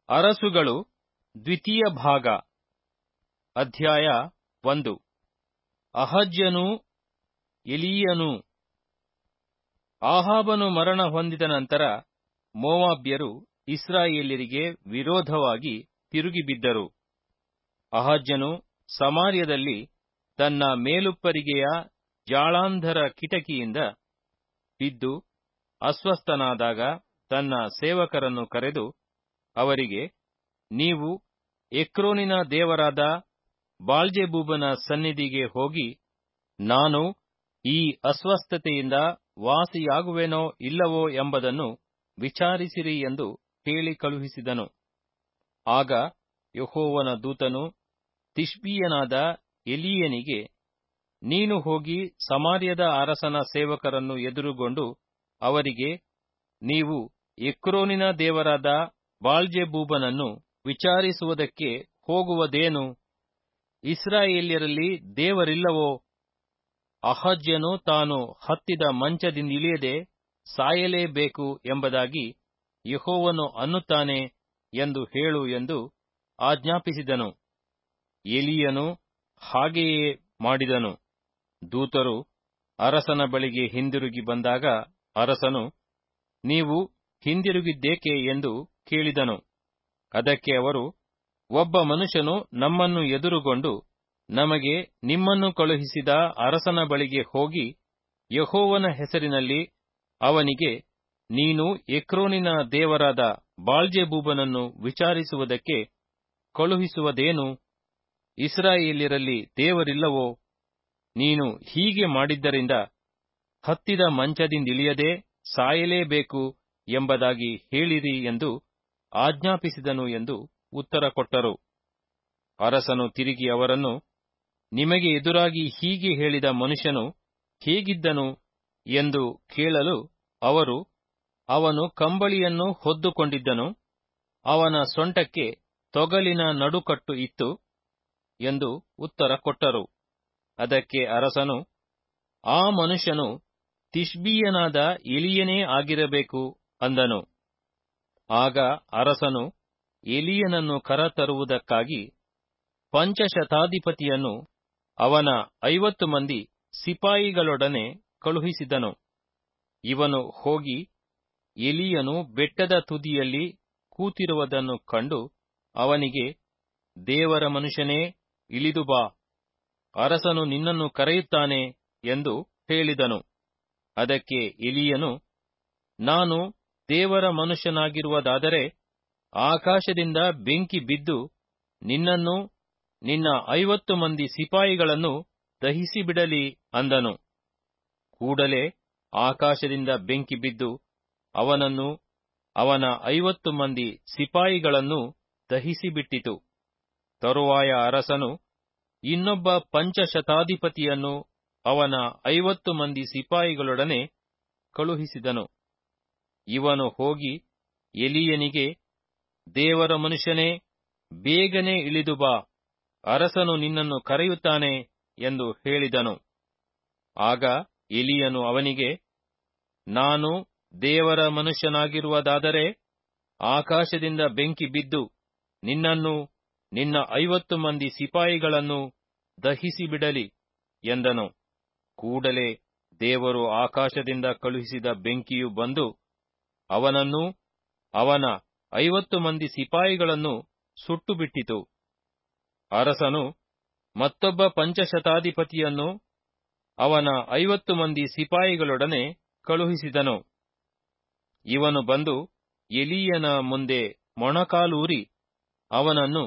ಅರಸುಗಳು ದ್ವಿತೀಯ ಭಾಗ ಅಧ್ಯಾಯ ಒಂದು ಅಹಜ್ಯನೂ ಎಲೀಯನೂ ಆಹಾಬನು ಮರಣ ಹೊಂದಿದ ನಂತರ ಮೋವಾಬ್ಯರು ಇಸ್ರಾಯೇಲ್ಯರಿಗೆ ವಿರೋಧವಾಗಿ ತಿರುಗಿಬಿದ್ದರು ಅಹಜ್ಯನು ಸಮಾರ್ಯದಲ್ಲಿ ತನ್ನ ಮೇಲುಪ್ಪರಿಗೆಯ ಜಾಳಾಂಧರ ಕಿಟಕಿಯಿಂದ ಬಿದ್ದು ಅಸ್ವಸ್ಥನಾದಾಗ ತನ್ನ ಸೇವಕರನ್ನು ಕರೆದು ಅವರಿಗೆ ನೀವು ಎಕ್ರೋನಿನ ದೇವರಾದ ಬಾಳ್ಜೆಬೂಬನ ಸನ್ನಿಧಿಗೆ ಹೋಗಿ ನಾನು ಈ ಅಸ್ವಸ್ಥತೆಯಿಂದ ವಾಸಿಯಾಗುವೆನೋ ಇಲ್ಲವೋ ಎಂಬುದನ್ನು ವಿಚಾರಿಸಿರಿ ಎಂದು ಹೇಳಿ ಕಳುಹಿಸಿದನು ಆಗ ಯೆಹೋವನ ದೂತನು ತಿಷ್ಬೀಯನಾದ ಎಲೀಯನಿಗೆ ನೀನು ಹೋಗಿ ಸಮಾರ್ಯದ ಅರಸನ ಸೇವಕರನ್ನು ಎದುರುಗೊಂಡು ಅವರಿಗೆ ನೀವು ಎಕ್ರೋನಿನ ದೇವರಾದ ಬಾಳ್ಜೆಬೂಬನನ್ನು ವಿಚಾರಿಸುವುದಕ್ಕೆ ಹೋಗುವುದೇನು ಇಸ್ರಾಯೇಲ್ಯರಲ್ಲಿ ದೇವರಿಲ್ಲವೋ ಅಹಜ್ಯನು ತಾನು ಹತ್ತಿದ ಮಂಚದಿಂದಿಳಿಯದೆ ಸಾಯಲೇಬೇಕು ಎಂಬುದಾಗಿ ಯೆಹೋವನು ಅನ್ನುತ್ತಾನೆ ಎಂದು ಹೇಳು ಎಂದು ಆಜ್ಞಾಪಿಸಿದನು ಎಲೀಯನು ಹಾಗೆಯೇ ಮಾಡಿದನು ದೂತರು ಅರಸನ ಬಳಿಗೆ ಹಿಂದಿರುಗಿ ಬಂದಾಗ ಅರಸನು ನೀವು ಹಿಂದಿರುಗಿದ್ದೇಕೆ ಎಂದು ಕೇಳಿದನು ಅದಕ್ಕೆ ಅವರು ಒಬ್ಬ ಮನುಷ್ಯನು ನಮ್ಮನ್ನು ಎದುರುಗೊಂಡು ನಮಗೆ ನಿಮ್ಮನ್ನು ಕಳುಹಿಸಿದ ಅರಸನ ಬಳಿಗೆ ಹೋಗಿ ಯೆಹೋವನ ಹೆಸರಿನಲ್ಲಿ ಅವನಿಗೆ ನೀನು ಎಕ್ರೋನಿನ ದೇವರಾದ ಬಾಳ್ಜೆಬೂಬನನ್ನು ವಿಚಾರಿಸುವುದಕ್ಕೆ ಕಳುಹಿಸುವುದೇನು ಇಸ್ರಾಯೇಲ್ಯರಲ್ಲಿ ದೇವರಿಲ್ಲವೋ ನೀನು ಹೀಗೆ ಮಾಡಿದ್ದರಿಂದ ಹತ್ತಿದ ಮಂಚದಿಂದಿಳಿಯದೆ ಸಾಯಲೇಬೇಕು ಎಂಬುದಾಗಿ ಹೇಳಿರಿ ಎಂದು ಆಜ್ಞಾಪಿಸಿದನು ಎಂದು ಉತ್ತರ ಕೊಟ್ಟರು ಅರಸನು ತಿರುಗಿ ಅವರನ್ನು ನಿಮಗೆ ಎದುರಾಗಿ ಹೀಗೆ ಹೇಳಿದ ಮನುಷ್ಯನು ಹೇಗಿದ್ದನು ಎಂದು ಕೇಳಲು ಅವರು ಅವನು ಕಂಬಳಿಯನ್ನು ಹೊದ್ದುಕೊಂಡಿದ್ದನು ಅವನ ಸೊಂಟಕ್ಕೆ ತೊಗಲಿನ ನಡುಕಟ್ಟು ಇತ್ತು ಎಂದು ಉತ್ತರ ಕೊಟ್ಟರು ಅದಕ್ಕೆ ಅರಸನು ಆ ಮನುಷ್ಯನು ತಿಷ್ಬೀಯನಾದ ಎಲಿಯನೇ ಆಗಿರಬೇಕು ಅಂದನು ಆಗ ಅರಸನು ಎಲಿಯನನ್ನು ಕರತರುವುದಕ್ಕಾಗಿ ಪಂಚಶತಾಧಿಪತಿಯನ್ನು ಅವನ ಐವತ್ತು ಮಂದಿ ಸಿಪಾಯಿಗಳೊಡನೆ ಕಳುಹಿಸಿದನು ಇವನು ಹೋಗಿ ಎಲಿಯನು ಬೆಟ್ಟದ ತುದಿಯಲ್ಲಿ ಕೂತಿರುವುದನ್ನು ಕಂಡು ಅವನಿಗೆ ದೇವರ ಮನುಷ್ಯನೇ ಇಳಿದು ಬಾ ಅರಸನು ನಿನ್ನನ್ನು ಕರೆಯುತ್ತಾನೆ ಎಂದು ಹೇಳಿದನು ಅದಕ್ಕೆ ಎಲಿಯನು ನಾನು ದೇವರ ಮನುಷ್ಯನಾಗಿರುವುದಾದರೆ ಆಕಾಶದಿಂದ ಬೆಂಕಿ ಬಿದ್ದು ನಿನ್ನನ್ನು ನಿನ್ನ ಐವತ್ತು ಮಂದಿ ಸಿಪಾಯಿಗಳನ್ನು ದಹಿಸಿಬಿಡಲಿ ಅಂದನು ಕೂಡಲೇ ಆಕಾಶದಿಂದ ಬೆಂಕಿ ಬಿದ್ದು ಅವನನ್ನು ಅವನ ಐವತ್ತು ಮಂದಿ ಸಿಪಾಯಿಗಳನ್ನು ದಹಿಸಿಬಿಟ್ಟಿತು ತರುವಾಯ ಅರಸನು ಇನ್ನೊಬ್ಬ ಪಂಚಶತಾಧಿಪತಿಯನ್ನು ಅವನ ಐವತ್ತು ಮಂದಿ ಸಿಪಾಯಿಗಳೊಡನೆ ಕಳುಹಿಸಿದನು ಇವನು ಹೋಗಿ ಎಲಿಯನಿಗೆ ದೇವರ ಮನುಷ್ಯನೇ ಬೇಗನೆ ಇಳಿದು ಬಾ ಅರಸನು ನಿನ್ನನ್ನು ಕರೆಯುತ್ತಾನೆ ಎಂದು ಹೇಳಿದನು ಆಗ ಎಲಿಯನು ಅವನಿಗೆ ನಾನು ದೇವರ ಮನುಷ್ಯನಾಗಿರುವುದಾದರೆ ಆಕಾಶದಿಂದ ಬೆಂಕಿ ಬಿದ್ದು ನಿನ್ನನ್ನು ನಿನ್ನ ಐವತ್ತು ಮಂದಿ ಸಿಪಾಯಿಗಳನ್ನು ದಹಿಸಿಬಿಡಲಿ ಎಂದನು ಕೂಡಲೇ ದೇವರು ಆಕಾಶದಿಂದ ಕಳುಹಿಸಿದ ಬೆಂಕಿಯು ಬಂದು ಅವನನ್ನೂ ಅವನ ಐವತ್ತು ಮಂದಿ ಸಿಪಾಯಿಗಳನ್ನು ಸುಟ್ಟುಬಿಟ್ಟಿತು ಅರಸನು ಮತ್ತೊಬ್ಬ ಪಂಚಶತಾಧಿಪತಿಯನ್ನು ಅವನ ಐವತ್ತು ಮಂದಿ ಸಿಪಾಯಿಗಳೊಡನೆ ಕಳುಹಿಸಿದನು ಇವನು ಬಂದು ಎಲೀಯನ ಮುಂದೆ ಮೊಣಕಾಲೂರಿ ಅವನನ್ನು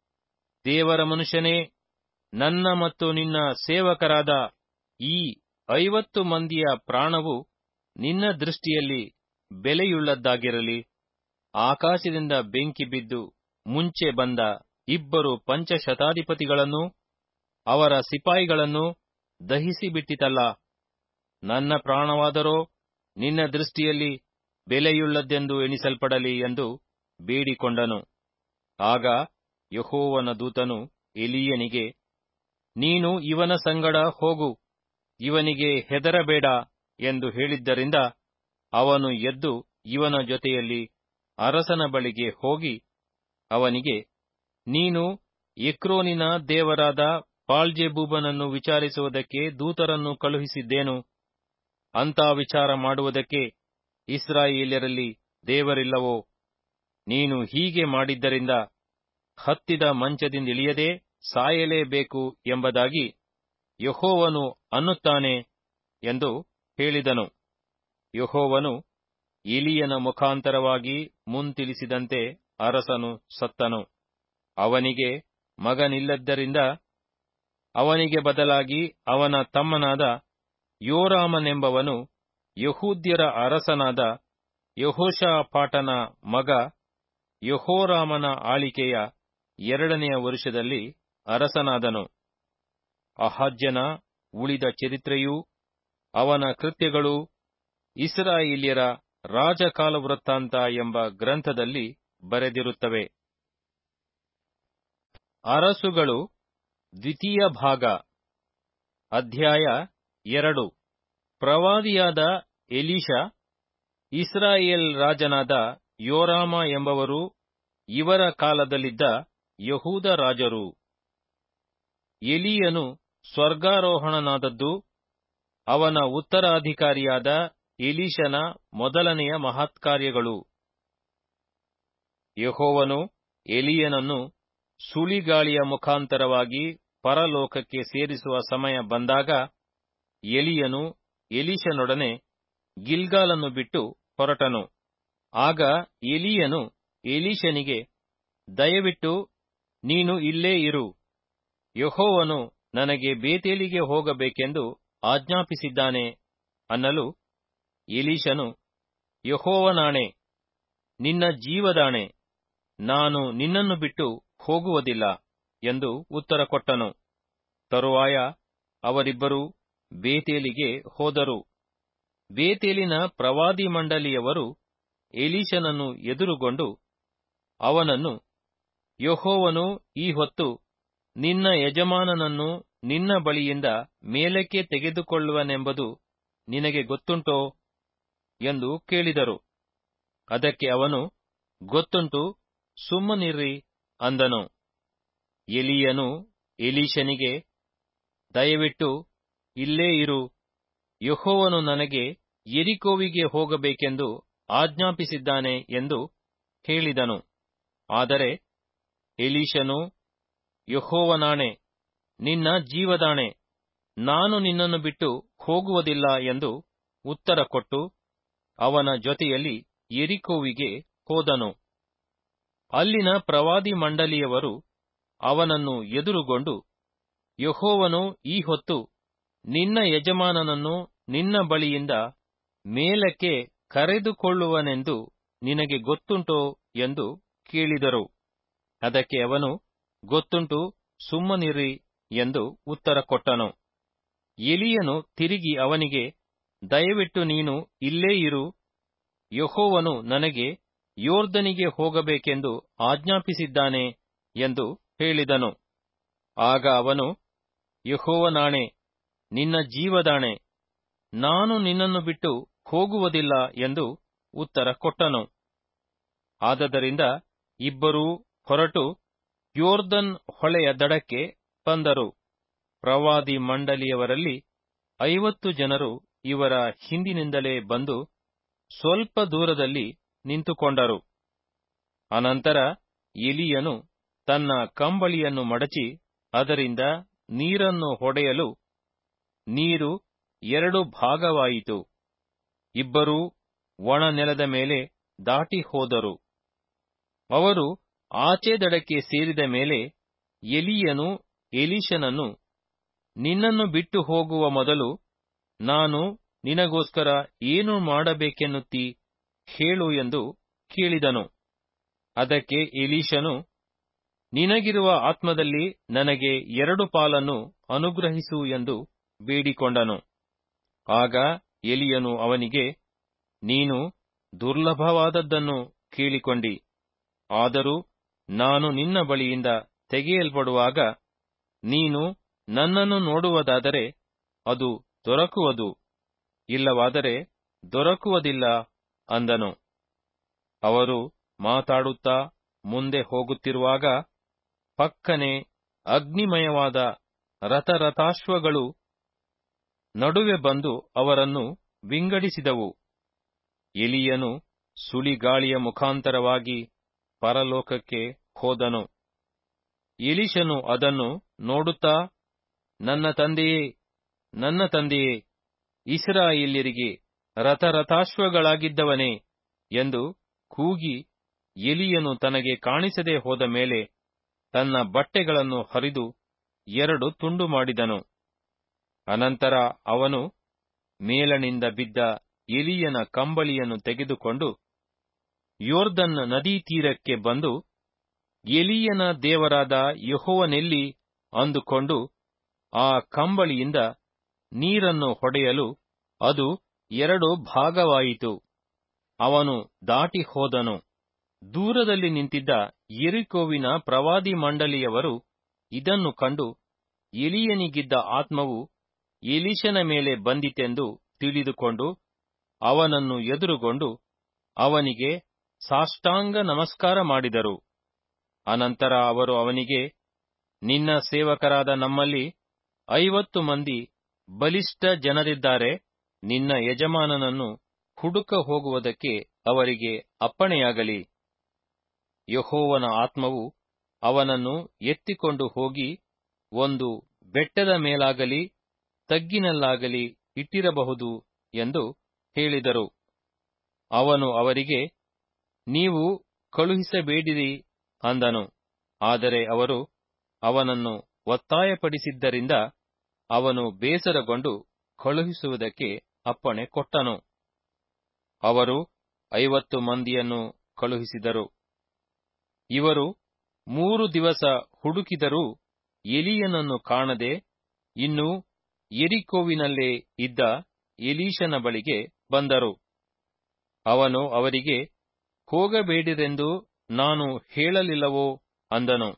ದೇವರ ಮನುಷ್ಯನೇ ನನ್ನ ಮತ್ತು ನಿನ್ನ ಸೇವಕರಾದ ಈ ಐವತ್ತು ಮಂದಿಯ ಪ್ರಾಣವು ನಿನ್ನ ದೃಷ್ಟಿಯಲ್ಲಿ ಬೆಲೆಯುಳ್ಳದ್ದಾಗಿರಲಿ ಆಕಾಶದಿಂದ ಬೆಂಕಿ ಬಿದ್ದು ಮುಂಚೆ ಬಂದ ಇಬ್ಬರು ಪಂಚಶತಾಧಿಪತಿಗಳನ್ನು ಅವರ ಸಿಪಾಯಿಗಳನ್ನು ದಹಿಸಿಬಿಟ್ಟಿತಲ್ಲ ನನ್ನ ಪ್ರಾಣವಾದರೋ ನಿನ್ನ ದೃಷ್ಟಿಯಲ್ಲಿ ಬೆಲೆಯುಳ್ಳದ್ದೆಂದು ಎಣಿಸಲ್ಪಡಲಿ ಎಂದು ಬೇಡಿಕೊಂಡನು ಆಗ ಯಹೋವನ ದೂತನು ಎಲೀಯನಿಗೆ ನೀನು ಇವನ ಸಂಗಡ ಹೋಗು ಇವನಿಗೆ ಹೆದರಬೇಡ ಎಂದು ಹೇಳಿದ್ದರಿಂದ ಅವನು ಎದ್ದು ಇವನ ಜೊತೆಯಲ್ಲಿ ಅರಸನ ಬಳಿಗೆ ಹೋಗಿ ಅವನಿಗೆ ನೀನು ಎಕ್ರೋನಿನ ದೇವರಾದ ಬಾಳ್ಜೆಬೂಬನನ್ನು ವಿಚಾರಿಸುವುದಕ್ಕೆ ದೂತರನ್ನು ಕಳುಹಿಸಿದ್ದೇನು ಅಂತ ವಿಚಾರ ಮಾಡುವುದಕ್ಕೆ ಇಸ್ರಾಯೇಲ್ಯರಲ್ಲಿ ದೇವರಿಲ್ಲವೋ ನೀನು ಹೀಗೆ ಮಾಡಿದ್ದರಿಂದ ಹತ್ತಿದ ಮಂಚದಿಂದಿಳಿಯದೆ ಸಾಯಲೇಬೇಕು ಎಂಬುದಾಗಿ ಯಹೋವನು ಅನ್ನುತ್ತಾನೆ ಎಂದು ಹೇಳಿದನು ಯಹೋವನು ಎಲಿಯನ ಮುಖಾಂತರವಾಗಿ ಮುಂತಿಳಿಸಿದಂತೆ ಅರಸನು ಸತ್ತನು ಅವನಿಗೆ ಮಗನಿಲ್ಲದ್ದರಿಂದ ಅವನಿಗೆ ಬದಲಾಗಿ ಅವನ ತಮ್ಮನಾದ ಯೋರಾಮನೆಂಬವನು ಯಹೂದ್ಯರ ಅರಸನಾದ ಯಹೋಷಾಪಾಟನ ಮಗ ಯಹೋರಾಮನ ಆಳಿಕೆಯ ಎರಡನೆಯ ವರುಷದಲ್ಲಿ ಅರಸನಾದನು ಅಹಾಜ್ಯನ ಉಳಿದ ಚರಿತ್ರೆಯೂ ಅವನ ಕೃತ್ಯಗಳು ಇಸ್ರಾಯೇಲ್ಯರ ರಾಜಕಾಲವೃತ್ತಾಂತ ಎಂಬ ಗ್ರಂಥದಲ್ಲಿ ಬರೆದಿರುತ್ತವೆ ಅರಸುಗಳು ದ್ವಿತೀಯ ಭಾಗ ಅಧ್ಯಾಯ ಎರಡು ಪ್ರವಾದಿಯಾದ ಎಲೀಷ ಇಸ್ರಾಯೇಲ್ ರಾಜನಾದ ಯೋರಾಮ ಎಂಬವರು ಇವರ ಕಾಲದಲ್ಲಿದ್ದ ಯಹೂದ ರಾಜರು ಎಲೀಯನು ಸ್ವರ್ಗಾರೋಹಣನಾದದ್ದು ಅವನ ಉತ್ತರಾಧಿಕಾರಿಯಾದ ಎಲೀಷನ ಮೊದಲನೆಯ ಮಹತ್ಕಾರ್ಯಗಳು ಯಹೋವನು ಎಲಿಯನನ್ನು ಸುಳಿಗಾಳಿಯ ಮುಖಾಂತರವಾಗಿ ಪರಲೋಕಕ್ಕೆ ಸೇರಿಸುವ ಸಮಯ ಬಂದಾಗ ಎಲಿಯನು ಎಲೀಷನೊಡನೆ ಗಿಲ್ಗಾಲನ್ನು ಬಿಟ್ಟು ಹೊರಟನು ಆಗ ಎಲಿಯನು ಎಲೀಷನಿಗೆ ದಯವಿಟ್ಟು ನೀನು ಇಲ್ಲೇ ಇರು ಯಹೋವನು ನನಗೆ ಬೇತೇಲಿಗೆ ಹೋಗಬೇಕೆಂದು ಆಜ್ಞಾಪಿಸಿದ್ದಾನೆ ಅನ್ನಲು ಎಲೀಷನು ಯಹೋವನಾಣೆ ನಿನ್ನ ಜೀವದಾಣೆ ನಾನು ನಿನ್ನನ್ನು ಬಿಟ್ಟು ಹೋಗುವುದಿಲ್ಲ ಎಂದು ಉತ್ತರ ಕೊಟ್ಟನು ತರುವಾಯ ಅವರಿಬ್ಬರೂ ಬೇತೇಲಿಗೆ ಹೋದರು ಬೇತೇಲಿನ ಪ್ರವಾದಿ ಮಂಡಲಿಯವರು ಎಲೀಷನನ್ನು ಎದುರುಗೊಂಡು ಅವನನ್ನು ಯಹೋವನು ಈ ಹೊತ್ತು ನಿನ್ನ ಯಜಮಾನನನ್ನು ನಿನ್ನ ಬಳಿಯಿಂದ ಮೇಲಕ್ಕೆ ತೆಗೆದುಕೊಳ್ಳುವನೆಂಬುದು ನಿನಗೆ ಗೊತ್ತುಂಟೋ ಎಂದು ಕೇಳಿದರು ಅದಕ್ಕೆ ಅವನು ಗೊತ್ತುಂಟು ಸುಮ್ಮನಿರ್ರಿ ಅಂದನು ಎಲಿಯನು ಎಲೀಷನಿಗೆ ದಯವಿಟ್ಟು ಇಲ್ಲೇ ಇರು ಯಹೋವನು ನನಗೆ ಎರಿಕೋವಿಗೆ ಹೋಗಬೇಕೆಂದು ಆಜ್ಞಾಪಿಸಿದ್ದಾನೆ ಎಂದು ಹೇಳಿದನು ಆದರೆ ಎಲೀಷನು ಯಹೋವನಾಣೆ ನಿನ್ನ ಜೀವದಾಣೆ ನಾನು ನಿನ್ನನ್ನು ಬಿಟ್ಟು ಹೋಗುವುದಿಲ್ಲ ಎಂದು ಉತ್ತರ ಕೊಟ್ಟು ಅವನ ಜೊತೆಯಲ್ಲಿ ಎರಿಕೋವಿಗೆ ಹೋದನು ಅಲ್ಲಿನ ಪ್ರವಾದಿ ಮಂಡಲಿಯವರು ಅವನನ್ನು ಎದುರುಗೊಂಡು ಯಹೋವನು ಈ ಹೊತ್ತು ನಿನ್ನ ಯಜಮಾನನನ್ನು ನಿನ್ನ ಬಳಿಯಿಂದ ಮೇಲಕ್ಕೆ ಕರೆದುಕೊಳ್ಳುವನೆಂದು ನಿನಗೆ ಗೊತ್ತುಂಟೋ ಎಂದು ಕೇಳಿದರು ಅದಕ್ಕೆ ಅವನು ಗೊತ್ತುಂಟು ಸುಮ್ಮನಿರ್ರಿ ಎಂದು ಉತ್ತರ ಕೊಟ್ಟನು ಎಲಿಯನು ತಿರುಗಿ ಅವನಿಗೆ ದಯವಿಟ್ಟು ನೀನು ಇಲ್ಲೇ ಇರು ಯಹೋವನು ನನಗೆ ಯೋರ್ದನಿಗೆ ಹೋಗಬೇಕೆಂದು ಆಜ್ಞಾಪಿಸಿದ್ದಾನೆ ಎಂದು ಹೇಳಿದನು ಆಗ ಅವನು ಯಹೋವನಾಣೆ ನಿನ್ನ ಜೀವದಾಣೆ ನಾನು ನಿನ್ನನ್ನು ಬಿಟ್ಟು ಹೋಗುವುದಿಲ್ಲ ಎಂದು ಉತ್ತರ ಕೊಟ್ಟನು ಆದದರಿಂದ ಇಬ್ಬರೂ ಹೊರಟು ಯೋರ್ದನ್ ಹೊಳೆಯ ದಡಕ್ಕೆ ಬಂದರು ಪ್ರವಾದಿ ಮಂಡಲಿಯವರಲ್ಲಿ ಐವತ್ತು ಜನರು ಇವರ ಹಿಂದಿನಿಂದಲೇ ಬಂದು ಸ್ವಲ್ಪ ದೂರದಲ್ಲಿ ನಿಂತುಕೊಂಡರು ಅನಂತರ ಎಲಿಯನು ತನ್ನ ಕಂಬಳಿಯನ್ನು ಮಡಚಿ ಅದರಿಂದ ನೀರನ್ನು ಹೊಡೆಯಲು ನೀರು ಎರಡು ಭಾಗವಾಯಿತು ಇಬ್ಬರೂ ಒಣ ನೆಲದ ಮೇಲೆ ದಾಟಿ ಹೋದರು ಅವರು ಆಚೆ ದಡಕ್ಕೆ ಸೇರಿದ ಮೇಲೆ ಎಲಿಯನು ಎಲೀಷನನ್ನು ನಿನ್ನನ್ನು ಬಿಟ್ಟು ಹೋಗುವ ಮೊದಲು ನಾನು ನಿನಗೋಸ್ಕರ ಏನು ಮಾಡಬೇಕೆನ್ನುತ್ತೀ ಹೇಳು ಎಂದು ಕೇಳಿದನು ಅದಕ್ಕೆ ಎಲೀಷನು ನಿನಗಿರುವ ಆತ್ಮದಲ್ಲಿ ನನಗೆ ಎರಡು ಪಾಲನ್ನು ಅನುಗ್ರಹಿಸು ಎಂದು ಬೇಡಿಕೊಂಡನು ಆಗ ಎಲಿಯನು ಅವನಿಗೆ ನೀನು ದುರ್ಲಭವಾದದ್ದನ್ನು ಕೇಳಿಕೊಂಡಿ ಆದರೂ ನಾನು ನಿನ್ನ ಬಳಿಯಿಂದ ತೆಗೆಯಲ್ಪಡುವಾಗ ನೀನು ನನ್ನನ್ನು ನೋಡುವುದಾದರೆ ಅದು ದೊರಕುವುದು ಇಲ್ಲವಾದರೆ ದೊರಕುವುದಿಲ್ಲ ಅಂದನು ಅವರು ಮಾತಾಡುತ್ತಾ ಮುಂದೆ ಹೋಗುತ್ತಿರುವಾಗ ಪಕ್ಕನೆ ಅಗ್ನಿಮಯವಾದ ರಥರಥಾಶ್ವಗಳು ನಡುವೆ ಬಂದು ಅವರನ್ನು ವಿಂಗಡಿಸಿದವು ಎಲಿಯನು ಸುಳಿಗಾಳಿಯ ಮುಖಾಂತರವಾಗಿ ಪರಲೋಕಕ್ಕೆ ಹೋದನು ಎಲಿಶನು ಅದನ್ನು ನೋಡುತ್ತಾ ನನ್ನ ತಂದೆಯೇ ನನ್ನ ತಂದೆಯೇ ಇಸ್ರಾಯೇಲ್ಯರಿಗೆ ರಥರಥಾಶ್ವಗಳಾಗಿದ್ದವನೇ ಎಂದು ಕೂಗಿ ಎಲಿಯನು ತನಗೆ ಕಾಣಿಸದೆ ಹೋದ ಮೇಲೆ ತನ್ನ ಬಟ್ಟೆಗಳನ್ನು ಹರಿದು ಎರಡು ತುಂಡು ಮಾಡಿದನು ಅನಂತರ ಅವನು ಮೇಲನಿಂದ ಬಿದ್ದ ಎಲಿಯನ ಕಂಬಳಿಯನ್ನು ತೆಗೆದುಕೊಂಡು ಯೋರ್ದನ್ ನದೀ ತೀರಕ್ಕೆ ಬಂದು ಎಲಿಯನ ದೇವರಾದ ಯಹೋವನೆಲ್ಲಿ ಅಂದುಕೊಂಡು ಆ ಕಂಬಳಿಯಿಂದ ನೀರನ್ನು ಹೊಡೆಯಲು ಅದು ಎರಡು ಭಾಗವಾಯಿತು ಅವನು ದಾಟಿ ಹೋದನು ದೂರದಲ್ಲಿ ನಿಂತಿದ್ದ ಎರಿಕೋವಿನ ಪ್ರವಾದಿ ಮಂಡಳಿಯವರು ಇದನ್ನು ಕಂಡು ಎಲಿಯನಿಗಿದ್ದ ಆತ್ಮವು ಎಲಿಶನ ಮೇಲೆ ಬಂದಿತೆಂದು ತಿಳಿದುಕೊಂಡು ಅವನನ್ನು ಎದುರುಗೊಂಡು ಅವನಿಗೆ ಸಾಷ್ಟಾಂಗ ನಮಸ್ಕಾರ ಮಾಡಿದರು ಅನಂತರ ಅವರು ಅವನಿಗೆ ನಿನ್ನ ಸೇವಕರಾದ ನಮ್ಮಲ್ಲಿ ಐವತ್ತು ಮಂದಿ ಬಲಿಷ್ಠ ಜನರಿದ್ದಾರೆ ನಿನ್ನ ಯಜಮಾನನನ್ನು ಹುಡುಕ ಹೋಗುವುದಕ್ಕೆ ಅವರಿಗೆ ಅಪ್ಪಣೆಯಾಗಲಿ ಯಹೋವನ ಆತ್ಮವು ಅವನನ್ನು ಎತ್ತಿಕೊಂಡು ಹೋಗಿ ಒಂದು ಬೆಟ್ಟದ ಮೇಲಾಗಲಿ ತಗ್ಗಿನಲ್ಲಾಗಲಿ ಇಟ್ಟಿರಬಹುದು ಎಂದು ಹೇಳಿದರು ಅವನು ಅವರಿಗೆ ನೀವು ಕಳುಹಿಸಬೇಡಿರಿ ಅಂದನು ಆದರೆ ಅವರು ಅವನನ್ನು ಒತ್ತಾಯಪಡಿಸಿದ್ದರಿಂದ ಅವನು ಬೇಸರಗೊಂಡು ಕಳುಹಿಸುವುದಕ್ಕೆ ಅಪ್ಪಣೆ ಕೊಟ್ಟನು ಅವರು ಐವತ್ತು ಮಂದಿಯನ್ನು ಕಳುಹಿಸಿದರು ಇವರು ಮೂರು ದಿವಸ ಹುಡುಕಿದರೂ ಎಲಿಯನನ್ನು ಕಾಣದೆ ಇನ್ನೂ ಎರಿಕೋವಿನಲ್ಲೇ ಇದ್ದ ಎಲೀಶನ ಬಳಿಗೆ ಬಂದರು ಅವನು ಅವರಿಗೆ ಹೋಗಬೇಡಿರೆಂದು ನಾನು ಹೇಳಲಿಲ್ಲವೋ ಅಂದನು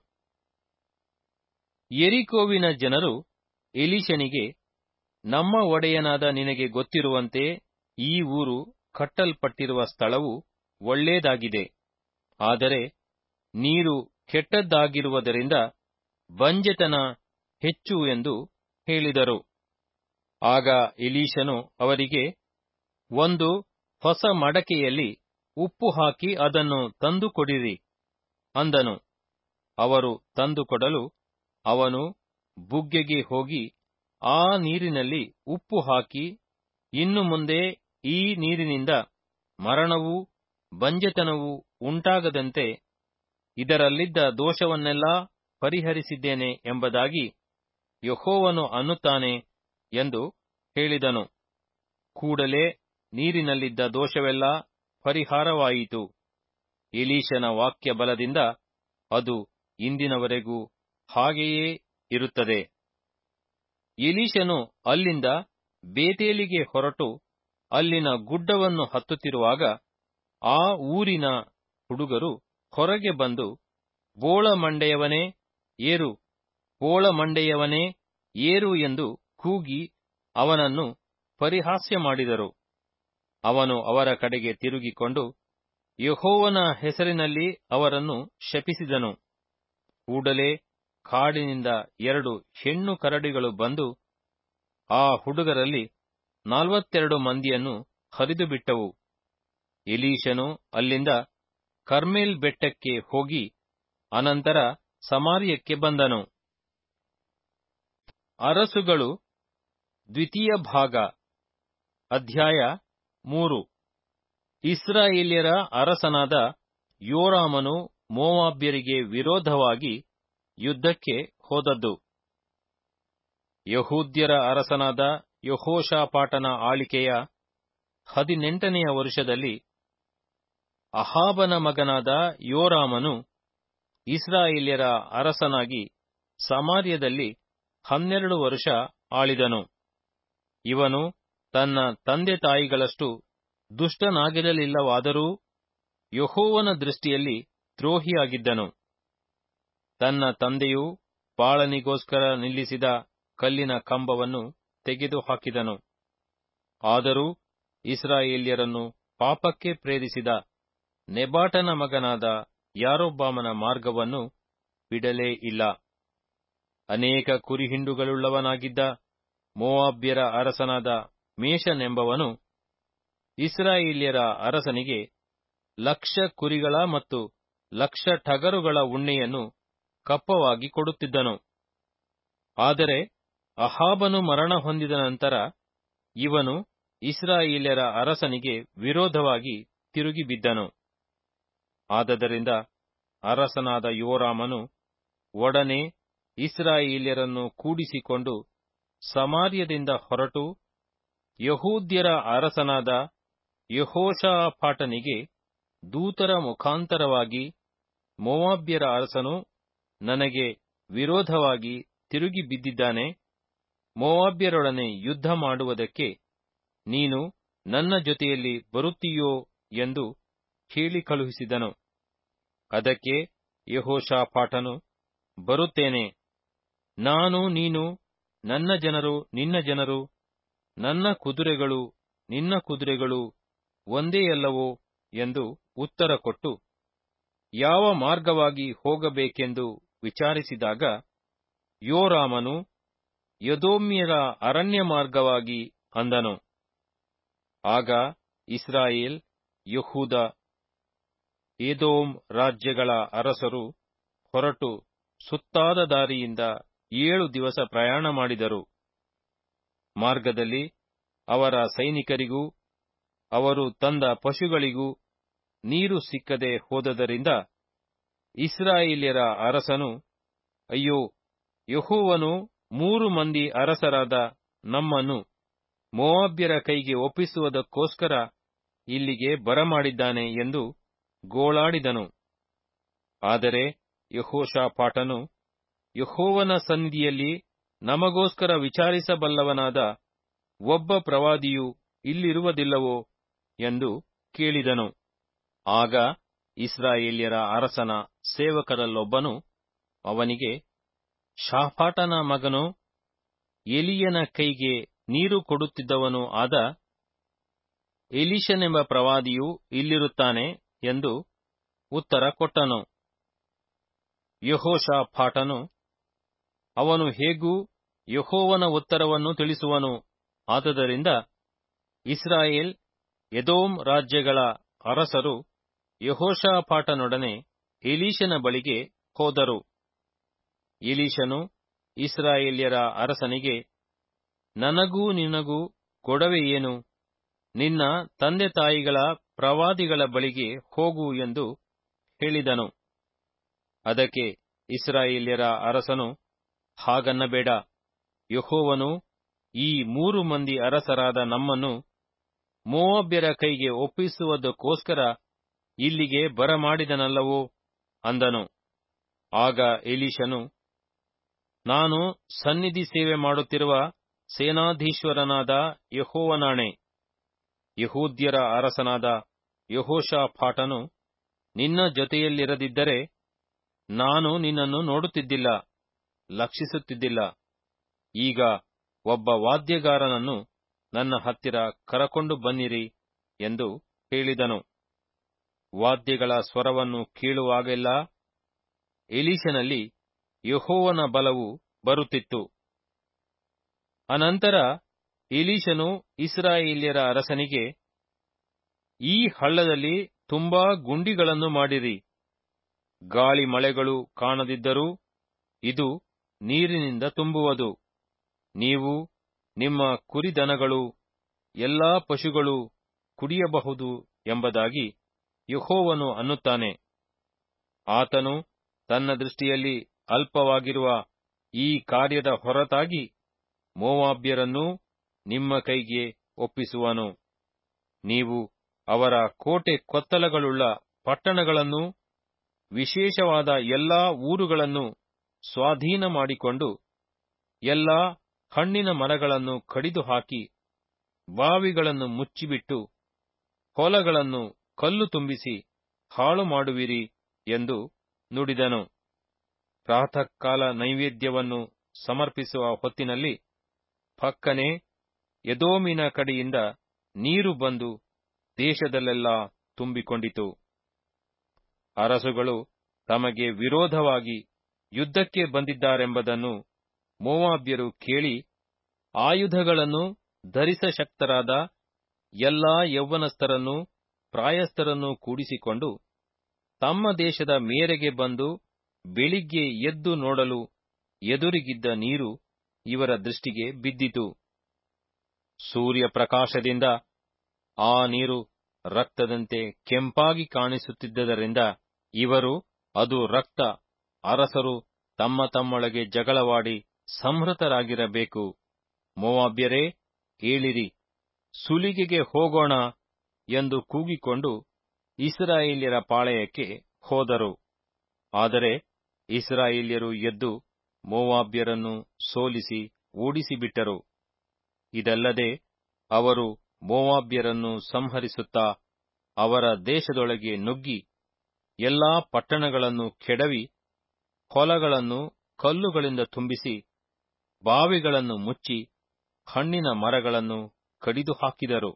ಎರಿಕೋವಿನ ಜನರು ಎಲೀಶನಿಗೆ ನಮ್ಮ ಒಡೆಯನಾದ ನಿನಗೆ ಗೊತ್ತಿರುವಂತೆ ಈ ಊರು ಕಟ್ಟಲ್ಪಟ್ಟಿರುವ ಸ್ಥಳವು ಒಳ್ಳೇದಾಗಿದೆ ಆದರೆ ನೀರು ಕೆಟ್ಟದ್ದಾಗಿರುವುದರಿಂದ ಬಂಜೆತನ ಹೆಚ್ಚು ಎಂದು ಹೇಳಿದರು ಆಗ ಎಲೀಶನು ಅವರಿಗೆ ಒಂದು ಹೊಸ ಮಡಕೆಯಲ್ಲಿ ಉಪ್ಪು ಹಾಕಿ ಅದನ್ನು ತಂದುಕೊಡಿರಿ ಅಂದನು ಅವರು ತಂದುಕೊಡಲು ಅವನು ಬುಗ್ಗೆಗೆ ಹೋಗಿ ಆ ನೀರಿನಲ್ಲಿ ಉಪ್ಪು ಹಾಕಿ ಇನ್ನು ಮುಂದೆ ಈ ನೀರಿನಿಂದ ಮರಣವೂ ಬಂಜೆತನವೂ ಉಂಟಾಗದಂತೆ ಇದರಲ್ಲಿದ್ದ ದೋಷವನ್ನೆಲ್ಲಾ ಪರಿಹರಿಸಿದ್ದೇನೆ ಎಂಬುದಾಗಿ ಯಹೋವನು ಅನ್ನುತ್ತಾನೆ ಎಂದು ಹೇಳಿದನು ಕೂಡಲೇ ನೀರಿನಲ್ಲಿದ್ದ ದೋಷವೆಲ್ಲ ಪರಿಹಾರವಾಯಿತು ಎಲೀಶನ ವಾಕ್ಯ ಬಲದಿಂದ ಅದು ಇಂದಿನವರೆಗೂ ಹಾಗೆಯೇ ಇರುತ್ತದೆ ಎಲೀಶನು ಅಲ್ಲಿಂದ ಬೇತೇಲಿಗೆ ಹೊರಟು ಅಲ್ಲಿನ ಗುಡ್ಡವನ್ನು ಹತ್ತುತ್ತಿರುವಾಗ ಆ ಊರಿನ ಹುಡುಗರು ಹೊರಗೆ ಬಂದು ಬೋಳಮಂಡೆಯವನೇ ಏರು ಬೋಳಮಂಡೆಯವನೇ ಏರು ಎಂದು ಕೂಗಿ ಅವನನ್ನು ಪರಿಹಾಸ್ಯ ಮಾಡಿದರು ಅವನು ಅವರ ಕಡೆಗೆ ತಿರುಗಿಕೊಂಡು ಯಹೋವನ ಹೆಸರಿನಲ್ಲಿ ಅವರನ್ನು ಶಪಿಸಿದನು ಕೂಡಲೇ ಕಾಡಿನಿಂದ ಎರಡು ಹೆಣ್ಣು ಕರಡಿಗಳು ಬಂದು ಆ ಹುಡುಗರಲ್ಲಿ ನಲವತ್ತೆರಡು ಮಂದಿಯನ್ನು ಹರಿದು ಬಿಟ್ಟವು ಎಲೀಶನು ಅಲ್ಲಿಂದ ಕರ್ಮೇಲ್ ಬೆಟ್ಟಕ್ಕೆ ಹೋಗಿ ಅನಂತರ ಸಮಾರ್ಯಕ್ಕೆ ಬಂದನು ಅರಸುಗಳು ದ್ವಿತೀಯ ಭಾಗ ಅಧ್ಯಾಯ ಮೂರು ಇಸ್ರಾಯೇಲ್ಯರ ಅರಸನಾದ ಯೋರಾಮನು ಮೋವಾಬ್ಯರಿಗೆ ವಿರೋಧವಾಗಿ ಯುದ್ಧಕ್ಕೆ ಹೋದದ್ದು ಯಹೂದ್ಯರ ಅರಸನಾದ ಯಹೋಷಾಪಾಟನ ಆಳಿಕೆಯ ಹದಿನೆಂಟನೆಯ ವರುಷದಲ್ಲಿ ಅಹಾಬನ ಮಗನಾದ ಯೋರಾಮನು ಇಸ್ರಾಯೇಲ್ಯರ ಅರಸನಾಗಿ ಸಮಾರ್ಯದಲ್ಲಿ ಹನ್ನೆರಡು ವರುಷ ಆಳಿದನು ಇವನು ತನ್ನ ತಂದೆ ತಾಯಿಗಳಷ್ಟು ದುಷ್ಟನಾಗಿರಲಿಲ್ಲವಾದರೂ ಯಹೋವನ ದೃಷ್ಟಿಯಲ್ಲಿ ದ್ರೋಹಿಯಾಗಿದ್ದನು ತನ್ನ ತಂದೆಯು ಬಾಳನಿಗೋಸ್ಕರ ನಿಲ್ಲಿಸಿದ ಕಲ್ಲಿನ ಕಂಬವನ್ನು ತೆಗೆದು ಹಾಕಿದನು ಆದರೂ ಇಸ್ರಾಯೇಲ್ಯರನ್ನು ಪಾಪಕ್ಕೆ ಪ್ರೇರಿಸಿದ ನೆಬಾಟನ ಮಗನಾದ ಯಾರೊಬ್ಬಾಮನ ಮಾರ್ಗವನ್ನು ಬಿಡಲೇ ಇಲ್ಲ ಅನೇಕ ಕುರಿಹಿಂಡುಗಳುಳ್ಳವನಾಗಿದ್ದ ಮೋವಾಬ್ಯರ ಅರಸನಾದ ಮೇಷನೆಂಬವನು ಇಸ್ರಾಯೇಲ್ಯರ ಅರಸನಿಗೆ ಲಕ್ಷ ಕುರಿಗಳ ಮತ್ತು ಲಕ್ಷ ಟಗರುಗಳ ಉಣ್ಣೆಯನ್ನು ಕಪ್ಪವಾಗಿ ಕೊಡುತ್ತಿದ್ದನು ಆದರೆ ಅಹಾಬನು ಮರಣ ಹೊಂದಿದ ನಂತರ ಇವನು ಇಸ್ರಾಯೇಲ್ಯರ ಅರಸನಿಗೆ ವಿರೋಧವಾಗಿ ತಿರುಗಿ ಬಿದ್ದನು ಆದದರಿಂದ ಅರಸನಾದ ಯೋರಾಮನು ಒಡನೆ ಇಸ್ರಾಯೇಲ್ಯರನ್ನು ಕೂಡಿಸಿಕೊಂಡು ಸಮಾರ್ಯದಿಂದ ಹೊರಟು ಯಹೂದ್ಯರ ಅರಸನಾದ ಯಹೋಷಾಫಾಟನಿಗೆ ದೂತರ ಮುಖಾಂತರವಾಗಿ ಮೋವಾಬ್ಯರ ಅರಸನು ನನಗೆ ವಿರೋಧವಾಗಿ ತಿರುಗಿ ಬಿದ್ದಿದ್ದಾನೆ ಮೋವಾಬ್ಯರೊಡನೆ ಯುದ್ಧ ಮಾಡುವುದಕ್ಕೆ ನೀನು ನನ್ನ ಜೊತೆಯಲ್ಲಿ ಬರುತ್ತೀಯೋ ಎಂದು ಹೇಳಿ ಕಳುಹಿಸಿದನು ಅದಕ್ಕೆ ಯಹೋಷಾಫಾಟನು ಬರುತ್ತೇನೆ ನಾನು ನೀನು ನನ್ನ ಜನರು ನಿನ್ನ ಜನರು ನನ್ನ ಕುದುರೆಗಳು ನಿನ್ನ ಕುದುರೆಗಳು ಒಂದೇ ಅಲ್ಲವೋ ಎಂದು ಉತ್ತರ ಕೊಟ್ಟು ಯಾವ ಮಾರ್ಗವಾಗಿ ಹೋಗಬೇಕೆಂದು ವಿಚಾರಿಸಿದಾಗ ಯೋರಾಮನು ಯದೋಮ್ಯರ ಅರಣ್ಯ ಮಾರ್ಗವಾಗಿ ಅಂದನು ಆಗ ಇಸ್ರಾಯೇಲ್ ಯಹೂದ ಏದೋಮ್ ರಾಜ್ಯಗಳ ಅರಸರು ಹೊರಟು ಸುತ್ತಾದ ದಾರಿಯಿಂದ ಏಳು ದಿವಸ ಪ್ರಯಾಣ ಮಾಡಿದರು ಮಾರ್ಗದಲ್ಲಿ ಅವರ ಸೈನಿಕರಿಗೂ ಅವರು ತಂದ ಪಶುಗಳಿಗೂ ನೀರು ಸಿಕ್ಕದೆ ಹೋದದರಿಂದ ಇಸ್ರಾಯೇಲ್ಯರ ಅರಸನು ಅಯ್ಯೋ ಯಹೋವನು ಮೂರು ಮಂದಿ ಅರಸರಾದ ನಮ್ಮನ್ನು ಮೋವಾಬ್ಯರ ಕೈಗೆ ಒಪ್ಪಿಸುವುದಕ್ಕೋಸ್ಕರ ಇಲ್ಲಿಗೆ ಬರಮಾಡಿದ್ದಾನೆ ಎಂದು ಗೋಳಾಡಿದನು ಆದರೆ ಯಹೋಷಾಫಾಟನು ಯಹೋವನ ಸನ್ನಿಧಿಯಲ್ಲಿ ನಮಗೋಸ್ಕರ ವಿಚಾರಿಸಬಲ್ಲವನಾದ ಒಬ್ಬ ಪ್ರವಾದಿಯು ಇಲ್ಲಿರುವುದಿಲ್ಲವೋ ಎಂದು ಕೇಳಿದನು ಆಗ ಇಸ್ರಾಯೇಲ್ಯರ ಅರಸನ ಸೇವಕರಲ್ಲೊಬ್ಬನು ಅವನಿಗೆ ಶಾಫಾಟನ ಮಗನು ಎಲಿಯನ ಕೈಗೆ ನೀರು ಕೊಡುತ್ತಿದ್ದವನು ಆದ ಎಲಿಶನೆಂಬ ಪ್ರವಾದಿಯು ಇಲ್ಲಿರುತ್ತಾನೆ ಎಂದು ಉತ್ತರ ಕೊಟ್ಟನು ಯಹೋಷಾಫಾಟನು ಅವನು ಹೇಗೂ ಯಹೋವನ ಉತ್ತರವನ್ನು ತಿಳಿಸುವನು ಆದದರಿಂದ ಇಸ್ರಾಯೇಲ್ ಎದೋಮ್ ರಾಜ್ಯಗಳ ಅರಸರು ಯಹೋಷಾಫಾಟನೊಡನೆ ಎಲೀಶನ ಬಳಿಗೆ ಹೋದರು ಎಲೀಶನು ಇಸ್ರಾಯೇಲ್ಯರ ಅರಸನಿಗೆ ನನಗೂ ನಿನಗೂ ಗೊಡವೆ ಏನು ನಿನ್ನ ತಂದೆ ತಾಯಿಗಳ ಪ್ರವಾದಿಗಳ ಬಳಿಗೆ ಹೋಗು ಎಂದು ಹೇಳಿದನು ಅದಕ್ಕೆ ಇಸ್ರಾಯೇಲ್ಯರ ಅರಸನು ಹಾಗನ್ನಬೇಡ ಯಹೋವನು ಈ ಮೂರು ಮಂದಿ ಅರಸರಾದ ನಮ್ಮನ್ನು ಮೋವಾಬ್ಯರ ಕೈಗೆ ಒಪ್ಪಿಸುವುದಕ್ಕೋಸ್ಕರ ಇಲ್ಲಿಗೆ ಬರಮಾಡಿದನಲ್ಲವೋ ಅಂದನು ಆಗ ಎಲೀಶನು ನಾನು ಸನ್ನಿಧಿ ಸೇವೆ ಮಾಡುತ್ತಿರುವ ಸೇನಾಧೀಶ್ವರನಾದ ಯಹೋವನಾಣೆ ಯಹೂದ್ಯರ ಅರಸನಾದ ಯಹೋಷಾಫಾಟನು ನಿನ್ನ ಜೊತೆಯಲ್ಲಿರದಿದ್ದರೆ ನಾನು ನಿನ್ನನ್ನು ನೋಡುತ್ತಿದ್ದಿಲ್ಲ ಲಕ್ಷಿಸುತ್ತಿದ್ದಿಲ್ಲ ಈಗ ಒಬ್ಬ ವಾದ್ಯಗಾರನನ್ನು ನನ್ನ ಹತ್ತಿರ ಕರಕೊಂಡು ಬನ್ನಿರಿ ಎಂದು ಹೇಳಿದನು ವಾದ್ಯಗಳ ಸ್ವರವನ್ನು ಕೇಳುವಾಗೆಲ್ಲ ಎಲೀಶನಲ್ಲಿ ಯಹೋವನ ಬಲವು ಬರುತ್ತಿತ್ತು ಅನಂತರ ಎಲೀಶನು ಇಸ್ರಾಯೇಲ್ಯರ ಅರಸನಿಗೆ ಈ ಹಳ್ಳದಲ್ಲಿ ತುಂಬಾ ಗುಂಡಿಗಳನ್ನು ಮಾಡಿರಿ ಗಾಳಿ ಮಳೆಗಳು ಕಾಣದಿದ್ದರೂ ಇದು ನೀರಿನಿಂದ ತುಂಬುವುದು ನೀವು ನಿಮ್ಮ ಕುರಿದನಗಳು ಎಲ್ಲಾ ಪಶುಗಳು ಕುಡಿಯಬಹುದು ಎಂಬುದಾಗಿ ಯಹೋವನು ಅನ್ನುತ್ತಾನೆ ಆತನು ತನ್ನ ದೃಷ್ಟಿಯಲ್ಲಿ ಅಲ್ಪವಾಗಿರುವ ಈ ಕಾರ್ಯದ ಹೊರತಾಗಿ ಮೋವಾಬ್ಯರನ್ನೂ ನಿಮ್ಮ ಕೈಗೆ ಒಪ್ಪಿಸುವನು ನೀವು ಅವರ ಕೋಟೆ ಕೊತ್ತಲಗಳುಳ್ಳ ಪಟ್ಟಣಗಳನ್ನೂ ವಿಶೇಷವಾದ ಎಲ್ಲಾ ಊರುಗಳನ್ನು ಸ್ವಾಧೀನ ಮಾಡಿಕೊಂಡು ಎಲ್ಲಾ ಹಣ್ಣಿನ ಮರಗಳನ್ನು ಕಡಿದು ಹಾಕಿ ಬಾವಿಗಳನ್ನು ಮುಚ್ಚಿಬಿಟ್ಟು ಹೊಲಗಳನ್ನು ಕಲ್ಲು ತುಂಬಿಸಿ ಹಾಳು ಮಾಡುವಿರಿ ಎಂದು ನುಡಿದನು ಪ್ರಾತಃಕಾಲ ನೈವೇದ್ಯವನ್ನು ಸಮರ್ಪಿಸುವ ಹೊತ್ತಿನಲ್ಲಿ ಫಕ್ಕನೆ ಎದೋಮಿನ ಕಡೆಯಿಂದ ನೀರು ಬಂದು ದೇಶದಲ್ಲೆಲ್ಲ ತುಂಬಿಕೊಂಡಿತು ಅರಸುಗಳು ತಮಗೆ ವಿರೋಧವಾಗಿ ಯುದ್ಧಕ್ಕೆ ಬಂದಿದ್ದಾರೆಂಬುದನ್ನು ಮೋವಾಬ್ಯರು ಕೇಳಿ ಆಯುಧಗಳನ್ನು ಧರಿಸಶಕ್ತರಾದ ಎಲ್ಲಾ ಯೌವನಸ್ಥರನ್ನೂ ಪ್ರಾಯಸ್ಥರನ್ನೂ ಕೂಡಿಸಿಕೊಂಡು ತಮ್ಮ ದೇಶದ ಮೇರೆಗೆ ಬಂದು ಬೆಳಿಗ್ಗೆ ಎದ್ದು ನೋಡಲು ಎದುರಿಗಿದ್ದ ನೀರು ಇವರ ದೃಷ್ಟಿಗೆ ಬಿದ್ದಿತು ಸೂರ್ಯ ಪ್ರಕಾಶದಿಂದ ಆ ನೀರು ರಕ್ತದಂತೆ ಕೆಂಪಾಗಿ ಕಾಣಿಸುತ್ತಿದ್ದರಿಂದ ಇವರು ಅದು ರಕ್ತ ಅರಸರು ತಮ್ಮ ತಮ್ಮೊಳಗೆ ಜಗಳವಾಡಿ ಸಂಹೃತರಾಗಿರಬೇಕು ಮೋವಾಬ್ಯರೇ ಏಳಿರಿ ಸುಲಿಗೆಗೆ ಹೋಗೋಣ ಎಂದು ಕೂಗಿಕೊಂಡು ಇಸ್ರಾಯೇಲ್ಯರ ಪಾಳೆಯಕ್ಕೆ ಹೋದರು ಆದರೆ ಇಸ್ರಾಯೇಲ್ಯರು ಎದ್ದು ಮೋವಾಬ್ಯರನ್ನು ಸೋಲಿಸಿ ಓಡಿಸಿಬಿಟ್ಟರು ಇದಲ್ಲದೆ ಅವರು ಮೋವಾಬ್ಯರನ್ನು ಸಂಹರಿಸುತ್ತಾ ಅವರ ದೇಶದೊಳಗೆ ನುಗ್ಗಿ ಎಲ್ಲಾ ಪಟ್ಟಣಗಳನ್ನು ಕೆಡವಿ ಹೊಲಗಳನ್ನು ಕಲ್ಲುಗಳಿಂದ ತುಂಬಿಸಿ ಬಾವಿಗಳನ್ನು ಮುಚ್ಚಿ ಹಣ್ಣಿನ ಮರಗಳನ್ನು ಕಡಿದು ಹಾಕಿದರು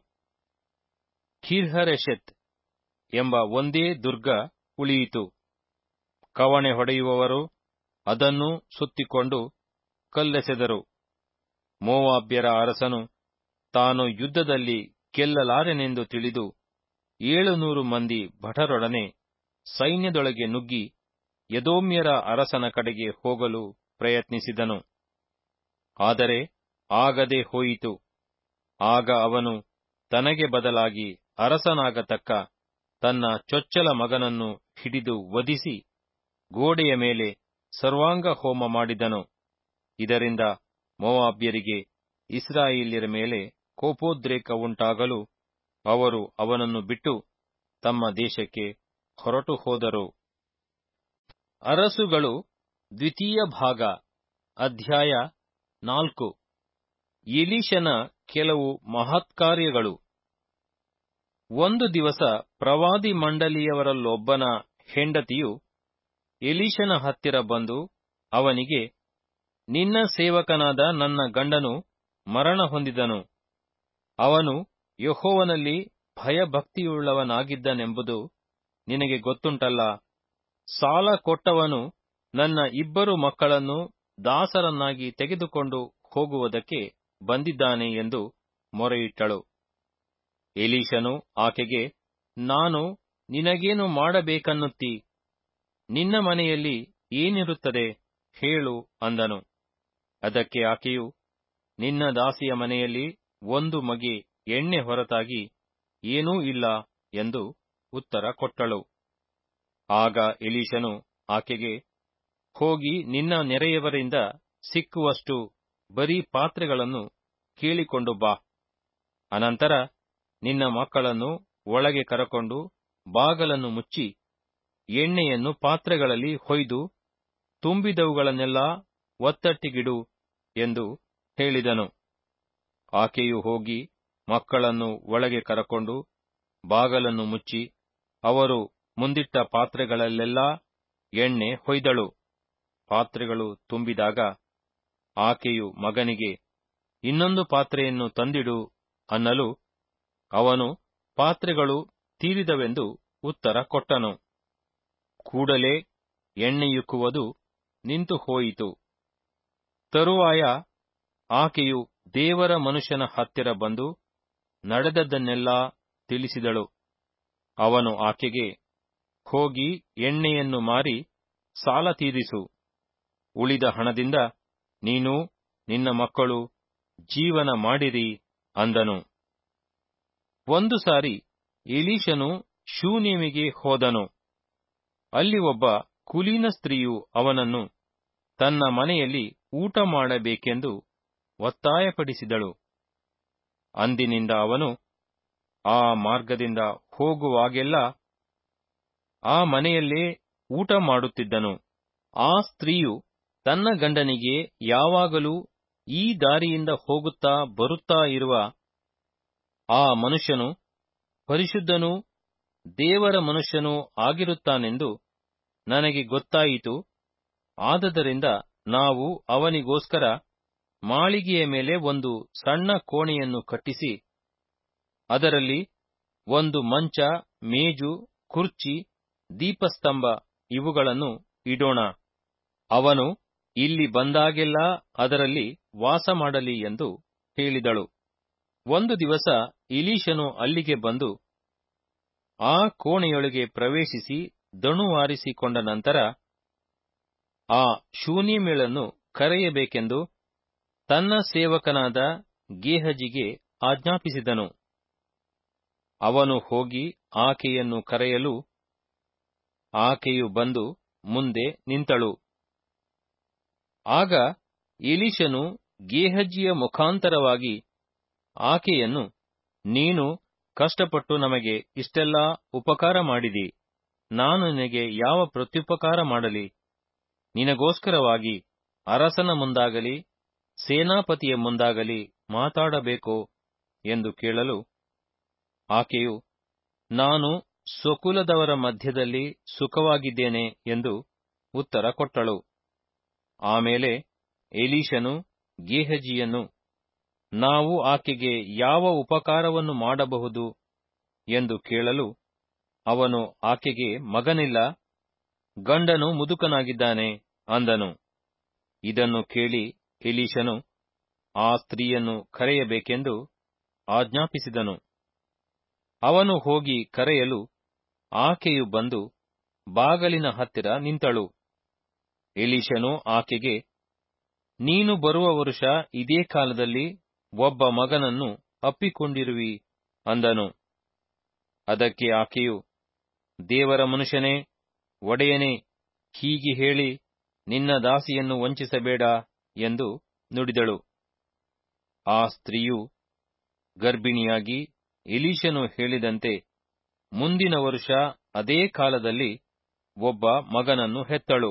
ಕೀರ್ಹರೆಷೆತ್ ಎಂಬ ಒಂದೇ ದುರ್ಗ ಉಳಿಯಿತು ಕವಣೆ ಹೊಡೆಯುವವರು ಅದನ್ನೂ ಸುತ್ತಿಕೊಂಡು ಕಲ್ಲೆಸೆದರು ಮೋವಾಬ್ಯರ ಅರಸನು ತಾನು ಯುದ್ಧದಲ್ಲಿ ಗೆಲ್ಲಲಾರೆನೆಂದು ತಿಳಿದು ಏಳುನೂರು ಮಂದಿ ಭಟರೊಡನೆ ಸೈನ್ಯದೊಳಗೆ ನುಗ್ಗಿ ಯದೋಮ್ಯರ ಅರಸನ ಕಡೆಗೆ ಹೋಗಲು ಪ್ರಯತ್ನಿಸಿದನು ಆದರೆ ಆಗದೆ ಹೋಯಿತು ಆಗ ಅವನು ತನಗೆ ಬದಲಾಗಿ ಅರಸನಾಗತಕ್ಕ ತನ್ನ ಚೊಚ್ಚಲ ಮಗನನ್ನು ಹಿಡಿದು ವಧಿಸಿ ಗೋಡೆಯ ಮೇಲೆ ಸರ್ವಾಂಗ ಹೋಮ ಮಾಡಿದನು ಇದರಿಂದ ಮೋವಾಬ್ಯರಿಗೆ ಇಸ್ರಾಯೇಲ್ಯರ ಮೇಲೆ ಕೋಪೋದ್ರೇಕ ಉಂಟಾಗಲು ಅವರು ಅವನನ್ನು ಬಿಟ್ಟು ತಮ್ಮ ದೇಶಕ್ಕೆ ಹೊರಟು ಹೋದರು ಅರಸುಗಳು ದ್ವಿತೀಯ ಭಾಗ ಅಧ್ಯಾಯ ನಾಲ್ಕು ಎಲೀಶನ ಕೆಲವು ಮಹತ್ಕಾರ್ಯಗಳು ಒಂದು ದಿವಸ ಪ್ರವಾದಿ ಮಂಡಲಿಯವರಲ್ಲೊಬ್ಬನ ಹೆಂಡತಿಯು ಎಲೀಶನ ಹತ್ತಿರ ಬಂದು ಅವನಿಗೆ ನಿನ್ನ ಸೇವಕನಾದ ನನ್ನ ಗಂಡನು ಮರಣ ಹೊಂದಿದನು ಅವನು ಯಹೋವನಲ್ಲಿ ಭಯಭಕ್ತಿಯುಳ್ಳವನಾಗಿದ್ದನೆಂಬುದು ನಿನಗೆ ಗೊತ್ತುಂಟಲ್ಲ ಸಾಲ ಕೊಟ್ಟವನು ನನ್ನ ಇಬ್ಬರು ಮಕ್ಕಳನ್ನು ದಾಸರನ್ನಾಗಿ ತೆಗೆದುಕೊಂಡು ಹೋಗುವುದಕ್ಕೆ ಬಂದಿದ್ದಾನೆ ಎಂದು ಮೊರೆಯಿಟ್ಟಳು ಎಲೀಶನು ಆಕೆಗೆ ನಾನು ನಿನಗೇನು ಮಾಡಬೇಕನ್ನುತ್ತಿ ನಿನ್ನ ಮನೆಯಲ್ಲಿ ಏನಿರುತ್ತದೆ ಹೇಳು ಅಂದನು ಅದಕ್ಕೆ ಆಕೆಯು ನಿನ್ನ ದಾಸಿಯ ಮನೆಯಲ್ಲಿ ಒಂದು ಮಗೆ ಎಣ್ಣೆ ಹೊರತಾಗಿ ಏನೂ ಇಲ್ಲ ಎಂದು ಉತ್ತರ ಕೊಟ್ಟಳು ಆಗ ಎಲೀಶನು ಆಕೆಗೆ ಹೋಗಿ ನಿನ್ನ ನೆರೆಯವರಿಂದ ಸಿಕ್ಕುವಷ್ಟು ಬರೀ ಪಾತ್ರೆಗಳನ್ನು ಕೇಳಿಕೊಂಡು ಬಾ ಅನಂತರ ನಿನ್ನ ಮಕ್ಕಳನ್ನು ಒಳಗೆ ಕರಕೊಂಡು ಬಾಗಲನ್ನು ಮುಚ್ಚಿ ಎಣ್ಣೆಯನ್ನು ಪಾತ್ರೆಗಳಲ್ಲಿ ಹೊಯ್ದು ತುಂಬಿದವುಗಳನ್ನೆಲ್ಲ ಒತ್ತಟ್ಟಿಗಿಡು ಎಂದು ಹೇಳಿದನು ಆಕೆಯು ಹೋಗಿ ಮಕ್ಕಳನ್ನು ಒಳಗೆ ಕರಕೊಂಡು ಬಾಗಲನ್ನು ಮುಚ್ಚಿ ಅವರು ಮುಂದಿಟ್ಟ ಪಾತ್ರೆಗಳಲ್ಲೆಲ್ಲ ಎಣ್ಣೆ ಹೊಯ್ದಳು ಪಾತ್ರೆಗಳು ತುಂಬಿದಾಗ ಆಕೆಯು ಮಗನಿಗೆ ಇನ್ನೊಂದು ಪಾತ್ರೆಯನ್ನು ತಂದಿಡು ಅನ್ನಲು ಅವನು ಪಾತ್ರೆಗಳು ತೀರಿದವೆಂದು ಉತ್ತರ ಕೊಟ್ಟನು ಕೂಡಲೇ ಎಣ್ಣೆಯುಕ್ಕುವುದು ನಿಂತು ಹೋಯಿತು ತರುವಾಯ ಆಕೆಯು ದೇವರ ಮನುಷ್ಯನ ಹತ್ತಿರ ಬಂದು ನಡೆದದ್ದನ್ನೆಲ್ಲ ತಿಳಿಸಿದಳು ಅವನು ಆಕೆಗೆ ಹೋಗಿ ಎಣ್ಣೆಯನ್ನು ಮಾರಿ ಸಾಲ ತೀರಿಸು ಉಳಿದ ಹಣದಿಂದ ನೀನು ನಿನ್ನ ಮಕ್ಕಳು ಜೀವನ ಮಾಡಿರಿ ಅಂದನು ಒಂದು ಸಾರಿ ಎಲೀಶನು ಶೂನ್ಯಮಿಗೆ ಹೋದನು ಅಲ್ಲಿ ಒಬ್ಬ ಕುಲೀನ ಸ್ತ್ರೀಯು ಅವನನ್ನು ತನ್ನ ಮನೆಯಲ್ಲಿ ಊಟ ಮಾಡಬೇಕೆಂದು ಒತ್ತಾಯಪಡಿಸಿದಳು ಅಂದಿನಿಂದ ಅವನು ಆ ಮಾರ್ಗದಿಂದ ಹೋಗುವಾಗೆಲ್ಲ ಆ ಮನೆಯಲ್ಲೇ ಊಟ ಮಾಡುತ್ತಿದ್ದನು ಆ ಸ್ತ್ರೀಯು ತನ್ನ ಗಂಡನಿಗೆ ಯಾವಾಗಲೂ ಈ ದಾರಿಯಿಂದ ಹೋಗುತ್ತಾ ಬರುತ್ತಾ ಇರುವ ಆ ಮನುಷ್ಯನು ಪರಿಶುದ್ಧನೂ ದೇವರ ಮನುಷ್ಯನೂ ಆಗಿರುತ್ತಾನೆಂದು ನನಗೆ ಗೊತ್ತಾಯಿತು ಆದದರಿಂದ ನಾವು ಅವನಿಗೋಸ್ಕರ ಮಾಳಿಗೆಯ ಮೇಲೆ ಒಂದು ಸಣ್ಣ ಕೋಣೆಯನ್ನು ಕಟ್ಟಿಸಿ ಅದರಲ್ಲಿ ಒಂದು ಮಂಚ ಮೇಜು ಕುರ್ಚಿ ದೀಪಸ್ತಂಭ ಇವುಗಳನ್ನು ಇಡೋಣ ಅವನು ಇಲ್ಲಿ ಬಂದಾಗೆಲ್ಲ ಅದರಲ್ಲಿ ವಾಸ ಮಾಡಲಿ ಎಂದು ಹೇಳಿದಳು ಒಂದು ದಿವಸ ಇಲೀಶನು ಅಲ್ಲಿಗೆ ಬಂದು ಆ ಕೋಣೆಯೊಳಗೆ ಪ್ರವೇಶಿಸಿ ದಣುವಾರಿಸಿಕೊಂಡ ನಂತರ ಆ ಶೂನ್ಯಮೇಳನ್ನು ಕರೆಯಬೇಕೆಂದು ತನ್ನ ಸೇವಕನಾದ ಗೇಹಜಿಗೆ ಆಜ್ಞಾಪಿಸಿದನು ಅವನು ಹೋಗಿ ಆಕೆಯನ್ನು ಕರೆಯಲು ಆಕೆಯು ಬಂದು ಮುಂದೆ ನಿಂತಳು ಆಗ ಎಲಿಶನು ಗೇಹಜಿಯ ಮುಖಾಂತರವಾಗಿ ಆಕೆಯನ್ನು ನೀನು ಕಷ್ಟಪಟ್ಟು ನಮಗೆ ಇಷ್ಟೆಲ್ಲಾ ಉಪಕಾರ ಮಾಡಿದಿ ನಾನು ನಿನಗೆ ಯಾವ ಪ್ರತ್ಯುಪಕಾರ ಮಾಡಲಿ ನಿನಗೋಸ್ಕರವಾಗಿ ಅರಸನ ಮುಂದಾಗಲಿ ಸೇನಾಪತಿಯ ಮುಂದಾಗಲಿ ಮಾತಾಡಬೇಕೋ ಎಂದು ಕೇಳಲು ಆಕೆಯು ನಾನು ಸ್ವಕುಲದವರ ಮಧ್ಯದಲ್ಲಿ ಸುಖವಾಗಿದ್ದೇನೆ ಎಂದು ಉತ್ತರ ಕೊಟ್ಟಳು ಆಮೇಲೆ ಎಲೀಶನು ಗೇಹಜಿಯನ್ನು ನಾವು ಆಕೆಗೆ ಯಾವ ಉಪಕಾರವನ್ನು ಮಾಡಬಹುದು ಎಂದು ಕೇಳಲು ಅವನು ಆಕೆಗೆ ಮಗನಿಲ್ಲ ಗಂಡನು ಮುದುಕನಾಗಿದ್ದಾನೆ ಅಂದನು ಇದನ್ನು ಕೇಳಿ ಎಲೀಶನು ಆ ಸ್ತ್ರೀಯನ್ನು ಕರೆಯಬೇಕೆಂದು ಆಜ್ಞಾಪಿಸಿದನು ಅವನು ಹೋಗಿ ಕರೆಯಲು ಆಕೆಯು ಬಂದು ಬಾಗಲಿನ ಹತ್ತಿರ ನಿಂತಳು ಎಲೀಶನು ಆಕೆಗೆ ನೀನು ಬರುವ ವರುಷ ಇದೇ ಕಾಲದಲ್ಲಿ ಒಬ್ಬ ಮಗನನ್ನು ಅಪ್ಪಿಕೊಂಡಿರುವಿ ಅಂದನು ಅದಕ್ಕೆ ಆಕೆಯು ದೇವರ ಮನುಷ್ಯನೇ ಒಡೆಯನೇ ಹೀಗೆ ಹೇಳಿ ನಿನ್ನ ದಾಸಿಯನ್ನು ವಂಚಿಸಬೇಡ ಎಂದು ನುಡಿದಳು ಆ ಸ್ತ್ರೀಯು ಗರ್ಭಿಣಿಯಾಗಿ ಎಲೀಶನು ಹೇಳಿದಂತೆ ಮುಂದಿನ ವರುಷ ಅದೇ ಕಾಲದಲ್ಲಿ ಒಬ್ಬ ಮಗನನ್ನು ಹೆತ್ತಳು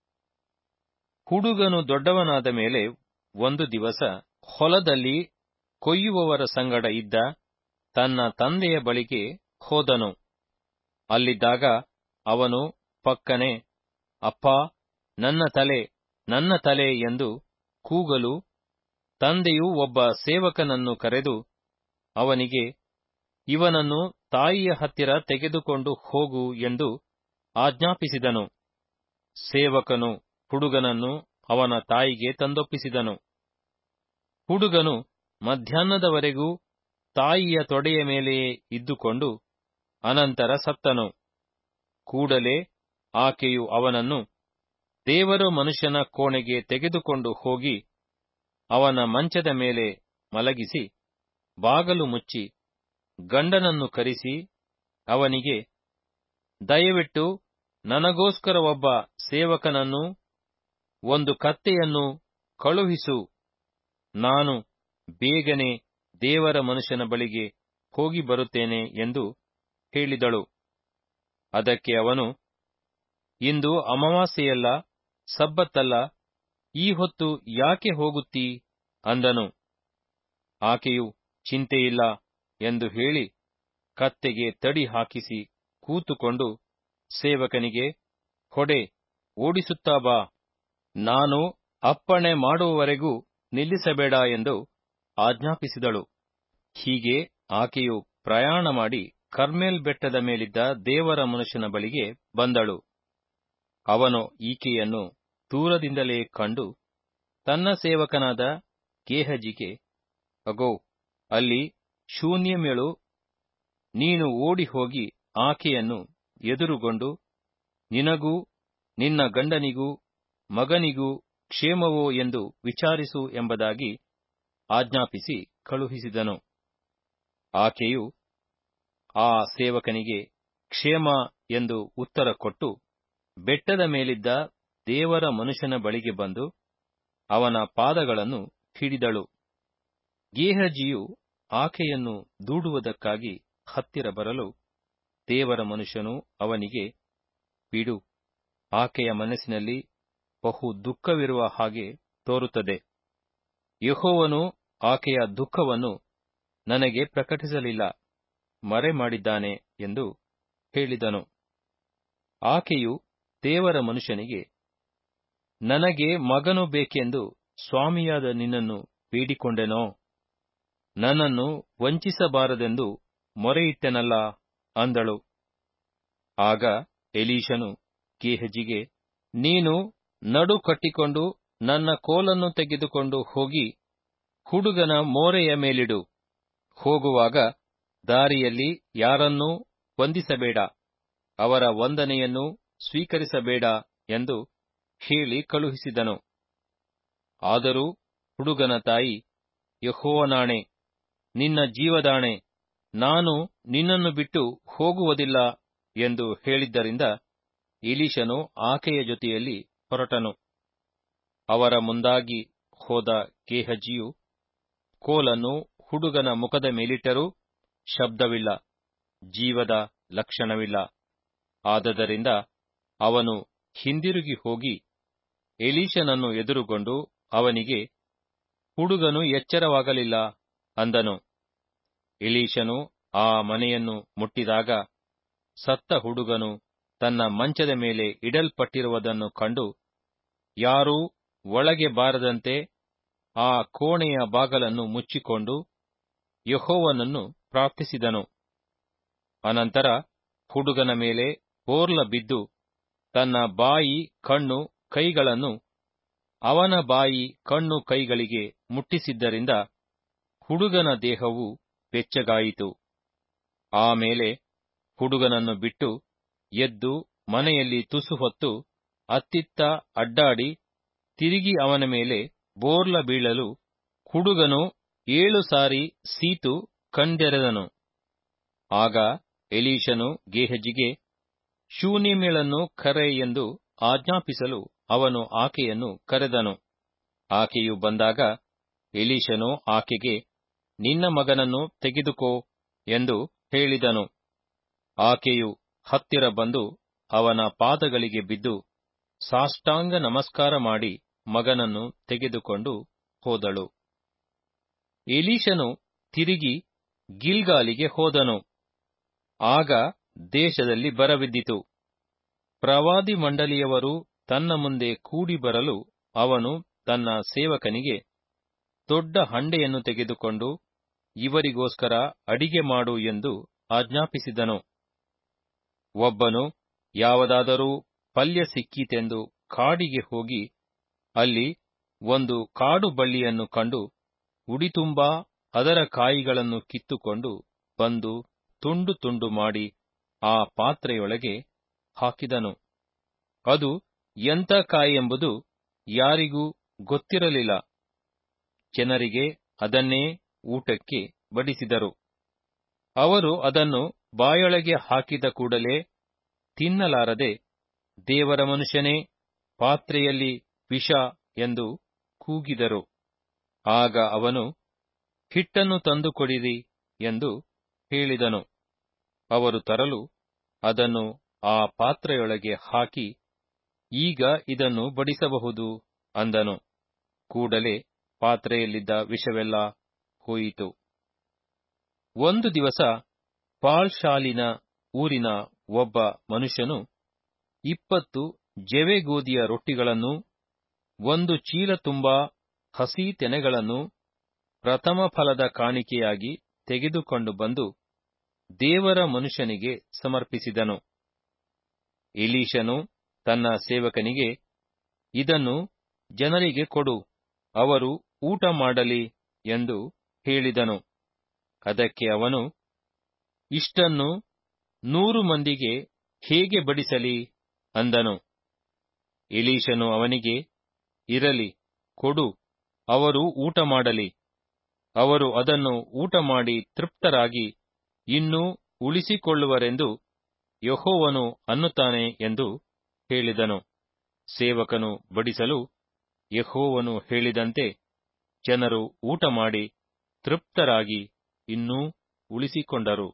ಹುಡುಗನು ದೊಡ್ಡವನಾದ ಮೇಲೆ ಒಂದು ದಿವಸ ಹೊಲದಲ್ಲಿ ಕೊಯ್ಯುವವರ ಸಂಗಡ ಇದ್ದ ತನ್ನ ತಂದೆಯ ಬಳಿಗೆ ಹೋದನು ಅಲ್ಲಿದ್ದಾಗ ಅವನು ಪಕ್ಕನೆ ಅಪ್ಪ ನನ್ನ ತಲೆ ನನ್ನ ತಲೆ ಎಂದು ಕೂಗಲು ತಂದೆಯು ಒಬ್ಬ ಸೇವಕನನ್ನು ಕರೆದು ಅವನಿಗೆ ಇವನನ್ನು ತಾಯಿಯ ಹತ್ತಿರ ತೆಗೆದುಕೊಂಡು ಹೋಗು ಎಂದು ಆಜ್ಞಾಪಿಸಿದನು ಸೇವಕನು ಹುಡುಗನನ್ನು ಅವನ ತಾಯಿಗೆ ತಂದೊಪ್ಪಿಸಿದನು ಹುಡುಗನು ಮಧ್ಯಾಹ್ನದವರೆಗೂ ತಾಯಿಯ ತೊಡೆಯ ಮೇಲೆಯೇ ಇದ್ದುಕೊಂಡು ಅನಂತರ ಸತ್ತನು ಕೂಡಲೇ ಆಕೆಯು ಅವನನ್ನು ದೇವರು ಮನುಷ್ಯನ ಕೋಣೆಗೆ ತೆಗೆದುಕೊಂಡು ಹೋಗಿ ಅವನ ಮಂಚದ ಮೇಲೆ ಮಲಗಿಸಿ ಬಾಗಲು ಮುಚ್ಚಿ ಗಂಡನನ್ನು ಕರೆಸಿ ಅವನಿಗೆ ದಯವಿಟ್ಟು ನನಗೋಸ್ಕರ ಒಬ್ಬ ಸೇವಕನನ್ನು ಒಂದು ಕತ್ತೆಯನ್ನು ಕಳುಹಿಸು ನಾನು ಬೇಗನೆ ದೇವರ ಮನುಷ್ಯನ ಬಳಿಗೆ ಹೋಗಿ ಬರುತ್ತೇನೆ ಎಂದು ಹೇಳಿದಳು ಅದಕ್ಕೆ ಅವನು ಇಂದು ಅಮಾವಾಸ್ಯೆಯಲ್ಲ ಸಬ್ಬತ್ತಲ್ಲ ಈ ಹೊತ್ತು ಯಾಕೆ ಹೋಗುತ್ತೀ ಅಂದನು ಆಕೆಯು ಚಿಂತೆಯಿಲ್ಲ ಎಂದು ಹೇಳಿ ಕತ್ತೆಗೆ ತಡಿ ಹಾಕಿಸಿ ಕೂತುಕೊಂಡು ಸೇವಕನಿಗೆ ಹೊಡೆ ಓಡಿಸುತ್ತಾ ಬಾ ನಾನು ಅಪ್ಪಣೆ ಮಾಡುವವರೆಗೂ ನಿಲ್ಲಿಸಬೇಡ ಎಂದು ಆಜ್ಞಾಪಿಸಿದಳು ಹೀಗೆ ಆಕೆಯು ಪ್ರಯಾಣ ಮಾಡಿ ಕರ್ಮೇಲ್ ಬೆಟ್ಟದ ಮೇಲಿದ್ದ ದೇವರ ಮನುಷ್ಯನ ಬಳಿಗೆ ಬಂದಳು ಅವನು ಈಕೆಯನ್ನು ದೂರದಿಂದಲೇ ಕಂಡು ತನ್ನ ಸೇವಕನಾದ ಗೇಹಜಿಗೆ ಅಗೋ ಅಲ್ಲಿ ಶೂನ್ಯಮೇಳು ನೀನು ಓಡಿ ಹೋಗಿ ಆಕೆಯನ್ನು ಎದುರುಗೊಂಡು ನಿನಗೂ ನಿನ್ನ ಗಂಡನಿಗೂ ಮಗನಿಗೂ ಕ್ಷೇಮವೋ ಎಂದು ವಿಚಾರಿಸು ಎಂಬುದಾಗಿ ಆಜ್ಞಾಪಿಸಿ ಕಳುಹಿಸಿದನು ಆಕೆಯು ಆ ಸೇವಕನಿಗೆ ಕ್ಷೇಮ ಎಂದು ಉತ್ತರ ಕೊಟ್ಟು ಬೆಟ್ಟದ ಮೇಲಿದ್ದ ದೇವರ ಮನುಷ್ಯನ ಬಳಿಗೆ ಬಂದು ಅವನ ಪಾದಗಳನ್ನು ಹಿಡಿದಳು ಗೇಹಜಿಯು ಆಕೆಯನ್ನು ದೂಡುವುದಕ್ಕಾಗಿ ಹತ್ತಿರ ಬರಲು ದೇವರ ಮನುಷ್ಯನು ಅವನಿಗೆ ಬಿಡು ಆಕೆಯ ಮನಸ್ಸಿನಲ್ಲಿ ಬಹು ದುಃಖವಿರುವ ಹಾಗೆ ತೋರುತ್ತದೆ ಯಹೋವನು ಆಕೆಯ ದುಃಖವನ್ನು ನನಗೆ ಪ್ರಕಟಿಸಲಿಲ್ಲ ಮರೆ ಮಾಡಿದ್ದಾನೆ ಎಂದು ಹೇಳಿದನು ಆಕೆಯು ದೇವರ ಮನುಷ್ಯನಿಗೆ ನನಗೆ ಮಗನು ಬೇಕೆಂದು ಸ್ವಾಮಿಯಾದ ನಿನ್ನನ್ನು ಬೇಡಿಕೊಂಡೆನೋ ನನ್ನನ್ನು ವಂಚಿಸಬಾರದೆಂದು ಮೊರೆಯಿಟ್ಟೆನಲ್ಲ ಅಂದಳು ಆಗ ಎಲೀಶನು ಗೇಹಜಿಗೆ ನೀನು ನಡು ಕಟ್ಟಿಕೊಂಡು ನನ್ನ ಕೋಲನ್ನು ತೆಗೆದುಕೊಂಡು ಹೋಗಿ ಹುಡುಗನ ಮೋರೆಯ ಮೇಲಿಡು ಹೋಗುವಾಗ ದಾರಿಯಲ್ಲಿ ಯಾರನ್ನೂ ವಂದಿಸಬೇಡ ಅವರ ವಂದನೆಯನ್ನು ಸ್ವೀಕರಿಸಬೇಡ ಎಂದು ಹೇಳಿ ಕಳುಹಿಸಿದನು ಆದರೂ ಹುಡುಗನ ತಾಯಿ ಯಹೋವನಾಣೆ ನಿನ್ನ ಜೀವದಾಣೆ ನಾನು ನಿನ್ನನ್ನು ಬಿಟ್ಟು ಹೋಗುವುದಿಲ್ಲ ಎಂದು ಹೇಳಿದ್ದರಿಂದ ಎಲೀಶನು ಆಕೆಯ ಜೊತೆಯಲ್ಲಿ ಹೊರಟನು ಅವರ ಮುಂದಾಗಿ ಹೋದ ಗೇಹಜಿಯು ಕೋಲನ್ನು ಹುಡುಗನ ಮುಖದ ಮೇಲಿಟ್ಟರೂ ಶಬ್ದವಿಲ್ಲ ಜೀವದ ಲಕ್ಷಣವಿಲ್ಲ ಆದದರಿಂದ ಅವನು ಹಿಂದಿರುಗಿ ಹೋಗಿ ಎಲೀಶನನ್ನು ಎದುರುಗೊಂಡು ಅವನಿಗೆ ಹುಡುಗನು ಎಚ್ಚರವಾಗಲಿಲ್ಲ ಅಂದನು ಎಲೀಶನು ಆ ಮನೆಯನ್ನು ಮುಟ್ಟಿದಾಗ ಸತ್ತ ಹುಡುಗನು ತನ್ನ ಮಂಚದ ಮೇಲೆ ಇಡಲ್ಪಟ್ಟಿರುವುದನ್ನು ಕಂಡು ಯಾರೂ ಒಳಗೆ ಬಾರದಂತೆ ಆ ಕೋಣೆಯ ಬಾಗಲನ್ನು ಮುಚ್ಚಿಕೊಂಡು ಯಹೋವನನ್ನು ಪ್ರಾರ್ಥಿಸಿದನು ಅನಂತರ ಹುಡುಗನ ಮೇಲೆ ಬೋರ್ಲ ಬಿದ್ದು ತನ್ನ ಬಾಯಿ ಕಣ್ಣು ಕೈಗಳನ್ನು ಅವನ ಬಾಯಿ ಕಣ್ಣು ಕೈಗಳಿಗೆ ಮುಟ್ಟಿಸಿದ್ದರಿಂದ ಹುಡುಗನ ದೇಹವು ಬೆಚ್ಚಗಾಯಿತು ಆಮೇಲೆ ಹುಡುಗನನ್ನು ಬಿಟ್ಟು ಎದ್ದು ಮನೆಯಲ್ಲಿ ತುಸು ಹೊತ್ತು ಅತ್ತಿತ್ತ ಅಡ್ಡಾಡಿ ತಿರುಗಿ ಅವನ ಮೇಲೆ ಬೋರ್ಲ ಬೀಳಲು ಹುಡುಗನು ಏಳು ಸಾರಿ ಸೀತು ಕಂಡೆರೆದನು ಆಗ ಎಲೀಶನು ಗೇಹಜಿಗೆ ಶೂನೇಮ್ಯಳನ್ನು ಕರೆ ಎಂದು ಆಜ್ಞಾಪಿಸಲು ಅವನು ಆಕೆಯನ್ನು ಕರೆದನು ಆಕೆಯು ಬಂದಾಗ ಎಲೀಶನು ಆಕೆಗೆ ನಿನ್ನ ಮಗನನ್ನು ತೆಗೆದುಕೋ ಎಂದು ಹೇಳಿದನು ಆಕೆಯು ಹತ್ತಿರ ಬಂದು ಅವನ ಪಾದಗಳಿಗೆ ಬಿದ್ದು ಸಾಷ್ಟಾಂಗ ನಮಸ್ಕಾರ ಮಾಡಿ ಮಗನನ್ನು ತೆಗೆದುಕೊಂಡು ಹೋದಳು ಎಲೀಶನು ತಿರುಗಿ ಗಿಲ್ಗಾಲಿಗೆ ಹೋದನು ಆಗ ದೇಶದಲ್ಲಿ ಬರವಿದ್ದಿತು ಪ್ರವಾದಿ ಮಂಡಲಿಯವರು ತನ್ನ ಮುಂದೆ ಕೂಡಿ ಬರಲು ಅವನು ತನ್ನ ಸೇವಕನಿಗೆ ದೊಡ್ಡ ಹಂಡೆಯನ್ನು ತೆಗೆದುಕೊಂಡು ಇವರಿಗೋಸ್ಕರ ಅಡಿಗೆ ಮಾಡು ಎಂದು ಆಜ್ಞಾಪಿಸಿದನು ಒಬ್ಬನು ಯಾವುದಾದರೂ ಪಲ್ಯ ಸಿಕ್ಕೀತೆಂದು ಕಾಡಿಗೆ ಹೋಗಿ ಅಲ್ಲಿ ಒಂದು ಕಾಡು ಬಳ್ಳಿಯನ್ನು ಕಂಡು ಉಡಿತುಂಬಾ ಅದರ ಕಾಯಿಗಳನ್ನು ಕಿತ್ತುಕೊಂಡು ಬಂದು ತುಂಡು ತುಂಡು ಮಾಡಿ ಆ ಪಾತ್ರೆಯೊಳಗೆ ಹಾಕಿದನು ಅದು ಎಂಥ ಕಾಯಿಯೆಂಬುದು ಯಾರಿಗೂ ಗೊತ್ತಿರಲಿಲ್ಲ ಜನರಿಗೆ ಅದನ್ನೇ ಊಟಕ್ಕೆ ಬಡಿಸಿದರು ಅವರು ಅದನ್ನು ಬಾಯೊಳಗೆ ಹಾಕಿದ ಕೂಡಲೇ ತಿನ್ನಲಾರದೆ ದೇವರ ಮನುಷ್ಯನೇ ಪಾತ್ರೆಯಲ್ಲಿ ವಿಷ ಎಂದು ಕೂಗಿದರು ಆಗ ಅವನು ಹಿಟ್ಟನ್ನು ತಂದುಕೊಡಿರಿ ಎಂದು ಹೇಳಿದನು ಅವರು ತರಲು ಅದನ್ನು ಆ ಪಾತ್ರೆಯೊಳಗೆ ಹಾಕಿ ಈಗ ಇದನ್ನು ಬಡಿಸಬಹುದು ಅಂದನು ಕೂಡಲೇ ಪಾತ್ರೆಯಲ್ಲಿದ್ದ ವಿಷವೆಲ್ಲ ಹೋಯಿತು ಒಂದು ದಿವಸ ಪಾಳ್ಶಾಲಿನ ಊರಿನ ಒಬ್ಬ ಮನುಷ್ಯನು ಇಪ್ಪತ್ತು ಜವೆಗೋದಿಯ ರೊಟ್ಟಿಗಳನ್ನು ಒಂದು ಚೀಲ ತುಂಬಾ ಹಸಿ ತೆನೆಗಳನ್ನು ಪ್ರಥಮ ಫಲದ ಕಾಣಿಕೆಯಾಗಿ ತೆಗೆದುಕೊಂಡು ಬಂದು ದೇವರ ಮನುಷ್ಯನಿಗೆ ಸಮರ್ಪಿಸಿದನು ಎಲೀಶನು ತನ್ನ ಸೇವಕನಿಗೆ ಇದನ್ನು ಜನರಿಗೆ ಕೊಡು ಅವರು ಊಟ ಮಾಡಲಿ ಎಂದು ಹೇಳಿದನು ಅದಕ್ಕೆ ಅವನು ಇಷ್ಟನ್ನು ನೂರು ಮಂದಿಗೆ ಹೇಗೆ ಬಡಿಸಲಿ ಅಂದನು ಎಲೀಶನು ಅವನಿಗೆ ಇರಲಿ ಕೊಡು ಅವರು ಊಟ ಮಾಡಲಿ ಅವರು ಅದನ್ನು ಊಟ ಮಾಡಿ ತೃಪ್ತರಾಗಿ ಇನ್ನೂ ಉಳಿಸಿಕೊಳ್ಳುವರೆಂದು ಯಹೋವನು ಅನ್ನುತ್ತಾನೆ ಎಂದು ಹೇಳಿದನು ಸೇವಕನು ಬಡಿಸಲು ಯಹೋವನು ಹೇಳಿದಂತೆ ಜನರು ಊಟ ಮಾಡಿ ತೃಪ್ತರಾಗಿ ಇನ್ನೂ ಉಳಿಸಿಕೊಂಡರು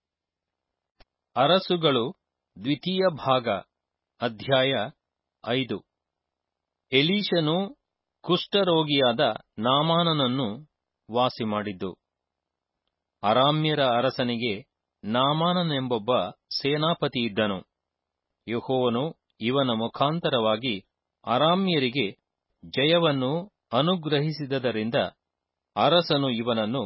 ಅರಸುಗಳು ದ್ವಿತೀಯ ಭಾಗ ಅಧ್ಯಾಯ ಐದು ಎಲೀಶನು ಕುಷ್ಠರೋಗಿಯಾದ ನಾಮಾನನನ್ನು ವಾಸಿಮಾಡಿದ್ದು ಅರಾಮ್ಯರ ಅರಸನಿಗೆ ನಾಮಾನನೆಂಬೊಬ್ಬ ಸೇನಾಪತಿಯಿದ್ದನು ಯಹೋವನು ಇವನ ಮುಖಾಂತರವಾಗಿ ಅರಾಮ್ಯರಿಗೆ ಜಯವನ್ನು ಅನುಗ್ರಹಿಸಿದದರಿಂದ ಅರಸನು ಇವನನ್ನು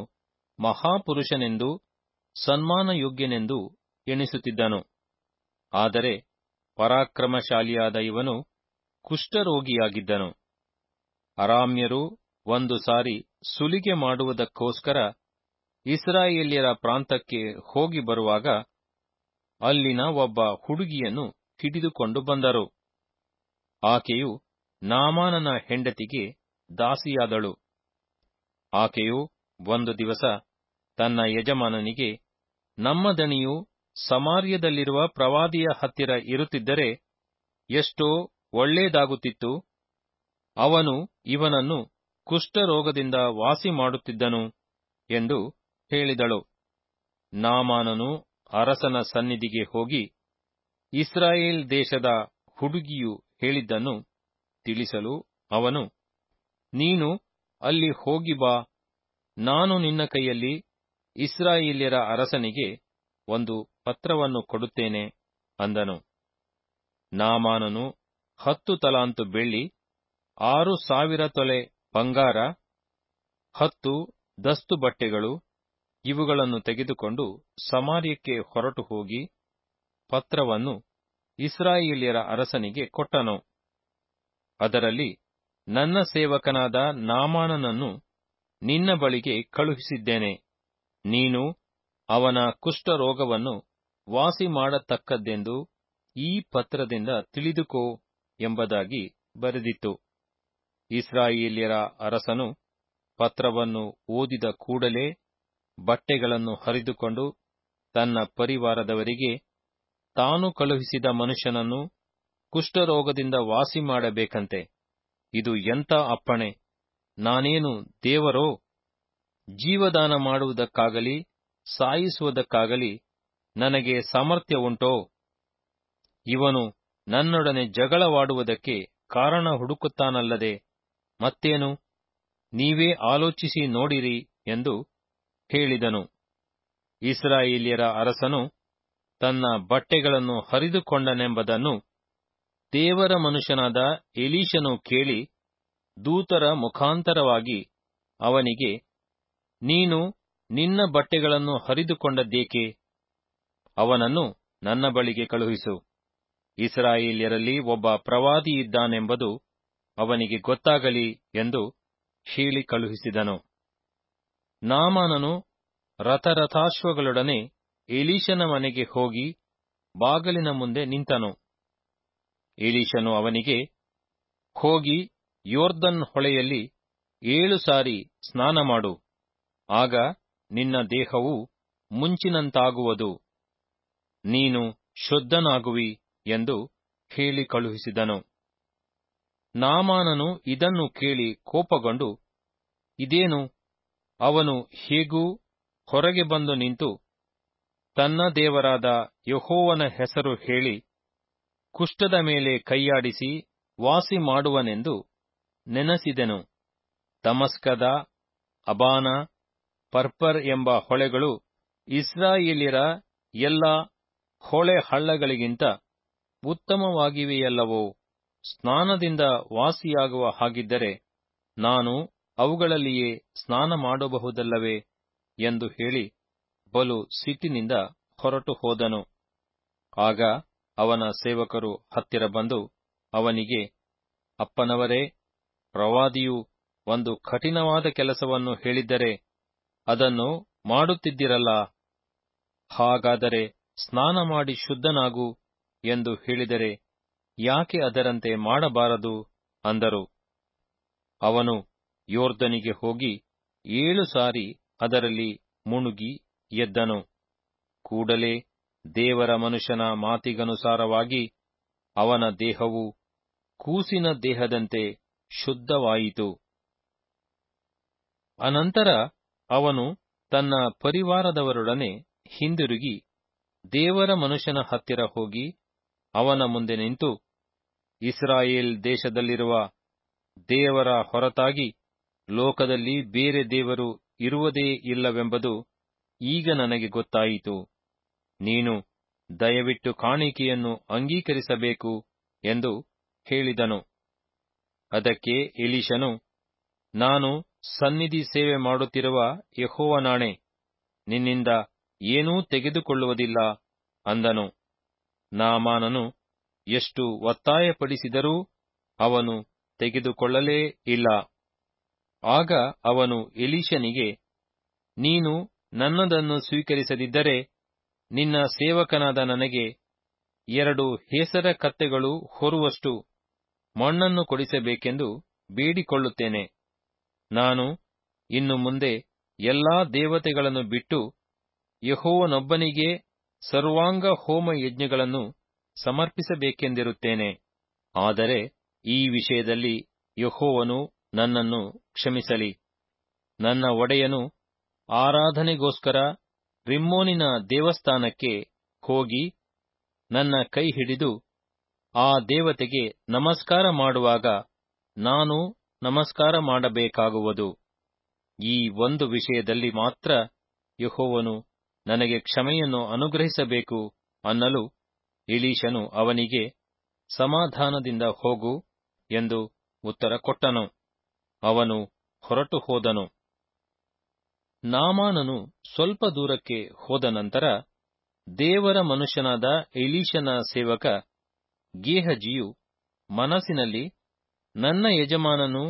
ಮಹಾಪುರುಷನೆಂದು ಸನ್ಮಾನಯೋಗ್ಯನೆಂದು ಎಣಿಸುತ್ತಿದ್ದನು ಆದರೆ ಪರಾಕ್ರಮಶಾಲಿಯಾದ ಇವನು ಕುಷ್ಠರೋಗಿಯಾಗಿದ್ದನು ಅರಾಮ್ಯರು ಒಂದು ಸಾರಿ ಸುಲಿಗೆ ಮಾಡುವುದಕ್ಕೋಸ್ಕರ ಇಸ್ರಾಯೇಲ್ಯರ ಪ್ರಾಂತಕ್ಕೆ ಹೋಗಿ ಬರುವಾಗ ಅಲ್ಲಿನ ಒಬ್ಬ ಹುಡುಗಿಯನ್ನು ಹಿಡಿದುಕೊಂಡು ಬಂದರು ಆಕೆಯು ನಾಮಾನನ ಹೆಂಡತಿಗೆ ದಾಸಿಯಾದಳು ಆಕೆಯು ಒಂದು ದಿವಸ ತನ್ನ ಯಜಮಾನನಿಗೆ ನಮ್ಮ ದಣಿಯು ಸಮಾರ್ಯದಲ್ಲಿರುವ ಪ್ರವಾದಿಯ ಹತ್ತಿರ ಇರುತ್ತಿದ್ದರೆ ಎಷ್ಟೋ ಒಳ್ಳೇದಾಗುತ್ತಿತ್ತು ಅವನು ಇವನನ್ನು ಕುಷ್ಠರೋಗದಿಂದ ವಾಸಿ ಮಾಡುತ್ತಿದ್ದನು ಎಂದು ಹೇಳಿದಳು ನಾಮಾನನು ಅರಸನ ಸನ್ನಿಧಿಗೆ ಹೋಗಿ ಇಸ್ರಾಯೇಲ್ ದೇಶದ ಹುಡುಗಿಯು ಹೇಳಿದ್ದನ್ನು ತಿಳಿಸಲು ಅವನು ನೀನು ಅಲ್ಲಿ ಹೋಗಿ ಬಾ ನಾನು ನಿನ್ನ ಕೈಯಲ್ಲಿ ಇಸ್ರಾಯೇಲ್ಯರ ಅರಸನಿಗೆ ಒಂದು ಪತ್ರವನ್ನು ಕೊಡುತ್ತೇನೆ ಅಂದನು ನಾಮಾನನು ಹತ್ತು ತಲಾಂತು ಬೆಳ್ಳಿ ಆರು ಸಾವಿರ ತೊಲೆ ಬಂಗಾರ ಹತ್ತು ದಸ್ತು ಬಟ್ಟೆಗಳು ಇವುಗಳನ್ನು ತೆಗೆದುಕೊಂಡು ಸಮಾರ್ಯಕ್ಕೆ ಹೊರಟು ಹೋಗಿ ಪತ್ರವನ್ನು ಇಸ್ರಾಯೇಲ್ಯರ ಅರಸನಿಗೆ ಕೊಟ್ಟನು ಅದರಲ್ಲಿ ನನ್ನ ಸೇವಕನಾದ ನಾಮಾನನನ್ನು ನಿನ್ನ ಬಳಿಗೆ ಕಳುಹಿಸಿದ್ದೇನೆ ನೀನು ಅವನ ಕುಷ್ಠರೋಗವನ್ನು ವಾಸಿ ಮಾಡತಕ್ಕದ್ದೆಂದು ಈ ಪತ್ರದಿಂದ ತಿಳಿದುಕೋ ಎಂಬುದಾಗಿ ಬರೆದಿತ್ತು ಇಸ್ರಾಯೇಲ್ಯರ ಅರಸನು ಪತ್ರವನ್ನು ಓದಿದ ಕೂಡಲೇ ಬಟ್ಟೆಗಳನ್ನು ಹರಿದುಕೊಂಡು ತನ್ನ ಪರಿವಾರದವರಿಗೆ ತಾನು ಕಳುಹಿಸಿದ ಮನುಷ್ಯನನ್ನು ಕುಷ್ಠರೋಗದಿಂದ ವಾಸಿ ಮಾಡಬೇಕಂತೆ ಇದು ಎಂಥ ಅಪ್ಪಣೆ ನಾನೇನು ದೇವರೋ ಜೀವದಾನ ಮಾಡುವುದಕ್ಕಾಗಲಿ ಸಾಯಿಸುವುದಕ್ಕಾಗಲಿ ನನಗೆ ಸಾಮರ್ಥ್ಯ ಉಂಟೋ ಇವನು ನನ್ನೊಡನೆ ಜಗಳವಾಡುವುದಕ್ಕೆ ಕಾರಣ ಹುಡುಕುತ್ತಾನಲ್ಲದೆ ಮತ್ತೇನು ನೀವೇ ಆಲೋಚಿಸಿ ನೋಡಿರಿ ಎಂದು ಹೇಳಿದನು ಇಸ್ರಾಯೇಲ್ಯರ ಅರಸನು ತನ್ನ ಬಟ್ಟೆಗಳನ್ನು ಹರಿದುಕೊಂಡನೆಂಬುದನ್ನು ದೇವರ ಮನುಷ್ಯನಾದ ಎಲೀಶನು ಕೇಳಿ ದೂತರ ಮುಖಾಂತರವಾಗಿ ಅವನಿಗೆ ನೀನು ನಿನ್ನ ಬಟ್ಟೆಗಳನ್ನು ಹರಿದುಕೊಂಡದ್ದೇಕೆ ಅವನನ್ನು ನನ್ನ ಬಳಿಗೆ ಕಳುಹಿಸು ಇಸ್ರಾಯೇಲ್ಯರಲ್ಲಿ ಒಬ್ಬ ಪ್ರವಾದಿ ಇದ್ದಾನೆಂಬುದು ಅವನಿಗೆ ಗೊತ್ತಾಗಲಿ ಎಂದು ಹೇಳಿ ಕಳುಹಿಸಿದನು ನಾಮಾನನು ರಥರಥಾಶ್ವಗಳೊಡನೆ ಎಲೀಶನ ಮನೆಗೆ ಹೋಗಿ ಬಾಗಲಿನ ಮುಂದೆ ನಿಂತನು ಎಲೀಶನು ಅವನಿಗೆ ಹೋಗಿ ಯೋರ್ದನ್ ಹೊಳೆಯಲ್ಲಿ ಏಳು ಸಾರಿ ಸ್ನಾನ ಮಾಡು ಆಗ ನಿನ್ನ ದೇಹವು ಮುಂಚಿನಂತಾಗುವುದು ನೀನು ಶುದ್ಧನಾಗುವಿ ಎಂದು ಹೇಳಿ ಕಳುಹಿಸಿದನು ನಾಮಾನನು ಇದನ್ನು ಕೇಳಿ ಕೋಪಗೊಂಡು ಇದೇನು ಅವನು ಹೇಗೂ ಹೊರಗೆ ಬಂದು ನಿಂತು ತನ್ನ ದೇವರಾದ ಯಹೋವನ ಹೆಸರು ಹೇಳಿ ಕುಷ್ಠದ ಮೇಲೆ ಕೈಯಾಡಿಸಿ ವಾಸಿ ಮಾಡುವನೆಂದು ನೆನಸಿದೆನು ತಮಸ್ಕದ ಅಬಾನ ಪರ್ಪರ್ ಎಂಬ ಹೊಳೆಗಳು ಇಸ್ರಾಯೇಲ್ಯರ ಎಲ್ಲ ಹೊಳೆ ಹಳ್ಳಗಳಿಗಿಂತ ಉತ್ತಮವಾಗಿವೆಯಲ್ಲವೋ ಸ್ನಾನದಿಂದ ವಾಸಿಯಾಗುವ ಹಾಗಿದ್ದರೆ ನಾನು ಅವುಗಳಲ್ಲಿಯೇ ಸ್ನಾನ ಮಾಡಬಹುದಲ್ಲವೇ ಎಂದು ಹೇಳಿ ಬಲು ಸಿಟ್ಟಿನಿಂದ ಹೊರಟು ಹೋದನು ಆಗ ಅವನ ಸೇವಕರು ಹತ್ತಿರ ಬಂದು ಅವನಿಗೆ ಅಪ್ಪನವರೇ ಪ್ರವಾದಿಯು ಒಂದು ಕಠಿಣವಾದ ಕೆಲಸವನ್ನು ಹೇಳಿದ್ದರೆ ಅದನ್ನು ಮಾಡುತ್ತಿದ್ದಿರಲ್ಲ ಹಾಗಾದರೆ ಸ್ನಾನ ಮಾಡಿ ಶುದ್ಧನಾಗು ಎಂದು ಹೇಳಿದರೆ ಯಾಕೆ ಅದರಂತೆ ಮಾಡಬಾರದು ಅಂದರು ಅವನು ಯೋರ್ದನಿಗೆ ಹೋಗಿ ಏಳು ಸಾರಿ ಅದರಲ್ಲಿ ಮುಣುಗಿ ಎದ್ದನು ಕೂಡಲೇ ದೇವರ ಮನುಷ್ಯನ ಮಾತಿಗನುಸಾರವಾಗಿ ಅವನ ದೇಹವು ಕೂಸಿನ ದೇಹದಂತೆ ಶುದ್ಧವಾಯಿತು ಅನಂತರ ಅವನು ತನ್ನ ಪರಿವಾರದವರೊಡನೆ ಹಿಂದಿರುಗಿ ದೇವರ ಮನುಷ್ಯನ ಹತ್ತಿರ ಹೋಗಿ ಅವನ ಮುಂದೆ ನಿಂತು ಇಸ್ರಾಯೇಲ್ ದೇಶದಲ್ಲಿರುವ ದೇವರ ಹೊರತಾಗಿ ಲೋಕದಲ್ಲಿ ಬೇರೆ ದೇವರು ಇರುವುದೇ ಇಲ್ಲವೆಂಬುದು ಈಗ ನನಗೆ ಗೊತ್ತಾಯಿತು ನೀನು ದಯವಿಟ್ಟು ಕಾಣಿಕೆಯನ್ನು ಅಂಗೀಕರಿಸಬೇಕು ಎಂದು ಹೇಳಿದನು ಅದಕ್ಕೆ ಎಲೀಶನು ನಾನು ಸನ್ನಿಧಿ ಸೇವೆ ಮಾಡುತ್ತಿರುವ ಯಹೋವನಾಣೆ ನಿನ್ನಿಂದ ಏನೂ ತೆಗೆದುಕೊಳ್ಳುವುದಿಲ್ಲ ಅಂದನು ನಾಮಾನನು ಎಷ್ಟು ಒತ್ತಾಯಪಡಿಸಿದರೂ ಅವನು ತೆಗೆದುಕೊಳ್ಳಲೇ ಇಲ್ಲ ಆಗ ಅವನು ಎಲೀಶನಿಗೆ ನೀನು ನನ್ನದನ್ನು ಸ್ವೀಕರಿಸದಿದ್ದರೆ ನಿನ್ನ ಸೇವಕನಾದ ನನಗೆ ಎರಡು ಹೇಸರ ಕತ್ತೆಗಳು ಹೊರುವಷ್ಟು ಮಣ್ಣನ್ನು ಕೊಡಿಸಬೇಕೆಂದು ಬೇಡಿಕೊಳ್ಳುತ್ತೇನೆ ನಾನು ಇನ್ನು ಮುಂದೆ ಎಲ್ಲಾ ದೇವತೆಗಳನ್ನು ಬಿಟ್ಟು ಯಹೋವನೊಬ್ಬನಿಗೆ ಸರ್ವಾಂಗ ಹೋಮ ಯಜ್ಞಗಳನ್ನು ಸಮರ್ಪಿಸಬೇಕೆಂದಿರುತ್ತೇನೆ ಆದರೆ ಈ ವಿಷಯದಲ್ಲಿ ಯಹೋವನು ನನ್ನನ್ನು ಕ್ಷಮಿಸಲಿ ನನ್ನ ಒಡೆಯನು ಆರಾಧನೆಗೋಸ್ಕರ ರಿಮ್ಮೋನಿನ ದೇವಸ್ಥಾನಕ್ಕೆ ಹೋಗಿ ನನ್ನ ಕೈ ಹಿಡಿದು ಆ ದೇವತೆಗೆ ನಮಸ್ಕಾರ ಮಾಡುವಾಗ ನಾನು ನಮಸ್ಕಾರ ಮಾಡಬೇಕಾಗುವುದು ಈ ಒಂದು ವಿಷಯದಲ್ಲಿ ಮಾತ್ರ ಯಹೋವನು ನನಗೆ ಕ್ಷಮೆಯನ್ನು ಅನುಗ್ರಹಿಸಬೇಕು ಅನ್ನಲು ಎಲೀಶನು ಅವನಿಗೆ ಸಮಾಧಾನದಿಂದ ಹೋಗು ಎಂದು ಉತ್ತರ ಕೊಟ್ಟನು ಅವನು ಹೊರಟು ಹೋದನು ನಾಮಾನನು ಸ್ವಲ್ಪ ದೂರಕ್ಕೆ ಹೋದ ನಂತರ ದೇವರ ಮನುಷ್ಯನಾದ ಎಲೀಶನ ಸೇವಕ ಗೇಹಜಿಯು ಮನಸ್ಸಿನಲ್ಲಿ ನನ್ನ ಯಜಮಾನನು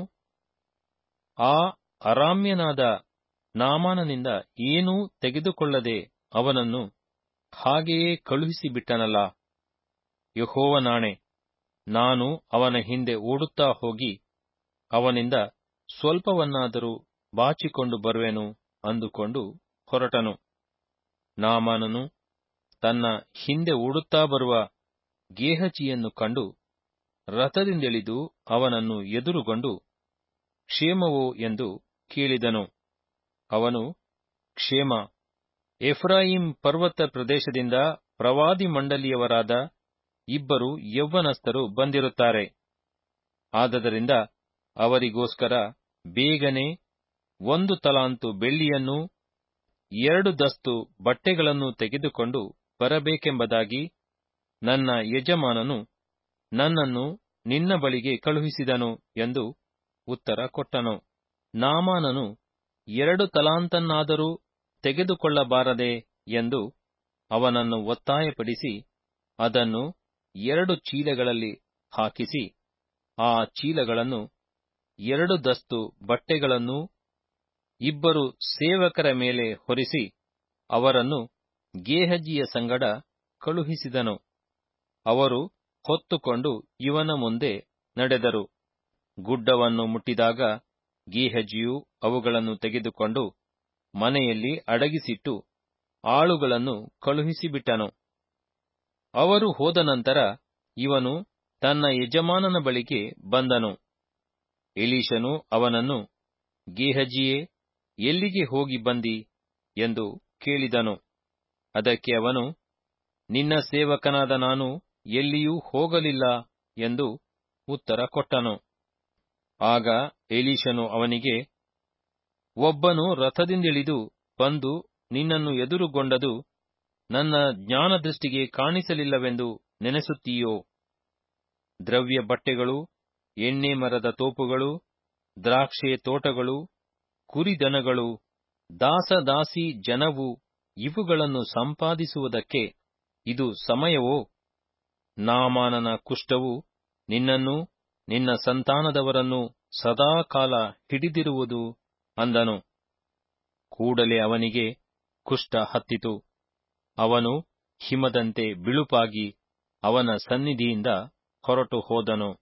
ಆ ಅರಾಮ್ಯನಾದ ನಾಮಾನನಿಂದ ಏನೂ ತೆಗೆದುಕೊಳ್ಳದೆ ಅವನನ್ನು ಹಾಗೆಯೇ ಕಳುಹಿಸಿಬಿಟ್ಟನಲ್ಲ ಯಹೋವನಾಣೆ ನಾನು ಅವನ ಹಿಂದೆ ಓಡುತ್ತಾ ಹೋಗಿ ಅವನಿಂದ ಸ್ವಲ್ಪವನ್ನಾದರೂ ಬಾಚಿಕೊಂಡು ಬರುವೆನು ಅಂದುಕೊಂಡು ಹೊರಟನು ನಾಮಾನನು ತನ್ನ ಹಿಂದೆ ಓಡುತ್ತಾ ಬರುವ ಗೇಹಚಿಯನ್ನು ಕಂಡು ರಥದಿಂದಿಳಿದು ಅವನನ್ನು ಎದುರುಗೊಂಡು ಕ್ಷೇಮವೋ ಎಂದು ಕೇಳಿದನು ಅವನು ಕ್ಷೇಮ ಎಫ್ರಾಯಿಂ ಪರ್ವತ ಪ್ರದೇಶದಿಂದ ಪ್ರವಾದಿ ಮಂಡಲಿಯವರಾದ ಇಬ್ಬರು ಯೌವನಸ್ಥರು ಬಂದಿರುತ್ತಾರೆ ಆದದರಿಂದ ಅವರಿಗೋಸ್ಕರ ಬೇಗನೆ ಒಂದು ತಲಾಂತು ಬೆಳ್ಳಿಯನ್ನೂ ಎರಡು ದಸ್ತು ಬಟ್ಟೆಗಳನ್ನು ತೆಗೆದುಕೊಂಡು ಬರಬೇಕೆಂಬುದಾಗಿ ನನ್ನ ಯಜಮಾನನು ನನ್ನನ್ನು ನಿನ್ನ ಬಳಿಗೆ ಕಳುಹಿಸಿದನು ಎಂದು ಉತ್ತರ ಕೊಟ್ಟನು ನಾಮಾನನು ಎರಡು ತಲಾಂತನ್ನಾದರೂ ತೆಗೆದುಕೊಳ್ಳಬಾರದೆ ಎಂದು ಅವನನ್ನು ಒತ್ತಾಯಪಡಿಸಿ ಅದನ್ನು ಎರಡು ಚೀಲಗಳಲ್ಲಿ ಹಾಕಿಸಿ ಆ ಚೀಲಗಳನ್ನು ಎರಡು ದಸ್ತು ಬಟ್ಟೆಗಳನ್ನೂ ಇಬ್ಬರು ಸೇವಕರ ಮೇಲೆ ಹೊರಿಸಿ ಅವರನ್ನು ಗೇಹಜಿಯ ಸಂಗಡ ಕಳುಹಿಸಿದನು ಅವರು ಹೊತ್ತುಕೊಂಡು ಇವನ ಮುಂದೆ ನಡೆದರು ಗುಡ್ಡವನ್ನು ಮುಟ್ಟಿದಾಗ ಗೇಹಜಿಯು ಅವುಗಳನ್ನು ತೆಗೆದುಕೊಂಡು ಮನೆಯಲ್ಲಿ ಅಡಗಿಸಿಟ್ಟು ಆಳುಗಳನ್ನು ಕಳುಹಿಸಿಬಿಟ್ಟನು ಅವರು ಹೋದ ನಂತರ ಇವನು ತನ್ನ ಯಜಮಾನನ ಬಳಿಗೆ ಬಂದನು ಎಲೀಶನು ಅವನನ್ನು ಗೇಹಜಿಯೇ ಎಲ್ಲಿಗೆ ಹೋಗಿ ಬಂದಿ ಎಂದು ಕೇಳಿದನು ಅದಕ್ಕೆ ಅವನು ನಿನ್ನ ಸೇವಕನಾದ ನಾನು ಎಲ್ಲಿಯೂ ಹೋಗಲಿಲ್ಲ ಎಂದು ಉತ್ತರ ಕೊಟ್ಟನು ಆಗ ಎಲೀಶನು ಅವನಿಗೆ ಒಬ್ಬನು ರಥದಿಂದಿಳಿದು ಬಂದು ನಿನ್ನನ್ನು ಎದುರುಗೊಂಡದು ನನ್ನ ಜ್ಞಾನದೃಷ್ಟಿಗೆ ಕಾಣಿಸಲಿಲ್ಲವೆಂದು ನೆನೆಸುತ್ತೀಯೋ ದ್ರವ್ಯ ಬಟ್ಟೆಗಳು ಎಣ್ಣೆ ಮರದ ತೋಪುಗಳು ದ್ರಾಕ್ಷೆ ತೋಟಗಳು ಕುರಿದನಗಳು ದಾಸದಾಸಿ ಜನವು ಇವುಗಳನ್ನು ಸಂಪಾದಿಸುವುದಕ್ಕೆ ಇದು ಸಮಯವೋ ನಾಮಾನನ ಕುಷ್ಠವು ನಿನ್ನನ್ನು ನಿನ್ನ ಸಂತಾನದವರನ್ನು ಸದಾಕಾಲ ಹಿಡಿದಿರುವುದು ಅಂದನು ಕೂಡಲೇ ಅವನಿಗೆ ಕುಷ್ಠ ಹತ್ತಿತು ಅವನು ಹಿಮದಂತೆ ಬಿಳುಪಾಗಿ ಅವನ ಸನ್ನಿಧಿಯಿಂದ ಹೊರಟು ಹೋದನು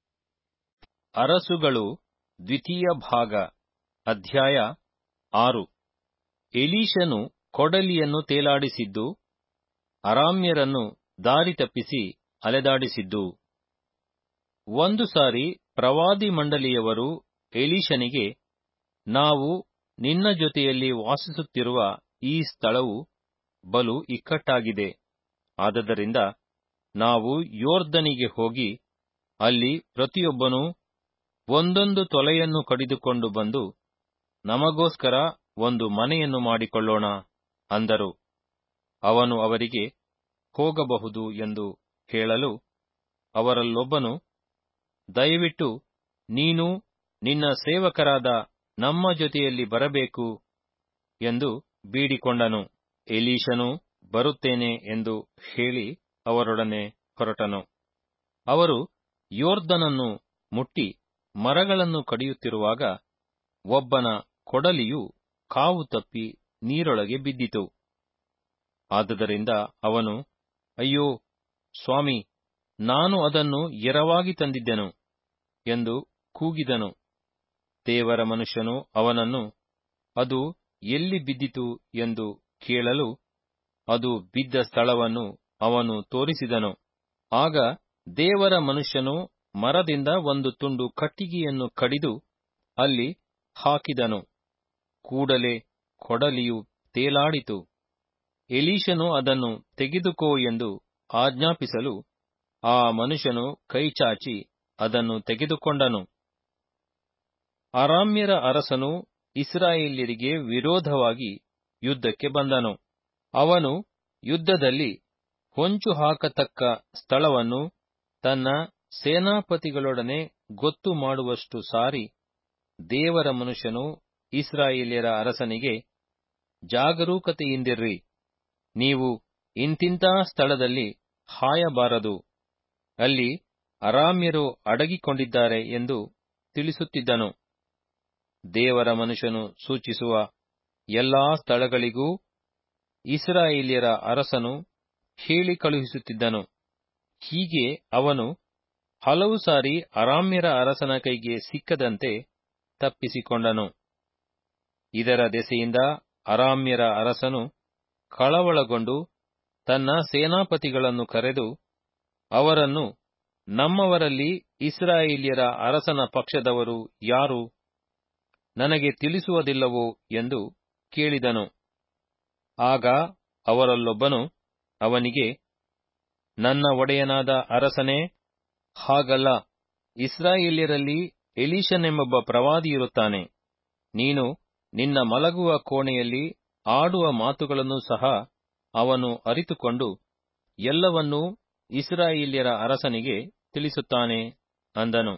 ಅರಸುಗಳು ದ್ವಿತೀಯ ಭಾಗ ಅಧ್ಯಾಯ ಆರು ಎಲೀಶನು ಕೊಡಲಿಯನ್ನು ತೇಲಾಡಿಸಿದ್ದು ಅರಾಮ್ಯರನ್ನು ದಾರಿ ತಪ್ಪಿಸಿ ಅಲೆದಾಡಿಸಿದ್ದು ಒಂದು ಸಾರಿ ಪ್ರವಾದಿ ಮಂಡಲಿಯವರು ಎಲೀಶನಿಗೆ ನಾವು ನಿನ್ನ ಜೊತೆಯಲ್ಲಿ ವಾಸಿಸುತ್ತಿರುವ ಈ ಸ್ಥಳವು ಬಲು ಇಕ್ಕಟ್ಟಾಗಿದೆ ಆದದರಿಂದ ನಾವು ಯೋರ್ದನಿಗೆ ಹೋಗಿ ಅಲ್ಲಿ ಪ್ರತಿಯೊಬ್ಬನೂ ಒಂದೊಂದು ತೊಲೆಯನ್ನು ಕಡಿದುಕೊಂಡು ಬಂದು ನಮಗೋಸ್ಕರ ಒಂದು ಮನೆಯನ್ನು ಮಾಡಿಕೊಳ್ಳೋಣ ಅಂದರು ಅವನು ಅವರಿಗೆ ಹೋಗಬಹುದು ಎಂದು ಹೇಳಲು ಅವರಲ್ಲೊಬ್ಬನು ದಯವಿಟ್ಟು ನೀನು ನಿನ್ನ ಸೇವಕರಾದ ನಮ್ಮ ಜೊತೆಯಲ್ಲಿ ಬರಬೇಕು ಎಂದು ಬೇಡಿಕೊಂಡನು ಎಲೀಶನು ಬರುತ್ತೇನೆ ಎಂದು ಹೇಳಿ ಅವರೊಡನೆ ಹೊರಟನು ಅವರು ಯೋರ್ದನನ್ನು ಮುಟ್ಟಿ ಮರಗಳನ್ನು ಕಡಿಯುತ್ತಿರುವಾಗ ಒಬ್ಬನ ಕೊಡಲಿಯು ಕಾವು ತಪ್ಪಿ ನೀರೊಳಗೆ ಬಿದ್ದಿತು ಆದುದರಿಂದ ಅವನು ಅಯ್ಯೋ ಸ್ವಾಮಿ ನಾನು ಅದನ್ನು ಎರವಾಗಿ ತಂದಿದ್ದೆನು ಎಂದು ಕೂಗಿದನು ದೇವರ ಮನುಷ್ಯನು ಅವನನ್ನು ಅದು ಎಲ್ಲಿ ಬಿದ್ದಿತು ಎಂದು ಕೇಳಲು ಅದು ಬಿದ್ದ ಸ್ಥಳವನ್ನು ಅವನು ತೋರಿಸಿದನು ಆಗ ದೇವರ ಮನುಷ್ಯನು ಮರದಿಂದ ಒಂದು ತುಂಡು ಕಟ್ಟಿಗೆಯನ್ನು ಕಡಿದು ಅಲ್ಲಿ ಹಾಕಿದನು ಕೂಡಲೇ ಕೊಡಲಿಯು ತೇಲಾಡಿತು ಎಲೀಶನು ಅದನ್ನು ತೆಗೆದುಕೋ ಎಂದು ಆಜ್ಞಾಪಿಸಲು ಆ ಮನುಷ್ಯನು ಕೈಚಾಚಿ ಅದನ್ನು ತೆಗೆದುಕೊಂಡನು ಅರಾಮ್ಯರ ಅರಸನು ಇಸ್ರಾಯೇಲ್ಯರಿಗೆ ವಿರೋಧವಾಗಿ ಯುದ್ಧಕ್ಕೆ ಬಂದನು ಅವನು ಯುದ್ಧದಲ್ಲಿ ಹೊಂಚು ಹಾಕತಕ್ಕ ಸ್ಥಳವನ್ನು ತನ್ನ ಸೇನಾಪತಿಗಳೊಡನೆ ಗೊತ್ತು ಮಾಡುವಷ್ಟು ಸಾರಿ ದೇವರ ಮನುಷ್ಯನು ಇಸ್ರಾಯೇಲ್ಯರ ಅರಸನಿಗೆ ಜಾಗರೂಕತೆಯಿಂದಿರ್ರಿ ನೀವು ಇಂತಿಂಥ ಸ್ಥಳದಲ್ಲಿ ಹಾಯಬಾರದು ಅಲ್ಲಿ ಅರಾಮ್ಯರು ಅಡಗಿಕೊಂಡಿದ್ದಾರೆ ಎಂದು ತಿಳಿಸುತ್ತಿದ್ದನು ದೇವರ ಮನುಷ್ಯನು ಸೂಚಿಸುವ ಎಲ್ಲಾ ಸ್ಥಳಗಳಿಗೂ ಇಸ್ರಾಯೇಲ್ಯರ ಅರಸನು ಹೇಳಿ ಕಳುಹಿಸುತ್ತಿದ್ದನು ಹೀಗೆ ಅವನು ಹಲವು ಸಾರಿ ಅರಾಮ್ಯರ ಅರಸನ ಕೈಗೆ ಸಿಕ್ಕದಂತೆ ತಪ್ಪಿಸಿಕೊಂಡನು ಇದರ ದೆಸೆಯಿಂದ ಅರಾಮ್ಯರ ಅರಸನು ಕಳವಳಗೊಂಡು ತನ್ನ ಸೇನಾಪತಿಗಳನ್ನು ಕರೆದು ಅವರನ್ನು ನಮ್ಮವರಲ್ಲಿ ಇಸ್ರಾಯೇಲ್ಯರ ಅರಸನ ಪಕ್ಷದವರು ಯಾರು ನನಗೆ ತಿಳಿಸುವುದಿಲ್ಲವೋ ಎಂದು ಕೇಳಿದನು ಆಗ ಅವರಲ್ಲೊಬ್ಬನು ಅವನಿಗೆ ನನ್ನ ಒಡೆಯನಾದ ಅರಸನೇ ಹಾಗಲ್ಲ ಇಸ್ರಾಯೇಲ್ಯರಲ್ಲಿ ಎಲೀಷನೆಂಬೊಬ್ಬ ಪ್ರವಾದಿಯಿರುತ್ತಾನೆ ನೀನು ನಿನ್ನ ಮಲಗುವ ಕೋಣೆಯಲ್ಲಿ ಆಡುವ ಮಾತುಗಳನ್ನು ಸಹ ಅವನು ಅರಿತುಕೊಂಡು ಎಲ್ಲವನ್ನೂ ಇಸ್ರಾಯೇಲ್ಯರ ಅರಸನಿಗೆ ತಿಳಿಸುತ್ತಾನೆ ಅಂದನು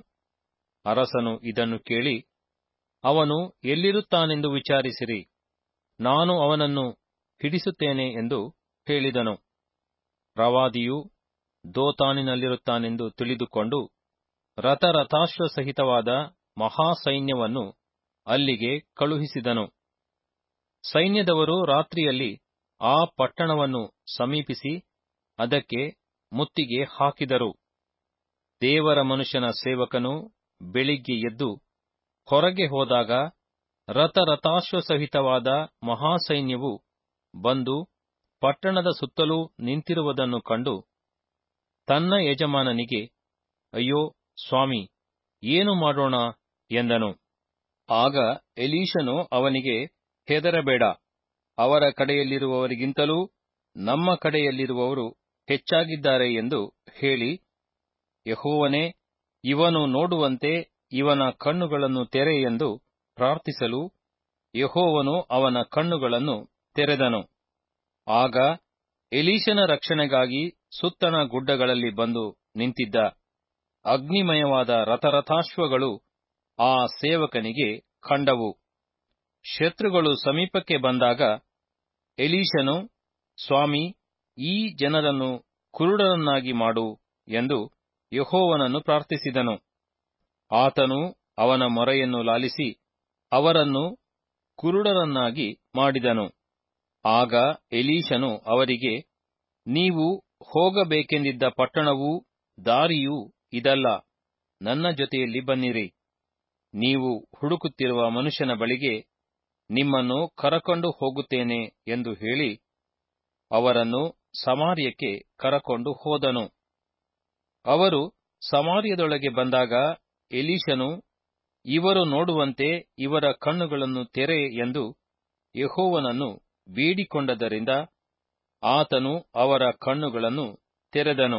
ಅರಸನು ಇದನ್ನು ಕೇಳಿ ಅವನು ಎಲ್ಲಿರುತ್ತಾನೆಂದು ವಿಚಾರಿಸಿರಿ ನಾನು ಅವನನ್ನು ಹಿಡಿಸುತ್ತೇನೆ ಎಂದು ಹೇಳಿದನು ಪ್ರವಾದಿಯು ದೋತಾನಿನಲ್ಲಿರುತ್ತಾನೆಂದು ತಿಳಿದುಕೊಂಡು ರಥರಥಾಶ್ವ ಸಹಿತವಾದ ಮಹಾಸೈನ್ಯವನ್ನು ಅಲ್ಲಿಗೆ ಕಳುಹಿಸಿದನು ಸೈನ್ಯದವರು ರಾತ್ರಿಯಲ್ಲಿ ಆ ಪಟ್ಟಣವನ್ನು ಸಮೀಪಿಸಿ ಅದಕ್ಕೆ ಮುತ್ತಿಗೆ ಹಾಕಿದರು ದೇವರ ಮನುಷ್ಯನ ಸೇವಕನು ಬೆಳಿಗ್ಗೆ ಎದ್ದು ಹೊರಗೆ ಹೋದಾಗ ರಥರಥಾಶ್ವ ಸಹಿತವಾದ ಮಹಾಸೈನ್ಯವು ಬಂದು ಪಟ್ಟಣದ ಸುತ್ತಲೂ ನಿಂತಿರುವುದನ್ನು ಕಂಡು ತನ್ನ ಯಜಮಾನನಿಗೆ ಅಯ್ಯೋ ಸ್ವಾಮಿ ಏನು ಮಾಡೋಣ ಎಂದನು ಆಗ ಎಲೀಶನು ಅವನಿಗೆ ಹೆದರಬೇಡ ಅವರ ಕಡೆಯಲ್ಲಿರುವವರಿಗಿಂತಲೂ ನಮ್ಮ ಕಡೆಯಲ್ಲಿರುವವರು ಹೆಚ್ಚಾಗಿದ್ದಾರೆ ಎಂದು ಹೇಳಿ ಯಹೋವನೇ ಇವನು ನೋಡುವಂತೆ ಇವನ ಕಣ್ಣುಗಳನ್ನು ತೆರೆ ಎಂದು ಪ್ರಾರ್ಥಿಸಲು ಯಹೋವನು ಅವನ ಕಣ್ಣುಗಳನ್ನು ತೆರೆದನು ಆಗ ಎಲೀಶನ ರಕ್ಷಣೆಗಾಗಿ ಸುತ್ತಣ ಗುಡ್ಡಗಳಲ್ಲಿ ಬಂದು ನಿಂತಿದ್ದ ಅಗ್ನಿಮಯವಾದ ರಥರಥಾಶ್ವಗಳು ಆ ಸೇವಕನಿಗೆ ಕಂಡವು ಶತ್ರುಗಳು ಸಮೀಪಕ್ಕೆ ಬಂದಾಗ ಎಲೀಶನು ಸ್ವಾಮಿ ಈ ಜನರನ್ನು ಕುರುಡರನ್ನಾಗಿ ಮಾಡು ಎಂದು ಯಹೋವನನ್ನು ಪ್ರಾರ್ಥಿಸಿದನು ಆತನು ಅವನ ಮೊರೆಯನ್ನು ಲಾಲಿಸಿ ಅವರನ್ನು ಕುರುಡರನ್ನಾಗಿ ಮಾಡಿದನು ಆಗ ಎಲೀಶನು ಅವರಿಗೆ ನೀವು ಹೋಗಬೇಕೆಂದಿದ್ದ ಪಟ್ಟಣವೂ ದಾರಿಯೂ ಇದಲ್ಲ ನನ್ನ ಜೊತೆಯಲ್ಲಿ ಬನ್ನಿರಿ ನೀವು ಹುಡುಕುತ್ತಿರುವ ಮನುಷ್ಯನ ಬಳಿಗೆ ನಿಮ್ಮನ್ನು ಕರಕೊಂಡು ಹೋಗುತ್ತೇನೆ ಎಂದು ಹೇಳಿ ಅವರನ್ನು ಸಮಾರ್ಯಕ್ಕೆ ಕರಕೊಂಡು ಹೋದನು ಅವರು ಸಮಾರ್ಯದೊಳಗೆ ಬಂದಾಗ ಎಲೀಶನು ಇವರು ನೋಡುವಂತೆ ಇವರ ಕಣ್ಣುಗಳನ್ನು ತೆರೆ ಎಂದು ಯಹೋವನನ್ನು ಬೇಡಿಕೊಂಡದರಿಂದ ಆತನು ಅವರ ಕಣ್ಣುಗಳನ್ನು ತೆರೆದನು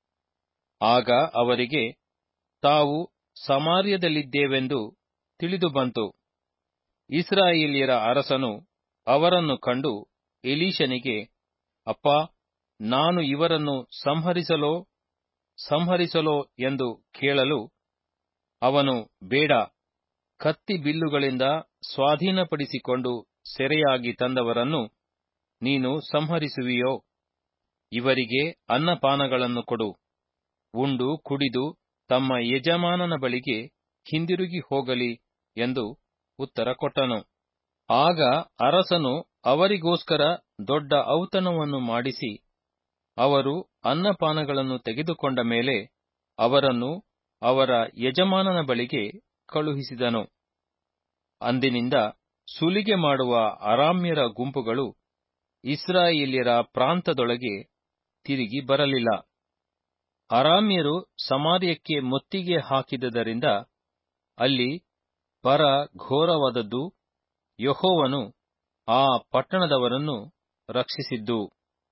ಆಗ ಅವರಿಗೆ ತಾವು ಸಮಾರ್ಯದಲ್ಲಿದ್ದೇವೆಂದು ತಿಳಿದುಬಂತು ಇಸ್ರಾಯೇಲ್ಯರ ಅರಸನು ಅವರನ್ನು ಕಂಡು ಎಲೀಶನಿಗೆ ಅಪ್ಪ ನಾನು ಇವರನ್ನು ಸಂಹರಿಸಲೋ ಸಂಹರಿಸಲೋ ಎಂದು ಕೇಳಲು ಅವನು ಬೇಡ ಕತ್ತಿ ಬಿಲ್ಲುಗಳಿಂದ ಸ್ವಾಧೀನಪಡಿಸಿಕೊಂಡು ಸೆರೆಯಾಗಿ ತಂದವರನ್ನು ನೀನು ಸಂಹರಿಸುವಿಯೋ ಇವರಿಗೆ ಅನ್ನಪಾನಗಳನ್ನು ಕೊಡು ಉಂಡು ಕುಡಿದು ತಮ್ಮ ಯಜಮಾನನ ಬಳಿಗೆ ಹಿಂದಿರುಗಿ ಹೋಗಲಿ ಎಂದು ಉತ್ತರ ಕೊಟ್ಟನು ಆಗ ಅರಸನು ಅವರಿಗೋಸ್ಕರ ದೊಡ್ಡ ಔತಣವನ್ನು ಮಾಡಿಸಿ ಅವರು ಅನ್ನಪಾನಗಳನ್ನು ತೆಗೆದುಕೊಂಡ ಮೇಲೆ ಅವರನ್ನು ಅವರ ಯಜಮಾನನ ಬಳಿಗೆ ಕಳುಹಿಸಿದನು ಅಂದಿನಿಂದ ಸುಲಿಗೆ ಮಾಡುವ ಅರಾಮ್ಯರ ಗುಂಪುಗಳು ಇಸ್ರಾಯೇಲ್ಯರ ಪ್ರಾಂತದೊಳಗೆ ತಿರುಗಿ ಬರಲಿಲ್ಲ ಅರಾಮ್ಯರು ಸಮಾರ್ಯಕ್ಕೆ ಮುತ್ತಿಗೆ ಹಾಕಿದ್ದರಿಂದ ಅಲ್ಲಿ ಬರ ಘೋರವಾದದ್ದು ಯಹೋವನು ಆ ಪಟ್ಟಣದವರನ್ನು ರಕ್ಷಿಸಿದ್ದು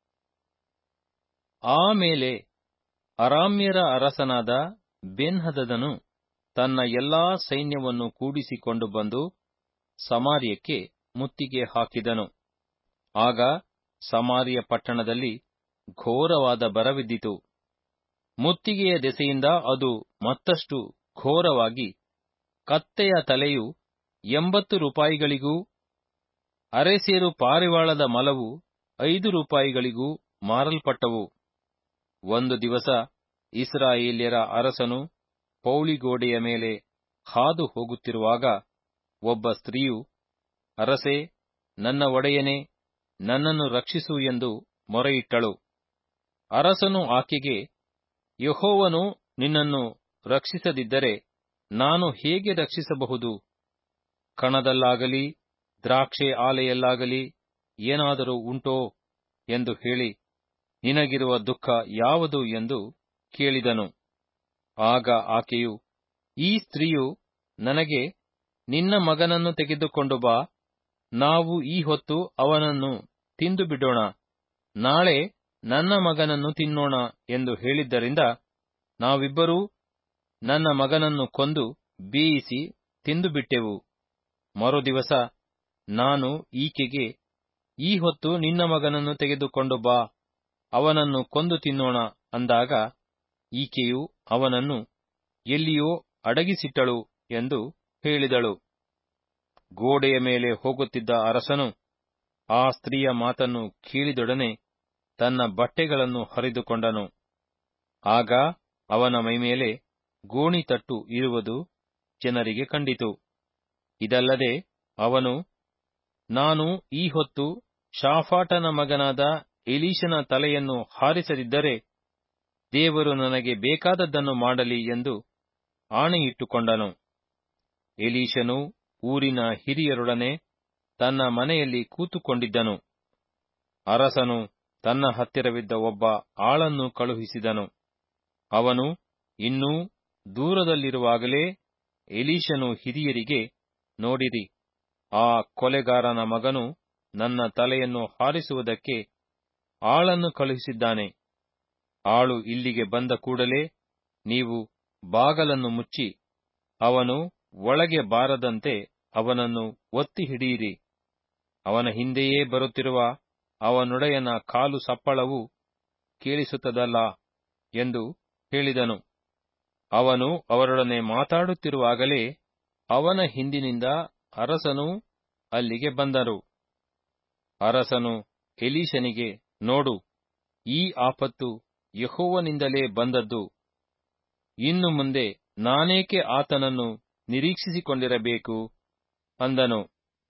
ಆಮೇಲೆ ಅರಾಮ್ಯರ ಅರಸನಾದ ಬೆನ್ಹದದನು ತನ್ನ ಎಲ್ಲಾ ಸೈನ್ಯವನ್ನು ಕೂಡಿಸಿಕೊಂಡು ಬಂದು ಸಮಾರ್ಯಕ್ಕೆ ಮುತ್ತಿಗೆ ಹಾಕಿದನು ಆಗ ಸಮಾರ್ಯ ಪಟ್ಟಣದಲ್ಲಿ ಘೋರವಾದ ಬರವಿದ್ದಿತು ಮುತ್ತಿಗೆಯ ದೆಸೆಯಿಂದ ಅದು ಮತ್ತಷ್ಟು ಘೋರವಾಗಿ ಕತ್ತೆಯ ತಲೆಯು ಎಂಬತ್ತು ರೂಪಾಯಿಗಳಿಗೂ ಅರೆಸೇರು ಪಾರಿವಾಳದ ಮಲವು ಐದು ರೂಪಾಯಿಗಳಿಗೂ ಮಾರಲ್ಪಟ್ಟವು ಒಂದು ದಿವಸ ಇಸ್ರಾಯೇಲ್ಯರ ಅರಸನು ಪೌಳಿಗೋಡೆಯ ಮೇಲೆ ಹಾದು ಹೋಗುತ್ತಿರುವಾಗ ಒಬ್ಬ ಸ್ತ್ರೀಯು ಅರಸೇ ನನ್ನ ಒಡೆಯನೇ ನನ್ನನ್ನು ರಕ್ಷಿಸು ಎಂದು ಮೊರೆಯಿಟ್ಟಳು ಅರಸನು ಆಕೆಗೆ ಯಹೋವನು ನಿನ್ನನ್ನು ರಕ್ಷಿಸದಿದ್ದರೆ ನಾನು ಹೇಗೆ ರಕ್ಷಿಸಬಹುದು ಕಣದಲ್ಲಾಗಲಿ ದ್ರಾಕ್ಷೆ ಆಲೆಯಲ್ಲಾಗಲಿ ಏನಾದರೂ ಉಂಟೋ ಎಂದು ಹೇಳಿ ನಿನಗಿರುವ ದುಃಖ ಯಾವುದು ಎಂದು ಕೇಳಿದನು ಆಗ ಆಕೆಯು ಈ ಸ್ತ್ರೀಯು ನನಗೆ ನಿನ್ನ ಮಗನನ್ನು ತೆಗೆದುಕೊಂಡು ಬಾ ನಾವು ಈ ಹೊತ್ತು ಅವನನ್ನು ತಿಂದು ಬಿಡೋಣ ನಾಳೆ ನನ್ನ ಮಗನನ್ನು ತಿನ್ನೋಣ ಎಂದು ಹೇಳಿದ್ದರಿಂದ ನಾವಿಬ್ಬರೂ ನನ್ನ ಮಗನನ್ನು ಕೊಂದು ಬೇಯಿಸಿ ತಿಂದು ಬಿಟ್ಟೆವು ಮರುದಿವಸ ನಾನು ಈಕೆಗೆ ಈ ಹೊತ್ತು ನಿನ್ನ ಮಗನನ್ನು ತೆಗೆದುಕೊಂಡು ಬಾ ಅವನನ್ನು ಕೊಂದು ತಿನ್ನೋಣ ಅಂದಾಗ ಈಕೆಯು ಅವನನ್ನು ಎಲ್ಲಿಯೋ ಅಡಗಿಸಿಟ್ಟಳು ಎಂದು ಹೇಳಿದಳು ಗೋಡೆಯ ಮೇಲೆ ಹೋಗುತ್ತಿದ್ದ ಅರಸನು ಆ ಸ್ತ್ರೀಯ ಮಾತನ್ನು ಕೇಳಿದೊಡನೆ ತನ್ನ ಬಟ್ಟೆಗಳನ್ನು ಹರಿದುಕೊಂಡನು ಆಗ ಅವನ ಮೈಮೇಲೆ ಗೋಣಿತಟ್ಟು ಇರುವುದು ಜನರಿಗೆ ಕಂಡಿತು ಇದಲ್ಲದೆ ಅವನು ನಾನು ಈ ಹೊತ್ತು ಶಾಫಾಟನ ಮಗನಾದ ಎಲೀಶನ ತಲೆಯನ್ನು ಹಾರಿಸದಿದ್ದರೆ ದೇವರು ನನಗೆ ಬೇಕಾದದ್ದನ್ನು ಮಾಡಲಿ ಎಂದು ಆಣೆಯಿಟ್ಟುಕೊಂಡನು ಎಲೀಶನು ಊರಿನ ಹಿರಿಯರೊಡನೆ ತನ್ನ ಮನೆಯಲ್ಲಿ ಕೂತುಕೊಂಡಿದ್ದನು ಅರಸನು ತನ್ನ ಹತ್ತಿರವಿದ್ದ ಒಬ್ಬ ಆಳನ್ನು ಕಳುಹಿಸಿದನು ಅವನು ಇನ್ನೂ ದೂರದಲ್ಲಿರುವಾಗಲೇ ಎಲೀಶನು ಹಿರಿಯರಿಗೆ ನೋಡಿರಿ ಆ ಕೊಲೆಗಾರನ ಮಗನು ನನ್ನ ತಲೆಯನ್ನು ಹಾರಿಸುವುದಕ್ಕೆ ಆಳನ್ನು ಕಳುಹಿಸಿದ್ದಾನೆ ಆಳು ಇಲ್ಲಿಗೆ ಬಂದ ಕೂಡಲೇ ನೀವು ಬಾಗಲನ್ನು ಮುಚ್ಚಿ ಅವನು ಒಳಗೆ ಬಾರದಂತೆ ಅವನನ್ನು ಒತ್ತಿ ಹಿಡಿಯಿರಿ ಅವನ ಹಿಂದೆಯೇ ಬರುತ್ತಿರುವ ಅವನೊಡೆಯನ ಕಾಲು ಸಪ್ಪಳವು ಕೇಳಿಸುತ್ತದಲ್ಲ ಎಂದು ಹೇಳಿದನು ಅವನು ಅವರೊಡನೆ ಮಾತಾಡುತ್ತಿರುವಾಗಲೇ ಅವನ ಹಿಂದಿನಿಂದ ಅರಸನು ಅಲ್ಲಿಗೆ ಬಂದರು ಅರಸನು ಎಲೀಶನಿಗೆ ನೋಡು ಈ ಆಪತ್ತು ಯಹೋವನಿಂದಲೇ ಬಂದದ್ದು ಇನ್ನು ಮುಂದೆ ನಾನೇಕೆ ಆತನನ್ನು ನಿರೀಕ್ಷಿಸಿಕೊಂಡಿರಬೇಕು ಅಂದನು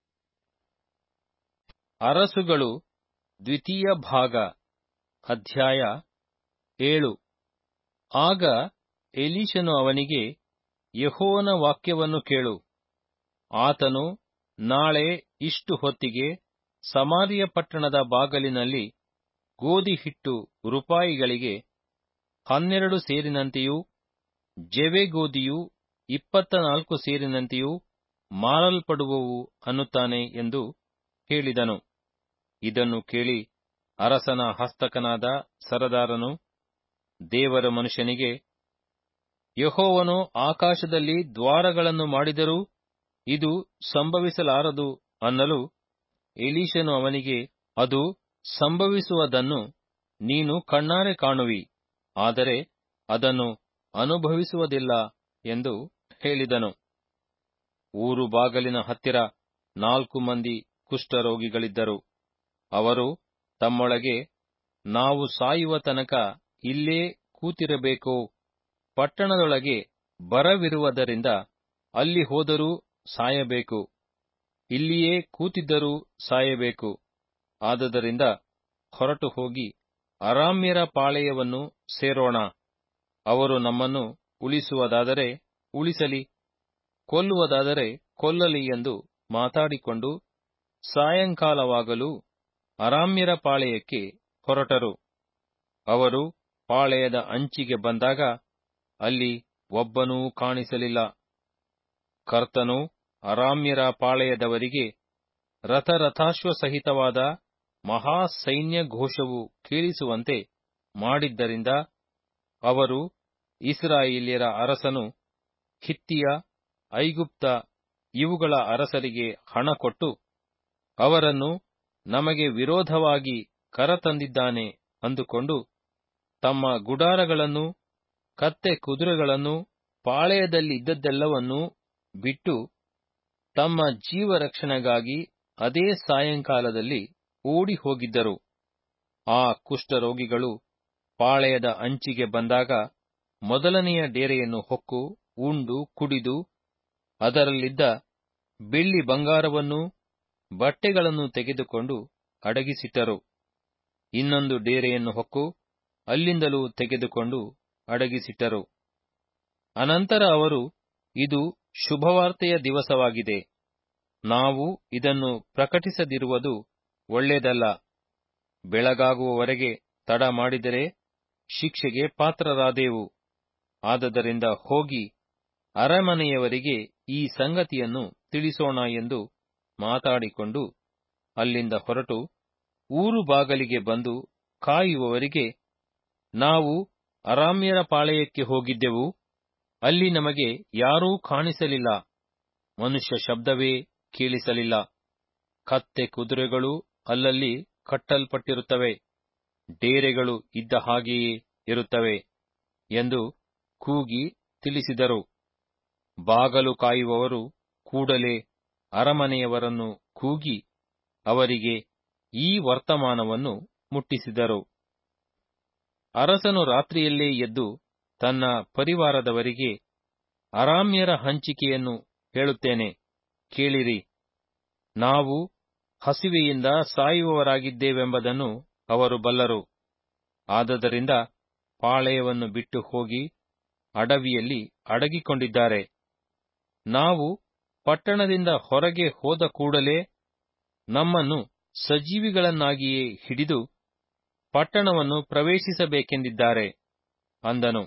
ಅರಸುಗಳು ದ್ವಿತೀಯ ಭಾಗ ಅಧ್ಯಾಯ ಏಳು ಆಗ ಎಲೀಶನು ಅವನಿಗೆ ಯಹೋವನ ವಾಕ್ಯವನ್ನು ಕೇಳು ಆತನು ನಾಳೆ ಇಷ್ಟು ಹೊತ್ತಿಗೆ ಸಮಾರಿಯ ಪಟ್ಟಣದ ಬಾಗಲಿನಲ್ಲಿ ಗೋಧಿ ಹಿಟ್ಟು ರೂಪಾಯಿಗಳಿಗೆ ಹನ್ನೆರಡು ಸೇರಿನಂತೆಯೂ ಜವೆಗೋದಿಯು ಇಪ್ಪತ್ತ ನಾಲ್ಕು ಸೇರಿನಂತೆಯೂ ಮಾರಲ್ಪಡುವವು ಅನ್ನುತ್ತಾನೆ ಎಂದು ಹೇಳಿದನು ಇದನ್ನು ಕೇಳಿ ಅರಸನ ಹಸ್ತಕನಾದ ಸರದಾರನು ದೇವರ ಮನುಷ್ಯನಿಗೆ ಯಹೋವನು ಆಕಾಶದಲ್ಲಿ ದ್ವಾರಗಳನ್ನು ಮಾಡಿದರೂ ಇದು ಸಂಭವಿಸಲಾರದು ಅನ್ನಲು ಎಲೀಶನು ಅವನಿಗೆ ಅದು ಸಂಭವಿಸುವುದನ್ನು ನೀನು ಕಣ್ಣಾರೆ ಕಾಣುವಿ ಆದರೆ ಅದನ್ನು ಅನುಭವಿಸುವುದಿಲ್ಲ ಎಂದು ಹೇಳಿದನು ಊರು ಬಾಗಲಿನ ಹತ್ತಿರ ನಾಲ್ಕು ಮಂದಿ ಕುಷ್ಠರೋಗಿಗಳಿದ್ದರು ಅವರು ತಮ್ಮೊಳಗೆ ನಾವು ಸಾಯುವ ತನಕ ಇಲ್ಲೇ ಕೂತಿರಬೇಕೋ ಪಟ್ಟಣದೊಳಗೆ ಬರವಿರುವುದರಿಂದ ಅಲ್ಲಿ ಹೋದರೂ ಸಾಯಬೇಕು ಇಲ್ಲಿಯೇ ಕೂತಿದ್ದರೂ ಸಾಯಬೇಕು ಆದುದರಿಂದ ಹೊರಟು ಹೋಗಿ ಅರಾಮ್ಯರ ಪಾಳೆಯವನ್ನು ಸೇರೋಣ ಅವರು ನಮ್ಮನ್ನು ಉಳಿಸುವುದಾದರೆ ಉಳಿಸಲಿ ಕೊಲ್ಲುವುದಾದರೆ ಕೊಲ್ಲಲಿ ಎಂದು ಮಾತಾಡಿಕೊಂಡು ಸಾಯಂಕಾಲವಾಗಲು ಅರಾಮ್ಯರ ಪಾಳೆಯಕ್ಕೆ ಹೊರಟರು ಅವರು ಪಾಳೆಯದ ಅಂಚಿಗೆ ಬಂದಾಗ ಅಲ್ಲಿ ಒಬ್ಬನೂ ಕಾಣಿಸಲಿಲ್ಲ ಕರ್ತನು ಅರಾಮ್ಯರ ಪಾಳೆಯದವರಿಗೆ ರಥರಥಾಶ್ವಸಹಿತವಾದ ಮಹಾಸೈನ್ಯ ಘೋಷವು ಕೇಳಿಸುವಂತೆ ಮಾಡಿದ್ದರಿಂದ ಅವರು ಇಸ್ರಾಯೇಲ್ಯರ ಅರಸನು ಹಿತ್ತಿಯ ಐಗುಪ್ತ ಇವುಗಳ ಅರಸರಿಗೆ ಹಣ ಕೊಟ್ಟು ಅವರನ್ನು ನಮಗೆ ವಿರೋಧವಾಗಿ ಕರತಂದಿದ್ದಾನೆ ಅಂದುಕೊಂಡು ತಮ್ಮ ಗುಡಾರಗಳನ್ನು ಕತ್ತೆ ಕುದುರೆಗಳನ್ನು ಪಾಳೆಯದಲ್ಲಿದ್ದದ್ದೆಲ್ಲವನ್ನೂ ಬಿಟ್ಟು ತಮ್ಮ ಜೀವರಕ್ಷಣೆಗಾಗಿ ಅದೇ ಸಾಯಂಕಾಲದಲ್ಲಿ ಓಡಿ ಹೋಗಿದ್ದರು ಆ ಕುಷ್ಠರೋಗಿಗಳು ಪಾಳೆಯದ ಅಂಚಿಗೆ ಬಂದಾಗ ಮೊದಲನೆಯ ಡೇರೆಯನ್ನು ಹೊಕ್ಕು ಉಂಡು ಕುಡಿದು ಅದರಲ್ಲಿದ್ದ ಬೆಳ್ಳಿ ಬಂಗಾರವನ್ನೂ ಬಟ್ಟೆಗಳನ್ನು ತೆಗೆದುಕೊಂಡು ಅಡಗಿಸಿಟ್ಟರು ಇನ್ನೊಂದು ಡೇರೆಯನ್ನು ಹೊಕ್ಕು ಅಲ್ಲಿಂದಲೂ ತೆಗೆದುಕೊಂಡು ಅಡಗಿಸಿಟ್ಟರು ಅನಂತರ ಅವರು ಇದು ಶುಭವಾರ್ತೆಯ ದಿವಸವಾಗಿದೆ ನಾವು ಇದನ್ನು ಪ್ರಕಟಿಸದಿರುವುದು ಒಳ್ಳೆಯದಲ್ಲ ಬೆಳಗಾಗುವವರೆಗೆ ತಡ ಮಾಡಿದರೆ ಶಿಕ್ಷೆಗೆ ಪಾತ್ರರಾದೆವು ಆದದರಿಂದ ಹೋಗಿ ಅರಮನೆಯವರಿಗೆ ಈ ಸಂಗತಿಯನ್ನು ತಿಳಿಸೋಣ ಎಂದು ಮಾತಾಡಿಕೊಂಡು ಅಲ್ಲಿಂದ ಹೊರಟು ಊರು ಬಾಗಲಿಗೆ ಬಂದು ಕಾಯುವವರಿಗೆ ನಾವು ಅರಾಮ್ಯರ ಪಾಳೆಯಕ್ಕೆ ಹೋಗಿದ್ದೆವು ಅಲ್ಲಿ ನಮಗೆ ಯಾರೂ ಕಾಣಿಸಲಿಲ್ಲ ಮನುಷ್ಯ ಶಬ್ದವೇ ಕೇಳಿಸಲಿಲ್ಲ ಕತ್ತೆ ಕುದುರೆಗಳು ಅಲ್ಲಲ್ಲಿ ಕಟ್ಟಲ್ಪಟ್ಟಿರುತ್ತವೆ ಡೇರೆಗಳು ಇದ್ದ ಹಾಗೆಯೇ ಇರುತ್ತವೆ ಎಂದು ಕೂಗಿ ತಿಳಿಸಿದರು ಬಾಗಲು ಕಾಯುವವರು ಕೂಡಲೇ ಅರಮನೆಯವರನ್ನು ಕೂಗಿ ಅವರಿಗೆ ಈ ವರ್ತಮಾನವನ್ನು ಮುಟ್ಟಿಸಿದರು ಅರಸನು ರಾತ್ರಿಯಲ್ಲೇ ಎದ್ದು ತನ್ನ ಪರಿವಾರದವರಿಗೆ ಅರಾಮ್ಯರ ಹಂಚಿಕೆಯನ್ನು ಹೇಳುತ್ತೇನೆ ಕೇಳಿರಿ ನಾವು ಹಸಿವೆಯಿಂದ ಸಾಯುವವರಾಗಿದ್ದೇವೆಂಬುದನ್ನು ಅವರು ಬಲ್ಲರು ಆದದರಿಂದ ಪಾಳೆಯವನ್ನು ಬಿಟ್ಟು ಹೋಗಿ ಅಡವಿಯಲ್ಲಿ ಅಡಗಿಕೊಂಡಿದ್ದಾರೆ ನಾವು ಪಟ್ಟಣದಿಂದ ಹೊರಗೆ ಹೋದ ಕೂಡಲೇ ನಮ್ಮನ್ನು ಸಜೀವಿಗಳನ್ನಾಗಿಯೇ ಹಿಡಿದು ಪಟ್ಟಣವನ್ನು ಪ್ರವೇಶಿಸಬೇಕೆಂದಿದ್ದಾರೆ ಅಂದನು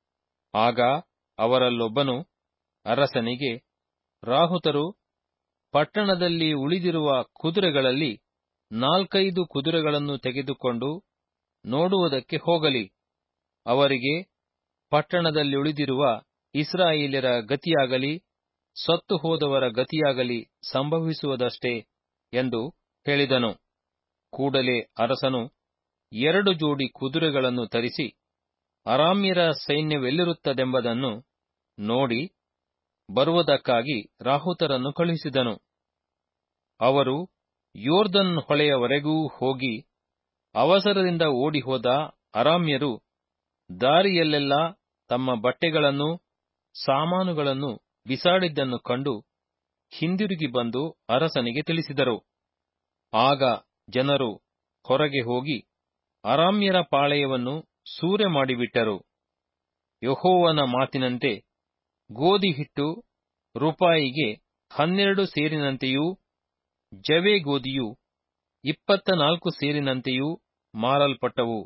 ಆಗ ಅವರಲ್ಲೊಬ್ಬನು ಅರಸನಿಗೆ ರಾಹುತರು ಪಟ್ಟಣದಲ್ಲಿ ಉಳಿದಿರುವ ಕುದುರೆಗಳಲ್ಲಿ ನಾಲ್ಕೈದು ಕುದುರೆಗಳನ್ನು ತೆಗೆದುಕೊಂಡು ನೋಡುವುದಕ್ಕೆ ಹೋಗಲಿ ಅವರಿಗೆ ಪಟ್ಟಣದಲ್ಲಿ ಉಳಿದಿರುವ ಇಸ್ರಾಯೇಲ್ಯರ ಗತಿಯಾಗಲಿ ಸತ್ತು ಹೋದವರ ಗತಿಯಾಗಲಿ ಸಂಭವಿಸುವುದಷ್ಟೇ ಎಂದು ಹೇಳಿದನು ಕೂಡಲೇ ಅರಸನು ಎರಡು ಜೋಡಿ ಕುದುರೆಗಳನ್ನು ತರಿಸಿ ಅರಾಮ್ಯರ ಸೈನ್ಯವೆಲ್ಲಿರುತ್ತದೆಂಬುದನ್ನು ನೋಡಿ ಬರುವುದಕ್ಕಾಗಿ ರಾಹುತರನ್ನು ಕಳುಹಿಸಿದನು ಅವರು ಯೋರ್ದನ್ ಹೊಳೆಯವರೆಗೂ ಹೋಗಿ ಅವಸರದಿಂದ ಓಡಿಹೋದ ಅರಾಮ್ಯರು ದಾರಿಯಲ್ಲೆಲ್ಲ ತಮ್ಮ ಬಟ್ಟೆಗಳನ್ನು ಸಾಮಾನುಗಳನ್ನು ಬಿಸಾಡಿದ್ದನ್ನು ಕಂಡು ಹಿಂದಿರುಗಿ ಬಂದು ಅರಸನಿಗೆ ತಿಳಿಸಿದರು ಆಗ ಜನರು ಹೊರಗೆ ಹೋಗಿ ಅರಾಮ್ಯರ ಪಾಳೆಯವನ್ನು ಸೂರೆ ಮಾಡಿಬಿಟ್ಟರು ಯಹೋವನ ಮಾತಿನಂತೆ ಗೋಧಿ ಹಿಟ್ಟು ರೂಪಾಯಿಗೆ ಹನ್ನೆರಡು ಸೇರಿನಂತೆಯೂ ಜವೆ ಗೋಧಿಯು ಇಪ್ಪತ್ತ ನಾಲ್ಕು ಸೇರಿನಂತೆಯೂ ಮಾರಲ್ಪಟ್ಟವು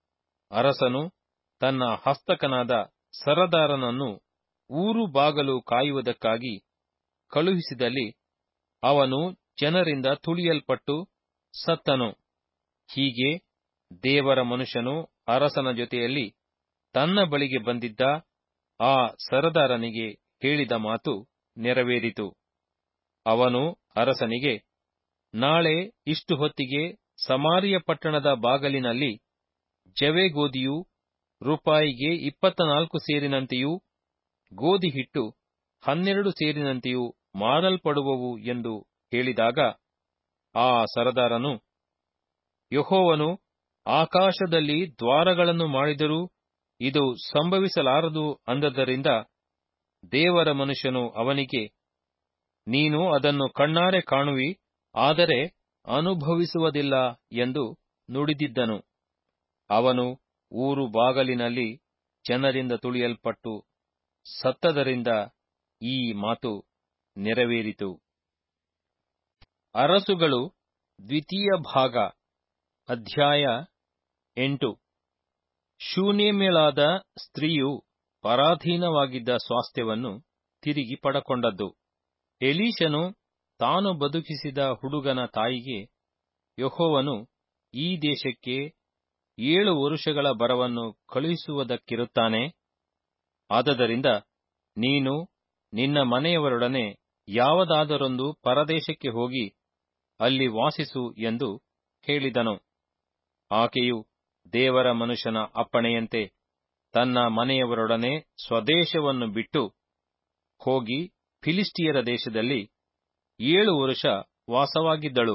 ಅರಸನು ತನ್ನ ಹಸ್ತಕನಾದ ಸರದಾರನನ್ನು ಊರು ಬಾಗಲು ಕಾಯುವುದಕ್ಕಾಗಿ ಕಳುಹಿಸಿದಲ್ಲಿ ಅವನು ಜನರಿಂದ ತುಳಿಯಲ್ಪಟ್ಟು ಸತ್ತನು ಹೀಗೆ ದೇವರ ಮನುಷ್ಯನು ಅರಸನ ಜೊತೆಯಲ್ಲಿ ತನ್ನ ಬಳಿಗೆ ಬಂದಿದ್ದ ಆ ಸರದಾರನಿಗೆ ಹೇಳಿದ ಮಾತು ನೆರವೇರಿತು ಅವನು ಅರಸನಿಗೆ ನಾಳೆ ಇಷ್ಟು ಹೊತ್ತಿಗೆ ಸಮಾರಿಯ ಪಟ್ಟಣದ ಬಾಗಲಿನಲ್ಲಿ ಜವೆ ಗೋಧಿಯು ರೂಪಾಯಿಗೆ ಇಪ್ಪತ್ತ ನಾಲ್ಕು ಸೇರಿನಂತೆಯೂ ಗೋಧಿ ಹಿಟ್ಟು ಹನ್ನೆರಡು ಸೇರಿನಂತೆಯೂ ಮಾರಲ್ಪಡುವವು ಎಂದು ಹೇಳಿದಾಗ ಆ ಸರದಾರನು ಯಹೋವನು ಆಕಾಶದಲ್ಲಿ ದ್ವಾರಗಳನ್ನು ಮಾಡಿದರೂ ಇದು ಸಂಭವಿಸಲಾರದು ಅಂದದರಿಂದ ದೇವರ ಮನುಷ್ಯನು ಅವನಿಗೆ ನೀನು ಅದನ್ನು ಕಣ್ಣಾರೆ ಕಾಣುವಿ ಆದರೆ ಅನುಭವಿಸುವುದಿಲ್ಲ ಎಂದು ನುಡಿದಿದ್ದನು ಅವನು ಊರು ಬಾಗಲಿನಲ್ಲಿ ಜನರಿಂದ ತುಳಿಯಲ್ಪಟ್ಟು ಸತ್ತದರಿಂದ ಈ ಮಾತು ನೆರವೇರಿತು ಅರಸುಗಳು ದ್ವಿತೀಯ ಭಾಗ ಅಧ್ಯಾಯ ಎಂಟು ಶೂನ್ಯಮೇಳಾದ ಸ್ತ್ರೀಯು ಪರಾಧೀನವಾಗಿದ್ದ ಸ್ವಾಸ್ಥ್ಯವನ್ನು ತಿರುಗಿ ಪಡಕೊಂಡದ್ದು ಎಲೀಶನು ತಾನು ಬದುಕಿಸಿದ ಹುಡುಗನ ತಾಯಿಗೆ ಯಹೋವನು ಈ ದೇಶಕ್ಕೆ ಏಳು ವರುಷಗಳ ಬರವನ್ನು ಕಳುಹಿಸುವುದಕ್ಕಿರುತ್ತಾನೆ ಆದದರಿಂದ ನೀನು ನಿನ್ನ ಮನೆಯವರೊಡನೆ ಯಾವುದಾದರೊಂದು ಪರದೇಶಕ್ಕೆ ಹೋಗಿ ಅಲ್ಲಿ ವಾಸಿಸು ಎಂದು ಹೇಳಿದನು ಆಕೆಯು ದೇವರ ಮನುಷ್ಯನ ಅಪ್ಪಣೆಯಂತೆ ತನ್ನ ಮನೆಯವರೊಡನೆ ಸ್ವದೇಶವನ್ನು ಬಿಟ್ಟು ಹೋಗಿ ಫಿಲಿಸ್ಟಿಯರ ದೇಶದಲ್ಲಿ ಏಳು ವರುಷ ವಾಸವಾಗಿದ್ದಳು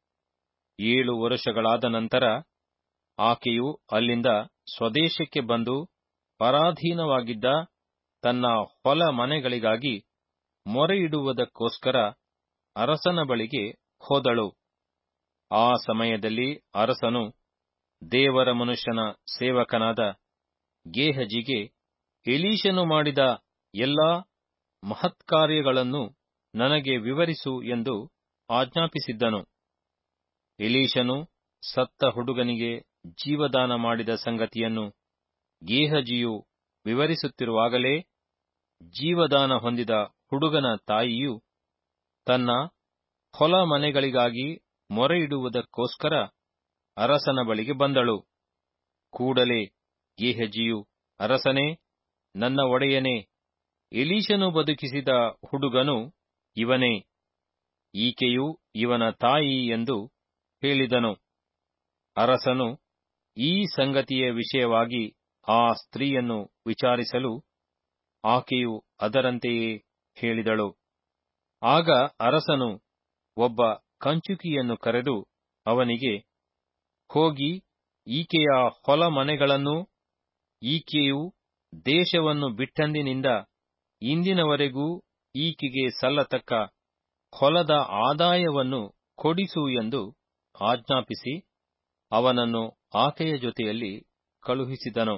ಏಳು ವರುಷಗಳಾದ ನಂತರ ಆಕೆಯು ಅಲ್ಲಿಂದ ಸ್ವದೇಶಕ್ಕೆ ಬಂದು ಪರಾಧೀನವಾಗಿದ್ದ ತನ್ನ ಹೊಲ ಮನೆಗಳಿಗಾಗಿ ಮೊರೆಯಿಡುವುದಕ್ಕೋಸ್ಕರ ಅರಸನ ಬಳಿಗೆ ಹೋದಳು ಆ ಸಮಯದಲ್ಲಿ ಅರಸನು ದೇವರ ಮನುಷ್ಯನ ಸೇವಕನಾದ ಗೇಹಜಿಗೆ ಎಲೀಶನು ಮಾಡಿದ ಎಲ್ಲಾ ಮಹತ್ಕಾರ್ಯಗಳನ್ನು ನನಗೆ ವಿವರಿಸು ಎಂದು ಆಜ್ಞಾಪಿಸಿದ್ದನು ಎಲೀಶನು ಸತ್ತ ಹುಡುಗನಿಗೆ ಜೀವದಾನ ಮಾಡಿದ ಸಂಗತಿಯನ್ನು ಗೇಹಜಿಯು ವಿವರಿಸುತ್ತಿರುವಾಗಲೇ ಜೀವದಾನ ಹೊಂದಿದ ಹುಡುಗನ ತಾಯಿಯು ತನ್ನ ಹೊಲ ಮನೆಗಳಿಗಾಗಿ ಮೊರೆಯಿಡುವುದಕ್ಕೋಸ್ಕರ ಅರಸನ ಬಳಿಗೆ ಬಂದಳು ಕೂಡಲೇ ಗೇಹಜಿಯು ಅರಸನೇ ನನ್ನ ಒಡೆಯನೇ ಎಲೀಶನು ಬದುಕಿಸಿದ ಹುಡುಗನು ಇವನೇ ಈಕೆಯು ಇವನ ತಾಯಿ ಎಂದು ಹೇಳಿದನು ಅರಸನು ಈ ಸಂಗತಿಯ ವಿಷಯವಾಗಿ ಆ ಸ್ತ್ರೀಯನ್ನು ವಿಚಾರಿಸಲು ಆಕೆಯು ಅದರಂತೆಯೇ ಹೇಳಿದಳು ಆಗ ಅರಸನು ಒಬ್ಬ ಕಂಚುಕಿಯನ್ನು ಕರೆದು ಅವನಿಗೆ ಹೋಗಿ ಈಕೆಯ ಹೊಲ ಮನೆಗಳನ್ನೂ ಈಕೆಯು ದೇಶವನ್ನು ಬಿಟ್ಟಂದಿನಿಂದ ಇಂದಿನವರೆಗೂ ಈಕೆಗೆ ಸಲ್ಲತಕ್ಕ ಹೊಲದ ಆದಾಯವನ್ನು ಕೊಡಿಸು ಎಂದು ಆಜ್ಞಾಪಿಸಿ ಅವನನ್ನು ಆಕೆಯ ಜೊತೆಯಲ್ಲಿ ಕಳುಹಿಸಿದನು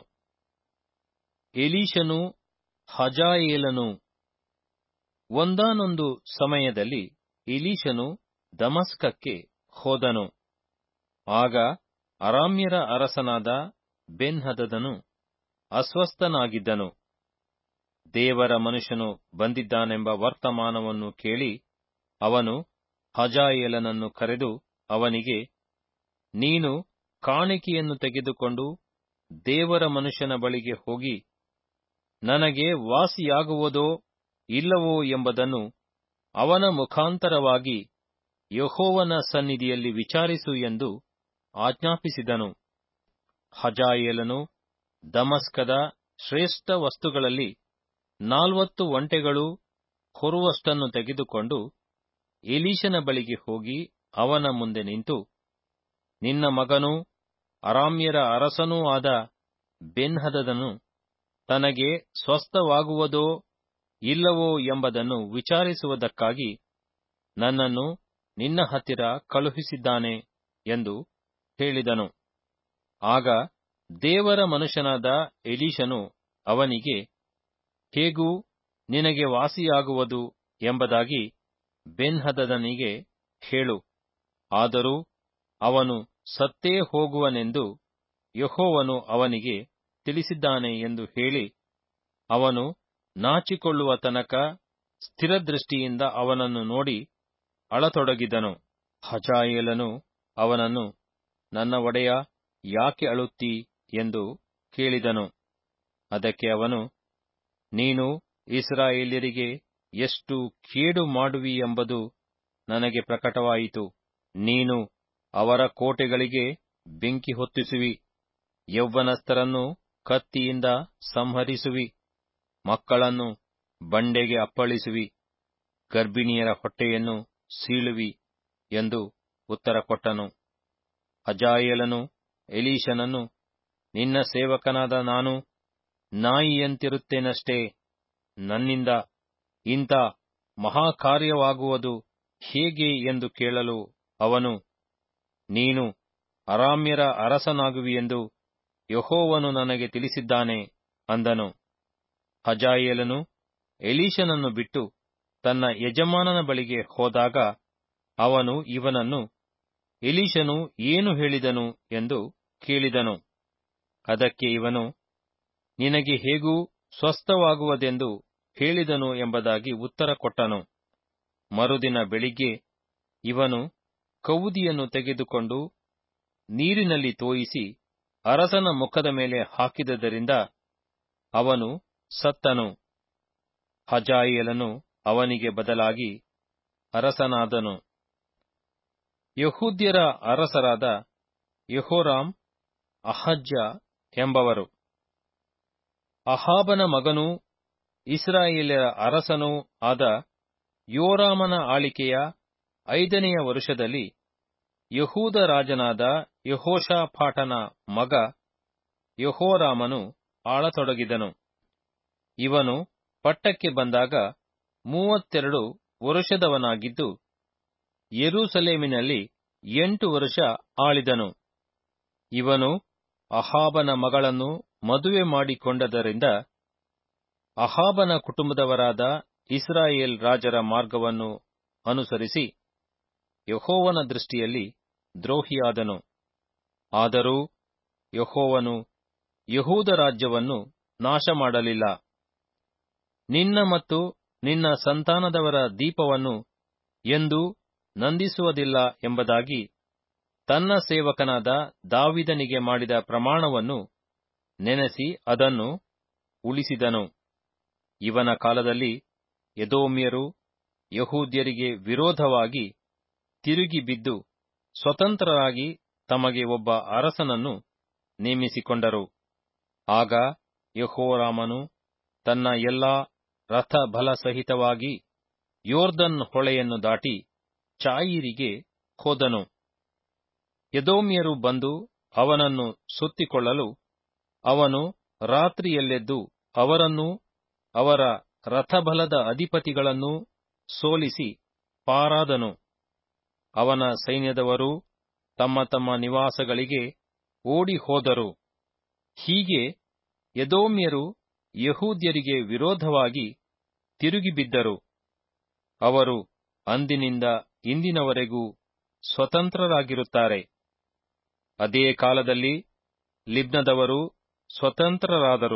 ಎಲೀಶನು ಹಜಾಯೇಲನು ಒಂದಾನೊಂದು ಸಮಯದಲ್ಲಿ ಎಲೀಶನು ದಮಸ್ಕಕ್ಕೆ ಹೋದನು ಆಗ ಅರಾಮ್ಯರ ಅರಸನಾದ ಬೆನ್ಹದದನು ಅಸ್ವಸ್ಥನಾಗಿದ್ದನು ದೇವರ ಮನುಷ್ಯನು ಬಂದಿದ್ದಾನೆಂಬ ವರ್ತಮಾನವನ್ನು ಕೇಳಿ ಅವನು ಹಜಾಯೇಲನನ್ನು ಕರೆದು ಅವನಿಗೆ ನೀನು ಕಾಣಿಕೆಯನ್ನು ತೆಗೆದುಕೊಂಡು ದೇವರ ಮನುಷ್ಯನ ಬಳಿಗೆ ಹೋಗಿ ನನಗೆ ವಾಸಿಯಾಗುವುದೋ ಇಲ್ಲವೋ ಎಂಬುದನ್ನು ಅವನ ಮುಖಾಂತರವಾಗಿ ಯಹೋವನ ಸನ್ನಿಧಿಯಲ್ಲಿ ವಿಚಾರಿಸು ಎಂದು ಆಜ್ಞಾಪಿಸಿದನು ಹಜಾಯೇಲನು ದಮಸ್ಕದ ಶ್ರೇಷ್ಠ ವಸ್ತುಗಳಲ್ಲಿ ನಾಲ್ವತ್ತು ಒಂಟೆಗಳು ಹೊರುವಷ್ಟನ್ನು ತೆಗೆದುಕೊಂಡು ಎಲೀಶನ ಬಳಿಗೆ ಹೋಗಿ ಅವನ ಮುಂದೆ ನಿಂತು ನಿನ್ನ ಮಗನೂ ಅರಾಮ್ಯರ ಅರಸನೂ ಆದ ಬೆನ್ಹದದನು ತನಗೆ ಸ್ವಸ್ಥವಾಗುವುದೋ ಇಲ್ಲವೋ ಎಂಬುದನ್ನು ವಿಚಾರಿಸುವುದಕ್ಕಾಗಿ ನನ್ನನ್ನು ನಿನ್ನ ಹತ್ತಿರ ಕಳುಹಿಸಿದ್ದಾನೆ ಎಂದು ಹೇಳಿದನು ಆಗ ದೇವರ ಮನುಷ್ಯನಾದ ಎಲೀಶನು ಅವನಿಗೆ ಹೇಗೂ ನಿನಗೆ ವಾಸಿಯಾಗುವುದು ಎಂಬುದಾಗಿ ಬೆನ್ಹದದನಿಗೆ ಹೇಳು ಆದರೂ ಅವನು ಸತ್ತೇ ಹೋಗುವನೆಂದು ಯಹೋವನು ಅವನಿಗೆ ತಿಳಿಸಿದ್ದಾನೆ ಎಂದು ಹೇಳಿ ಅವನು ನಾಚಿಕೊಳ್ಳುವ ತನಕ ಸ್ಥಿರದೃಷ್ಟಿಯಿಂದ ಅವನನ್ನು ನೋಡಿ ಅಳತೊಡಗಿದನು ಹಜಾಯೇಲನು ಅವನನ್ನು ನನ್ನ ಒಡೆಯ ಯಾಕೆ ಅಳುತ್ತೀ ಎಂದು ಕೇಳಿದನು ಅದಕ್ಕೆ ಅವನು ನೀನು ಇಸ್ರಾಯೇಲ್ಯರಿಗೆ ಎಷ್ಟು ಕೇಡು ಮಾಡುವಿ ಎಂಬುದು ನನಗೆ ಪ್ರಕಟವಾಯಿತು ನೀನು ಅವರ ಕೋಟೆಗಳಿಗೆ ಬೆಂಕಿ ಹೊತ್ತಿಸುವಿ ಯೌವನಸ್ಥರನ್ನು ಕತ್ತಿಯಿಂದ ಸಂಹರಿಸುವಿ ಮಕ್ಕಳನ್ನು ಬಂಡೆಗೆ ಅಪ್ಪಳಿಸುವಿ ಗರ್ಭಿಣಿಯರ ಹೊಟ್ಟೆಯನ್ನು ಸೀಳುವಿ ಎಂದು ಉತ್ತರ ಕೊಟ್ಟನು ಹಜಾಯೇಲನು ಎಲೀಶನನ್ನು ನಿನ್ನ ಸೇವಕನಾದ ನಾನು ನಾಯಿಯಂತಿರುತ್ತೇನಷ್ಟೇ ನನ್ನಿಂದ ಇಂಥ ಮಹಾಕಾರ್ಯವಾಗುವುದು ಹೇಗೆ ಎಂದು ಕೇಳಲು ಅವನು ನೀನು ಅರಾಮ್ಯರ ಅರಸನಾಗುವಿಯೆಂದು ಯಹೋವನು ನನಗೆ ತಿಳಿಸಿದ್ದಾನೆ ಅಂದನು ಹಜಾಯೇಲನು ಎಲೀಷನನ್ನು ಬಿಟ್ಟು ತನ್ನ ಯಜಮಾನನ ಬಳಿಗೆ ಹೋದಾಗ ಅವನು ಇವನನ್ನು ಎಲೀಷನು ಏನು ಹೇಳಿದನು ಎಂದು ಕೇಳಿದನು ಅದಕ್ಕೆ ಇವನು ನಿನಗೆ ಹೇಗೂ ಸ್ವಸ್ಥವಾಗುವುದೆಂದು ಹೇಳಿದನು ಎಂಬುದಾಗಿ ಉತ್ತರ ಕೊಟ್ಟನು ಮರುದಿನ ಬೆಳಿಗ್ಗೆ ಇವನು ಕೌದಿಯನ್ನು ತೆಗೆದುಕೊಂಡು ನೀರಿನಲ್ಲಿ ತೋಯಿಸಿ ಅರಸನ ಮುಖದ ಮೇಲೆ ಹಾಕಿದ್ದರಿಂದ ಅವನು ಸತ್ತನು ಹಜಾಯೇಲನು ಅವನಿಗೆ ಬದಲಾಗಿ ಅರಸನಾದನು ಯಹೂದ್ಯರ ಅರಸರಾದ ಯಹೋರಾಮ್ ಅಹಜ್ಯ ಎಂಬವರು ಅಹಾಬನ ಮಗನೂ ಇಸ್ರಾಯೇಲ್ಯರ ಅರಸನೂ ಆದ ಯೋರಾಮನ ಆಳಿಕೆಯ ಐದನೆಯ ವರುಷದಲ್ಲಿ ಯಹೂದ ರಾಜನಾದ ಯಹೋಷಾಫಾಟನ ಮಗ ಯಹೋರಾಮನು ಆಳತೊಡಗಿದನು ಇವನು ಪಟ್ಟಕ್ಕೆ ಬಂದಾಗ ಮೂವತ್ತೆರಡು ವರುಷದವನಾಗಿದ್ದು ಯೆರೂಸಲೇಮಿನಲ್ಲಿ ಎಂಟು ವರುಷ ಆಳಿದನು ಇವನು ಅಹಾಬನ ಮಗಳನ್ನು ಮದುವೆ ಮಾಡಿಕೊಂಡದರಿಂದ ಅಹಾಬನ ಕುಟುಂಬದವರಾದ ಇಸ್ರಾಯೇಲ್ ರಾಜರ ಮಾರ್ಗವನ್ನು ಅನುಸರಿಸಿ ಯಹೋವನ ದೃಷ್ಟಿಯಲ್ಲಿ ದ್ರೋಹಿಯಾದನು ಆದರೂ ಯಹೋವನು ಯಹೂದ ರಾಜ್ಯವನ್ನು ನಾಶ ಮಾಡಲಿಲ್ಲ ನಿನ್ನ ಮತ್ತು ನಿನ್ನ ಸಂತಾನದವರ ದೀಪವನ್ನು ಎಂದೂ ನಂದಿಸುವುದಿಲ್ಲ ಎಂಬುದಾಗಿ ತನ್ನ ಸೇವಕನಾದ ದಾವಿದನಿಗೆ ಮಾಡಿದ ಪ್ರಮಾಣವನ್ನು ನೆನೆಸಿ ಅದನ್ನು ಉಳಿಸಿದನು ಇವನ ಕಾಲದಲ್ಲಿ ಎದೋಮ್ಯರು ಯಹೂದ್ಯರಿಗೆ ವಿರೋಧವಾಗಿ ತಿರುಗಿ ಬಿದ್ದು ಸ್ವತಂತ್ರರಾಗಿ ತಮಗೆ ಒಬ್ಬ ಅರಸನನ್ನು ನೇಮಿಸಿಕೊಂಡರು ಆಗ ಯಹೋರಾಮನು ತನ್ನ ಎಲ್ಲಾ ರಥ ಬಲ ಸಹಿತವಾಗಿ ಯೋರ್ದನ್ ಹೊಳೆಯನ್ನು ದಾಟಿ ಚಾಯಿರಿಗೆ ಹೋದನು ಎದೋಮ್ಯರು ಬಂದು ಅವನನ್ನು ಸುತ್ತಿಕೊಳ್ಳಲು ಅವನು ರಾತ್ರಿಯಲ್ಲೆದ್ದು ಅವರನ್ನೂ ಅವರ ರಥಬಲದ ಅಧಿಪತಿಗಳನ್ನೂ ಸೋಲಿಸಿ ಪಾರಾದನು ಅವನ ಸೈನ್ಯದವರೂ ತಮ್ಮ ತಮ್ಮ ನಿವಾಸಗಳಿಗೆ ಓಡಿ ಹೋದರು ಹೀಗೆ ಎದೋಮ್ಯರು ಯಹೂದ್ಯರಿಗೆ ವಿರೋಧವಾಗಿ ತಿರುಗಿಬಿದ್ದರು ಅವರು ಅಂದಿನಿಂದ ಇಂದಿನವರೆಗೂ ಸ್ವತಂತ್ರರಾಗಿರುತ್ತಾರೆ ಅದೇ ಕಾಲದಲ್ಲಿ ಲಿಬ್ನದವರು ಸ್ವತಂತ್ರರಾದರು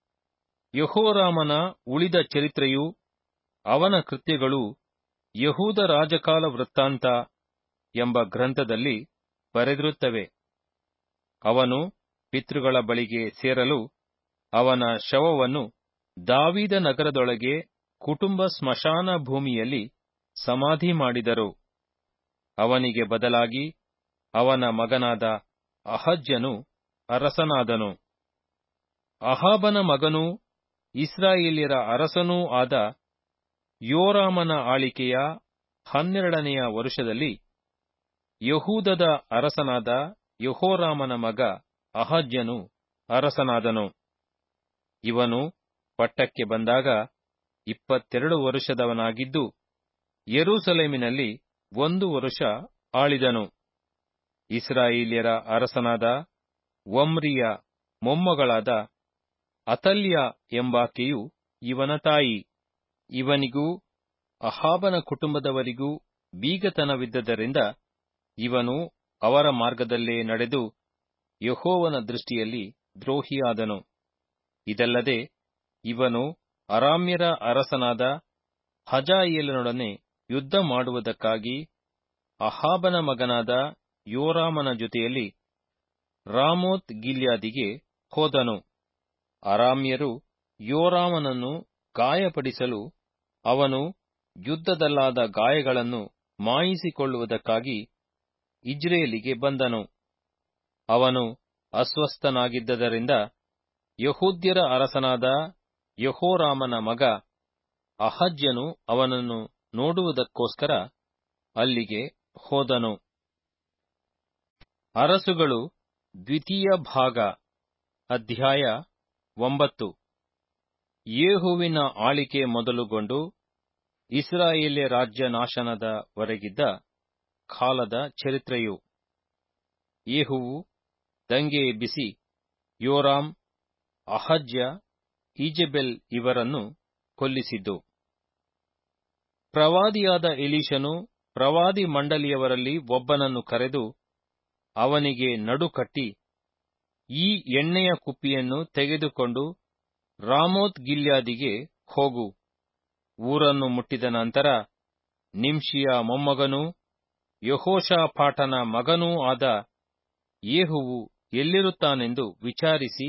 ಯಹೋರಾಮನ ಉಳಿದ ಚರಿತ್ರೆಯೂ ಅವನ ಕೃತ್ಯಗಳೂ ಯಹೂದ ರಾಜಕಾಲ ವೃತ್ತಾಂತ ಎಂಬ ಗ್ರಂಥದಲ್ಲಿ ಬರೆದಿರುತ್ತವೆ ಅವನು ಪಿತೃಗಳ ಬಳಿಗೆ ಸೇರಲು ಅವನ ಶವವನ್ನು ದಾವಿದ ನಗರದೊಳಗೆ ಕುಟುಂಬ ಸ್ಮಶಾನ ಭೂಮಿಯಲ್ಲಿ ಸಮಾಧಿ ಮಾಡಿದರು ಅವನಿಗೆ ಬದಲಾಗಿ ಅವನ ಮಗನಾದ ಅಹಜ್ಯನು ಅರಸನಾದನು ಅಹಾಬನ ಮಗನೂ ಇಸ್ರಾಯೇಲ್ಯರ ಅರಸನೂ ಆದ ಯೋರಾಮನ ಆಳಿಕೆಯ ಹನ್ನೆರಡನೆಯ ವರುಷದಲ್ಲಿ ಯಹೂದದ ಅರಸನಾದ ಯಹೋರಾಮನ ಮಗ ಅಹಜ್ಯನು ಅರಸನಾದನು ಇವನು ಪಟ್ಟಕ್ಕೆ ಬಂದಾಗ ಇಪ್ಪತ್ತೆರಡು ವರುಷದವನಾಗಿದ್ದು ಯೆರೂಸಲೇಮಿನಲ್ಲಿ ಒಂದು ವರುಷ ಆಳಿದನು ಇಸ್ರಾಯೇಲ್ಯರ ಅರಸನಾದ ಒಮ್ರಿಯ ಮೊಮ್ಮಗಳಾದ ಅತಲ್ಯ ಎಂಬಾಕೆಯು ಇವನ ತಾಯಿ ಇವನಿಗೂ ಅಹಾಬನ ಕುಟುಂಬದವರಿಗೂ ಬೀಗತನವಿದ್ದರಿಂದ ಇವನು ಅವರ ಮಾರ್ಗದಲ್ಲೇ ನಡೆದು ಯಹೋವನ ದೃಷ್ಟಿಯಲ್ಲಿ ದ್ರೋಹಿಯಾದನು ಇದಲ್ಲದೆ ಇವನು ಅರಾಮ್ಯರ ಅರಸನಾದ ಹಜಾಯೇಲನೊಡನೆ ಯುದ್ಧ ಮಾಡುವುದಕ್ಕಾಗಿ ಅಹಾಬನ ಮಗನಾದ ಯೋರಾಮನ ಜೊತೆಯಲ್ಲಿ ರಾಮೋತ್ ಗಿಲ್ಯಾದಿಗೆ ಹೋದನು ಅರಾಮ್ಯರು ಯೋರಾಮನನ್ನು ಗಾಯಪಡಿಸಲು ಅವನು ಯುದ್ಧದಲ್ಲಾದ ಗಾಯಗಳನ್ನು ಮಾಯಿಸಿಕೊಳ್ಳುವುದಕ್ಕಾಗಿ ಇಜ್ರೇಲಿಗೆ ಬಂದನು ಅವನು ಅಸ್ವಸ್ಥನಾಗಿದ್ದರಿಂದ ಯಹೂದ್ಯರ ಅರಸನಾದ ಯಹೋರಾಮನ ಮಗ ಅಹಜ್ಯನು ಅವನನ್ನು ನೋಡುವುದಕ್ಕೋಸ್ಕರ ಅಲ್ಲಿಗೆ ಹೋದನು ಅರಸುಗಳು ದ್ವಿತೀಯ ಭಾಗ ಅಧ್ಯಾಯ ಒಂಬತ್ತು ಯೇಹುವಿನ ಆಳಿಕೆ ಮೊದಲುಗೊಂಡು ಇಸ್ರಾಯೇಲ್ಯ ರಾಜ್ಯ ನಾಶನದವರೆಗಿದ್ದ ಕಾಲದ ಚರಿತ್ರೆಯು ಯೇಹುವು ದಂಗೆ ಎಬ್ಬಿಸಿ ಯೋರಾಮ್ ಅಹಜ್ಯ ಈಜೆಬೆಲ್ ಇವರನ್ನು ಕೊಲ್ಲಿಸಿದ್ದು ಪ್ರವಾದಿಯಾದ ಎಲೀಷನು ಪ್ರವಾದಿ ಮಂಡಳಿಯವರಲ್ಲಿ ಒಬ್ಬನನ್ನು ಕರೆದು ಅವನಿಗೆ ನಡುಕಟ್ಟಿ ಈ ಎಣ್ಣೆಯ ಕುಪ್ಪಿಯನ್ನು ತೆಗೆದುಕೊಂಡು ರಾಮೋತ್ ಗಿಲ್ಯಾದಿಗೆ ಹೋಗು ಊರನ್ನು ಮುಟ್ಟಿದ ನಂತರ ನಿಂಶಿಯ ಮೊಮ್ಮಗನೂ ಯಹೋಷಾಫಾಟನ ಮಗನೂ ಆದ ಯೇಹುವು ಎಲ್ಲಿರುತ್ತಾನೆಂದು ವಿಚಾರಿಸಿ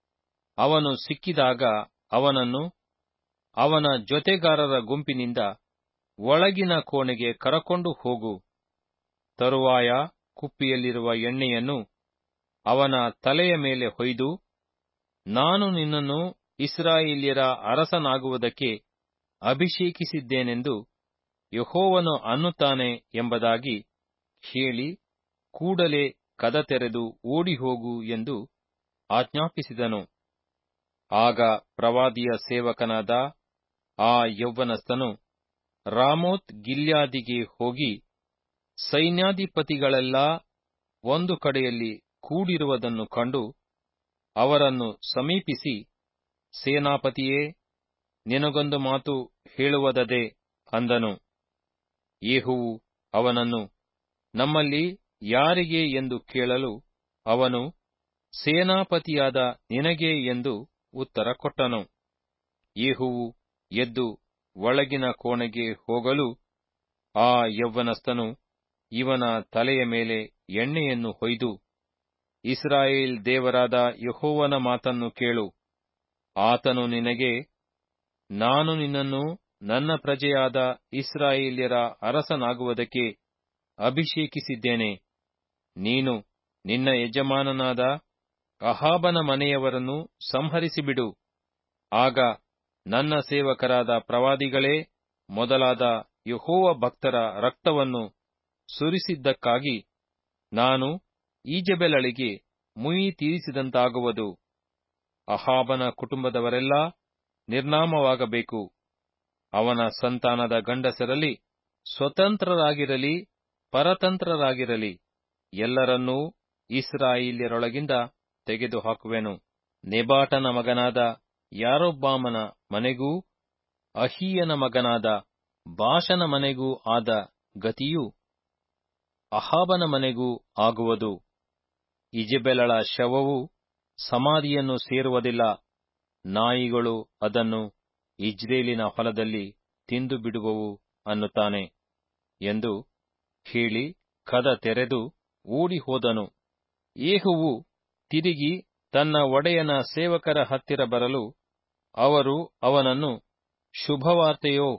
ಅವನು ಸಿಕ್ಕಿದಾಗ ಅವನನ್ನು ಅವನ ಜೊತೆಗಾರರ ಗುಂಪಿನಿಂದ ಒಳಗಿನ ಕೋಣೆಗೆ ಕರಕೊಂಡು ಹೋಗು ತರುವಾಯ ಕುಪ್ಪಿಯಲ್ಲಿರುವ ಎಣ್ಣೆಯನ್ನು ಅವನ ತಲೆಯ ಮೇಲೆ ಹೊಯ್ದು ನಾನು ನಿನ್ನನ್ನು ಇಸ್ರಾಯೇಲ್ಯರ ಅರಸನಾಗುವುದಕ್ಕೆ ಅಭಿಷೇಕಿಸಿದ್ದೇನೆಂದು ಯಹೋವನು ಅನ್ನುತ್ತಾನೆ ಎಂಬುದಾಗಿ ಹೇಳಿ ಕೂಡಲೇ ಕದ ತೆರೆದು ಓಡಿಹೋಗು ಎಂದು ಆಜ್ಞಾಪಿಸಿದನು ಆಗ ಪ್ರವಾದಿಯ ಸೇವಕನಾದ ಆ ಯೌವನಸ್ಥನು ರಾಮೋತ್ ಗಿಲ್ಯಾದಿಗೆ ಹೋಗಿ ಸೈನ್ಯಾಧಿಪತಿಗಳೆಲ್ಲಾ ಒಂದು ಕಡೆಯಲ್ಲಿ ಕೂಡಿರುವುದನ್ನು ಕಂಡು ಅವರನ್ನು ಸಮೀಪಿಸಿ ಸೇನಾಪತಿಯೇ ನಿನಗೊಂದು ಮಾತು ಹೇಳುವುದದೆ ಅಂದನು ಯೇಹುವು ಅವನನ್ನು ನಮ್ಮಲ್ಲಿ ಯಾರಿಗೆ ಎಂದು ಕೇಳಲು ಅವನು ಸೇನಾಪತಿಯಾದ ನಿನಗೆ ಎಂದು ಉತ್ತರ ಕೊಟ್ಟನು ಯೇಹುವು ಎದ್ದು ಒಳಗಿನ ಕೋಣೆಗೆ ಹೋಗಲು ಆ ಯೌವನಸ್ಥನು ಇವನ ತಲೆಯ ಮೇಲೆ ಎಣ್ಣೆಯನ್ನು ಹೊಯ್ದು ಇಸ್ರಾಯೇಲ್ ದೇವರಾದ ಯಹೋವನ ಮಾತನ್ನು ಕೇಳು ಆತನು ನಿನಗೆ ನಾನು ನಿನ್ನನ್ನು ನನ್ನ ಪ್ರಜೆಯಾದ ಇಸ್ರಾಯೇಲ್ಯರ ಅರಸನಾಗುವುದಕ್ಕೆ ಅಭಿಷೇಕಿಸಿದ್ದೇನೆ ನೀನು ನಿನ್ನ ಯಜಮಾನನಾದ ಅಹಾಬನ ಮನೆಯವರನ್ನು ಸಂಹರಿಸಿಬಿಡು ಆಗ ನನ್ನ ಸೇವಕರಾದ ಪ್ರವಾದಿಗಳೇ ಮೊದಲಾದ ಯಹೋವ ಭಕ್ತರ ರಕ್ತವನ್ನು ಸುರಿಸಿದ್ದಕ್ಕಾಗಿ ನಾನು ಈಜೆಬೆಲಳಿಗೆ ಮುಯಿ ತೀರಿಸಿದಂತಾಗುವುದು ಅಹಾಬನ ಕುಟುಂಬದವರೆಲ್ಲ ನಿರ್ನಾಮವಾಗಬೇಕು ಅವನ ಸಂತಾನದ ಗಂಡಸರಲ್ಲಿ ಸ್ವತಂತ್ರರಾಗಿರಲಿ ಪರತಂತ್ರರಾಗಿರಲಿ ಎಲ್ಲರನ್ನೂ ಇಸ್ರಾಯೇಲ್ಯರೊಳಗಿಂದ ತೆಗೆದುಹಾಕುವೆನು ನೆಬಾಟನ ಮಗನಾದ ಯಾರೊಬ್ಬಾಮನ ಮನೆಗೂ ಅಹೀಯನ ಮಗನಾದ ಬಾಷನ ಮನೆಗೂ ಆದ ಗತಿಯು ಅಹಾಬನ ಮನೆಗೂ ಆಗುವುದು ಇಜೆಬೆಲಳ ಶವವು ಸಮಾಧಿಯನ್ನು ಸೇರುವುದಿಲ್ಲ ನಾಯಿಗಳು ಅದನ್ನು ಇಜ್ರೇಲಿನ ಹೊಲದಲ್ಲಿ ತಿಂದು ಬಿಡುವವು ಅನ್ನುತ್ತಾನೆ ಎಂದು ಹೇಳಿ ಕದ ತೆರೆದು ಓಡಿ ಹೋದನು ಯೇಹುವು ತಿರುಗಿ ತನ್ನ ಒಡೆಯನ ಸೇವಕರ ಹತ್ತಿರ ಬರಲು ಅವರು ಅವನನ್ನು ಶುಭವಾರ್ತೆಯೋ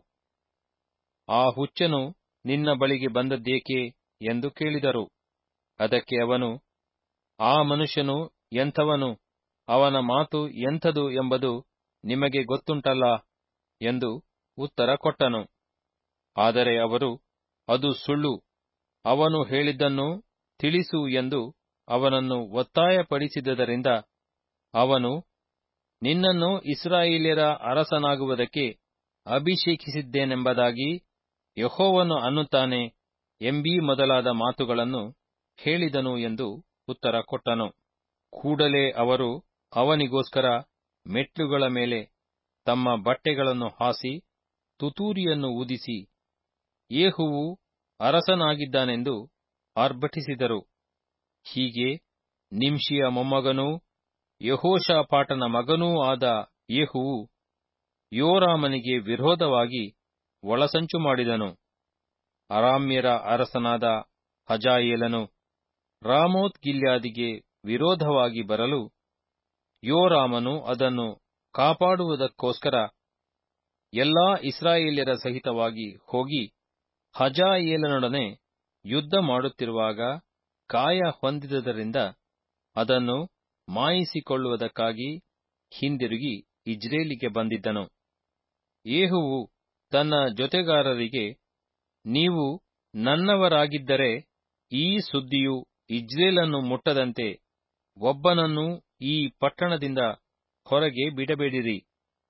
ಆ ಹುಚ್ಚನು ನಿನ್ನ ಬಳಿಗೆ ಬಂದದ್ದೇಕೆ ಎಂದು ಕೇಳಿದರು ಅದಕ್ಕೆ ಅವನು ಆ ಮನುಷ್ಯನು ಎಂಥವನು ಅವನ ಮಾತು ಎಂಥದು ಎಂಬುದು ನಿಮಗೆ ಗೊತ್ತುಂಟಲ್ಲ ಎಂದು ಉತ್ತರ ಕೊಟ್ಟನು ಆದರೆ ಅವರು ಅದು ಸುಳ್ಳು ಅವನು ಹೇಳಿದ್ದನ್ನು ತಿಳಿಸು ಎಂದು ಅವನನ್ನು ಒತ್ತಾಯಪಡಿಸಿದ್ದರಿಂದ ಅವನು ನಿನ್ನನ್ನು ಇಸ್ರಾಯೇಲ್ಯರ ಅರಸನಾಗುವುದಕ್ಕೆ ಅಭಿಷೇಕಿಸಿದ್ದೇನೆಂಬುದಾಗಿ ಯಹೋವನು ಅನ್ನುತ್ತಾನೆ ಎಂಬೀ ಮೊದಲಾದ ಮಾತುಗಳನ್ನು ಹೇಳಿದನು ಎಂದು ಉತ್ತರ ಕೊಟ್ಟನು ಕೂಡಲೇ ಅವರು ಅವನಿಗೋಸ್ಕರ ಮೆಟ್ಲುಗಳ ಮೇಲೆ ತಮ್ಮ ಬಟ್ಟೆಗಳನ್ನು ಹಾಸಿ ತುತೂರಿಯನ್ನು ಊದಿಸಿ ಯೇಹುವು ಅರಸನಾಗಿದ್ದಾನೆಂದು ಆರ್ಭಟಿಸಿದರು ಹೀಗೆ ನಿಂಶಿಯ ಮೊಮ್ಮಗನೂ ಯಹೋಷಾಫಾಟನ ಮಗನೂ ಆದ ಯೇಹುವು ಯೋರಾಮನಿಗೆ ವಿರೋಧವಾಗಿ ಒಳಸಂಚು ಮಾಡಿದನು ಅರಾಮ್ಯರ ಅರಸನಾದ ಹಜಾಯೇಲನು ರಾಮೋತ್ ಗಿಲ್ಯಾದಿಗೆ ವಿರೋಧವಾಗಿ ಬರಲು ಯೋರಾಮನು ಅದನ್ನು ಕಾಪಾಡುವುದಕ್ಕೋಸ್ಕರ ಎಲ್ಲಾ ಇಸ್ರಾಯೇಲ್ಯರ ಸಹಿತವಾಗಿ ಹೋಗಿ ಹಜಾಯೇಲನೊಡನೆ ಯುದ್ಧ ಮಾಡುತ್ತಿರುವಾಗ ಗಾಯ ಹೊಂದಿದುದರಿಂದ ಅದನ್ನು ಮಾಯಿಸಿಕೊಳ್ಳುವುದಕ್ಕಾಗಿ ಹಿಂದಿರುಗಿ ಇಜ್ರೇಲಿಗೆ ಬಂದಿದ್ದನು ಯೇಹುವು ತನ್ನ ಜೊತೆಗಾರರಿಗೆ ನೀವು ನನ್ನವರಾಗಿದ್ದರೆ ಈ ಸುದ್ದಿಯು ಇಜ್ರೇಲನ್ನು ಮುಟ್ಟದಂತೆ ಒಬ್ಬನನ್ನೂ ಈ ಪಟ್ಟಣದಿಂದ ಹೊರಗೆ ಬಿಡಬೇಡಿರಿ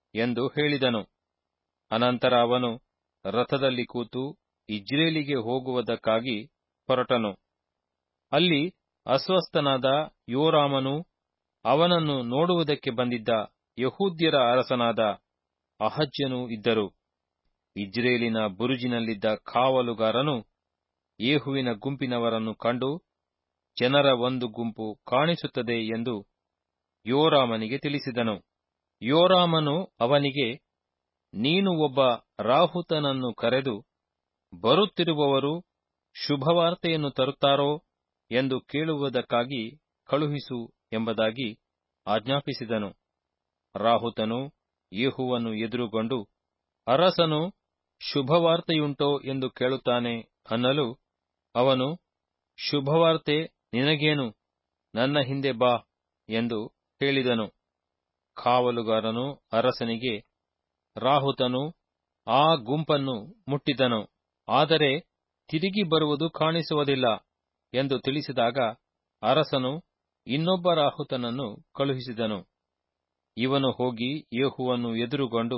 ಎಂದು ಹೇಳಿದನು ಅನಂತರ ಅವನು ರಥದಲ್ಲಿ ಕೂತು ಇಜ್ರೇಲಿಗೆ ಹೋಗುವುದಕ್ಕಾಗಿ ಹೊರಟನು ಅಲ್ಲಿ ಅಸ್ವಸ್ಥನಾದ ಯೋರಾಮನು ಅವನನ್ನು ನೋಡುವುದಕ್ಕೆ ಬಂದಿದ್ದ ಯಹೂದ್ಯರ ಅರಸನಾದ ಅಹಜ್ಯನೂ ಇದ್ದರು ಇಜ್ರೇಲಿನ ಬುರುಜಿನಲ್ಲಿದ್ದ ಕಾವಲುಗಾರನು ಯೇಹುವಿನ ಗುಂಪಿನವರನ್ನು ಕಂಡು ಜನರ ಒಂದು ಗುಂಪು ಕಾಣಿಸುತ್ತದೆ ಎಂದು ಯೋರಾಮನಿಗೆ ತಿಳಿಸಿದನು ಯೋರಾಮನು ಅವನಿಗೆ ನೀನು ಒಬ್ಬ ರಾಹುತನನ್ನು ಕರೆದು ಬರುತ್ತಿರುವವರು ಶುಭವಾರ್ತೆಯನ್ನು ತರುತ್ತಾರೋ ಎಂದು ಕೇಳುವುದಕ್ಕಾಗಿ ಕಳುಹಿಸು ಎಂಬುದಾಗಿ ಆಜ್ಞಾಪಿಸಿದನು ರಾಹುತನು ಯೇಹುವನ್ನು ಎದುರುಗೊಂಡು ಅರಸನು ಶುಭವಾರ್ತೆಯುಂಟೋ ಎಂದು ಕೇಳುತ್ತಾನೆ ಅನ್ನಲು ಅವನು ಶುಭವಾರ್ತೆ ನಿನಗೇನು ನನ್ನ ಹಿಂದೆ ಬಾ ಎಂದು ಹೇಳಿದನು ಕಾವಲುಗಾರನು ಅರಸನಿಗೆ ರಾಹುತನು ಆ ಗುಂಪನ್ನು ಮುಟ್ಟಿದನು ಆದರೆ ತಿರುಗಿ ಬರುವುದು ಕಾಣಿಸುವುದಿಲ್ಲ ಎಂದು ತಿಳಿಸಿದಾಗ ಅರಸನು ಇನ್ನೊಬ್ಬ ರಾಹುತನನ್ನು ಕಳುಹಿಸಿದನು ಇವನು ಹೋಗಿ ಯೇಹುವನ್ನು ಎದುರುಗೊಂಡು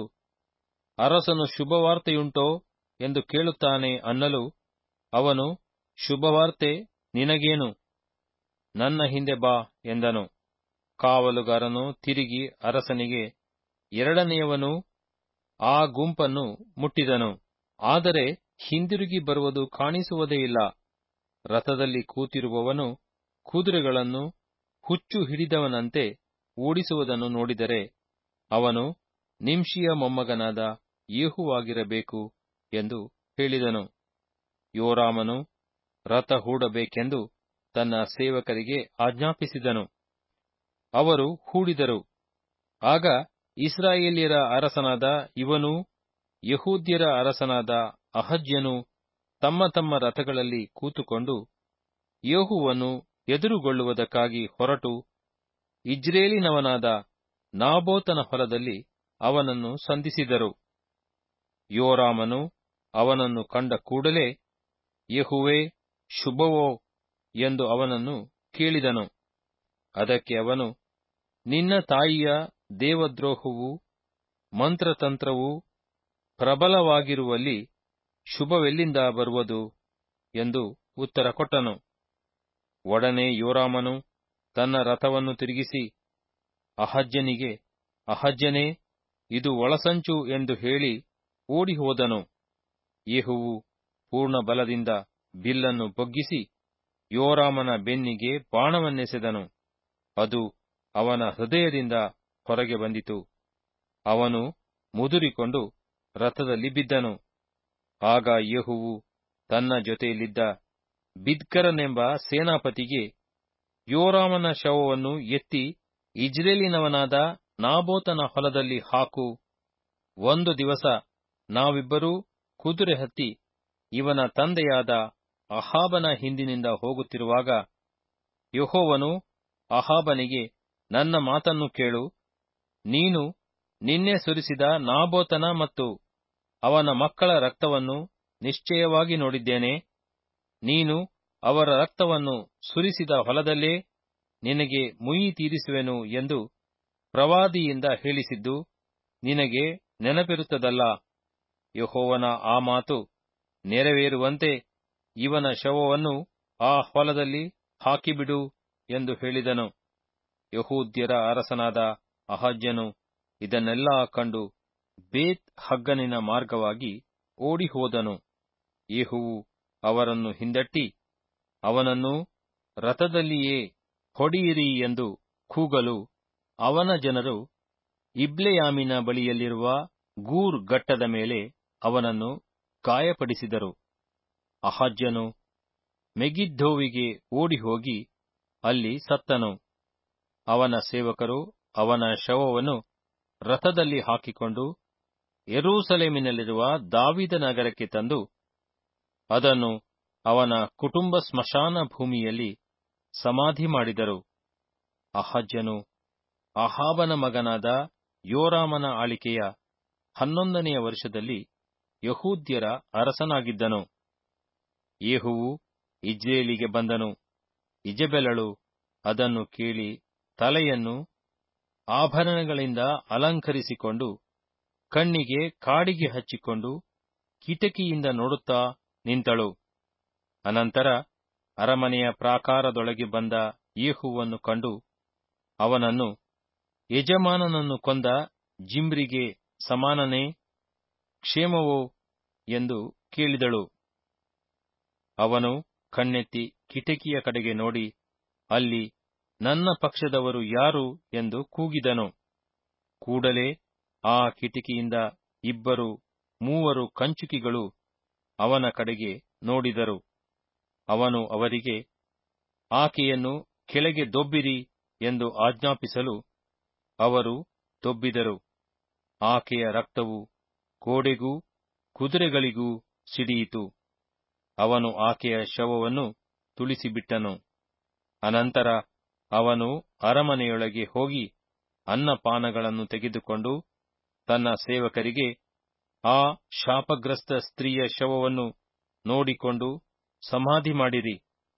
ಅರಸನು ಶುಭವಾರ್ತೆಯುಂಟೋ ಎಂದು ಕೇಳುತ್ತಾನೆ ಅನ್ನಲು ಅವನು ಶುಭವಾರ್ತೆ ನಿನಗೇನು ನನ್ನ ಹಿಂದೆ ಬಾ ಎಂದನು ಕಾವಲುಗಾರನು ತಿರುಗಿ ಅರಸನಿಗೆ ಎರಡನೆಯವನು ಆ ಗುಂಪನ್ನು ಮುಟ್ಟಿದನು ಆದರೆ ಹಿಂದಿರುಗಿ ಬರುವುದು ಕಾಣಿಸುವುದೇ ಇಲ್ಲ ರಥದಲ್ಲಿ ಕೂತಿರುವವನು ಕುದುರೆಗಳನ್ನು ಹುಚ್ಚು ಹಿಡಿದವನಂತೆ ಓಡಿಸುವುದನ್ನು ನೋಡಿದರೆ ಅವನು ನಿಂಶಿಯ ಮೊಮ್ಮಗನಾದ ಯೇಹುವಾಗಿರಬೇಕು ಎಂದು ಹೇಳಿದನು ಯೋರಾಮನು ರಥ ಹೂಡಬೇಕೆಂದು ತನ್ನ ಸೇವಕರಿಗೆ ಆಜ್ಞಾಪಿಸಿದನು ಅವರು ಹೂಡಿದರು ಆಗ ಇಸ್ರಾಯೇಲ್ಯರ ಅರಸನಾದ ಇವನೂ ಯಹೂದ್ಯರ ಅರಸನಾದ ಅಹಜ್ಯನು ತಮ್ಮ ತಮ್ಮ ರಥಗಳಲ್ಲಿ ಕೂತುಕೊಂಡು ಯೇಹುವನ್ನು ಎದುರುಗೊಳ್ಳುವುದಕ್ಕಾಗಿ ಹೊರಟು ಇಜ್ರೇಲಿನವನಾದ ನಾಬೋತನ ಹೊಲದಲ್ಲಿ ಅವನನ್ನು ಸಂಧಿಸಿದರು ಯೋರಾಮನು ಅವನನ್ನು ಕಂಡ ಕೂಡಲೇ ಯೆಹುವೇ ಶುಭವೋ ಎಂದು ಅವನನ್ನು ಕೇಳಿದನು ಅದಕ್ಕೆ ಅವನು ನಿನ್ನ ತಾಯಿಯ ದೇವದ್ರೋಹವು ಮಂತ್ರತಂತ್ರವು ಪ್ರಬಲವಾಗಿರುವಲ್ಲಿ ಶುಭವೆಲ್ಲಿಂದ ಬರುವುದು ಎಂದು ಉತ್ತರ ಕೊಟ್ಟನು ಒಡನೆ ಯೋರಾಮನು ತನ್ನ ರಥವನ್ನು ತಿರುಗಿಸಿ ಅಹಜ್ಯನಿಗೆ ಅಹಜ್ಯನೇ ಇದು ಒಳಸಂಚು ಎಂದು ಹೇಳಿ ಓಡಿ ಹೋದನು ಯೇಹುವು ಪೂರ್ಣ ಬಲದಿಂದ ಬಿಲ್ಲನ್ನು ಬೊಗ್ಗಿಸಿ ಯೋರಾಮನ ಬೆನ್ನಿಗೆ ಬಾಣವನ್ನೆಸೆದನು ಅದು ಅವನ ಹೃದಯದಿಂದ ಹೊರಗೆ ಬಂದಿತು ಅವನು ಮುದುರಿಕೊಂಡು ರಥದಲ್ಲಿ ಬಿದ್ದನು ಆಗ ಯೇಹುವು ತನ್ನ ಜೊತೆಯಲ್ಲಿದ್ದ ಬಿದ್ಕರನೆಂಬ ಸೇನಾಪತಿಗೆ ಯೋರಾಮನ ಶವವನ್ನು ಎತ್ತಿ ಇಜ್ರೇಲಿನವನಾದ ನಾಬೋತನ ಹೊಲದಲ್ಲಿ ಹಾಕು ಒಂದು ದಿವಸ ನಾವಿಬ್ಬರೂ ಕುದುರೆ ಹತ್ತಿ ಇವನ ತಂದೆಯಾದ ಅಹಾಬನ ಹಿಂದಿನಿಂದ ಹೋಗುತ್ತಿರುವಾಗ ಯೆಹೋವನು ಅಹಾಬನಿಗೆ ನನ್ನ ಮಾತನ್ನು ಕೇಳು ನೀನು ನಿನ್ನೆ ಸುರಿಸಿದ ನಾಬೋತನ ಮತ್ತು ಅವನ ಮಕ್ಕಳ ರಕ್ತವನ್ನು ನಿಶ್ಚಯವಾಗಿ ನೋಡಿದ್ದೇನೆ ನೀನು ಅವರ ರಕ್ತವನ್ನು ಸುರಿಸಿದ ಹೊಲದಲ್ಲೇ ನಿನಗೆ ಮುಯಿ ತೀರಿಸುವೆನು ಎಂದು ಪ್ರವಾದಿಯಿಂದ ಹೇಳಿಸಿದ್ದು ನಿನಗೆ ನೆನಪಿರುತ್ತದಲ್ಲ ಯೆಹೋವನ ಆ ಮಾತು ನೆರವೇರುವಂತೆ ಇವನ ಶವವನ್ನು ಆ ಹೊಲದಲ್ಲಿ ಹಾಕಿಬಿಡು ಎಂದು ಹೇಳಿದನು ಯಹೂದ್ಯರ ಅರಸನಾದ ಅಹಜ್ಯನು ಇದನ್ನೆಲ್ಲಾ ಕಂಡು ಬೇತ್ ಹಗ್ಗನಿನ ಮಾರ್ಗವಾಗಿ ಓಡಿಹೋದನು ಯೇಹುವು ಅವರನ್ನು ಹಿಂದಟ್ಟಿ ಅವನನ್ನು ರಥದಲ್ಲಿಯೇ ಹೊಡೆಯಿರಿ ಎಂದು ಕೂಗಲು ಅವನ ಜನರು ಇಬ್ಲೆಯಾಮಿನ ಬಳಿಯಲ್ಲಿರುವ ಗೂರ್ ಗಟ್ಟದ ಮೇಲೆ ಅವನನ್ನು ಗಾಯಪಡಿಸಿದರು ಅಹಜ್ಯನು ಮೆಗಿದ್ದೋವಿಗೆ ಓಡಿಹೋಗಿ ಅಲ್ಲಿ ಸತ್ತನು ಅವನ ಸೇವಕರು ಅವನ ಶವವನ್ನು ರಥದಲ್ಲಿ ಹಾಕಿಕೊಂಡು ಯೆರೂಸಲೇಮಿನಲ್ಲಿರುವ ದಾವಿದ ನಗರಕ್ಕೆ ತಂದು ಅದನ್ನು ಅವನ ಕುಟುಂಬ ಸ್ಮಶಾನ ಭೂಮಿಯಲ್ಲಿ ಸಮಾಧಿ ಮಾಡಿದರು ಅಹಜ್ಯನು ಅಹಾಬನ ಮಗನಾದ ಯೋರಾಮನ ಆಳಿಕೆಯ ಹನ್ನೊಂದನೆಯ ವರ್ಷದಲ್ಲಿ ಯಹೂದ್ಯರ ಅರಸನಾಗಿದ್ದನು ಯೇಹುವು ಇಜ್ರೇಲಿಗೆ ಬಂದನು ಇಜಬೆಲಳು ಅದನ್ನು ಕೇಳಿ ತಲೆಯನ್ನು ಆಭರಣಗಳಿಂದ ಅಲಂಕರಿಸಿಕೊಂಡು ಕಣ್ಣಿಗೆ ಕಾಡಿಗೆ ಹಚ್ಚಿಕೊಂಡು ಕಿಟಕಿಯಿಂದ ನೋಡುತ್ತಾ ನಿಂತಳು ಅನಂತರ ಅರಮನೆಯ ಪ್ರಾಕಾರದೊಳಗೆ ಬಂದ ಯೇಹುವನ್ನು ಕಂಡು ಅವನನ್ನು ಯಜಮಾನನನ್ನು ಕೊಂದ ಜಿಮ್ರಿಗೆ ಸಮಾನನೇ ಕ್ಷೇಮವೋ ಎಂದು ಕೇಳಿದಳು ಅವನು ಕಣ್ಣೆತ್ತಿ ಕಿಟಕಿಯ ಕಡೆಗೆ ನೋಡಿ ಅಲ್ಲಿ ನನ್ನ ಪಕ್ಷದವರು ಯಾರು ಎಂದು ಕೂಗಿದನು ಕೂಡಲೇ ಆ ಕಿಟಕಿಯಿಂದ ಇಬ್ಬರು ಮೂವರು ಕಂಚುಕಿಗಳು ಅವನ ಕಡೆಗೆ ನೋಡಿದರು ಅವನು ಅವರಿಗೆ ಆಕೆಯನ್ನು ಕೆಳಗೆ ದೊಬ್ಬಿರಿ ಎಂದು ಆಜ್ಞಾಪಿಸಲು ಅವರು ದೊಬ್ಬಿದರು ಆಕೆಯ ರಕ್ತವು ಗೋಡೆಗೂ ಕುದುರೆಗಳಿಗೂ ಸಿಡಿಯಿತು ಅವನು ಆಕೆಯ ಶವವನ್ನು ತುಳಿಸಿಬಿಟ್ಟನು ಅನಂತರ ಅವನು ಅರಮನೆಯೊಳಗೆ ಹೋಗಿ ಅನ್ನಪಾನಗಳನ್ನು ತೆಗೆದುಕೊಂಡು ತನ್ನ ಸೇವಕರಿಗೆ ಆ ಶಾಪಗ್ರಸ್ತ ಸ್ತ್ರೀಯ ಶವವನ್ನು ನೋಡಿಕೊಂಡು ಸಮಾಧಿ ಮಾಡಿರಿ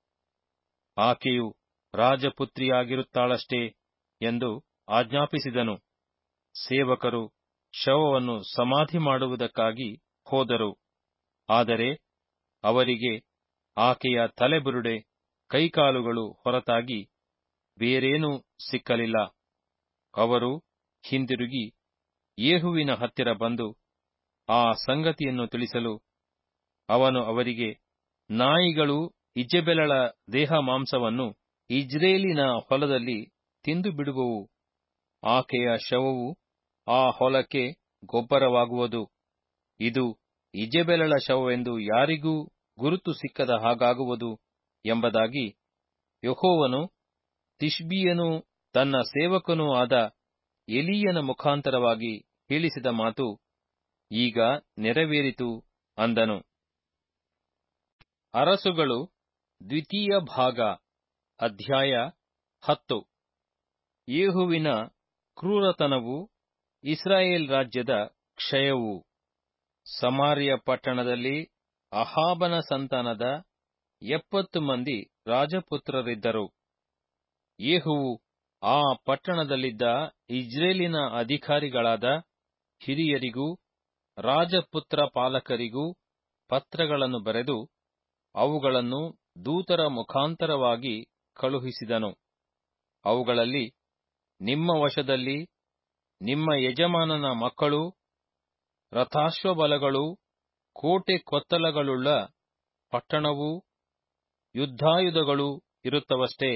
ಆಕೆಯು ರಾಜಪುತ್ರಿಯಾಗಿರುತ್ತಾಳಷ್ಟೇ ಎಂದು ಆಜ್ಞಾಪಿಸಿದನು ಸೇವಕರು ಶವವನ್ನು ಸಮಾಧಿ ಮಾಡುವುದಕ್ಕಾಗಿ ಹೋದರು ಆದರೆ ಅವರಿಗೆ ಆಕೆಯ ತಲೆಬುರುಡೆ ಕೈಕಾಲುಗಳು ಹೊರತಾಗಿ ಬೇರೇನೂ ಸಿಕ್ಕಲಿಲ್ಲ ಅವರು ಹಿಂದಿರುಗಿ ಯೇಹುವಿನ ಹತ್ತಿರ ಬಂದು ಆ ಸಂಗತಿಯನ್ನು ತಿಳಿಸಲು ಅವನು ಅವರಿಗೆ ನಾಯಿಗಳು ಇಜೆಬೆಲಳ ದೇಹ ಮಾಂಸವನ್ನು ಇಜ್ರೇಲಿನ ಹೊಲದಲ್ಲಿ ತಿಂದು ಬಿಡುವವು ಆಕೆಯ ಶವವು ಆ ಹೊಲಕ್ಕೆ ಗೊಬ್ಬರವಾಗುವುದು ಇದು ಇಜೆಬೆಲಳ ಶವವೆಂದು ಯಾರಿಗೂ ಗುರುತು ಸಿಕ್ಕದ ಹಾಗಾಗುವುದು ಎಂಬುದಾಗಿ ಯಹೋವನು ತಿಷ್ಬಿಯನೂ ತನ್ನ ಸೇವಕನೂ ಆದ ಎಲೀಯನ ಮುಖಾಂತರವಾಗಿ ಹೇಳಿಸಿದ ಮಾತು ಈಗ ನೆರವೇರಿತು ಅಂದನು ಅರಸುಗಳು ದ್ವಿತೀಯ ಭಾಗ ಅಧ್ಯಾಯ ಹತ್ತು ಯೇಹುವಿನ ಕ್ರೂರತನವು ಇಸ್ರಾಯೇಲ್ ರಾಜ್ಯದ ಕ್ಷಯವು ಸಮಾರ್ಯ ಪಟ್ಟಣದಲ್ಲಿ ಅಹಾಬನ ಸಂತಾನದ ಎಪ್ಪತ್ತು ಮಂದಿ ರಾಜಪುತ್ರರಿದ್ದರು ಯೇಹುವು ಆ ಪಟ್ಟಣದಲ್ಲಿದ್ದ ಇಜ್ರೇಲಿನ ಅಧಿಕಾರಿಗಳಾದ ಹಿರಿಯರಿಗೂ ರಾಜಪುತ್ರ ಪಾಲಕರಿಗೂ ಪತ್ರಗಳನ್ನು ಬರೆದು ಅವುಗಳನ್ನು ದೂತರ ಮುಖಾಂತರವಾಗಿ ಕಳುಹಿಸಿದನು ಅವುಗಳಲ್ಲಿ ನಿಮ್ಮ ವಶದಲ್ಲಿ ನಿಮ್ಮ ಯಜಮಾನನ ಮಕ್ಕಳು ರಥಾಶ್ವಬಲಗಳು ಕೋಟೆ ಕೊತ್ತಲಗಳುಳ್ಳ ಪಟ್ಟಣವೂ ಯುದ್ಧಾಯುಧಗಳು ಇರುತ್ತವಷ್ಟೇ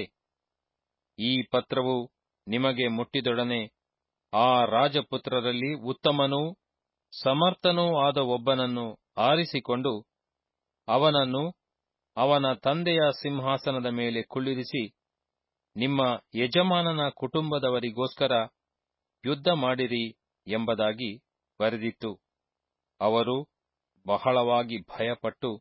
ಈ ಪತ್ರವು ನಿಮಗೆ ಮುಟ್ಟಿದೊಡನೆ ಆ ರಾಜಪುತ್ರರಲ್ಲಿ ಉತ್ತಮನೂ ಸಮರ್ಥನೂ ಆದ ಒಬ್ಬನನ್ನು ಆರಿಸಿಕೊಂಡು ಅವನನ್ನು ಅವನ ತಂದೆಯ ಸಿಂಹಾಸನದ ಮೇಲೆ ಕುಳ್ಳಿರಿಸಿ ನಿಮ್ಮ ಯಜಮಾನನ ಕುಟುಂಬದವರಿಗೋಸ್ಕರ ಯುದ್ಧ ಮಾಡಿರಿ ಎಂಬುದಾಗಿ ಬರೆದಿತ್ತು ಅವರು ಬಹಳವಾಗಿ ಭಯಪಟ್ಟು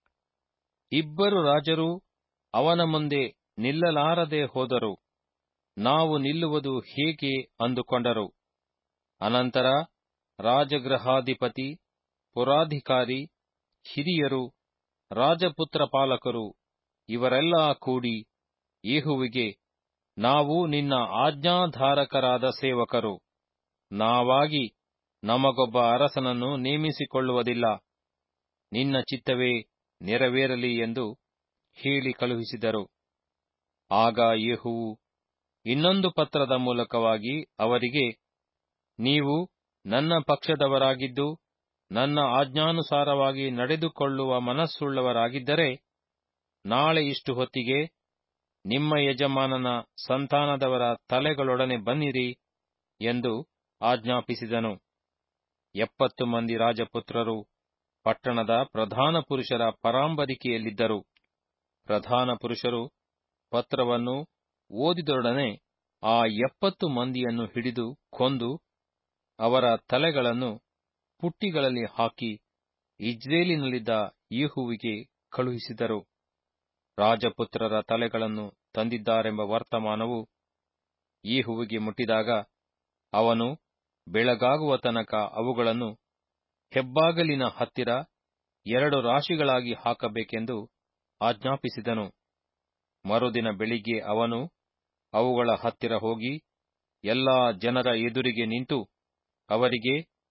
ಇಬ್ಬರು ರಾಜರು ಅವನ ಮುಂದೆ ನಿಲ್ಲಲಾರದೆ ಹೋದರು ನಾವು ನಿಲ್ಲುವುದು ಹೇಗೆ ಅಂದುಕೊಂಡರು ಅನಂತರ ರಾಜಗೃಹಾಧಿಪತಿ ಪುರಾಧಿಕಾರಿ ಹಿರಿಯರು ರಾಜಪುತ್ರ ಪಾಲಕರು ಇವರೆಲ್ಲ ಕೂಡಿ ಯೇಹುವಿಗೆ ನಾವು ನಿನ್ನ ಆಜ್ಞಾಧಾರಕರಾದ ಸೇವಕರು ನಾವಾಗಿ ನಮಗೊಬ್ಬ ಅರಸನನ್ನು ನೇಮಿಸಿಕೊಳ್ಳುವುದಿಲ್ಲ ನಿನ್ನ ಚಿತ್ತವೇ ನೆರವೇರಲಿ ಎಂದು ಹೇಳಿ ಕಳುಹಿಸಿದರು ಆಗ ಯೇಹುವು ಇನ್ನೊಂದು ಪತ್ರದ ಮೂಲಕವಾಗಿ ಅವರಿಗೆ ನೀವು ನನ್ನ ಪಕ್ಷದವರಾಗಿದ್ದು ನನ್ನ ಆಜ್ಞಾನುಸಾರವಾಗಿ ನಡೆದುಕೊಳ್ಳುವ ಮನಸ್ಸುಳ್ಳವರಾಗಿದ್ದರೆ ನಾಳೆ ಇಷ್ಟು ಹೊತ್ತಿಗೆ ನಿಮ್ಮ ಯಜಮಾನನ ಸಂತಾನದವರ ತಲೆಗಳೊಡನೆ ಬನ್ನಿರಿ ಎಂದು ಆಜ್ಞಾಪಿಸಿದನು ಎಪ್ಪತ್ತು ಮಂದಿ ರಾಜಪುತ್ರರು ಪಟ್ಟಣದ ಪ್ರಧಾನ ಪುರುಷರ ಪರಾಂಬರಿಕೆಯಲ್ಲಿದ್ದರು ಪ್ರಧಾನ ಪುರುಷರು ಪತ್ರವನ್ನು ಓದಿದೊಡನೆ ಆ ಎಪ್ಪತ್ತು ಮಂದಿಯನ್ನು ಹಿಡಿದು ಕೊಂದು ಅವರ ತಲೆಗಳನ್ನು ಪುಟ್ಟಿಗಳಲ್ಲಿ ಹಾಕಿ ಇಜ್ರೇಲಿನಲ್ಲಿದ್ದ ಯೇಹುವಿಗೆ ಕಳುಹಿಸಿದರು ರಾಜಪುತ್ರರ ತಲೆಗಳನ್ನು ತಂದಿದ್ದಾರೆಂಬ ವರ್ತಮಾನವು ಯೇಹುವಿಗೆ ಮುಟ್ಟಿದಾಗ ಅವನು ಬೆಳಗಾಗುವ ತನಕ ಅವುಗಳನ್ನು ಹೆಬ್ಬಾಗಲಿನ ಹತ್ತಿರ ಎರಡು ರಾಶಿಗಳಾಗಿ ಹಾಕಬೇಕೆಂದು ಆಜ್ಞಾಪಿಸಿದನು ಮರುದಿನ ಬೆಳಿಗ್ಗೆ ಅವನು ಅವುಗಳ ಹತ್ತಿರ ಹೋಗಿ ಎಲ್ಲಾ ಜನರ ಎದುರಿಗೆ ನಿಂತು ಅವರಿಗೆ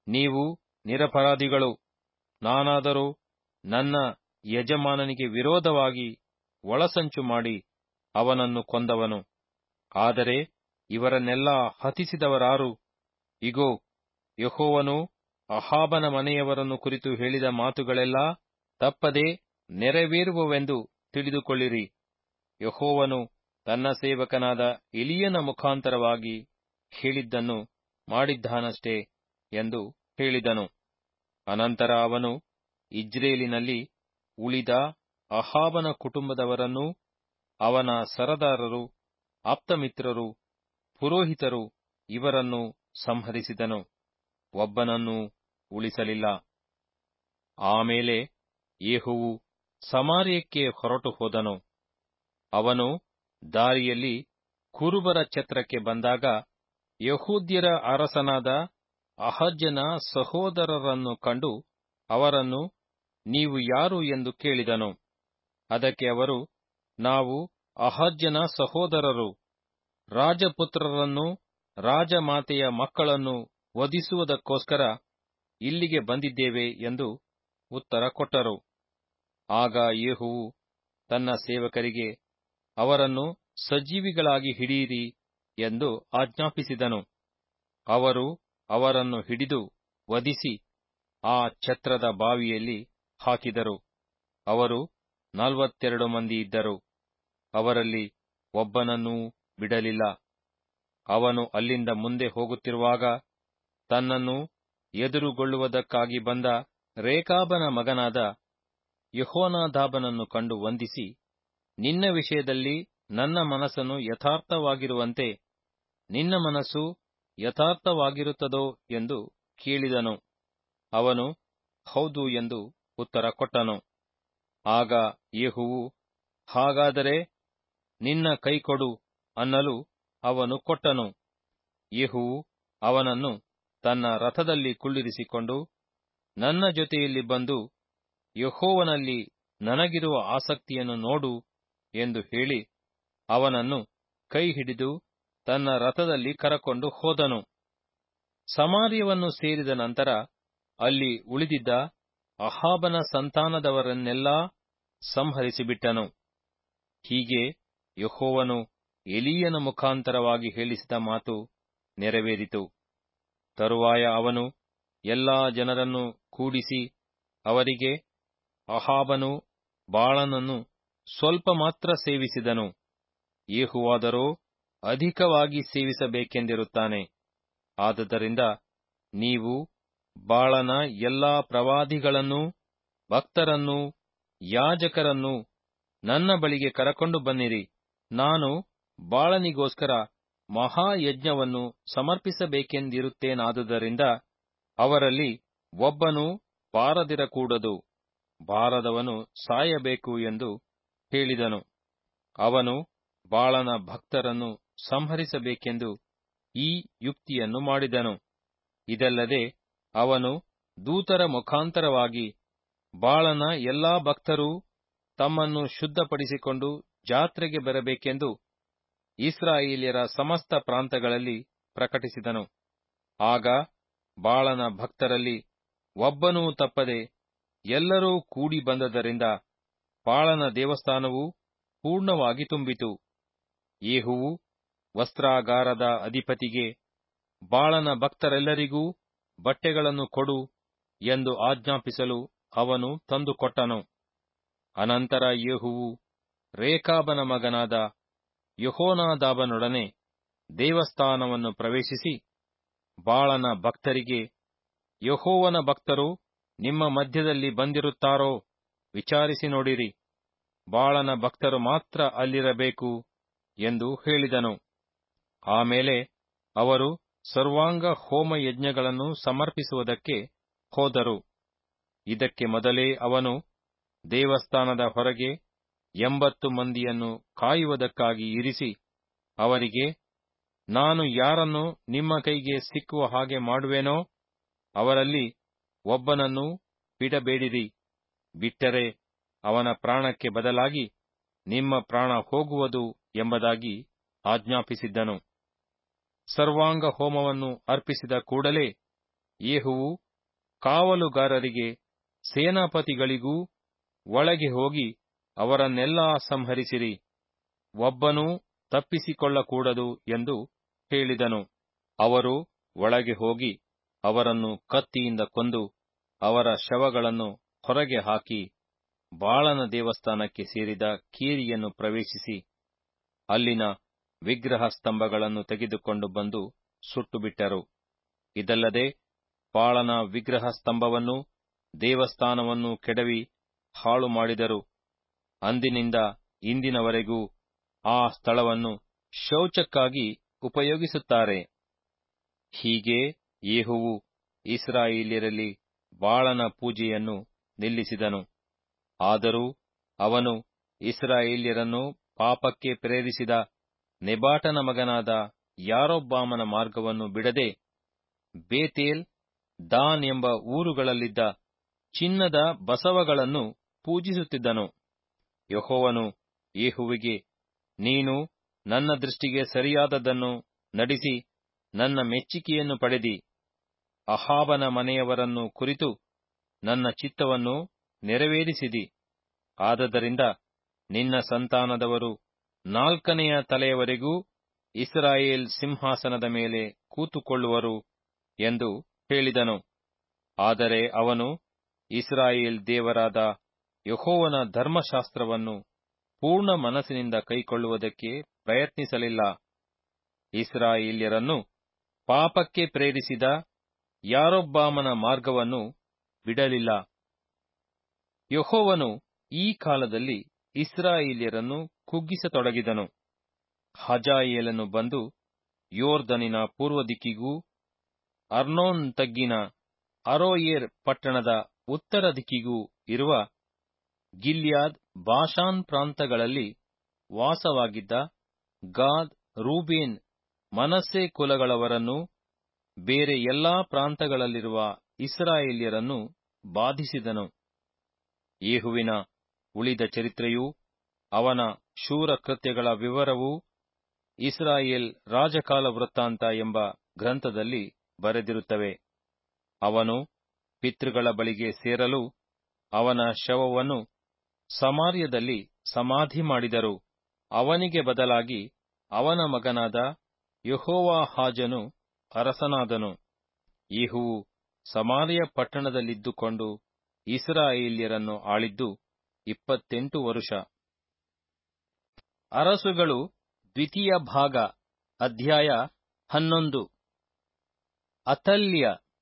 ನೀವು ನಿರಪರಾಧಿಗಳು ನಾನಾದರೂ ನನ್ನ ಯಜಮಾನನಿಗೆ ವಿರೋಧವಾಗಿ ಒಳಸಂಚು ಮಾಡಿ ಅವನನ್ನು ಕೊಂದವನು ಆದರೆ ಇವರನ್ನೆಲ್ಲ ಹತಿಸಿದವರಾರು ಇಗೋ ಯಹೋವನು ಅಹಾಬನ ಮನೆಯವರನ್ನು ಕುರಿತು ಹೇಳಿದ ಮಾತುಗಳೆಲ್ಲ ತಪ್ಪದೆ ನೆರವೇರುವವೆಂದು ತಿಳಿದುಕೊಳ್ಳಿರಿ ಯಹೋವನು ತನ್ನ ಸೇವಕನಾದ ಎಲಿಯನ ಮುಖಾಂತರವಾಗಿ ಹೇಳಿದ್ದನ್ನು ಮಾಡಿದ್ದಾನಷ್ಟೇ ಎಂದು ಹೇಳಿದನು ಅನಂತರ ಅವನು ಇಜ್ರೇಲಿನಲ್ಲಿ ಉಳಿದ ಅಹಾಬನ ಕುಟುಂಬದವರನ್ನೂ ಅವನ ಸರದಾರರು ಆಪ್ತಮಿತ್ರರು ಪುರೋಹಿತರು ಇವರನ್ನು ಸಂಹರಿಸಿದನು ಒಬ್ಬನನ್ನೂ ಉಳಿಸಲಿಲ್ಲ ಆಮೇಲೆ ಯೇಹುವು ಸಮಾರ್ಯಕ್ಕೆ ಹೊರಟು ಹೋದನು ಅವನು ದಾರಿಯಲ್ಲಿ ಕುರುಬರ ಛತ್ರಕ್ಕೆ ಬಂದಾಗ ಯಹೂದ್ಯರ ಅರಸನಾದ ಅಹಜ್ಯನ ಸಹೋದರರನ್ನು ಕಂಡು ಅವರನ್ನು ನೀವು ಯಾರು ಎಂದು ಕೇಳಿದನು ಅದಕ್ಕೆ ಅವರು ನಾವು ಅಹಜ್ಯನ ಸಹೋದರರು ರಾಜಪುತ್ರರನ್ನು ರಾಜಮಾತೆಯ ಮಕ್ಕಳನ್ನು ವಧಿಸುವುದಕ್ಕೋಸ್ಕರ ಇಲ್ಲಿಗೆ ಬಂದಿದ್ದೇವೆ ಎಂದು ಉತ್ತರ ಕೊಟ್ಟರು ಆಗ ಯೇಹುವು ತನ್ನ ಸೇವಕರಿಗೆ ಅವರನ್ನು ಸಜೀವಿಗಳಾಗಿ ಹಿಡಿಯಿರಿ ಎಂದು ಆಜ್ಞಾಪಿಸಿದನು ಅವರು ಅವರನ್ನು ಹಿಡಿದು ವಧಿಸಿ ಆ ಛತ್ರದ ಬಾವಿಯಲ್ಲಿ ಹಾಕಿದರು ಅವರು ನಲವತ್ತೆರಡು ಮಂದಿ ಇದ್ದರು ಅವರಲ್ಲಿ ಒಬ್ಬನನ್ನೂ ಬಿಡಲಿಲ್ಲ ಅವನು ಅಲ್ಲಿಂದ ಮುಂದೆ ಹೋಗುತ್ತಿರುವಾಗ ತನ್ನನ್ನು ಎದುರುಗೊಳ್ಳುವುದಕ್ಕಾಗಿ ಬಂದ ರೇಕಾಬನ ಮಗನಾದ ಯಹೋನಾದಾಬನನ್ನು ಕಂಡು ವಂದಿಸಿ ನಿನ್ನ ವಿಷಯದಲ್ಲಿ ನನ್ನ ಮನಸ್ಸನ್ನು ಯಥಾರ್ಥವಾಗಿರುವಂತೆ ನಿನ್ನ ಮನಸ್ಸು ಯಥಾರ್ಥವಾಗಿರುತ್ತದೋ ಎಂದು ಕೇಳಿದನು ಅವನು ಹೌದು ಎಂದು ಉತ್ತರ ಕೊಟ್ಟನು ಆಗ ಯೇಹುವು ಹಾಗಾದರೆ ನಿನ್ನ ಕೈಕೊಡು ಅನ್ನಲು ಅವನು ಕೊಟ್ಟನು ಯೇಹುವು ಅವನನ್ನು ತನ್ನ ರಥದಲ್ಲಿ ಕುಳ್ಳಿರಿಸಿಕೊಂಡು ನನ್ನ ಜೊತೆಯಲ್ಲಿ ಬಂದು ಯಹೋವನಲ್ಲಿ ನನಗಿರುವ ಆಸಕ್ತಿಯನ್ನು ನೋಡು ಎಂದು ಹೇಳಿ ಅವನನ್ನು ಕೈ ಹಿಡಿದು ತನ್ನ ರಥದಲ್ಲಿ ಕರಕೊಂಡು ಹೋದನು ಸಮಾರ್ಯವನ್ನು ಸೇರಿದ ನಂತರ ಅಲ್ಲಿ ಉಳಿದಿದ್ದ ಅಹಾಬನ ಸಂತಾನದವರನ್ನೆಲ್ಲಾ ಸಂಹರಿಸಿಬಿಟ್ಟನು ಹೀಗೆ ಯಹೋವನು ಎಲಿಯನ ಮುಖಾಂತರವಾಗಿ ಹೇಳಿಸಿದ ಮಾತು ನೆರವೇರಿತು ತರುವಾಯ ಅವನು ಎಲ್ಲಾ ಜನರನ್ನು ಕೂಡಿಸಿ ಅವರಿಗೆ ಅಹಾಬನು ಬಾಳನನ್ನು ಸ್ವಲ್ಪ ಮಾತ್ರ ಸೇವಿಸಿದನು ಯೇಹುವಾದರೋ ಅಧಿಕವಾಗಿ ಸೇವಿಸಬೇಕೆಂದಿರುತ್ತಾನೆ ಆದುದರಿಂದ ನೀವು ಬಾಳನ ಎಲ್ಲಾ ಪ್ರವಾದಿಗಳನ್ನೂ ಭಕ್ತರನ್ನೂ ಯಾಜಕರನ್ನೂ ನನ್ನ ಬಳಿಗೆ ಕರಕೊಂಡು ಬನ್ನಿರಿ ನಾನು ಬಾಳನಿಗೋಸ್ಕರ ಮಹಾಯಜ್ಞವನ್ನು ಸಮರ್ಪಿಸಬೇಕೆಂದಿರುತ್ತೇನಾದುದರಿಂದ ಅವರಲ್ಲಿ ಒಬ್ಬನೂ ಬಾರದಿರಕೂಡದು ಬಾರದವನು ಸಾಯಬೇಕು ಎಂದು ಹೇಳಿದನು ಅವನು ಬಾಳನ ಭಕ್ತರನ್ನು ಸಂಹರಿಸಬೇಕೆಂದು ಈ ಯುಕ್ತಿಯನ್ನು ಮಾಡಿದನು ಇದಲ್ಲದೆ ಅವನು ದೂತರ ಮುಖಾಂತರವಾಗಿ ಬಾಳನ ಎಲ್ಲಾ ಭಕ್ತರೂ ತಮ್ಮನ್ನು ಶುದ್ಧಪಡಿಸಿಕೊಂಡು ಜಾತ್ರೆಗೆ ಬರಬೇಕೆಂದು ಇಸ್ರಾಯೇಲ್ಯರ ಸಮಸ್ತ ಪ್ರಾಂತಗಳಲ್ಲಿ ಪ್ರಕಟಿಸಿದನು ಆಗ ಬಾಳನ ಭಕ್ತರಲ್ಲಿ ಒಬ್ಬನೂ ತಪ್ಪದೆ ಎಲ್ಲರೂ ಕೂಡಿ ಬಂದದರಿಂದ ಬಾಳನ ದೇವಸ್ಥಾನವು ಪೂರ್ಣವಾಗಿ ತುಂಬಿತು ಯೇಹುವು ವಸ್ತ್ರಾಗಾರದ ಅಧಿಪತಿಗೆ ಬಾಳನ ಭಕ್ತರೆಲ್ಲರಿಗೂ ಬಟ್ಟೆಗಳನ್ನು ಕೊಡು ಎಂದು ಆಜ್ಞಾಪಿಸಲು ಅವನು ತಂದುಕೊಟ್ಟನು ಅನಂತರ ಯೇಹುವು ರೇಕಾಬನ ಮಗನಾದ ಯಹೋನಾದಾಬನೊಡನೆ ದೇವಸ್ಥಾನವನ್ನು ಪ್ರವೇಶಿಸಿ ಬಾಳನ ಭಕ್ತರಿಗೆ ಯಹೋವನ ಭಕ್ತರು ನಿಮ್ಮ ಮಧ್ಯದಲ್ಲಿ ಬಂದಿರುತ್ತಾರೋ ವಿಚಾರಿಸಿ ನೋಡಿರಿ ಬಾಳನ ಭಕ್ತರು ಮಾತ್ರ ಅಲ್ಲಿರಬೇಕು ಎಂದು ಹೇಳಿದನು ಆಮೇಲೆ ಅವರು ಸರ್ವಾಂಗ ಹೋಮ ಯಜ್ಞಗಳನ್ನು ಸಮರ್ಪಿಸುವುದಕ್ಕೆ ಹೋದರು ಇದಕ್ಕೆ ಮೊದಲೇ ಅವನು ದೇವಸ್ಥಾನದ ಹೊರಗೆ ಎಂಬತ್ತು ಮಂದಿಯನ್ನು ಕಾಯುವುದಕ್ಕಾಗಿ ಇರಿಸಿ ಅವರಿಗೆ ನಾನು ಯಾರನ್ನು ನಿಮ್ಮ ಕೈಗೆ ಸಿಕ್ಕುವ ಹಾಗೆ ಮಾಡುವೆನೋ ಅವರಲ್ಲಿ ಒಬ್ಬನನ್ನು ಬಿಡಬೇಡಿರಿ ಬಿಟ್ಟರೆ ಅವನ ಪ್ರಾಣಕ್ಕೆ ಬದಲಾಗಿ ನಿಮ್ಮ ಪ್ರಾಣ ಹೋಗುವುದು ಎಂಬುದಾಗಿ ಆಜ್ಞಾಪಿಸಿದ್ದನು ಸರ್ವಾಂಗ ಹೋಮವನ್ನು ಅರ್ಪಿಸಿದ ಕೂಡಲೇ ಯೇಹುವು ಕಾವಲುಗಾರರಿಗೆ ಸೇನಾಪತಿಗಳಿಗೂ ಒಳಗೆ ಹೋಗಿ ಅವರನ್ನೆಲ್ಲಾ ಸಂಹರಿಸಿರಿ ಒಬ್ಬನೂ ತಪ್ಪಿಸಿಕೊಳ್ಳಕೂಡದು ಎಂದು ಹೇಳಿದನು ಅವರು ಒಳಗೆ ಹೋಗಿ ಅವರನ್ನು ಕತ್ತಿಯಿಂದ ಕೊಂದು ಅವರ ಶವಗಳನ್ನು ಹೊರಗೆ ಹಾಕಿ ಬಾಳನ ದೇವಸ್ಥಾನಕ್ಕೆ ಸೇರಿದ ಕೀರಿಯನ್ನು ಪ್ರವೇಶಿಸಿ ಅಲ್ಲಿನ ವಿಗ್ರಹ ಸ್ತಂಭಗಳನ್ನು ತೆಗೆದುಕೊಂಡು ಬಂದು ಸುಟ್ಟುಬಿಟ್ಟರು ಇದಲ್ಲದೆ ಬಾಳನ ವಿಗ್ರಹ ಸ್ತಂಭವನ್ನು ದೇವಸ್ಥಾನವನ್ನು ಕೆಡವಿ ಹಾಳು ಮಾಡಿದರು ಅಂದಿನಿಂದ ಇಂದಿನವರೆಗೂ ಆ ಸ್ಥಳವನ್ನು ಶೌಚಕ್ಕಾಗಿ ಉಪಯೋಗಿಸುತ್ತಾರೆ ಹೀಗೆ ಯೇಹುವು ಇಸ್ರಾಯೇಲ್ಯರಲ್ಲಿ ಬಾಳನ ಪೂಜೆಯನ್ನು ನಿಲ್ಲಿಸಿದನು ಆದರೂ ಅವನು ಇಸ್ರಾಯೇಲ್ಯರನ್ನು ಪಾಪಕ್ಕೆ ಪ್ರೇರಿಸಿದ ನೆಬಾಟನ ಮಗನಾದ ಯಾರೊಬ್ಬಾಮನ ಮಾರ್ಗವನ್ನು ಬಿಡದೆ ಬೇತೇಲ್ ದಾನ್ ಎಂಬ ಊರುಗಳಲ್ಲಿದ್ದ ಚಿನ್ನದ ಬಸವಗಳನ್ನು ಪೂಜಿಸುತ್ತಿದ್ದನು ಯಹೋವನು ಯೇಹುವಿಗೆ ನೀನು ನನ್ನ ದೃಷ್ಟಿಗೆ ಸರಿಯಾದದ್ದನ್ನು ನಡೆಸಿ ನನ್ನ ಮೆಚ್ಚಿಕೆಯನ್ನು ಪಡೆದಿ ಅಹಾಬನ ಮನೆಯವರನ್ನು ಕುರಿತು ನನ್ನ ಚಿತ್ತವನ್ನು ನೆರವೇರಿಸಿದಿ ಆದದರಿಂದ ನಿನ್ನ ಸಂತಾನದವರು ನಾಲ್ಕನೆಯ ತಲೆಯವರೆಗೂ ಇಸ್ರಾಯೇಲ್ ಸಿಂಹಾಸನದ ಮೇಲೆ ಕೂತುಕೊಳ್ಳುವರು ಎಂದು ಹೇಳಿದನು ಆದರೆ ಅವನು ಇಸ್ರಾಯೇಲ್ ದೇವರಾದ ಯಹೋವನ ಧರ್ಮಶಾಸ್ತ್ರವನ್ನು ಪೂರ್ಣ ಮನಸ್ಸಿನಿಂದ ಕೈಕೊಳ್ಳುವುದಕ್ಕೆ ಪ್ರಯತ್ನಿಸಲಿಲ್ಲ ಇಸ್ರಾಯೇಲ್ಯರನ್ನು ಪಾಪಕ್ಕೆ ಪ್ರೇರಿಸಿದ ಯಾರೊಬ್ಬಾಮನ ಮಾರ್ಗವನ್ನು ಬಿಡಲಿಲ್ಲ ಯಹೋವನು ಈ ಕಾಲದಲ್ಲಿ ಇಸ್ರಾಯೇಲ್ಯರನ್ನು ಕುಗ್ಗಿಸತೊಡಗಿದನು ಹಜಾಯೇಲನು ಬಂದು ಯೋರ್ದನಿನ ಪೂರ್ವ ದಿಕ್ಕಿಗೂ ಅರ್ನೋನ್ ತಗ್ಗಿನ ಅರೋಯೇರ್ ಪಟ್ಟಣದ ಉತ್ತರ ದಿಕ್ಕಿಗೂ ಇರುವ ಗಿಲ್ಯಾದ್ ಬಾಷಾನ್ ಪ್ರಾಂತಗಳಲ್ಲಿ ವಾಸವಾಗಿದ್ದ ಗಾದ್ ರೂಬೇನ್ ಮನಸ್ಸೆ ಕುಲಗಳವರನ್ನು ಬೇರೆ ಎಲ್ಲಾ ಪ್ರಾಂತಗಳಲ್ಲಿರುವ ಇಸ್ರಾಯೇಲ್ಯರನ್ನು ಬಾಧಿಸಿದನು ಯೇಹುವಿನ ಉಳಿದ ಚರಿತ್ರೆಯೂ ಅವನ ಶೂರ ಕೃತ್ಯಗಳ ವಿವರವೂ ಇಸ್ರಾಯೇಲ್ ರಾಜಕಾಲ ವೃತ್ತಾಂತ ಎಂಬ ಗ್ರಂಥದಲ್ಲಿ ಬರೆದಿರುತ್ತವೆ ಅವನು ಪಿತೃಗಳ ಬಳಿಗೆ ಸೇರಲು ಅವನ ಶವವನ್ನು ಸಮಾರ್ಯದಲ್ಲಿ ಸಮಾಧಿ ಮಾಡಿದರು ಅವನಿಗೆ ಬದಲಾಗಿ ಅವನ ಮಗನಾದ ಯಹೋವಾಹಾಜನು ಅರಸನಾದನು ಯೇಹುವು ಸಮಾರ್ಯ ಪಟ್ಟಣದಲ್ಲಿದ್ದುಕೊಂಡು ಇಸ್ರಾಯೇಲ್ಯರನ್ನು ಆಳಿದ್ದು ಇಪ್ಪತ್ತೆಂಟು ವರುಷ ಅರಸುಗಳು ದ್ವಿತೀಯ ಭಾಗ ಅಧ್ಯಾಯ ಹನ್ನೊಂದು ಅತಲ್ಯ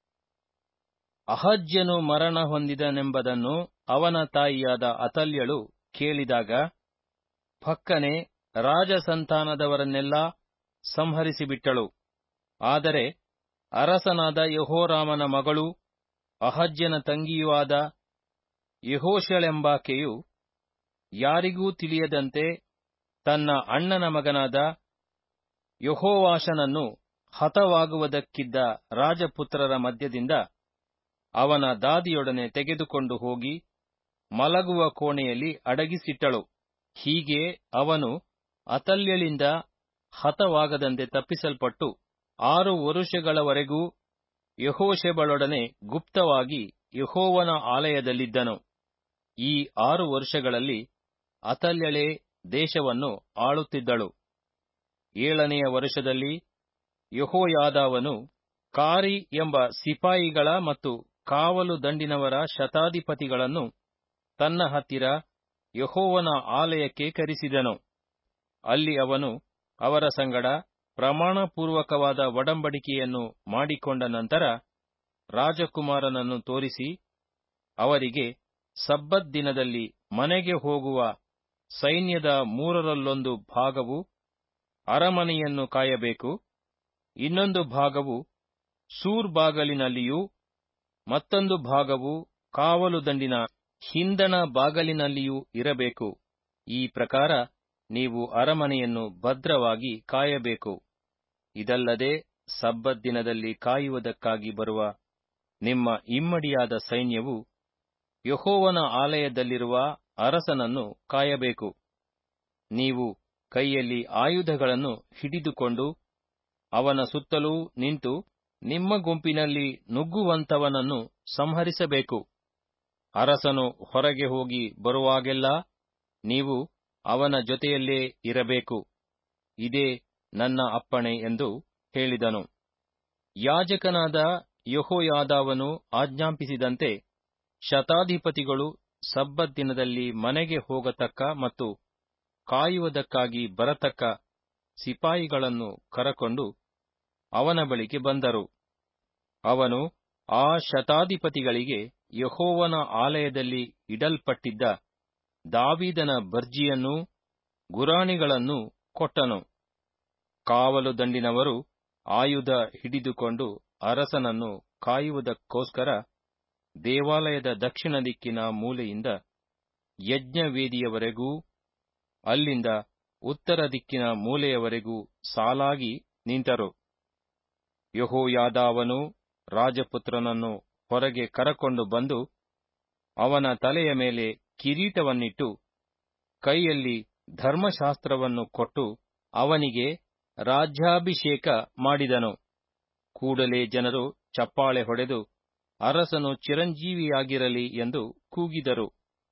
ಅಹಜ್ಯನು ಮರಣ ಹೊಂದಿದನೆಂಬುದನ್ನು ಅವನ ತಾಯಿಯಾದ ಅತಲ್ಯಳು ಕೇಳಿದಾಗ ಫಕ್ಕನೆ ರಾಜಸಂತಾನದವರನ್ನೆಲ್ಲ ಸಂಹರಿಸಿಬಿಟ್ಟಳು ಆದರೆ ಅರಸನಾದ ಯಹೋರಾಮನ ಮಗಳು ಅಹಜ್ಯನ ತಂಗಿಯೂ ಆದ ಯಹೋಶಳೆಂಬಾಕೆಯು ಯಾರಿಗೂ ತಿಳಿಯದಂತೆ ತನ್ನ ಅಣ್ಣನ ಮಗನಾದ ಯಹೋವಾಶನನ್ನು ಹತವಾಗುವುದಕ್ಕಿದ್ದ ರಾಜಪುತ್ರರ ಮಧ್ಯದಿಂದ ಅವನ ದಾದಿಯೊಡನೆ ತೆಗೆದುಕೊಂಡು ಹೋಗಿ ಮಲಗುವ ಕೋಣೆಯಲ್ಲಿ ಅಡಗಿಸಿಟ್ಟಳು ಹೀಗೆ ಅವನು ಅತಲ್ಯಳಿಂದ ಹತವಾಗದಂತೆ ತಪ್ಪಿಸಲ್ಪಟ್ಟು ಆರು ವರುಷಗಳವರೆಗೂ ಯಹೋಶೆಬಳೊಡನೆ ಗುಪ್ತವಾಗಿ ಯಹೋವನ ಆಲಯದಲ್ಲಿದ್ದನು ಈ ಆರು ವರ್ಷಗಳಲ್ಲಿ ಅತಲ್ಯಳೇ ದೇಶವನ್ನು ಆಳುತ್ತಿದ್ದಳು ಏಳನೆಯ ವರ್ಷದಲ್ಲಿ ಯಹೋಯಾದಾವನು ಕಾರಿ ಎಂಬ ಸಿಪಾಯಿಗಳ ಮತ್ತು ಕಾವಲು ದಂಡಿನವರ ಶತಾಧಿಪತಿಗಳನ್ನು ತನ್ನ ಹತ್ತಿರ ಯಹೋವನ ಆಲಯಕ್ಕೆ ಕರೆಸಿದನು ಅಲ್ಲಿ ಅವನು ಅವರ ಸಂಗಡ ಪ್ರಮಾಣಪೂರ್ವಕವಾದ ಒಡಂಬಡಿಕೆಯನ್ನು ಮಾಡಿಕೊಂಡ ನಂತರ ರಾಜಕುಮಾರನನ್ನು ತೋರಿಸಿ ಅವರಿಗೆ ಸಬ್ಬತ್ ದಿನದಲ್ಲಿ ಮನೆಗೆ ಹೋಗುವ ಸೈನ್ಯದ ಮೂರರಲ್ಲೊಂದು ಭಾಗವು ಅರಮನೆಯನ್ನು ಕಾಯಬೇಕು ಇನ್ನೊಂದು ಭಾಗವು ಸೂರ್ ಬಾಗಲಿನಲ್ಲಿಯೂ ಮತ್ತೊಂದು ಭಾಗವು ಕಾವಲು ದಂಡಿನ ಹಿಂದಣ ಬಾಗಲಿನಲ್ಲಿಯೂ ಇರಬೇಕು ಈ ಪ್ರಕಾರ ನೀವು ಅರಮನೆಯನ್ನು ಭದ್ರವಾಗಿ ಕಾಯಬೇಕು ಇದಲ್ಲದೆ ಸಬ್ಬತ್ ದಿನದಲ್ಲಿ ಕಾಯುವುದಕ್ಕಾಗಿ ಬರುವ ನಿಮ್ಮ ಇಮ್ಮಡಿಯಾದ ಸೈನ್ಯವು ಯಹೋವನ ಆಲಯದಲ್ಲಿರುವ ಅರಸನನ್ನು ಕಾಯಬೇಕು ನೀವು ಕೈಯಲ್ಲಿ ಆಯುಧಗಳನ್ನು ಹಿಡಿದುಕೊಂಡು ಅವನ ಸುತ್ತಲೂ ನಿಂತು ನಿಮ್ಮ ಗುಂಪಿನಲ್ಲಿ ನುಗ್ಗುವಂತವನನ್ನು ಸಂಹರಿಸಬೇಕು ಅರಸನು ಹೊರಗೆ ಹೋಗಿ ಬರುವಾಗೆಲ್ಲ ನೀವು ಅವನ ಜೊತೆಯಲ್ಲೇ ಇರಬೇಕು ಇದೇ ನನ್ನ ಅಪ್ಪಣೆ ಎಂದು ಹೇಳಿದನು ಯಾಜಕನಾದ ಯಹೋಯಾದಾವನು ಆಜ್ಞಾಪಿಸಿದಂತೆ ಶತಾಧಿಪತಿಗಳು ಸಬ್ಬತ್ ದಿನದಲ್ಲಿ ಮನೆಗೆ ಹೋಗತಕ್ಕ ಮತ್ತು ಕಾಯುವುದಕ್ಕಾಗಿ ಬರತಕ್ಕ ಸಿಪಾಯಿಗಳನ್ನು ಕರಕೊಂಡು ಅವನ ಬಳಿಗೆ ಬಂದರು ಅವನು ಆ ಶತಾಧಿಪತಿಗಳಿಗೆ ಯಹೋವನ ಆಲಯದಲ್ಲಿ ಇಡಲ್ಪಟ್ಟಿದ್ದ ದಾವೀದನ ಬರ್ಜಿಯನ್ನೂ ಗುರಾಣಿಗಳನ್ನೂ ಕೊಟ್ಟನು ಕಾವಲು ದಂಡಿನವರು ಆಯುಧ ಹಿಡಿದುಕೊಂಡು ಅರಸನನ್ನು ಕಾಯುವುದಕ್ಕೋಸ್ಕರ ದೇವಾಲಯದ ದಕ್ಷಿಣ ದಿಕ್ಕಿನ ಮೂಲೆಯಿಂದ ಯಜ್ಞವೇದಿಯವರೆಗೂ ಅಲ್ಲಿಂದ ಉತ್ತರ ದಿಕ್ಕಿನ ಮೂಲೆಯವರೆಗೂ ಸಾಲಾಗಿ ನಿಂತರು ಯಹೋಯಾದಾವನು ರಾಜಪುತ್ರನನ್ನು ಹೊರಗೆ ಕರಕೊಂಡು ಬಂದು ಅವನ ತಲೆಯ ಮೇಲೆ ಕಿರೀಟವನ್ನಿಟ್ಟು ಕೈಯಲ್ಲಿ ಧರ್ಮಶಾಸ್ತ್ರವನ್ನು ಕೊಟ್ಟು ಅವನಿಗೆ ರಾಜ್ಯಾಭಿಷೇಕ ಮಾಡಿದನು ಕೂಡಲೇ ಜನರು ಚಪ್ಪಾಳೆ ಹೊಡೆದು ಅರಸನು ಚಿರಂಜೀವಿಯಾಗಿರಲಿ ಎಂದು ಕೂಗಿದರು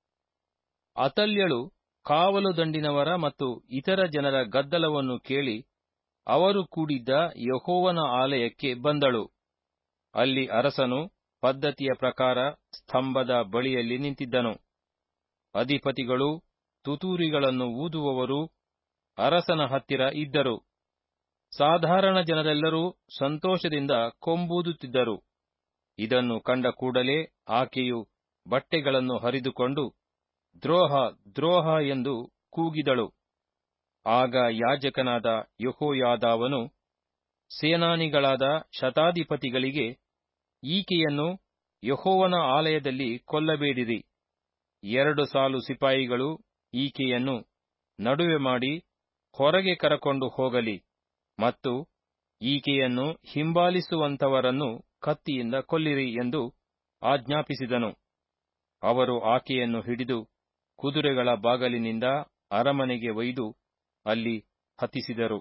ಅತಲ್ಯಳು ಕಾವಲು ದಂಡಿನವರ ಮತ್ತು ಇತರ ಜನರ ಗದ್ದಲವನ್ನು ಕೇಳಿ ಅವರು ಕೂಡಿದ್ದ ಯಹೋವನ ಆಲಯಕ್ಕೆ ಬಂದಳು ಅಲ್ಲಿ ಅರಸನು ಪದ್ಧತಿಯ ಪ್ರಕಾರ ಸ್ತಂಭದ ಬಳಿಯಲ್ಲಿ ನಿಂತಿದ್ದನು ಅಧಿಪತಿಗಳು ತುತೂರಿಗಳನ್ನು ಊದುವವರು ಅರಸನ ಹತ್ತಿರ ಇದ್ದರು ಸಾಧಾರಣ ಜನರೆಲ್ಲರೂ ಸಂತೋಷದಿಂದ ಕೊಂಬೂದುತ್ತಿದ್ದರು ಇದನ್ನು ಕಂಡ ಕೂಡಲೇ ಆಕೆಯು ಬಟ್ಟೆಗಳನ್ನು ಹರಿದುಕೊಂಡು ದ್ರೋಹ ದ್ರೋಹ ಎಂದು ಕೂಗಿದಳು ಆಗ ಯಾಜಕನಾದ ಯಹೋಯಾದಾವನು ಸೇನಾನಿಗಳಾದ ಶತಾಧಿಪತಿಗಳಿಗೆ ಈಕೆಯನ್ನು ಯಹೋವನ ಆಲಯದಲ್ಲಿ ಕೊಲ್ಲಬೇಡಿರಿ ಎರಡು ಸಾಲು ಸಿಪಾಯಿಗಳು ಈಕೆಯನ್ನು ನಡುವೆ ಮಾಡಿ ಹೊರಗೆ ಕರಕೊಂಡು ಹೋಗಲಿ ಮತ್ತು ಈಕೆಯನ್ನು ಹಿಂಬಾಲಿಸುವಂತವರನ್ನು ಕತ್ತಿಯಿಂದ ಕೊಲ್ಲಿರಿ ಎಂದು ಆಜ್ಞಾಪಿಸಿದನು ಅವರು ಆಕೆಯನ್ನು ಹಿಡಿದು ಕುದುರೆಗಳ ಬಾಗಲಿನಿಂದ ಅರಮನೆಗೆ ಒಯ್ದು ಅಲ್ಲಿ ಹತಿಸಿದರು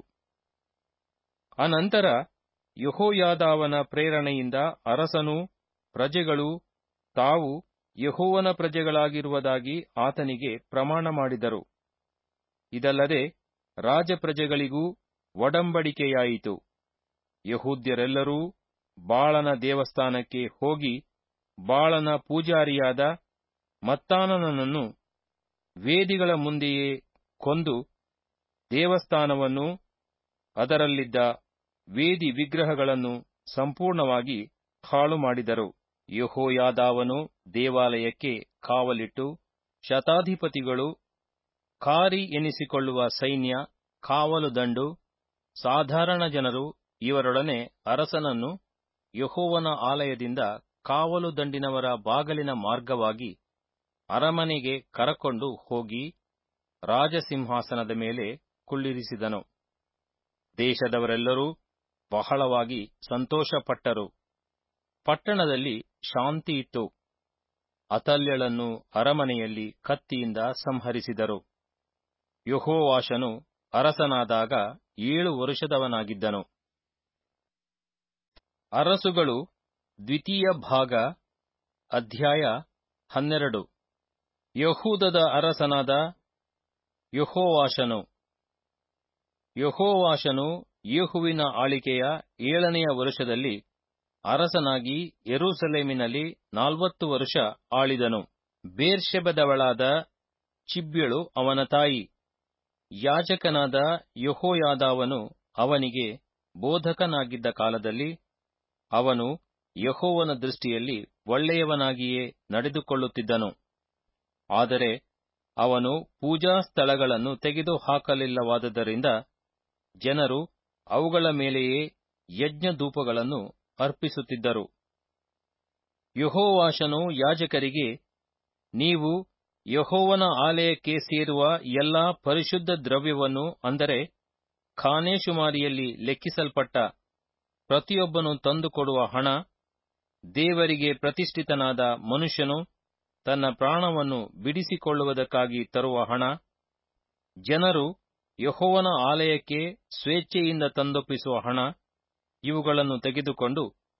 ಅನಂತರ ಯಹೋಯಾದಾವನ ಪ್ರೇರಣೆಯಿಂದ ಅರಸನೂ ಪ್ರಜೆಗಳೂ ತಾವು ಯಹೋವನ ಪ್ರಜೆಗಳಾಗಿರುವುದಾಗಿ ಆತನಿಗೆ ಪ್ರಮಾಣ ಮಾಡಿದರು ಇದಲ್ಲದೆ ರಾಜಪ್ರಜೆಗಳಿಗೂ ಒಡಂಬಡಿಕೆಯಾಯಿತು ಯಹೂದ್ಯರೆಲ್ಲರೂ ಬಾಳನ ದೇವಸ್ಥಾನಕ್ಕೆ ಹೋಗಿ ಬಾಳನ ಪೂಜಾರಿಯಾದ ಮತ್ತಾನನನ್ನು ವೇದಿಗಳ ಮುಂದೆಯೇ ಕೊಂದು ದೇವಸ್ಥಾನವನ್ನು ಅದರಲ್ಲಿದ್ದ ವೇದಿ ವಿಗ್ರಹಗಳನ್ನು ಸಂಪೂರ್ಣವಾಗಿ ಹಾಳು ಮಾಡಿದರು ಯಹೋಯಾದಾವನು ದೇವಾಲಯಕ್ಕೆ ಕಾವಲಿಟ್ಟು ಶತಾಧಿಪತಿಗಳು ಕಾರಿ ಎನಿಸಿಕೊಳ್ಳುವ ಸೈನ್ಯ ಕಾವಲು ದಂಡು ಸಾಧಾರಣ ಜನರು ಇವರೊಡನೆ ಅರಸನನ್ನು ಯಹೋವನ ಆಲಯದಿಂದ ಕಾವಲು ದಂಡಿನವರ ಬಾಗಲಿನ ಮಾರ್ಗವಾಗಿ ಅರಮನೆಗೆ ಕರಕೊಂಡು ಹೋಗಿ ರಾಜಸಿಂಹಾಸನದ ಮೇಲೆ ಕುಳ್ಳಿರಿಸಿದನು ದೇಶದವರೆಲ್ಲರೂ ಬಹಳವಾಗಿ ಸಂತೋಷಪಟ್ಟರು ಪಟ್ಟಣದಲ್ಲಿ ಶಾಂತಿಯಿತ್ತು ಅತಲ್ಯಳನ್ನು ಅರಮನೆಯಲ್ಲಿ ಕತ್ತಿಯಿಂದ ಸಂಹರಿಸಿದರು ಯಹೋವಾಶನು ಅರಸನಾದಾಗ ಏಳು ವರುಷದವನಾಗಿದ್ದನು ಅರಸುಗಳು ದ್ವಿತೀಯ ಭಾಗ ಅಧ್ಯಾಯ ಹನ್ನೆರಡು ಯಹೂದದ ಅರಸನಾದ ಯಹೋವಾಶನು ಯಹೋವಾಶನು ಯೇಹುವಿನ ಆಳಿಕೆಯ ಏಳನೆಯ ವರುಷದಲ್ಲಿ ಅರಸನಾಗಿ ಯೆರೂಸಲೇಮಿನಲ್ಲಿ ನಾಲ್ವತ್ತು ವರುಷ ಆಳಿದನು ಬೇರ್ಷೆಬದವಳಾದ ಚಿಬ್ಯಳು ಅವನ ತಾಯಿ ಯಾಜಕನಾದ ಯಹೋಯಾದಾವನು ಅವನಿಗೆ ಬೋಧಕನಾಗಿದ್ದ ಕಾಲದಲ್ಲಿ ಅವನು ಯಹೋವನ ದೃಷ್ಟಿಯಲ್ಲಿ ಒಳ್ಳೆಯವನಾಗಿಯೇ ನಡೆದುಕೊಳ್ಳುತ್ತಿದ್ದನು ಆದರೆ ಅವನು ಪೂಜಾ ಸ್ಥಳಗಳನ್ನು ತೆಗೆದುಹಾಕಲಿಲ್ಲವಾದ್ದರಿಂದ ಜನರು ಅವುಗಳ ಮೇಲೆಯೇ ಯಜ್ಞಧೂಪಗಳನ್ನು ಅರ್ಪಿಸುತ್ತಿದ್ದರು ಯಹೋವಾಶನು ಯಾಜಕರಿಗೆ ನೀವು ಯಹೋವನ ಆಲಯಕ್ಕೆ ಸೇರುವ ಎಲ್ಲಾ ಪರಿಶುದ್ಧ ದ್ರವ್ಯವನ್ನು ಅಂದರೆ ಖಾನೇಶುಮಾರಿಯಲ್ಲಿ ಲೆಕ್ಕಿಸಲ್ಪಟ್ಟ ಪ್ರತಿಯೊಬ್ಬನು ತಂದುಕೊಡುವ ಹಣ ದೇವರಿಗೆ ಪ್ರತಿಷ್ಠಿತನಾದ ಮನುಷ್ಯನು ತನ್ನ ಪ್ರಾಣವನ್ನು ಬಿಡಿಸಿಕೊಳ್ಳುವುದಕ್ಕಾಗಿ ತರುವ ಹಣ ಜನರು ಯಹೋವನ ಆಲಯಕ್ಕೆ ಸ್ವೇಚ್ಛೆಯಿಂದ ತಂದೊಪ್ಪಿಸುವ ಹಣ ಇವುಗಳನ್ನು ತೆಗೆದುಕೊಂಡು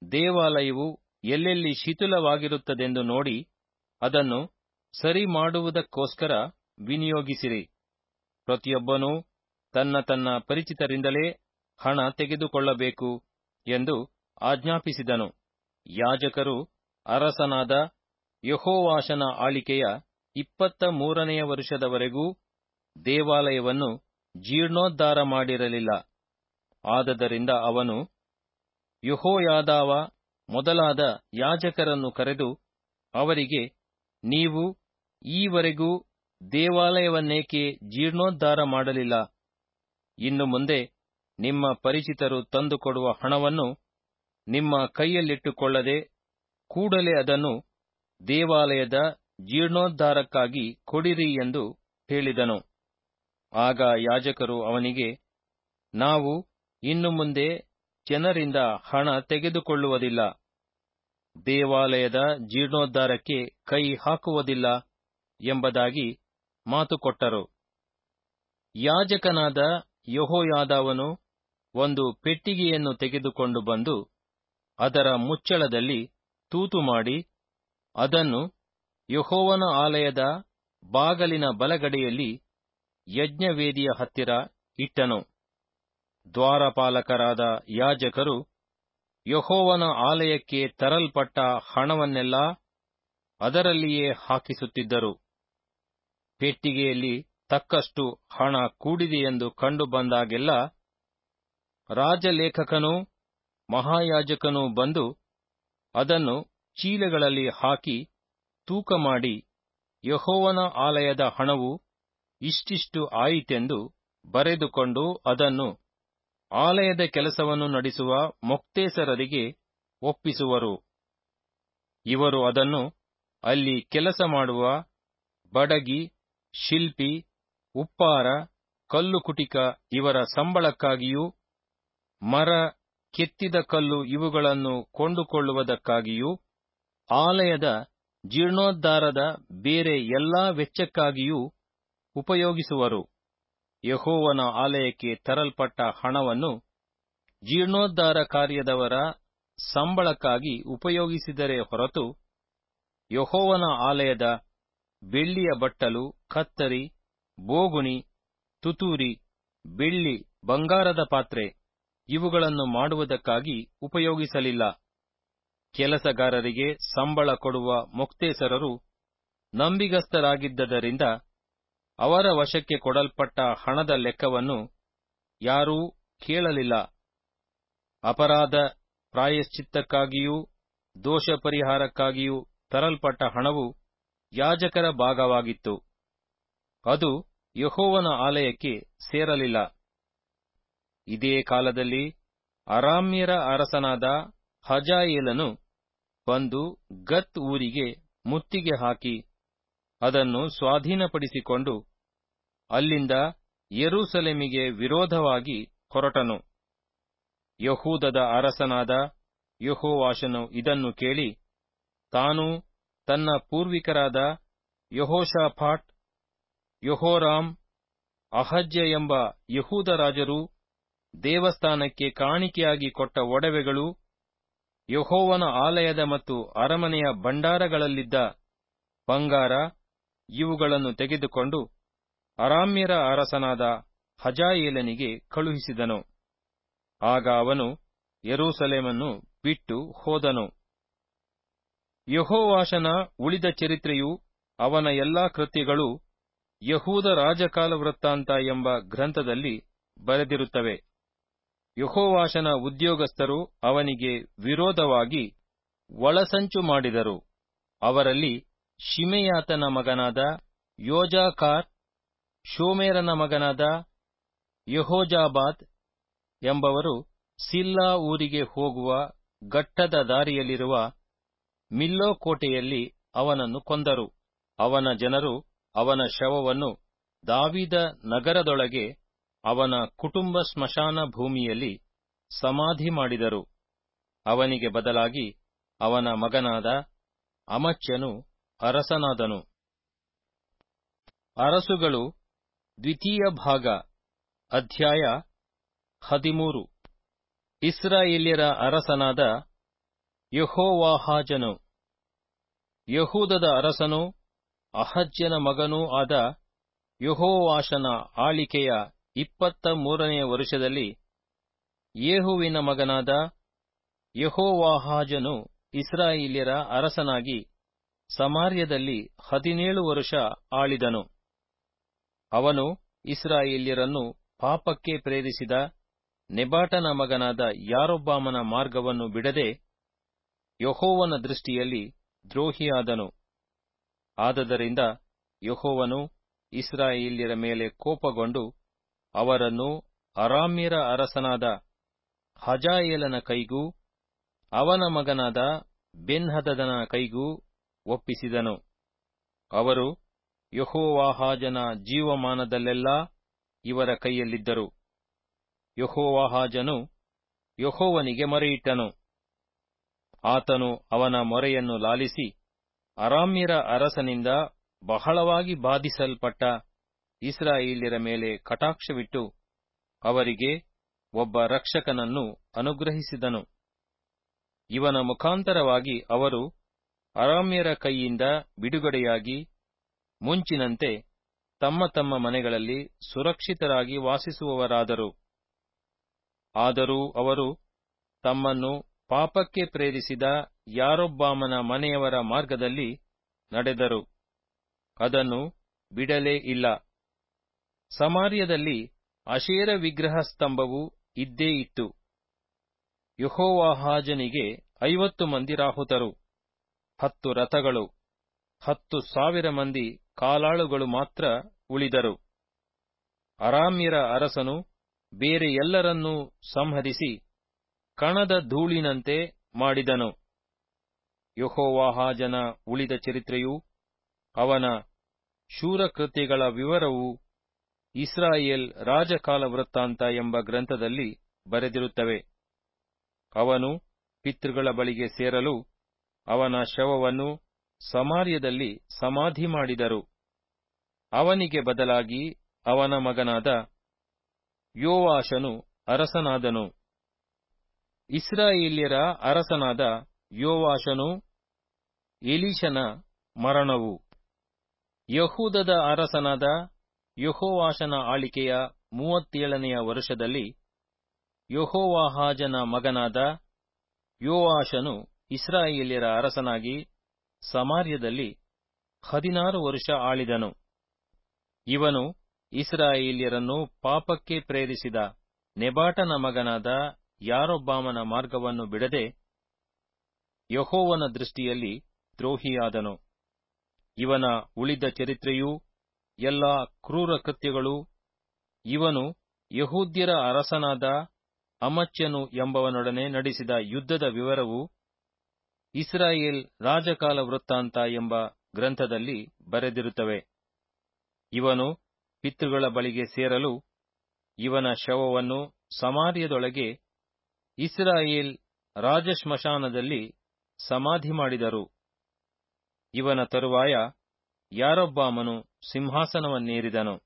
ದೇವಾಲಯವು ಎಲ್ಲೆಲ್ಲಿ ಶಿಥಿಲವಾಗಿರುತ್ತದೆಂದು ನೋಡಿ ಅದನ್ನು ಸರಿ ಮಾಡುವುದಕ್ಕೋಸ್ಕರ ವಿನಿಯೋಗಿಸಿರಿ ಪ್ರತಿಯೊಬ್ಬನೂ ತನ್ನ ತನ್ನ ಪರಿಚಿತರಿಂದಲೇ ಹಣ ತೆಗೆದುಕೊಳ್ಳಬೇಕು ಎಂದು ಆಜ್ಞಾಪಿಸಿದನು ಯಾಜಕರು ಅರಸನಾದ ಯಹೋವಾಷನ ಆಳಿಕೆಯ ಇಪ್ಪತ್ತ ಮೂರನೆಯ ವರುಷದವರೆಗೂ ದೇವಾಲಯವನ್ನು ಜೀರ್ಣೋದ್ಧಾರ ಮಾಡಿರಲಿಲ್ಲ ಆದದರಿಂದ ಅವನು ಯಹೋಯಾದಾವ ಮೊದಲಾದ ಯಾಜಕರನ್ನು ಕರೆದು ಅವರಿಗೆ ನೀವು ಈವರೆಗೂ ದೇವಾಲಯವನ್ನೇಕೆ ಜೀರ್ಣೋದ್ಧಾರ ಮಾಡಲಿಲ್ಲ ಇನ್ನು ಮುಂದೆ ನಿಮ್ಮ ಪರಿಚಿತರು ತಂದುಕೊಡುವ ಹಣವನ್ನು ನಿಮ್ಮ ಕೈಯಲ್ಲಿಟ್ಟುಕೊಳ್ಳದೆ ಕೂಡಲೇ ಅದನ್ನು ದೇವಾಲಯದ ಜೀರ್ಣೋದ್ಧಾರಕ್ಕಾಗಿ ಕೊಡಿರಿ ಎಂದು ಹೇಳಿದನು ಆಗ ಯಾಜಕರು ಅವನಿಗೆ ನಾವು ಇನ್ನು ಮುಂದೆ ಜನರಿಂದ ಹಣ ತೆಗೆದುಕೊಳ್ಳುವುದಿಲ್ಲ ದೇವಾಲಯದ ಜೀರ್ಣೋದ್ಧಾರಕ್ಕೆ ಕೈ ಹಾಕುವುದಿಲ್ಲ ಎಂಬುದಾಗಿ ಮಾತುಕೊಟ್ಟರು ಯಾಜಕನಾದ ಯಹೋಯಾದವನು ಒಂದು ಪೆಟ್ಟಿಗೆಯನ್ನು ತೆಗೆದುಕೊಂಡು ಬಂದು ಅದರ ಮುಚ್ಚಳದಲ್ಲಿ ತೂತು ಮಾಡಿ ಅದನ್ನು ಯಹೋವನ ಆಲಯದ ಬಾಗಲಿನ ಬಲಗಡೆಯಲ್ಲಿ ಯಜ್ಞವೇದಿಯ ಹತ್ತಿರ ಇಟ್ಟನು ದ್ವಾರಪಾಲಕರಾದ ಯಾಜಕರು ಯಹೋವನ ಆಲಯಕ್ಕೆ ತರಲ್ಪಟ್ಟ ಹಣವನ್ನೆಲ್ಲ ಅದರಲ್ಲಿಯೇ ಹಾಕಿಸುತ್ತಿದ್ದರು ಪೆಟ್ಟಿಗೆಯಲ್ಲಿ ತಕ್ಕಷ್ಟು ಹಣ ಕೂಡಿದೆಯೆಂದು ಕಂಡು ಬಂದಾಗೆಲ್ಲ ರಾಜಲೇಖಕನೂ ಮಹಾಯಾಜಕನೂ ಬಂದು ಅದನ್ನು ಚೀಲಗಳಲ್ಲಿ ಹಾಕಿ ತೂಕ ಮಾಡಿ ಯಹೋವನ ಆಲಯದ ಹಣವು ಇಷ್ಟಿಷ್ಟು ಆಯಿತೆಂದು ಬರೆದುಕೊಂಡು ಅದನ್ನು ಆಲಯದ ಕೆಲಸವನ್ನು ನಡೆಸುವ ಮೊಕ್ತೇಸರರಿಗೆ ಒಪ್ಪಿಸುವರು ಇವರು ಅದನ್ನು ಅಲ್ಲಿ ಕೆಲಸ ಮಾಡುವ ಬಡಗಿ ಶಿಲ್ಪಿ ಉಪ್ಪಾರ ಕಲ್ಲು ಕುಟಿಕ ಇವರ ಸಂಬಳಕ್ಕಾಗಿಯೂ ಮರ ಕೆತ್ತಿದ ಕಲ್ಲು ಇವುಗಳನ್ನು ಕೊಂಡುಕೊಳ್ಳುವುದಕ್ಕಾಗಿಯೂ ಆಲಯದ ಜೀರ್ಣೋದ್ಧಾರದ ಬೇರೆ ಎಲ್ಲಾ ವೆಚ್ಚಕ್ಕಾಗಿಯೂ ಉಪಯೋಗಿಸುವರು ಯಹೋವನ ಆಲಯಕ್ಕೆ ತರಲ್ಪಟ್ಟ ಹಣವನ್ನು ಜೀರ್ಣೋದ್ಧಾರ ಕಾರ್ಯದವರ ಸಂಬಳಕ್ಕಾಗಿ ಉಪಯೋಗಿಸಿದರೆ ಹೊರತು ಯಹೋವನ ಆಲಯದ ಬೆಳ್ಳಿಯ ಬಟ್ಟಲು ಕತ್ತರಿ ಬೋಗುಣಿ ತುತೂರಿ ಬೆಳ್ಳಿ ಬಂಗಾರದ ಪಾತ್ರೆ ಇವುಗಳನ್ನು ಮಾಡುವುದಕ್ಕಾಗಿ ಉಪಯೋಗಿಸಲಿಲ್ಲ ಕೆಲಸಗಾರರಿಗೆ ಸಂಬಳ ಕೊಡುವ ಮೊಕ್ತೇಸರರು ನಂಬಿಗಸ್ತರಾಗಿದ್ದರಿಂದ ಅವರ ವಶಕ್ಕೆ ಕೊಡಲ್ಪಟ್ಟ ಹಣದ ಲೆಕ್ಕವನ್ನು ಯಾರೂ ಕೇಳಲಿಲ್ಲ ಅಪರಾಧ ಪ್ರಾಯಶ್ಚಿತ್ತಕ್ಕಾಗಿಯೂ ದೋಷ ಪರಿಹಾರಕ್ಕಾಗಿಯೂ ತರಲ್ಪಟ್ಟ ಹಣವು ಯಾಜಕರ ಭಾಗವಾಗಿತ್ತು ಅದು ಯಹೋವನ ಆಲಯಕ್ಕೆ ಸೇರಲಿಲ್ಲ ಇದೇ ಕಾಲದಲ್ಲಿ ಅರಾಮ್ಯರ ಅರಸನಾದ ಹಜಾಯೇಲನು ಬಂದು ಗತ್ ಊರಿಗೆ ಮುತ್ತಿಗೆ ಹಾಕಿ ಅದನ್ನು ಸ್ವಾಧೀನಪಡಿಸಿಕೊಂಡು ಅಲ್ಲಿಂದ ಯೆರೂಸಲೇಮಿಗೆ ವಿರೋಧವಾಗಿ ಹೊರಟನು ಯಹೂದದ ಅರಸನಾದ ಯಹೋವಾಷನು ಇದನ್ನು ಕೇಳಿ ತಾನು ತನ್ನ ಪೂರ್ವಿಕರಾದ ಯಹೋಷಾಫಾಟ್ ಯಹೋರಾಮ್ ಅಹಜ್ಯ ಎಂಬ ಯಹೂದ ರಾಜರು ದೇವಸ್ಥಾನಕ್ಕೆ ಕಾಣಿಕೆಯಾಗಿ ಕೊಟ್ಟ ಒಡವೆಗಳು ಯಹೋವನ ಆಲಯದ ಮತ್ತು ಅರಮನೆಯ ಭಂಡಾರಗಳಲ್ಲಿದ್ದ ಬಂಗಾರ ಇವುಗಳನ್ನು ತೆಗೆದುಕೊಂಡು ಅರಾಮ್ಯರ ಅರಸನಾದ ಹಜಾಯೇಲನಿಗೆ ಕಳುಹಿಸಿದನು ಆಗ ಅವನು ಯೆರೂಸಲೇಮನ್ನು ಬಿಟ್ಟು ಹೋದನು ಯಹೋವಾಷನ ಉಳಿದ ಚರಿತ್ರೆಯು ಅವನ ಎಲ್ಲಾ ಕೃತ್ಯಗಳು ಯಹೂದ ರಾಜಕಾಲ ವೃತ್ತಾಂತ ಎಂಬ ಗ್ರಂಥದಲ್ಲಿ ಬರೆದಿರುತ್ತವೆ ಯಹೋವಾಷನ ಉದ್ಯೋಗಸ್ಥರು ಅವನಿಗೆ ವಿರೋಧವಾಗಿ ಒಳಸಂಚು ಮಾಡಿದರು ಅವರಲ್ಲಿ ಶಿಮೆಯಾತನ ಮಗನಾದ ಯೋಜಾಕಾರ್ ಶೋಮೇರನ ಮಗನಾದ ಯಹೋಜಾಬಾದ್ ಎಂಬವರು ಸಿಲ್ಲಾ ಊರಿಗೆ ಹೋಗುವ ಗಟ್ಟದ ದಾರಿಯಲ್ಲಿರುವ ಮಿಲ್ಲೋ ಕೋಟೆಯಲ್ಲಿ ಅವನನ್ನು ಕೊಂದರು ಅವನ ಜನರು ಅವನ ಶವವನ್ನು ದಾವಿದ ನಗರದೊಳಗೆ ಅವನ ಕುಟುಂಬ ಸ್ಮಶಾನ ಭೂಮಿಯಲ್ಲಿ ಸಮಾಧಿ ಮಾಡಿದರು ಅವನಿಗೆ ಬದಲಾಗಿ ಅವನ ಮಗನಾದ ಅಮಚ್ಯನು ಅರಸನಾದನು ಅರಸುಗಳು ದ್ವಿತೀಯ ಭಾಗ ಅಧ್ಯಾಯ ಹದಿಮೂರು ಇಸ್ರಾಯೇಲ್ಯರ ಅರಸನಾದ ಯಹೋವಾಹಾಜನು ಯಹೂದದ ಅರಸನೂ ಅಹಜ್ಯನ ಮಗನೂ ಆದ ಯಹೋವಾಷನ ಆಳಿಕೆಯ ಇಪ್ಪತ್ತ ಮೂರನೆಯ ವರುಷದಲ್ಲಿ ಯೇಹುವಿನ ಮಗನಾದ ಯಹೋವಾಹಾಜನು ಇಸ್ರಾಯೇಲ್ಯರ ಅರಸನಾಗಿ ಸಮಾರ್ಯದಲ್ಲಿ ಹದಿನೇಳು ವರುಷ ಆಳಿದನು ಅವನು ಇಸ್ರಾಯೇಲ್ಯರನ್ನು ಪಾಪಕ್ಕೆ ಪ್ರೇರಿಸಿದ ನೆಬಾಟನ ಮಗನಾದ ಯಾರೊಬ್ಬಾಮನ ಮಾರ್ಗವನ್ನು ಬಿಡದೆ ಯಹೋವನ ದೃಷ್ಟಿಯಲ್ಲಿ ದ್ರೋಹಿಯಾದನು ಆದದರಿಂದ ಯಹೋವನು ಇಸ್ರಾಯೇಲ್ಯರ ಮೇಲೆ ಕೋಪಗೊಂಡು ಅವರನ್ನು ಅರಾಮ್ಯರ ಅರಸನಾದ ಹಜಾಯೇಲನ ಕೈಗೂ ಅವನ ಮಗನಾದ ಬೆನ್ಹದದನ ಕೈಗೂ ಒಪ್ಪಿಸಿದನು ಅವರು ಯಹೋವಾಹಾಜನ ಜೀವಮಾನದಲ್ಲೆಲ್ಲಾ ಇವರ ಕೈಯಲ್ಲಿದ್ದರು ಯಹೋವಾಹಾಜನು ಯಹೋವನಿಗೆ ಮೊರೆಯಿಟ್ಟನು ಆತನು ಅವನ ಮೊರೆಯನ್ನು ಲಾಲಿಸಿ ಅರಾಮ್ಯರ ಅರಸನಿಂದ ಬಹಳವಾಗಿ ಬಾಧಿಸಲ್ಪಟ್ಟ ಇಸ್ರಾಯೇಲ್ಯರ ಮೇಲೆ ಕಟಾಕ್ಷವಿಟ್ಟು ಅವರಿಗೆ ಒಬ್ಬ ರಕ್ಷಕನನ್ನು ಅನುಗ್ರಹಿಸಿದನು ಇವನ ಮುಖಾಂತರವಾಗಿ ಅವರು ಅರಾಮ್ಯರ ಕೈಯಿಂದ ಬಿಡುಗಡೆಯಾಗಿ ಮುಂಚಿನಂತೆ ತಮ್ಮ ತಮ್ಮ ಮನೆಗಳಲ್ಲಿ ಸುರಕ್ಷಿತರಾಗಿ ವಾಸಿಸುವವರಾದರು ಆದರೂ ಅವರು ತಮ್ಮನ್ನು ಪಾಪಕ್ಕೆ ಪ್ರೇರಿಸಿದ ಯಾರೊಬ್ಬಾಮನ ಮನೆಯವರ ಮಾರ್ಗದಲ್ಲಿ ನಡೆದರು ಅದನ್ನು ಬಿಡಲೇ ಇಲ್ಲ ಸಮಾರ್ಯದಲ್ಲಿ ಅಶೇರ ವಿಗ್ರಹ ಸ್ತಂಭವು ಇದ್ದೇ ಇತ್ತು ಯಹೋವಾಹಾಜನಿಗೆ ಐವತ್ತು ಮಂದಿ ರಾಹುತರು ಹತ್ತು ರಥಗಳು ಹತ್ತು ಸಾವಿರ ಮಂದಿ ಕಾಲಾಳುಗಳು ಮಾತ್ರ ಉಳಿದರು ಅರಾಮ್ಯರ ಅರಸನು ಬೇರೆ ಎಲ್ಲರನ್ನೂ ಸಂಹರಿಸಿ ಕಣದ ಧೂಳಿನಂತೆ ಮಾಡಿದನು ಯಹೋವಾಹಾಜನ ಉಳಿದ ಚರಿತ್ರೆಯೂ ಅವನ ಶೂರಕೃತ್ಯಗಳ ವಿವರವೂ ಇಸ್ರಾಯೇಲ್ ರಾಜಕಾಲ ವೃತ್ತಾಂತ ಎಂಬ ಗ್ರಂಥದಲ್ಲಿ ಬರೆದಿರುತ್ತವೆ ಅವನು ಪಿತೃಗಳ ಬಳಿಗೆ ಸೇರಲು ಅವನ ಶವವನ್ನು ಸಮಾರ್ಯದಲ್ಲಿ ಸಮಾಧಿ ಮಾಡಿದರು ಅವನಿಗೆ ಬದಲಾಗಿ ಅವನ ಮಗನಾದ ಯೋವಾಷನು ಅರಸನಾದನು ಇಸ್ರಾಯೇಲ್ಯರ ಅರಸನಾದ ಯೋವಾಷನು ಎಲೀಷನ ಮರಣವು ಯಹೂದದ ಅರಸನಾದ ಯಹೋವಾಷನ ಆಳಿಕೆಯ ಮೂವತ್ತೇಳನೆಯ ವರುಷದಲ್ಲಿ ಯಹೋವಾಹಾಜನ ಮಗನಾದ ಯೋವಾಷನು ಇಸ್ರಾಯೇಲ್ಯರ ಅರಸನಾಗಿ ಸಮಾರ್ಯದಲ್ಲಿ ಹದಿನಾರು ವರುಷ ಆಳಿದನು ಇವನು ಇಸ್ರಾಯೇಲ್ಯರನ್ನು ಪಾಪಕ್ಕೆ ಪ್ರೇರಿಸಿದ ನೆಬಾಟನ ಮಗನಾದ ಯಾರೊಬ್ಬಾಮನ ಮಾರ್ಗವನ್ನು ಬಿಡದೆ ಯಹೋವನ ದೃಷ್ಟಿಯಲ್ಲಿ ದ್ರೋಹಿಯಾದನು ಇವನ ಉಳಿದ ಚರಿತ್ರೆಯೂ ಎಲ್ಲಾ ಕ್ರೂರ ಕೃತ್ಯಗಳು ಇವನು ಯಹೂದ್ಯರ ಅರಸನಾದ ಅಮಚ್ಯನು ಎಂಬವನೊಡನೆ ನಡೆಸಿದ ಯುದ್ಧದ ವಿವರವು ಇಸ್ರಾಯೇಲ್ ರಾಜಕಾಲ ವೃತ್ತಾಂತ ಎಂಬ ಗ್ರಂಥದಲ್ಲಿ ಬರೆದಿರುತ್ತವೆ ಇವನು ಪಿತೃಗಳ ಬಳಿಗೆ ಸೇರಲು ಇವನ ಶವವನ್ನು ಸಮಾರ್ಯದೊಳಗೆ ಇಸ್ರಾಯೇಲ್ ರಾಜಶ್ಮಶಾನದಲ್ಲಿ ಸಮಾಧಿ ಮಾಡಿದರು ಇವನ ತರುವಾಯ ಯಾರೊಬ್ಬಾಮನು ಸಿಂಹಾಸನವನ್ನೇರಿದನು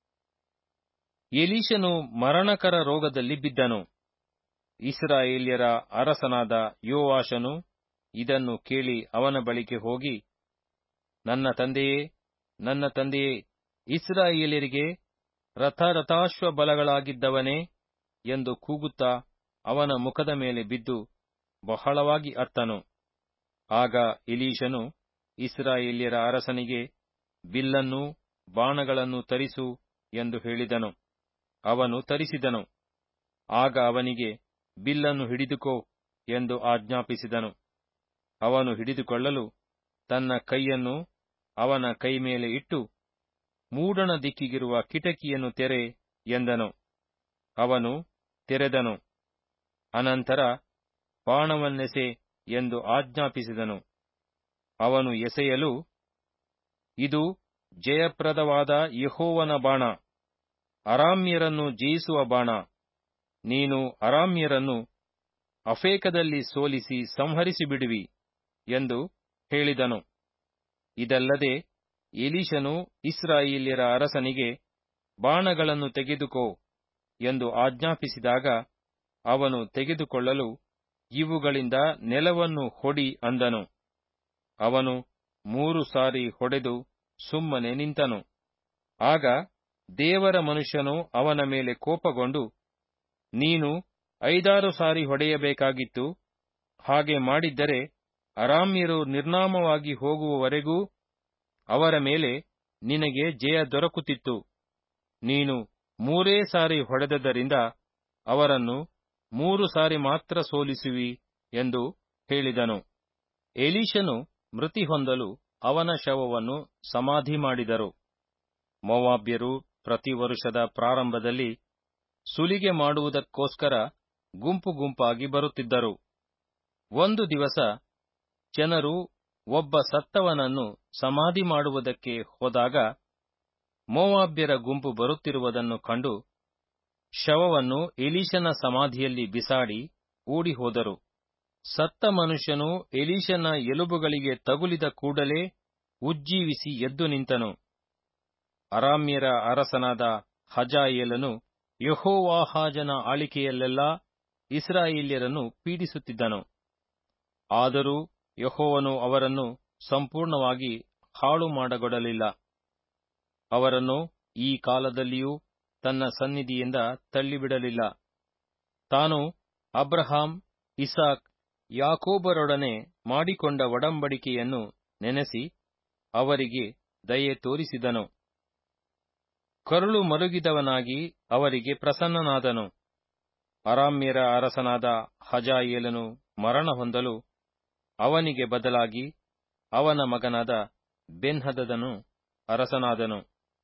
ಎಲೀಷನು ಮರಣಕರ ರೋಗದಲ್ಲಿ ಬಿದ್ದನು ಇಸ್ರಾಯೇಲ್ಯರ ಅರಸನಾದ ಯೋವಾಷನು ಇದನ್ನು ಕೇಳಿ ಅವನ ಬಳಿಗೆ ಹೋಗಿ ನನ್ನ ತಂದೆಯೇ ನನ್ನ ತಂದೆಯೇ ಇಸ್ರಾಯೇಲ್ಯರಿಗೆ ರಥರಥಾಶ್ವ ಬಲಗಳಾಗಿದ್ದವನೇ ಎಂದು ಕೂಗುತ್ತಾ ಅವನ ಮುಖದ ಮೇಲೆ ಬಿದ್ದು ಬಹಳವಾಗಿ ಅತ್ತನು ಆಗ ಎಲೀಷನು ಇಸ್ರಾಯೇಲ್ಯರ ಅರಸನಿಗೆ ಬಿಲ್ಲನ್ನೂ ಬಾಣಗಳನ್ನು ತರಿಸು ಎಂದು ಹೇಳಿದನು ಅವನು ತರಿಸಿದನು ಆಗ ಅವನಿಗೆ ಬಿಲ್ಲನ್ನು ಹಿಡಿದುಕೋ ಎಂದು ಆಜ್ಞಾಪಿಸಿದನು ಅವನು ಹಿಡಿದುಕೊಳ್ಳಲು ತನ್ನ ಕೈಯನ್ನು ಅವನ ಕೈ ಮೇಲೆ ಇಟ್ಟು ಮೂಡಣ ದಿಕ್ಕಿಗಿರುವ ಕಿಟಕಿಯನ್ನು ತೆರೆ ಎಂದನು ಅವನು ತೆರೆದನು ಅನಂತರ ಬಾಣವನ್ನೆಸೆ ಎಂದು ಆಜ್ಞಾಪಿಸಿದನು ಅವನು ಎಸೆಯಲು ಇದು ಜಯಪ್ರದವಾದ ಯಹೋವನ ಬಾಣ ಅರಾಮ್ಯರನ್ನು ಜಯಿಸುವ ಬಾಣ ನೀನು ಅರಾಮ್ಯರನ್ನು ಅಫೇಕದಲ್ಲಿ ಸೋಲಿಸಿ ಸಂಹರಿಸಿ ಬಿಡುವಿ ಎಂದು ಹೇಳಿದನು ಇದಲ್ಲದೆ ಎಲೀಷನು ಇಸ್ರಾಯೇಲ್ಯರ ಅರಸನಿಗೆ ಬಾಣಗಳನ್ನು ತೆಗೆದುಕೋ ಎಂದು ಆಜ್ಞಾಪಿಸಿದಾಗ ಅವನು ತೆಗೆದುಕೊಳ್ಳಲು ಇವುಗಳಿಂದ ನೆಲವನ್ನು ಹೊಡಿ ಅಂದನು ಅವನು ಮೂರು ಸಾರಿ ಹೊಡೆದು ಸುಮ್ಮನೆ ನಿಂತನು ಆಗ ದೇವರ ಮನುಷ್ಯನು ಅವನ ಮೇಲೆ ಕೋಪಗೊಂಡು ನೀನು ಐದಾರು ಸಾರಿ ಹೊಡೆಯಬೇಕಾಗಿತ್ತು ಹಾಗೆ ಮಾಡಿದ್ದರೆ ಅರಾಮ್ಯರು ನಿರ್ನಾಮವಾಗಿ ಹೋಗುವವರೆಗೂ ಅವರ ಮೇಲೆ ನಿನಗೆ ಜಯ ದೊರಕುತ್ತಿತ್ತು ನೀನು ಮೂರೇ ಸಾರಿ ಹೊಡೆದದ್ದರಿಂದ ಅವರನ್ನು ಮೂರು ಸಾರಿ ಮಾತ್ರ ಸೋಲಿಸುವಿ ಎಂದು ಹೇಳಿದನು ಎಲೀಶನು ಮೃತಿ ಹೊಂದಲು ಅವನ ಶವವನ್ನು ಸಮಾಧಿ ಮಾಡಿದರು ಮೊವಾಬ್ಯರು ಪ್ರತಿ ವರುಷದ ಪ್ರಾರಂಭದಲ್ಲಿ ಸುಲಿಗೆ ಮಾಡುವುದಕ್ಕೋಸ್ಕರ ಗುಂಪು ಗುಂಪಾಗಿ ಬರುತ್ತಿದ್ದರು ಒಂದು ದಿವಸ ಜನರು ಒಬ್ಬ ಸತ್ತವನನ್ನು ಸಮಾಧಿ ಮಾಡುವುದಕ್ಕೆ ಹೋದಾಗ ಮೋವಾಬ್ಯರ ಗುಂಪು ಬರುತ್ತಿರುವುದನ್ನು ಕಂಡು ಶವವನ್ನು ಎಲೀಶನ ಸಮಾಧಿಯಲ್ಲಿ ಬಿಸಾಡಿ ಓಡಿ ಹೋದರು ಸತ್ತ ಮನುಷ್ಯನು ಎಲೀಶನ ಎಲುಬುಗಳಿಗೆ ತಗುಲಿದ ಕೂಡಲೇ ಉಜ್ಜೀವಿಸಿ ಎದ್ದು ನಿಂತನು ಅರಾಮ್ಯರ ಅರಸನಾದ ಹಜಾಯೇಲನು ಯಹೋವಾಹಾಜನ ಆಳಿಕೆಯಲ್ಲೆಲ್ಲಾ ಇಸ್ರಾಯೇಲ್ಯರನ್ನು ಪೀಡಿಸುತ್ತಿದ್ದನು ಆದರೂ ಯಹೋವನು ಅವರನ್ನು ಸಂಪೂರ್ಣವಾಗಿ ಹಾಳು ಮಾಡಗೊಡಲಿಲ್ಲ ಅವರನ್ನು ಈ ಕಾಲದಲ್ಲಿಯೂ ತನ್ನ ಸನ್ನಿಧಿಯಿಂದ ತಳ್ಳಿಬಿಡಲಿಲ್ಲ ತಾನು ಅಬ್ರಹಾಂ ಇಸಾಕ್ ಯಾಕೋಬರೊಡನೆ ಮಾಡಿಕೊಂಡ ಒಡಂಬಡಿಕೆಯನ್ನು ನೆನೆಸಿ ಅವರಿಗೆ ದಯೆ ತೋರಿಸಿದನು ಕರುಳು ಮರುಗಿದವನಾಗಿ ಅವರಿಗೆ ಪ್ರಸನ್ನನಾದನು ಅರಾಮ್ಯರ ಅರಸನಾದ ಹಜಾಯೇಲನು ಮರಣ ಹೊಂದಲು ಅವನಿಗೆ ಬದಲಾಗಿ ಅವನ ಮಗನಾದ ಬೆನ್ಹದದನು ಅರಸನಾದನು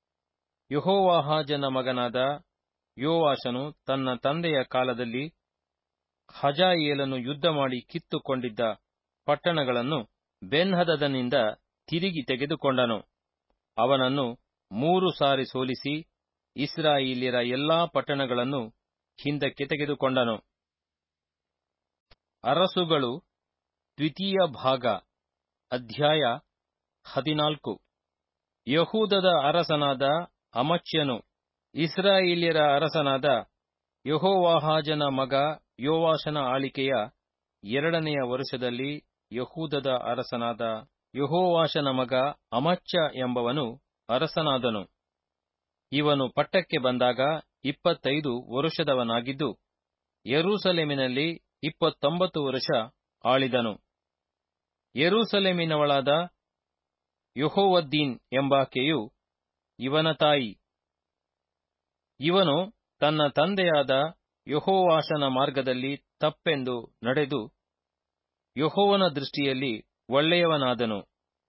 ಯಹೋವಾಹಾಜನ ಮಗನಾದ ಯೋವಾಶನು ತನ್ನ ತಂದೆಯ ಕಾಲದಲ್ಲಿ ಹಜಾಯೇಲನು ಯುದ್ಧ ಮಾಡಿ ಕಿತ್ತುಕೊಂಡಿದ್ದ ಪಟ್ಟಣಗಳನ್ನು ಬೆನ್ಹದದನಿಂದ ತಿರುಗಿ ತೆಗೆದುಕೊಂಡನು ಅವನನ್ನು ಮೂರು ಸಾರಿ ಸೋಲಿಸಿ ಇಸ್ರಾಯೇಲ್ಯರ ಎಲ್ಲಾ ಪಟ್ಟಣಗಳನ್ನು ಹಿಂದಕ್ಕೆ ತೆಗೆದುಕೊಂಡನು ಅರಸುಗಳು ದ್ವಿತೀಯ ಭಾಗ ಅಧ್ಯಾಯ ಹದಿನಾಲ್ಕು ಯಹೂದದ ಅರಸನಾದ ಅಮಚ್ಯನು ಇಸ್ರಾಯೇಲ್ಯರ ಅರಸನಾದ ಯಹೋವಾಹಾಜನ ಮಗ ಯೋವಾಷನ ಆಳಿಕೆಯ ಎರಡನೆಯ ವರ್ಷದಲ್ಲಿ ಯಹೂದದ ಅರಸನಾದ ಯಹೋವಾಷನ ಮಗ ಅಮಚ್ಯ ಎಂಬವನು ಅರಸನಾದನು ಇವನು ಪಟ್ಟಕ್ಕೆ ಬಂದಾಗ ಇಪ್ಪತ್ತೈದು ವರುಷದವನಾಗಿದ್ದು ಯರೂಸಲೇಮಿನಲ್ಲಿ ಇಪ್ಪತ್ತೊಂಬತ್ತು ವರುಷ ಆಳಿದನು ಯರೂಸಲೇಮಿನವಳಾದ ಯಹೋವದ್ದೀನ್ ಎಂಬಾಕೆಯು ಇವನ ತಾಯಿ ಇವನು ತನ್ನ ತಂದೆಯಾದ ಯಹೋವಾಷನ ಮಾರ್ಗದಲ್ಲಿ ತಪ್ಪೆಂದು ನಡೆದು ಯಹೋವನ ದೃಷ್ಟಿಯಲ್ಲಿ ಒಳ್ಳೆಯವನಾದನು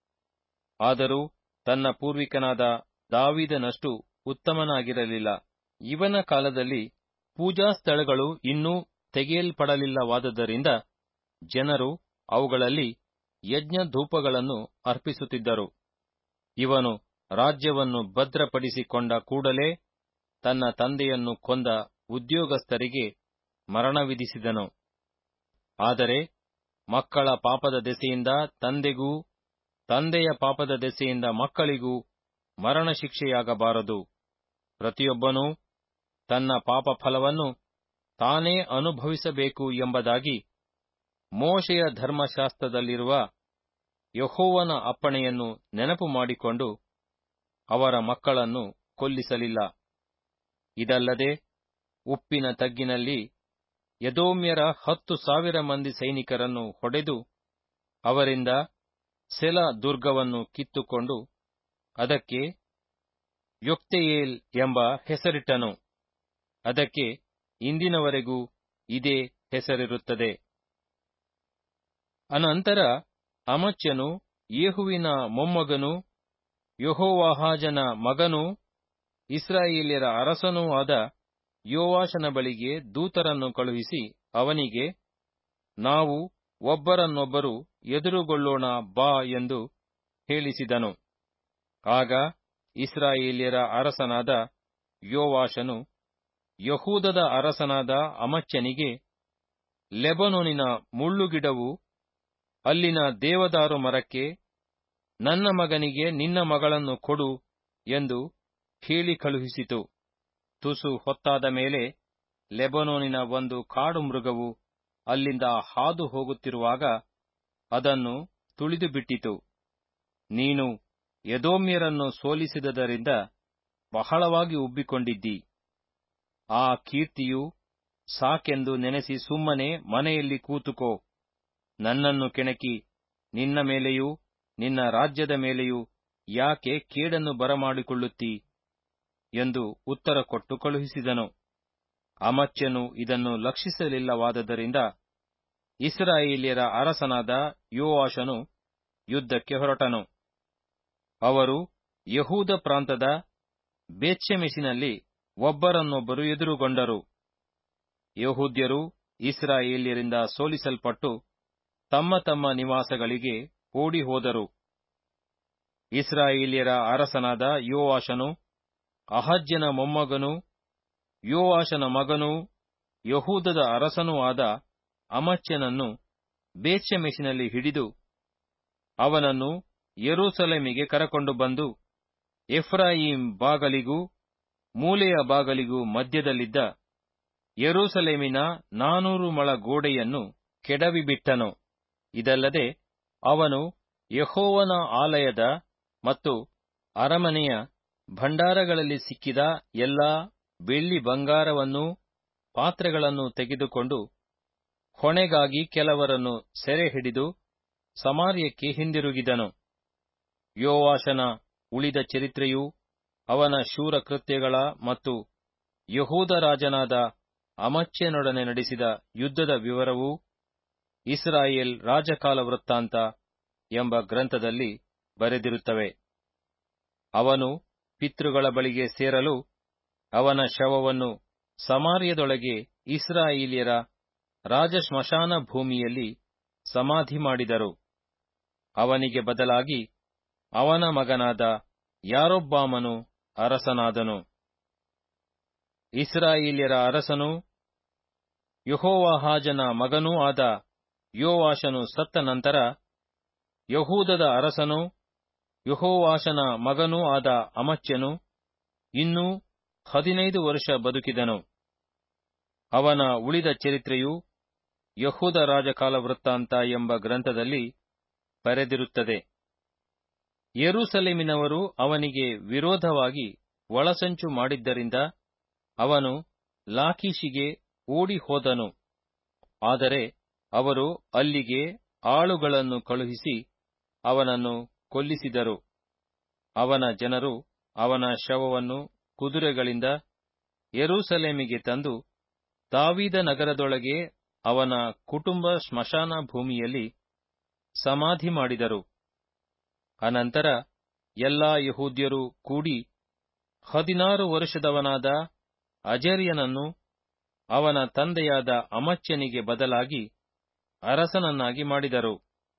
ಆದರೂ ತನ್ನ ಪೂರ್ವಿಕನಾದ ದಾವಿದನಷ್ಟು ಉತ್ತಮನಾಗಿರಲಿಲ್ಲ ಇವನ ಕಾಲದಲ್ಲಿ ಪೂಜಾ ಸ್ಥಳಗಳು ಇನ್ನೂ ತೆಗೆಯಲ್ಪಡಲಿಲ್ಲವಾದುದರಿಂದ ಜನರು ಅವುಗಳಲ್ಲಿ ಯಜ್ಞ ಧೂಪಗಳನ್ನು ಅರ್ಪಿಸುತ್ತಿದ್ದರು ಇವನು ರಾಜ್ಯವನ್ನು ಭದ್ರಪಡಿಸಿಕೊಂಡ ಕೂಡಲೇ ತನ್ನ ತಂದೆಯನ್ನು ಕೊಂದ ಉದ್ಯೋಗಸ್ಥರಿಗೆ ಮರಣ ವಿಧಿಸಿದನು ಆದರೆ ಮಕ್ಕಳ ಪಾಪದ ದೆಸೆಯಿಂದ ತಂದೆಗೂ ತಂದೆಯ ಪಾಪದ ದೆಸೆಯಿಂದ ಮಕ್ಕಳಿಗೂ ಮರಣ ಶಿಕ್ಷೆಯಾಗಬಾರದು ಪ್ರತಿಯೊಬ್ಬನೂ ತನ್ನ ಪಾಪ ಫಲವನ್ನು ತಾನೇ ಅನುಭವಿಸಬೇಕು ಎಂಬುದಾಗಿ ಮೋಶೆಯ ಧರ್ಮಶಾಸ್ತ್ರದಲ್ಲಿರುವ ಯಹೋವನ ಅಪ್ಪಣೆಯನ್ನು ನೆನಪು ಮಾಡಿಕೊಂಡು ಅವರ ಮಕ್ಕಳನ್ನು ಕೊಲ್ಲಿಸಲಿಲ್ಲ ಇದಲ್ಲದೆ ಉಪ್ಪಿನ ತಗ್ಗಿನಲ್ಲಿ ಯದೋಮ್ಯರ ಹತ್ತು ಸಾವಿರ ಮಂದಿ ಸೈನಿಕರನ್ನು ಹೊಡೆದು ಅವರಿಂದ ಸೆಲ ದುರ್ಗವನ್ನು ಕಿತ್ತುಕೊಂಡು ಅದಕ್ಕೆ ಯೊಕ್ತೆಯೇಲ್ ಎಂಬ ಹೆಸರಿಟ್ಟನು ಅದಕ್ಕೆ ಇಂದಿನವರೆಗೂ ಇದೇ ಹೆಸರಿರುತ್ತದೆ ಅನಂತರ ಅಮಚ್ಯನು ಯೇಹುವಿನ ಮೊಮ್ಮಗನೂ ಯಹೋವಾಹಾಜನ ಮಗನೂ ಇಸ್ರಾಯೇಲ್ಯರ ಅರಸನೂ ಆದ ಯೋವಾಷನ ಬಳಿಗೆ ದೂತರನ್ನು ಕಳುಹಿಸಿ ಅವನಿಗೆ ನಾವು ಒಬ್ಬರನ್ನೊಬ್ಬರು ಎದುರುಗೊಳ್ಳೋಣ ಬಾ ಎಂದು ಹೇಳಿಸಿದನು ಆಗ ಇಸ್ರಾಯೇಲ್ಯರ ಅರಸನಾದ ಯೋವಾಷನು ಯಹೂದದ ಅರಸನಾದ ಅಮಚ್ಯನಿಗೆ ಲೆಬನೋನಿನ ಮುಳ್ಳುಗಿಡವು ಅಲ್ಲಿನ ದೇವದಾರು ಮರಕ್ಕೆ ನನ್ನ ಮಗನಿಗೆ ನಿನ್ನ ಮಗಳನ್ನು ಕೊಡು ಎಂದು ಹೇಳಿ ಕಳುಹಿಸಿತು ತುಸು ಹೊತ್ತಾದ ಮೇಲೆ ಲೆಬನೋನಿನ ಒಂದು ಕಾಡು ಮೃಗವು ಅಲ್ಲಿಂದ ಹಾದು ಹೋಗುತ್ತಿರುವಾಗ ಅದನ್ನು ತುಳಿದು ಬಿಟ್ಟಿತು ನೀನು ಎದೋಮ್ಯರನ್ನು ಸೋಲಿಸಿದದರಿಂದ ಬಹಳವಾಗಿ ಉಬ್ಬಿಕೊಂಡಿದ್ದಿ ಆ ಕೀರ್ತಿಯು ಸಾಕೆಂದು ನೆನೆಸಿ ಸುಮ್ಮನೆ ಮನೆಯಲ್ಲಿ ಕೂತುಕೋ ನನ್ನನ್ನು ಕೆಣಕಿ ನಿನ್ನ ಮೇಲೆಯೂ ನಿನ್ನ ರಾಜ್ಯದ ಮೇಲೆಯೂ ಯಾಕೆ ಕೇಡನ್ನು ಬರಮಾಡಿಕೊಳ್ಳುತ್ತೀ ಎಂದು ಉತ್ತರ ಕೊಟ್ಟು ಕಳುಹಿಸಿದನು ಅಮಚ್ಯನು ಇದನ್ನು ಲಕ್ಷಿಸಲಿಲ್ಲವಾದದರಿಂದ ಇಸ್ರಾಯೇಲ್ಯರ ಅರಸನಾದ ಯೋವಾಷನು ಯುದ್ಧಕ್ಕೆ ಹೊರಟನು ಅವರು ಯಹೂದ ಪ್ರಾಂತದ ಬೇತ್ಷೆಮೆಷಿನಲ್ಲಿ ಒಬ್ಬರನ್ನೊಬ್ಬರು ಎದುರುಗೊಂಡರು ಯಹೂದ್ಯರು ಇಸ್ರಾಯೇಲ್ಯರಿಂದ ಸೋಲಿಸಲ್ಪಟ್ಟು ತಮ್ಮ ತಮ್ಮ ನಿವಾಸಗಳಿಗೆ ಓಡಿ ಹೋದರು ಇಸ್ರಾಯೇಲ್ಯರ ಅರಸನಾದ ಯೋವಾಷನು ಅಹಜ್ಯನ ಮೊಮ್ಮಗನೂ ಯೋವಾಷನ ಮಗನೂ ಯಹೂದದ ಅರಸನೂ ಆದ ಅಮಚ್ಯನನ್ನು ಬೇತ್ಷೆಮೆಷಿನಲ್ಲಿ ಹಿಡಿದು ಅವನನ್ನು ಯೆರೂಸಲೇಮಿಗೆ ಕರಕೊಂಡು ಬಂದು ಎಫ್ರಾಯಿಂ ಬಾಗಲಿಗೂ ಮೂಲೆಯ ಬಾಗಲಿಗೂ ಮಧ್ಯದಲ್ಲಿದ್ದ ಯೆರೂಸಲೇಮಿನ ನಾನೂರು ಮೊಳ ಗೋಡೆಯನ್ನು ಕೆಡವಿಬಿಟ್ಟನು ಇದಲ್ಲದೆ ಅವನು ಯೆಹೋವನ ಆಲಯದ ಮತ್ತು ಅರಮನೆಯ ಭಂಡಾರಗಳಲ್ಲಿ ಸಿಕ್ಕಿದ ಎಲ್ಲಾ ಬೆಳ್ಳಿ ಬಂಗಾರವನ್ನೂ ಪಾತ್ರೆಗಳನ್ನು ತೆಗೆದುಕೊಂಡು ಹೊಣೆಗಾಗಿ ಕೆಲವರನ್ನು ಸೆರೆ ಹಿಡಿದು ಸಮಾರ್ಯಕ್ಕೆ ಹಿಂದಿರುಗಿದನು ಯೋವಾಷನ ಉಳಿದ ಚರಿತ್ರೆಯೂ ಅವನ ಶೂರ ಕೃತ್ಯಗಳ ಮತ್ತು ಯಹೂದ ರಾಜನಾದ ಅಮಚ್ಯನೊಡನೆ ನಡೆಸಿದ ಯುದ್ಧದ ವಿವರವೂ ಇಸ್ರಾಯೇಲ್ ರಾಜಕಾಲ ವೃತ್ತಾಂತ ಎಂಬ ಗ್ರಂಥದಲ್ಲಿ ಬರೆದಿರುತ್ತವೆ ಅವನು ಪಿತೃಗಳ ಬಳಿಗೆ ಸೇರಲು ಅವನ ಶವವನ್ನು ಸಮಾರ್ಯದೊಳಗೆ ಇಸ್ರಾಯೇಲ್ಯರ ರಾಜಶ್ಮಶಾನ ಭೂಮಿಯಲ್ಲಿ ಸಮಾಧಿ ಮಾಡಿದರು ಅವನಿಗೆ ಬದಲಾಗಿ ಅವನ ಮಗನಾದ ಯಾರೊಬ್ಬಾಮನು ಅರಸನಾದನು ಇಸ್ರಾಯೇಲ್ಯರ ಅರಸನೂ ಯಹೋವಾಹಾಜನ ಮಗನೂ ಆದ ಯೋವಾಷನು ಸತ್ತ ನಂತರ ಯಹೂದದ ಅರಸನೂ ಯಹೋವಾಷನ ಮಗನೂ ಆದ ಅಮಚ್ಯನು ಇನ್ನೂ ಹದಿನೈದು ವರ್ಷ ಬದುಕಿದನು ಅವನ ಉಳಿದ ಚರಿತ್ರೆಯು ಯಹೂದ ರಾಜಕಾಲ ವೃತ್ತಾಂತ ಎಂಬ ಗ್ರಂಥದಲ್ಲಿ ಬರೆದಿರುತ್ತದೆ ಯೆರೂಸಲೇಮಿನವರು ಅವನಿಗೆ ವಿರೋಧವಾಗಿ ಒಳಸಂಚು ಮಾಡಿದ್ದರಿಂದ ಅವನು ಲಾಕೀಷಿಗೆ ಓಡಿ ಹೋದನು ಆದರೆ ಅವರು ಅಲ್ಲಿಗೆ ಆಳುಗಳನ್ನು ಕಳುಹಿಸಿ ಅವನನ್ನು ಕೊಲ್ಲಿಸಿದರು ಅವನ ಜನರು ಅವನ ಶವವನ್ನು ಕುದುರೆಗಳಿಂದ ಯೆರೂಸಲೇಮಿಗೆ ತಂದು ದಾವೀದ ನಗರದೊಳಗೆ ಅವನ ಕುಟುಂಬ ಸ್ಮಶಾನ ಭೂಮಿಯಲ್ಲಿ ಸಮಾಧಿ ಮಾಡಿದರು ಅನಂತರ ಎಲ್ಲಾ ಯಹೂದ್ಯರು ಕೂಡಿ ಹದಿನಾರು ವರ್ಷದವನಾದ ಅಜರ್ಯನನ್ನು ಅವನ ತಂದೆಯಾದ ಅಮಚ್ಯನಿಗೆ ಬದಲಾಗಿ ಅರಸನನ್ನಾಗಿ ಮಾಡಿದರು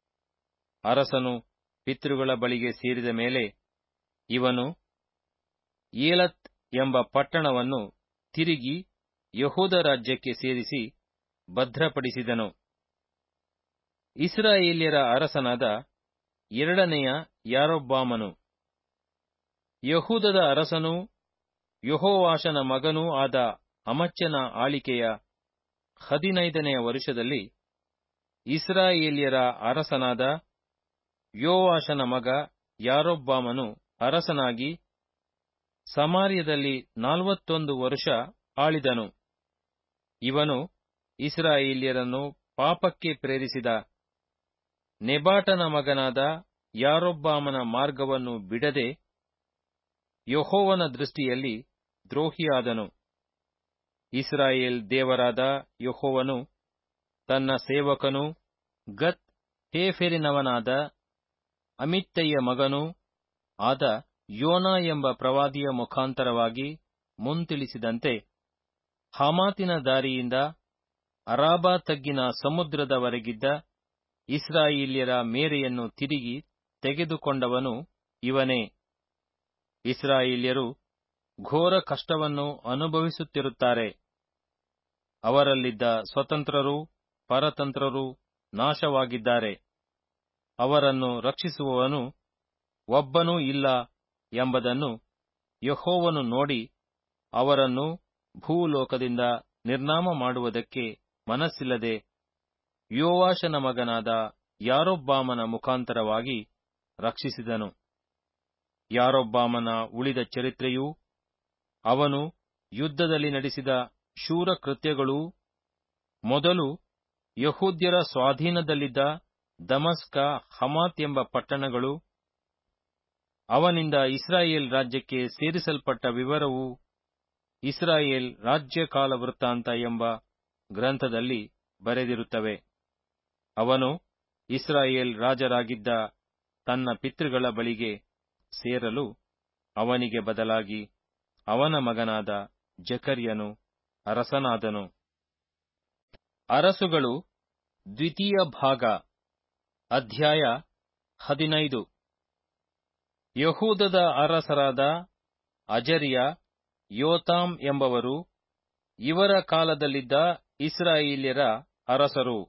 ಅರಸನು ಪಿತೃಗಳ ಬಳಿಗೆ ಸೇರಿದ ಮೇಲೆ ಇವನು ಏಲತ್ ಎಂಬ ಪಟ್ಟಣವನ್ನು ತಿರುಗಿ ಯಹೂದ ರಾಜ್ಯಕ್ಕೆ ಸೇರಿಸಿ ಭದ್ರಪಡಿಸಿದನು ಇಸ್ರಾಯೇಲ್ಯರ ಅರಸನಾದ ಎರಡನೆಯ ಯಾರೊಬ್ಬಾಮನು ಯಹೂದದ ಅರಸನೂ ಯಹೋವಾಷನ ಮಗನೂ ಆದ ಅಮಚ್ಯನ ಆಳಿಕೆಯ ಹದಿನೈದನೆಯ ವರುಷದಲ್ಲಿ ಇಸ್ರಾಯೇಲ್ಯರ ಅರಸನಾದ ಯೋವಾಷನ ಮಗ ಯಾರೊಬ್ಬಾಮನು ಅರಸನಾಗಿ ಸಮಾರ್ಯದಲ್ಲಿ ನಾಲ್ವತ್ತೊಂದು ವರುಷ ಆಳಿದನು ಇವನು ಇಸ್ರಾಯೇಲ್ಯರನ್ನು ಪಾಪಕ್ಕೆ ಪ್ರೇರಿಸಿದ ನೆಬಾಟನ ಮಗನಾದ ಯಾರೊಬ್ಬಾಮನ ಮಾರ್ಗವನ್ನು ಬಿಡದೆ ಯಹೋವನ ದೃಷ್ಟಿಯಲ್ಲಿ ದ್ರೋಹಿಯಾದನು ಇಸ್ರಾಯೇಲ್ ದೇವರಾದ ಯಹೋವನು ತನ್ನ ಸೇವಕನೂ ಗತ್ ಹೇಫೆರಿನವನಾದ ಅಮಿತ್ತಯ್ಯ ಮಗನೂ ಆದ ಯೋನ ಎಂಬ ಪ್ರವಾದಿಯ ಮುಖಾಂತರವಾಗಿ ಮುಂತಿಳಿಸಿದಂತೆ ಹಮಾತಿನ ದಾರಿಯಿಂದ ಅರಾಬಾ ತಗ್ಗಿನ ಸಮುದ್ರದವರೆಗಿದ್ದ ಇಸ್ರಾಯೇಲ್ಯರ ಮೇರೆಯನ್ನು ತಿರುಗಿ ತೆಗೆದುಕೊಂಡವನು ಇವನೇ ಇಸ್ರಾಯೇಲ್ಯರು ಘೋರ ಕಷ್ಟವನ್ನು ಅನುಭವಿಸುತ್ತಿರುತ್ತಾರೆ ಅವರಲ್ಲಿದ್ದ ಸ್ವತಂತ್ರರೂ ಪರತಂತ್ರರೂ ನಾಶವಾಗಿದ್ದಾರೆ ಅವರನ್ನು ರಕ್ಷಿಸುವವನು ಒಬ್ಬನೂ ಇಲ್ಲ ಎಂಬುದನ್ನು ಯಹೋವನು ನೋಡಿ ಅವರನ್ನು ಭೂಲೋಕದಿಂದ ನಿರ್ನಾಮ ಮಾಡುವುದಕ್ಕೆ ಮನಸ್ಸಿಲ್ಲದೆ ಯೋವಾಷನ ಮಗನಾದ ಯಾರೊಬ್ಬಾಮನ ಮುಖಾಂತರವಾಗಿ ರಕ್ಷಿಸಿದನು ಯಾರೊಬ್ಬಾಮನ ಉಳಿದ ಚರಿತ್ರೆಯೂ ಅವನು ಯುದ್ಧದಲ್ಲಿ ನಡೆಸಿದ ಶೂರ ಕೃತ್ಯಗಳೂ ಮೊದಲು ಯಹೂದ್ಯರ ಸ್ವಾಧೀನದಲ್ಲಿದ್ದ ದಮಸ್ಕ ಹಮಾತ್ ಎಂಬ ಪಟ್ಟಣಗಳು ಅವನಿಂದ ಇಸ್ರಾಯೇಲ್ ರಾಜ್ಯಕ್ಕೆ ಸೇರಿಸಲ್ಪಟ್ಟ ವಿವರವು ಇಸ್ರಾಯೇಲ್ ರಾಜ್ಯಕಾಲ ವೃತ್ತಾಂತ ಎಂಬ ಗ್ರಂಥದಲ್ಲಿ ಬರೆದಿರುತ್ತವೆ ಅವನು ಇಸ್ರಾಯೇಲ್ ರಾಜರಾಗಿದ್ದ ತನ್ನ ಪಿತೃಗಳ ಬಳಿಗೆ ಸೇರಲು ಅವನಿಗೆ ಬದಲಾಗಿ ಅವನ ಮಗನಾದ ಜಕರ್ಯನು ಅರಸನಾದನು ಅರಸುಗಳು ದ್ವಿತೀಯ ಭಾಗ ಅಧ್ಯಾಯ ಹದಿನೈದು ಯಹೂದದ ಅರಸರಾದ ಅಜರ್ಯ ಯೋತಾಮ್ ಎಂಬವರು ಇವರ ಕಾಲದಲ್ಲಿದ್ದ ಇಸ್ರಾಯೇಲ್ಯರ ಅರಸರು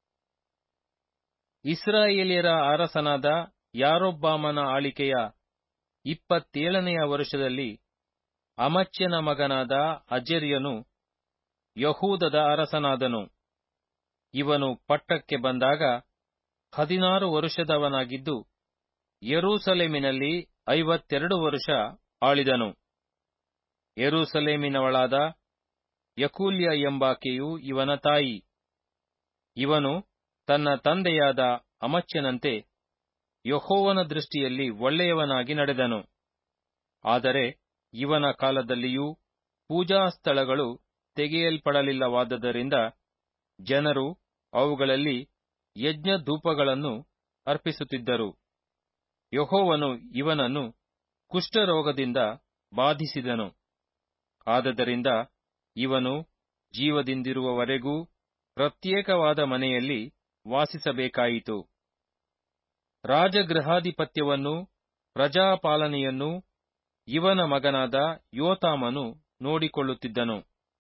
ಇಸ್ರಾಯೇಲ್ಯರ ಅರಸನಾದ ಯಾರೊಬ್ಬಾಮನ ಆಳಿಕೆಯ ಇಪ್ಪತ್ತೇಳನೆಯ ವರ್ಷದಲ್ಲಿ ಅಮಚ್ಯನ ಮಗನಾದ ಅಜರ್ಯನು ಯಹೂದದ ಅರಸನಾದನು ಇವನು ಪಟ್ಟಕ್ಕೆ ಬಂದಾಗ ಹದಿನಾರು ವರುಷದವನಾಗಿದ್ದು ಯರೂಸಲೇಮಿನಲ್ಲಿ ಐವತ್ತೆರಡು ವರುಷ ಆಳಿದನು ಯರೂಸಲೇಮಿನವಳಾದ ಯಕೂಲ್ಯ ಎಂಬಾಕೆಯು ಇವನ ತಾಯಿ ಇವನು ತನ್ನ ತಂದೆಯಾದ ಅಮಚ್ಯನಂತೆ ಯಹೋವನ ದೃಷ್ಟಿಯಲ್ಲಿ ಒಳ್ಳೆಯವನಾಗಿ ನಡೆದನು ಆದರೆ ಇವನ ಕಾಲದಲ್ಲಿಯೂ ಪೂಜಾ ಸ್ಥಳಗಳು ತೆಗೆಯಲ್ಪಡಲಿಲ್ಲವಾದ್ದರಿಂದ ಜನರು ಅವುಗಳಲ್ಲಿ ಯಜ್ಞ ಧೂಪಗಳನ್ನು ಅರ್ಪಿಸುತ್ತಿದ್ದರು ಯಹೋವನು ಇವನನ್ನು ಕುಷ್ಠರೋಗದಿಂದ ಬಾಧಿಸಿದನು ಆದದರಿಂದ ಇವನು ಜೀವದಿಂದಿರುವವರೆಗೂ ಪ್ರತ್ಯೇಕವಾದ ಮನೆಯಲ್ಲಿ ವಾಸಿಸಬೇಕಾಯಿತು ರಾಜಗೃಹಾಧಿಪತ್ಯವನ್ನೂ ಪ್ರಜಾಪಾಲನೆಯನ್ನೂ ಇವನ ಮಗನಾದ ಯೋತಾಮನು ನೋಡಿಕೊಳ್ಳುತ್ತಿದ್ದನು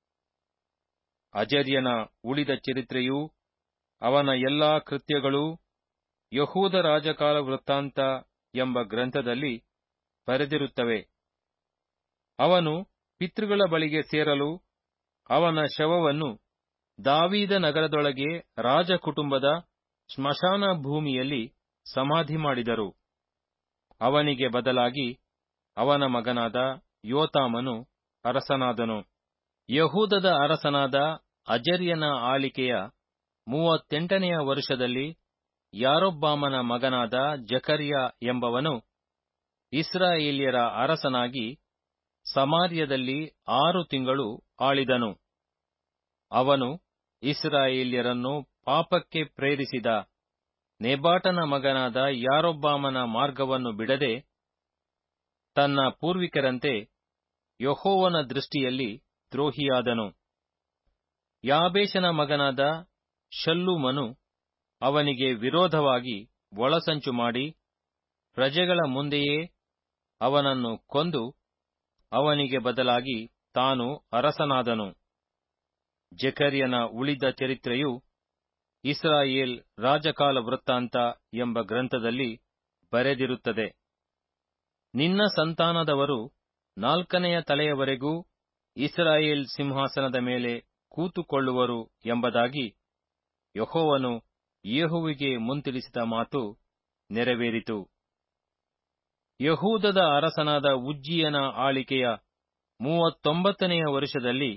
ಅಜರ್ಯನ ಉಳಿದ ಚರಿತ್ರೆಯೂ ಅವನ ಎಲ್ಲಾ ಕೃತ್ಯಗಳೂ ಯಹೂದ ರಾಜಕಾಲ ವೃತ್ತಾಂತ ಎಂಬ ಗ್ರಂಥದಲ್ಲಿ ಬರೆದಿರುತ್ತವೆ ಅವನು ಪಿತೃಗಳ ಬಳಿಗೆ ಸೇರಲು ಅವನ ಶವವನ್ನು ದಾವೀದ ನಗರದೊಳಗೆ ರಾಜ ಕುಟುಂಬದ ಸ್ಮಶಾನ ಭೂಮಿಯಲ್ಲಿ ಸಮಾಧಿ ಮಾಡಿದರು ಅವನಿಗೆ ಬದಲಾಗಿ ಅವನ ಮಗನಾದ ಯೋತಾಮನು ಅರಸನಾದನು ಯಹೂದದ ಅರಸನಾದ ಅಜರ್ಯನ ಆಳಿಕೆಯ ಮೂವತ್ತೆಂಟನೆಯ ವರ್ಷದಲ್ಲಿ ಯಾರೊಬ್ಬಾಮನ ಮಗನಾದ ಜಕರ್ಯ ಎಂಬವನು ಇಸ್ರಾಯೇಲ್ಯರ ಅರಸನಾಗಿ ಸಮಾರ್ಯದಲ್ಲಿ ಆರು ತಿಂಗಳು ಆಳಿದನು ಅವನು ಇಸ್ರಾಯೇಲ್ಯರನ್ನು ಪಾಪಕ್ಕೆ ಪ್ರೇರಿಸಿದ ನೆಬಾಟನ ಮಗನಾದ ಯಾರೊಬ್ಬಾಮನ ಮಾರ್ಗವನ್ನು ಬಿಡದೆ ತನ್ನ ಪೂರ್ವಿಕರಂತೆ ಯಹೋವನ ದೃಷ್ಟಿಯಲ್ಲಿ ದ್ರೋಹಿಯಾದನು ಯಾಬೇಷನ ಮಗನಾದ ಶಲ್ಲೂಮನು ಅವನಿಗೆ ವಿರೋಧವಾಗಿ ಒಳಸಂಚು ಮಾಡಿ ಪ್ರಜೆಗಳ ಮುಂದೆಯೇ ಅವನನ್ನು ಕೊಂದು ಅವನಿಗೆ ಬದಲಾಗಿ ತಾನು ಅರಸನಾದನು ಜಕರ್ಯನ ಉಳಿದ ಚರಿತ್ರೆಯು ಇಸ್ರಾಯೇಲ್ ರಾಜಕಾಲ ವೃತ್ತಾಂತ ಎಂಬ ಗ್ರಂಥದಲ್ಲಿ ಬರೆದಿರುತ್ತದೆ ನಿನ್ನ ಸಂತಾನದವರು ನಾಲ್ಕನೆಯ ತಲೆಯವರೆಗೂ ಇಸ್ರಾಯೇಲ್ ಸಿಂಹಾಸನದ ಮೇಲೆ ಕೂತುಕೊಳ್ಳುವರು ಎಂಬುದಾಗಿ ಯಹೋವನು ಯೇಹುವಿಗೆ ಮುಂತಿಳಿಸಿದ ಮಾತು ನೆರವೇರಿತು ಯಹೂದದ ಅರಸನಾದ ಉಜ್ಜಿಯನ ಆಳಿಕೆಯ ಮೂವತ್ತೊಂಬತ್ತನೆಯ ವರ್ಷದಲ್ಲಿ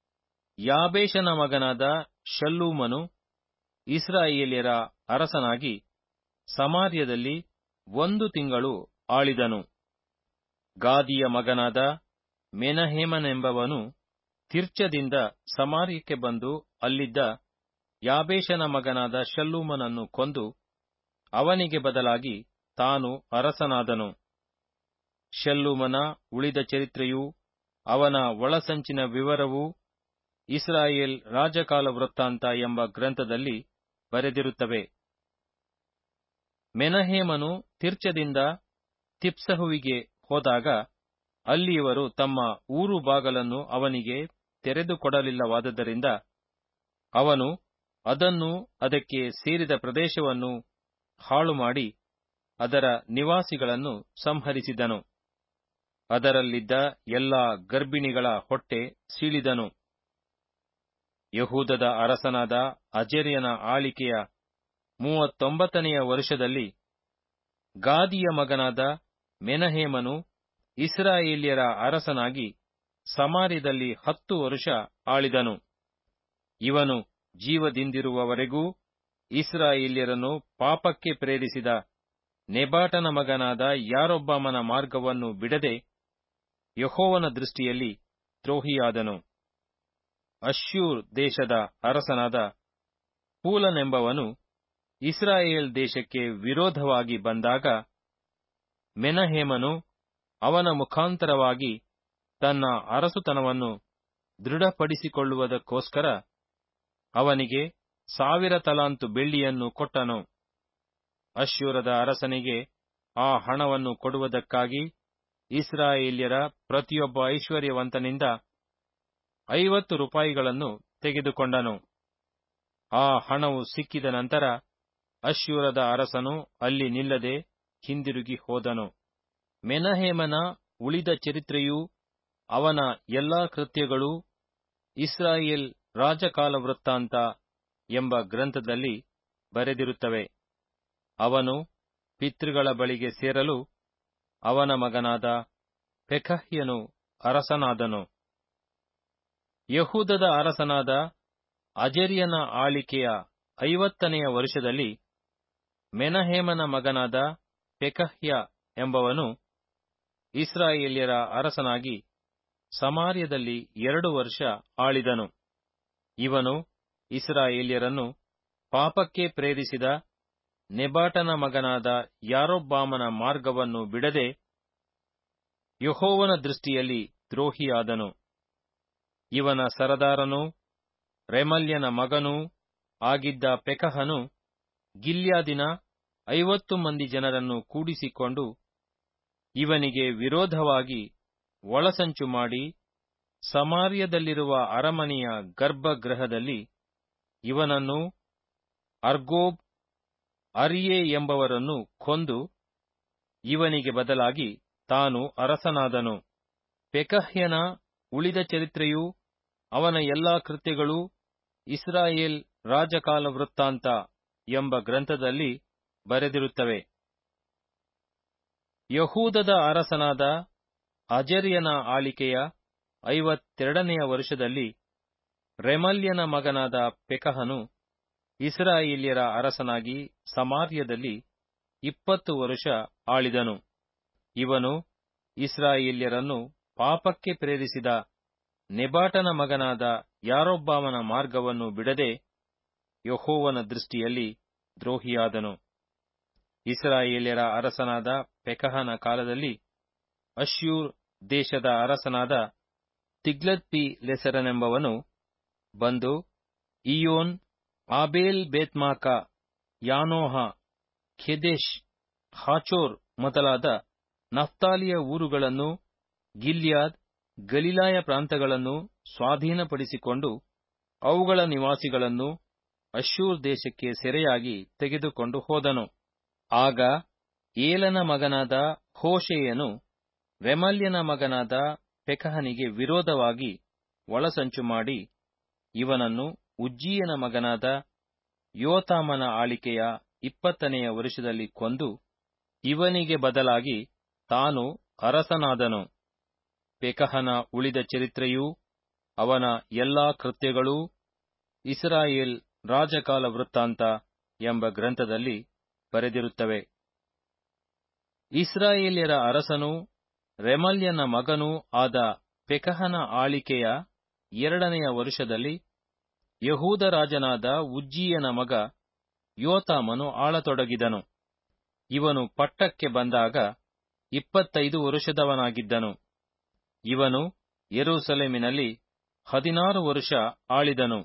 ಯಾಬೇಷನ ಮಗನಾದ ಶಲ್ಲೂಮನು ಇಸ್ರಾಯೇಲ್ಯರ ಅರಸನಾಗಿ ಸಮಾರ್ಯದಲ್ಲಿ ಒಂದು ತಿಂಗಳು ಆಳಿದನು ಗಾದಿಯ ಮಗನಾದ ಮೆನಹೇಮನೆಂಬವನು ತಿರ್ಚದಿಂದ ಸಮಾರ್ಯಕ್ಕೆ ಬಂದು ಅಲ್ಲಿದ್ದ ಯಾಬೇಷನ ಮಗನಾದ ಶಲ್ಲೂಮನನ್ನು ಕೊಂದು ಅವನಿಗೆ ಬದಲಾಗಿ ತಾನು ಅರಸನಾದನು ಶಲ್ಲೂಮನ ಉಳಿದ ಚರಿತ್ರೆಯೂ ಅವನ ಒಳಸಂಚಿನ ವಿವರವೂ ಇಸ್ರಾಯೇಲ್ ರಾಜಕಾಲ ವೃತ್ತಾಂತ ಎಂಬ ಗ್ರಂಥದಲ್ಲಿ ಬರೆದಿರುತ್ತವೆ ಮೆನಹೇಮನು ತಿರ್ಚದಿಂದ ತಿಪ್ಸಹುವಿಗೆ ಹೋದಾಗ ಅಲ್ಲಿಯವರು ತಮ್ಮ ಊರು ಬಾಗಲನ್ನು ಅವನಿಗೆ ತೆರೆದುಕೊಡಲಿಲ್ಲವಾದ್ದರಿಂದ ಅವನು ಅದನ್ನು ಅದಕ್ಕೆ ಸೇರಿದ ಪ್ರದೇಶವನ್ನು ಹಾಳುಮಾಡಿ ಅದರ ನಿವಾಸಿಗಳನ್ನು ಸಂಹರಿಸಿದನು ಅದರಲ್ಲಿದ್ದ ಎಲ್ಲಾ ಗರ್ಭಿಣಿಗಳ ಹೊಟ್ಟೆ ಸೀಳಿದನು ಯಹೂದದ ಅರಸನಾದ ಅಜರ್ಯನ ಆಳಿಕೆಯ ಮೂವತ್ತೊಂಬತ್ತನೆಯ ವರ್ಷದಲ್ಲಿ ಗಾದಿಯ ಮಗನಾದ ಮೆನಹೇಮನು ಇಸ್ರಾಯೇಲ್ಯರ ಅರಸನಾಗಿ ಸಮಾರ್ಯದಲ್ಲಿ ಹತ್ತು ವರುಷ ಆಳಿದನು ಇವನು ಜೀವದಿಂದಿರುವವರೆಗೂ ಇಸ್ರಾಯೇಲ್ಯರನ್ನು ಪಾಪಕ್ಕೆ ಪ್ರೇರಿಸಿದ ನೆಬಾಟನ ಮಗನಾದ ಯಾರೊಬ್ಬಾಮನ ಮಾರ್ಗವನ್ನು ಬಿಡದೆ ಯಹೋವನ ದೃಷ್ಟಿಯಲ್ಲಿ ದ್ರೋಹಿಯಾದನು ಅಶ್ಯೂರ್ ದೇಶದ ಅರಸನಾದ ಪೂಲನೆಂಬವನು ಇಸ್ರಾಯೇಲ್ ದೇಶಕ್ಕೆ ವಿರೋಧವಾಗಿ ಬಂದಾಗ ಮೆನಹೇಮನು ಅವನ ಮುಖಾಂತರವಾಗಿ ತನ್ನ ಅರಸುತನವನ್ನು ದೃಢಪಡಿಸಿಕೊಳ್ಳುವುದಕ್ಕೋಸ್ಕರ ಅವನಿಗೆ ಸಾವಿರ ತಲಾಂತು ಬೆಳ್ಳಿಯನ್ನು ಕೊಟ್ಟನು ಅಶ್ಯೂರದ ಅರಸನಿಗೆ ಆ ಹಣವನ್ನು ಕೊಡುವುದಕ್ಕಾಗಿ ಇಸ್ರಾಯೇಲ್ಯರ ಪ್ರತಿಯೊಬ್ಬ ಐಶ್ವರ್ಯವಂತನಿಂದ ಐವತ್ತು ರೂಪಾಯಿಗಳನ್ನು ತೆಗೆದುಕೊಂಡನು ಆ ಹಣವು ಸಿಕ್ಕಿದ ನಂತರ ಅಶ್ಯೂರದ ಅರಸನು ಅಲ್ಲಿ ನಿಲ್ಲದೆ ಹಿಂದಿರುಗಿ ಹೋದನು ಮೆನಹೇಮನ ಉಳಿದ ಚರಿತ್ರೆಯೂ ಅವನ ಎಲ್ಲಾ ಕೃತ್ಯಗಳೂ ಇಸ್ರಾಯೇಲ್ ರಾಜಕಾಲ ವೃತ್ತಾಂತ ಎಂಬ ಗ್ರಂಥದಲ್ಲಿ ಬರೆದಿರುತ್ತವೆ ಅವನು ಪಿತೃಗಳ ಬಳಿಗೆ ಸೇರಲು ಅವನ ಮಗನಾದ ಪೆಕಹ್ಯನು ಅರಸನಾದನು ಯಹೂದದ ಅರಸನಾದ ಅಜರ್ಯನ ಆಳಿಕೆಯ ಐವತ್ತನೆಯ ವರ್ಷದಲ್ಲಿ ಮೆನಹೇಮನ ಮಗನಾದ ಪೆಕಹ್ಯ ಎಂಬವನು ಇಸ್ರಾಯೇಲ್ಯರ ಅರಸನಾಗಿ ಸಮಾರ್ಯದಲ್ಲಿ ಎರಡು ವರ್ಷ ಆಳಿದನು ಇವನು ಇಸ್ರಾಯೇಲ್ಯರನ್ನು ಪಾಪಕ್ಕೆ ಪ್ರೇರಿಸಿದ ನೆಬಾಟನ ಮಗನಾದ ಯಾರೊಬ್ಬಾಮನ ಮಾರ್ಗವನ್ನು ಬಿಡದೆ ಯಹೋವನ ದೃಷ್ಟಿಯಲ್ಲಿ ದ್ರೋಹಿಯಾದನು ಇವನ ಸರದಾರನೂ ರೆಮಲ್ಯನ ಮಗನೂ ಆಗಿದ್ದ ಪೆಕಹನು ಗಿಲ್ಯಾದಿನ ಐವತ್ತು ಮಂದಿ ಜನರನ್ನು ಕೂಡಿಸಿಕೊಂಡು ಇವನಿಗೆ ವಿರೋಧವಾಗಿ ಒಳಸಂಚು ಮಾಡಿ ಸಮಾರ್ಯದಲ್ಲಿರುವ ಅರಮನೆಯ ಗರ್ಭಗೃಹದಲ್ಲಿ ಇವನನ್ನು ಅರ್ಗೋಬ್ ಅರಿಯೇ ಎಂಬವರನ್ನು ಕೊಂದು ಇವನಿಗೆ ಬದಲಾಗಿ ತಾನು ಅರಸನಾದನು ಪೆಕಹ್ಯನ ಉಳಿದ ಚರಿತ್ರೆಯೂ ಅವನ ಎಲ್ಲಾ ಕೃತ್ಯಗಳೂ ಇಸ್ರಾಯೇಲ್ ರಾಜಕಾಲ ವೃತ್ತಾಂತ ಎಂಬ ಗ್ರಂಥದಲ್ಲಿ ಬರೆದಿರುತ್ತವೆ ಯಹೂದದ ಅರಸನಾದ ಅಜರ್ಯನ ಆಳಿಕೆಯ ಐವತ್ತೆರಡನೆಯ ವರ್ಷದಲ್ಲಿ ರೆಮಲ್ಯನ ಮಗನಾದ ಪೆಕಹನು ಇಸ್ರಾಯೇಲ್ಯರ ಅರಸನಾಗಿ ಸಮಾರ್ಯದಲ್ಲಿ ಇಪ್ಪತ್ತು ವರುಷ ಆಳಿದನು ಇವನು ಇಸ್ರಾಯೇಲ್ಯರನ್ನು ಪಾಪಕ್ಕೆ ಪ್ರೇರಿಸಿದ ನೆಬಾಟನ ಮಗನಾದ ಯಾರೊಬ್ಬಾಮನ ಮಾರ್ಗವನ್ನು ಬಿಡದೆ ಯಹೋವನ ದೃಷ್ಟಿಯಲ್ಲಿ ದ್ರೋಹಿಯಾದನು ಇಸ್ರಾಯೇಲ್ಯರ ಅರಸನಾದ ಪೆಕಹನ ಕಾಲದಲ್ಲಿ ಅಶ್ಯೂರ್ ದೇಶದ ಅರಸನಾದ ತಿಗ್ಲತ್ಪಿ ಲೆಸರನೆಂಬವನು ಬಂದು ಇಯೋನ್ ಆಬೇಲ್ ಬೇತ್ಮಾಕ ಯಾನೋಹ ಖೆದೆಶ್ ಹಾಚೋರ್ ಮೊದಲಾದ ನಫ್ತಾಲಿಯ ಊರುಗಳನ್ನು ಗಿಲ್ಯಾದ್ ಗಲಿಲಾಯ ಪ್ರಾಂತಗಳನ್ನು ಸ್ವಾಧೀನಪಡಿಸಿಕೊಂಡು ಅವುಗಳ ನಿವಾಸಿಗಳನ್ನು ಅಶ್ಶೂರ್ ದೇಶಕ್ಕೆ ಸೆರೆಯಾಗಿ ತೆಗೆದುಕೊಂಡು ಹೋದನು ಆಗ ಏಲನ ಮಗನಾದ ಹೋಶೇಯನು ರೆಮಲ್ಯನ ಮಗನಾದ ಪೆಕಹನಿಗೆ ವಿರೋಧವಾಗಿ ಒಳಸಂಚು ಮಾಡಿ ಇವನನ್ನು ಉಜ್ಜೀಯನ ಮಗನಾದ ಯೋತಾಮನ ಆಳಿಕೆಯ ಇಪ್ಪತ್ತನೆಯ ವರುಷದಲ್ಲಿ ಕೊಂದು ಇವನಿಗೆ ಬದಲಾಗಿ ತಾನು ಅರಸನಾದನು ಪೆಕಹನ ಉಳಿದ ಚರಿತ್ರೆಯೂ ಅವನ ಎಲ್ಲಾ ಕೃತ್ಯಗಳೂ ಇಸ್ರಾಯೇಲ್ ರಾಜಕಾಲ ವೃತ್ತಾಂತ ಎಂಬ ಗ್ರಂಥದಲ್ಲಿ ಬರೆದಿರುತ್ತವೆ ಇಸ್ರಾಯೇಲ್ಯರ ಅರಸನೂ ರೆಮಲ್ಯನ ಮಗನೂ ಆದ ಪೆಕಹನ ಆಳಿಕೆಯ ಎರಡನೆಯ ವರುಷದಲ್ಲಿ ಯಹೂದ ರಾಜನಾದ ಉಜ್ಜೀಯನ ಮಗ ಯೋತಾಮನು ಆಳತೊಡಗಿದನು ಇವನು ಪಟ್ಟಕ್ಕೆ ಬಂದಾಗ ಇಪ್ಪತ್ತೈದು ವರುಷದವನಾಗಿದ್ದನು ಇವನು ಯೆರೂಸಲೇಮಿನಲ್ಲಿ ಹದಿನಾರು ವರುಷ ಆಳಿದನು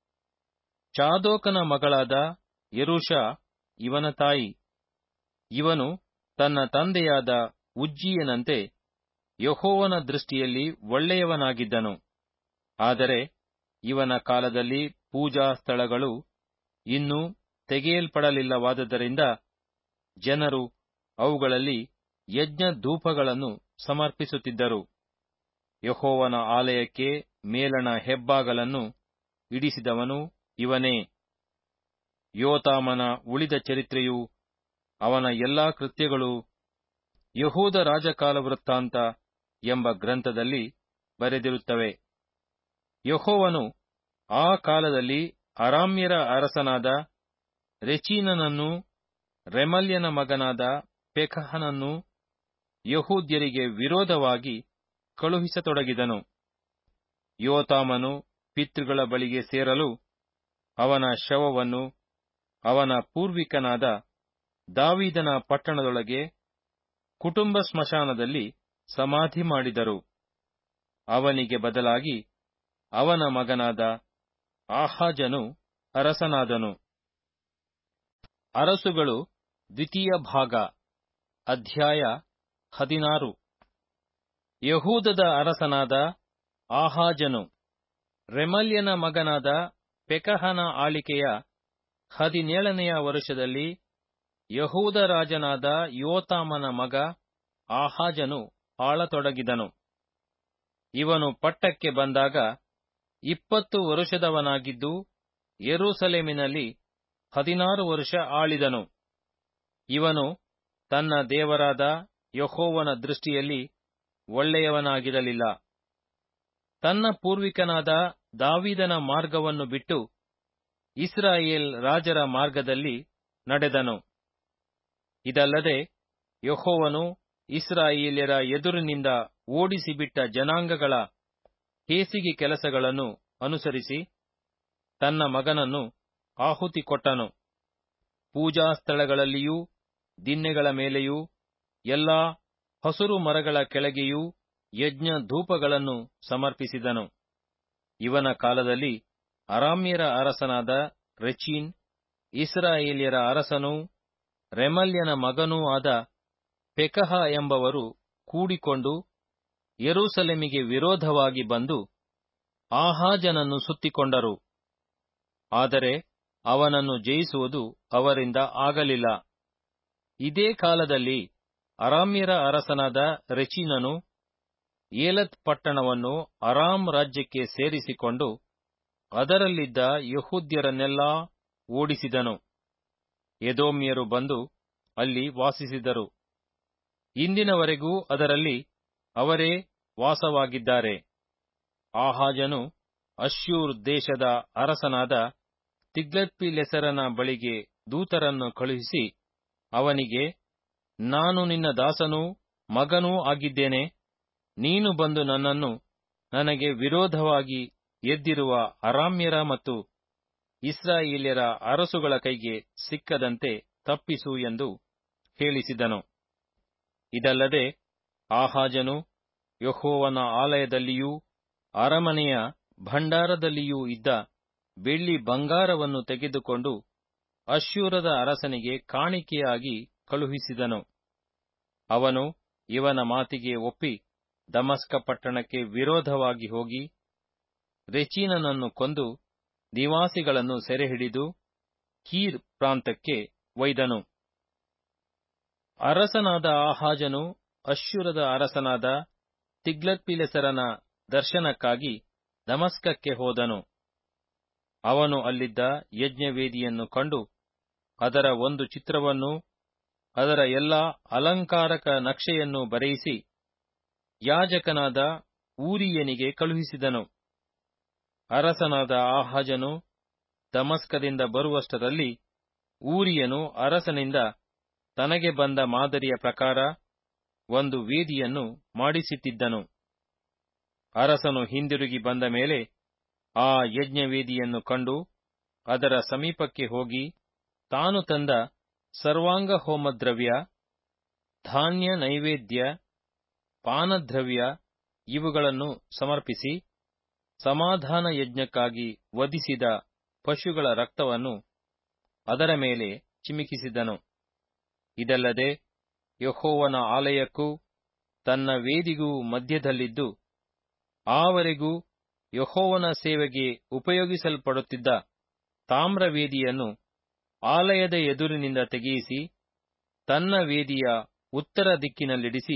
ಚಾದೋಕನ ಮಗಳಾದ ಯೆರೂಷ ಇವನ ತಾಯಿ ಇವನು ತನ್ನ ತಂದೆಯಾದ ಉಜ್ಜೀಯನಂತೆ ಯಹೋವನ ದೃಷ್ಟಿಯಲ್ಲಿ ಒಳ್ಳೆಯವನಾಗಿದ್ದನು ಆದರೆ ಇವನ ಕಾಲದಲ್ಲಿ ಪೂಜಾ ಸ್ಥಳಗಳು ಇನ್ನೂ ತೆಗೆಯಲ್ಪಡಲಿಲ್ಲವಾದ್ದರಿಂದ ಜನರು ಅವುಗಳಲ್ಲಿ ಯಜ್ಞ ಧೂಪಗಳನ್ನು ಸಮರ್ಪಿಸುತ್ತಿದ್ದರು ಯಹೋವನ ಆಲಯಕ್ಕೆ ಮೇಲಣ ಹೆಬ್ಬಾಗಲನ್ನು ಇಡಿಸಿದವನು ಇವನೇ ಯೋತಾಮನ ಉಳಿದ ಚರಿತ್ರೆಯು ಅವನ ಎಲ್ಲಾ ಕೃತ್ಯಗಳು ಯಹೂದ ರಾಜಕಾಲ ವೃತ್ತಾಂತ ಎಂಬ ಗ್ರಂಥದಲ್ಲಿ ಬರೆದಿರುತ್ತವೆ ಯಹೋವನು ಆ ಕಾಲದಲ್ಲಿ ಅರಾಮ್ಯರ ಅರಸನಾದ ರೆಚೀನನನ್ನು ರೆಮಲ್ಯನ ಮಗನಾದ ಪೆಕಹನನ್ನು ಯಹೂದ್ಯರಿಗೆ ವಿರೋಧವಾಗಿ ಕಳುಹಿಸತೊಡಗಿದನು ಯೋತಾಮನು ಪಿತೃಗಳ ಬಳಿಗೆ ಸೇರಲು ಅವನ ಶವವನ್ನು ಅವನ ಪೂರ್ವಿಕನಾದ ದಾವೀದನ ಪಟ್ಟಣದೊಳಗೆ ಕುಟುಂಬ ಸ್ಮಶಾನದಲ್ಲಿ ಸಮಾಧಿ ಮಾಡಿದರು ಅವನಿಗೆ ಬದಲಾಗಿ ಅವನ ಮಗನಾದ ಆಹಾಜನು ಅರಸನಾದನು ಅರಸುಗಳು ದ್ವಿತೀಯ ಭಾಗ ಅಧ್ಯಾಯ ಹದಿನಾರು ಯಹೂದದ ಅರಸನಾದ ಆಹಾಜನು ರೆಮಲ್ಯನ ಮಗನಾದ ಪೆಕಹನ ಆಳಿಕೆಯ ಹದಿನೇಳನೆಯ ವರುಷದಲ್ಲಿ ಯಹೂದ ರಾಜನಾದ ಯೋತಾಮನ ಮಗ ಆಹಾಜನು ಆಳತೊಡಗಿದನು ಇವನು ಪಟ್ಟಕ್ಕೆ ಬಂದಾಗ ಇಪ್ಪತ್ತು ವರುಷದವನಾಗಿದ್ದು ಯೆರೂಸಲೇಮಿನಲ್ಲಿ ಹದಿನಾರು ವರುಷ ಆಳಿದನು ಇವನು ತನ್ನ ದೇವರಾದ ಯಹೋವನ ದೃಷ್ಟಿಯಲ್ಲಿ ಒಳ್ಳೆಯವನಾಗಿರಲಿಲ್ಲ ತನ್ನ ಪೂರ್ವಿಕನಾದ ದಾವಿದನ ಮಾರ್ಗವನ್ನು ಬಿಟ್ಟು ಇಸ್ರಾಯೇಲ್ ರಾಜರ ಮಾರ್ಗದಲ್ಲಿ ನಡೆದನು ಇದಲ್ಲದೆ ಯಹೋವನು ಇಸ್ರಾಯೇಲ್ಯರ ಎದುರಿನಿಂದ ಓಡಿಸಿಬಿಟ್ಟ ಜನಾಂಗಗಳ ಹೇಸಿಗೆ ಕೆಲಸಗಳನ್ನು ಅನುಸರಿಸಿ ತನ್ನ ಮಗನನ್ನು ಆಹುತಿ ಕೊಟ್ಟನು ಪೂಜಾ ಸ್ಥಳಗಳಲ್ಲಿಯೂ ದಿನ್ನೆಗಳ ಮೇಲೆಯೂ ಎಲ್ಲಾ ಹಸುರು ಮರಗಳ ಕೆಳಗೆಯೂ ಯಜ್ಞ ಧೂಪಗಳನ್ನು ಸಮರ್ಪಿಸಿದನು ಇವನ ಕಾಲದಲ್ಲಿ ಅರಾಮ್ಯರ ಅರಸನಾದ ರೆಚೀನ್ ಇಸ್ರಾಯೇಲ್ಯರ ಅರಸನೂ ರೆಮಲ್ಯನ ಮಗನೂ ಆದ ಪೆಕಹ ಎಂಬವರು ಕೂಡಿಕೊಂಡು ಯೆರೂಸಲೇಮಿಗೆ ವಿರೋಧವಾಗಿ ಬಂದು ಆಹಾಜನನ್ನು ಸುತ್ತಿಕೊಂಡರು ಆದರೆ ಅವನನ್ನು ಜಯಿಸುವುದು ಅವರಿಂದ ಆಗಲಿಲ್ಲ ಇದೇ ಕಾಲದಲ್ಲಿ ಅರಾಮ್ಯರ ಅರಸನಾದ ರೆಚೀನನು ಏಲತ್ ಪಟ್ಟಣವನ್ನು ಅರಾಮ್ ರಾಜ್ಯಕ್ಕೆ ಸೇರಿಸಿಕೊಂಡು ಅದರಲ್ಲಿದ್ದ ಯಹೂದ್ಯರನ್ನೆಲ್ಲಾ ಓಡಿಸಿದನು ಎದೋಮ್ಯರು ಬಂದು ಅಲ್ಲಿ ವಾಸಿಸಿದರು ಇಂದಿನವರೆಗೂ ಅದರಲ್ಲಿ ಅವರೇ ವಾಸವಾಗಿದ್ದಾರೆ ಆಹಾಜನು ಅಶ್ಯೂರ್ ದೇಶದ ಅರಸನಾದ ತಿಗ್ಲತ್ಪಿಲೆಸರನ ಬಳಿಗೆ ದೂತರನ್ನು ಕಳುಹಿಸಿ ಅವನಿಗೆ ನಾನು ನಿನ್ನ ದಾಸನೂ ಮಗನೂ ಆಗಿದ್ದೇನೆ ನೀನು ಬಂದು ನನ್ನನ್ನು ನನಗೆ ವಿರೋಧವಾಗಿ ಎದ್ದಿರುವ ಅರಾಮ್ಯರ ಮತ್ತು ಇಸ್ರಾಯೇಲ್ಯರ ಅರಸುಗಳ ಕೈಗೆ ಸಿಕ್ಕದಂತೆ ತಪ್ಪಿಸು ಎಂದು ಹೇಳಿಸಿದನು ಇದಲ್ಲದೆ ಆಹಾಜನು ಯಹೋವನ ಆಲಯದಲ್ಲಿಯೂ ಅರಮನೆಯ ಭಂಡಾರದಲ್ಲಿಯೂ ಇದ್ದ ಬೆಳ್ಳಿ ಬಂಗಾರವನ್ನು ತೆಗೆದುಕೊಂಡು ಅಶ್ಶೂರದ ಅರಸನಿಗೆ ಕಾಣಿಕೆಯಾಗಿ ಕಳುಹಿಸಿದನು ಅವನು ಇವನ ಮಾತಿಗೆ ಒಪ್ಪಿ ದಮಸ್ಕ ಪಟ್ಟಣಕ್ಕೆ ವಿರೋಧವಾಗಿ ಹೋಗಿ ರೆಚೀನನನ್ನು ಕೊಂದು ನಿವಾಸಿಗಳನ್ನು ಸೆರೆಹಿಡಿದು ಹೀರ್ ಪ್ರಾಂತಕ್ಕೆ ಒಯ್ದನು ಅರಸನಾದ ಆಹಾಜನು ಅಶ್ಶೂರದ ಅರಸನಾದ ತಿಗ್ಲತ್ಪಿಲೆಸರನ ದರ್ಶನಕ್ಕಾಗಿ ದಮಸ್ಕಕ್ಕೆ ಹೋದನು ಅವನು ಅಲ್ಲಿದ್ದ ಯಜ್ಞವೇದಿಯನ್ನು ಕಂಡು ಅದರ ಒಂದು ಚಿತ್ರವನ್ನೂ ಅದರ ಎಲ್ಲಾ ಅಲಂಕಾರಕ ನಕ್ಷೆಯನ್ನು ಬರೆಯಿಸಿ ಯಾಜಕನಾದ ಊರಿಯನಿಗೆ ಕಳುಹಿಸಿದನು ಅರಸನಾದ ಆಹಾಜನು ದಮಸ್ಕದಿಂದ ಬರುವಷ್ಟರಲ್ಲಿ ಊರಿಯನು ಅರಸನಿಂದ ತನಗೆ ಬಂದ ಮಾದರಿಯ ಪ್ರಕಾರ ಒಂದು ವೇದಿಯನ್ನು ಮಾಡಿಸಿಟ್ಟಿದ್ದನು ಅರಸನು ಹಿಂದಿರುಗಿ ಬಂದ ಮೇಲೆ ಆ ಯಜ್ಞವೇದಿಯನ್ನು ಕಂಡು ಅದರ ಸಮೀಪಕ್ಕೆ ಹೋಗಿ ತಾನು ತಂದ ಸರ್ವಾಂಗ ಹೋಮದ್ರವ್ಯ ಧಾನ್ಯ ನೈವೇದ್ಯ ಪಾನದ್ರವ್ಯ ಇವುಗಳನ್ನು ಸಮರ್ಪಿಸಿ ಸಮಾಧಾನ ಯಜ್ಞಕ್ಕಾಗಿ ವಧಿಸಿದ ಪಶುಗಳ ರಕ್ತವನ್ನು ಅದರ ಮೇಲೆ ಚಿಮಿಕಿಸಿದನು ಇದಲ್ಲದೆ ಯಹೋವನ ಆಲಯಕ್ಕೂ ತನ್ನ ವೇದಿಗೂ ಮಧ್ಯದಲ್ಲಿದ್ದು ಆವರೆಗೂ ಯಹೋವನ ಸೇವೆಗೆ ಉಪಯೋಗಿಸಲ್ಪಡುತ್ತಿದ್ದ ತಾಮ್ರವೇದಿಯನ್ನು ಆಲಯದ ಎದುರಿನಿಂದ ತೆಗೆಯಿಸಿ ತನ್ನ ವೇದಿಯ ಉತ್ತರ ದಿಕ್ಕಿನಲ್ಲಿಡಿಸಿ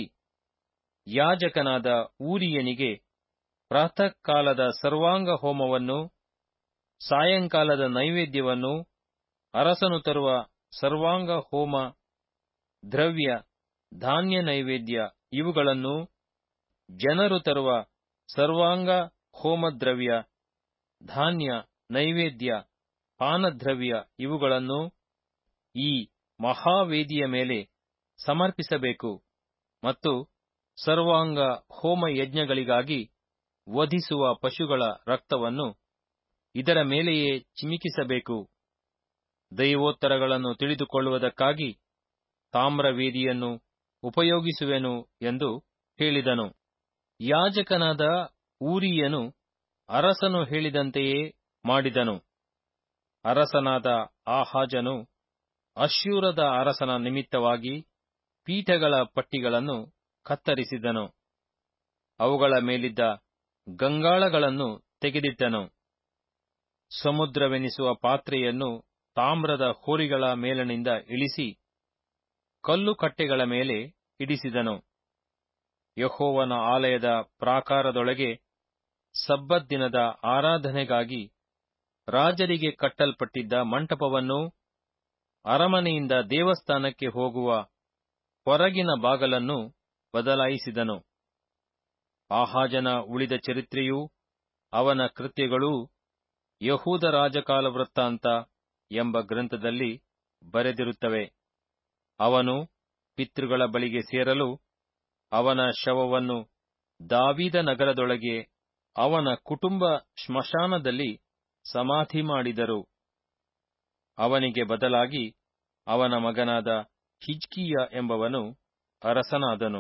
ಯಾಜಕನಾದ ಊರಿಯನಿಗೆ ಪ್ರಾತಃ ಕಾಲದ ಸರ್ವಾಂಗ ಹೋಮವನ್ನು ಸಾಯಂಕಾಲದ ನೈವೇದ್ಯವನ್ನು ಅರಸನು ತರುವ ಸರ್ವಾಂಗ ಹೋಮ ದ್ರವ್ಯ ಧಾನ್ಯ ನೈವೇದ್ಯ ಇವುಗಳನ್ನು ಜನರು ತರುವ ಸರ್ವಾಂಗ ಹೋಮದ್ರವ್ಯ ಧಾನ್ಯ ನೈವೇದ್ಯ ಪಾನದ್ರವ್ಯ ಇವುಗಳನ್ನು ಈ ಮಹಾವೇದಿಯ ಮೇಲೆ ಸಮರ್ಪಿಸಬೇಕು ಮತ್ತು ಸರ್ವಾಂಗ ಹೋಮ ಯಜ್ಞಗಳಿಗಾಗಿ ವಧಿಸುವ ಪಶುಗಳ ರಕ್ತವನ್ನು ಇದರ ಮೇಲೆಯೇ ಚಿಮಿಕಿಸಬೇಕು ದೈವೋತ್ತರಗಳನ್ನು ತಿಳಿದುಕೊಳ್ಳುವುದಕ್ಕಾಗಿ ತಾಮ್ರವೇದಿಯನ್ನು ಉಪಯೋಗಿಸುವೆನು ಎಂದು ಹೇಳಿದನು ಯಾಜಕನಾದ ಊರಿಯನು ಅರಸನು ಹೇಳಿದಂತೆಯೇ ಮಾಡಿದನು ಅರಸನಾದ ಆಹಾಜನು ಅಶ್ಶೂರದ ಅರಸನ ನಿಮಿತ್ತವಾಗಿ ಪೀಠಗಳ ಪಟ್ಟಿಗಳನ್ನು ಕತ್ತರಿಸಿದನು ಅವುಗಳ ಮೇಲಿದ್ದ ಗಂಗಾಳಗಳನ್ನು ತೆಗೆದಿಟ್ಟನು ಸಮುದ್ರವೆನಿಸುವ ಪಾತ್ರೆಯನ್ನು ತಾಮ್ರದ ಹೋರಿಗಳ ಮೇಲನಿಂದ ಇಳಿಸಿ ಕಲ್ಲು ಕಟ್ಟೆಗಳ ಮೇಲೆ ಇಡಿಸಿದನು ಯಹೋವನ ಆಲಯದ ಪ್ರಾಕಾರದೊಳಗೆ ಸಬ್ಬತ್ ದಿನದ ಆರಾಧನೆಗಾಗಿ ರಾಜರಿಗೆ ಕಟ್ಟಲ್ಪಟ್ಟಿದ್ದ ಮಂಟಪವನ್ನು ಅರಮನೆಯಿಂದ ದೇವಸ್ಥಾನಕ್ಕೆ ಹೋಗುವ ಹೊರಗಿನ ಬಾಗಲನ್ನು ಬದಲಾಯಿಸಿದನು ಆಹಾಜನ ಉಳಿದ ಚರಿತ್ರೆಯೂ ಅವನ ಕೃತ್ಯಗಳೂ ಯಹೂದ ರಾಜಕಾಲ ವೃತ್ತಾಂತ ಎಂಬ ಗ್ರಂಥದಲ್ಲಿ ಬರೆದಿರುತ್ತವೆ ಅವನು ಪಿತೃಗಳ ಬಳಿಗೆ ಸೇರಲು ಅವನ ಶವವನ್ನು ದಾವಿದ ನಗರದೊಳಗೆ ಅವನ ಕುಟುಂಬ ಸ್ಮಶಾನದಲ್ಲಿ ಸಮಾಧಿ ಮಾಡಿದರು ಅವನಿಗೆ ಬದಲಾಗಿ ಅವನ ಮಗನಾದ ಹಿಜ್ಕೀಯ ಎಂಬವನು ಅರಸನಾದನು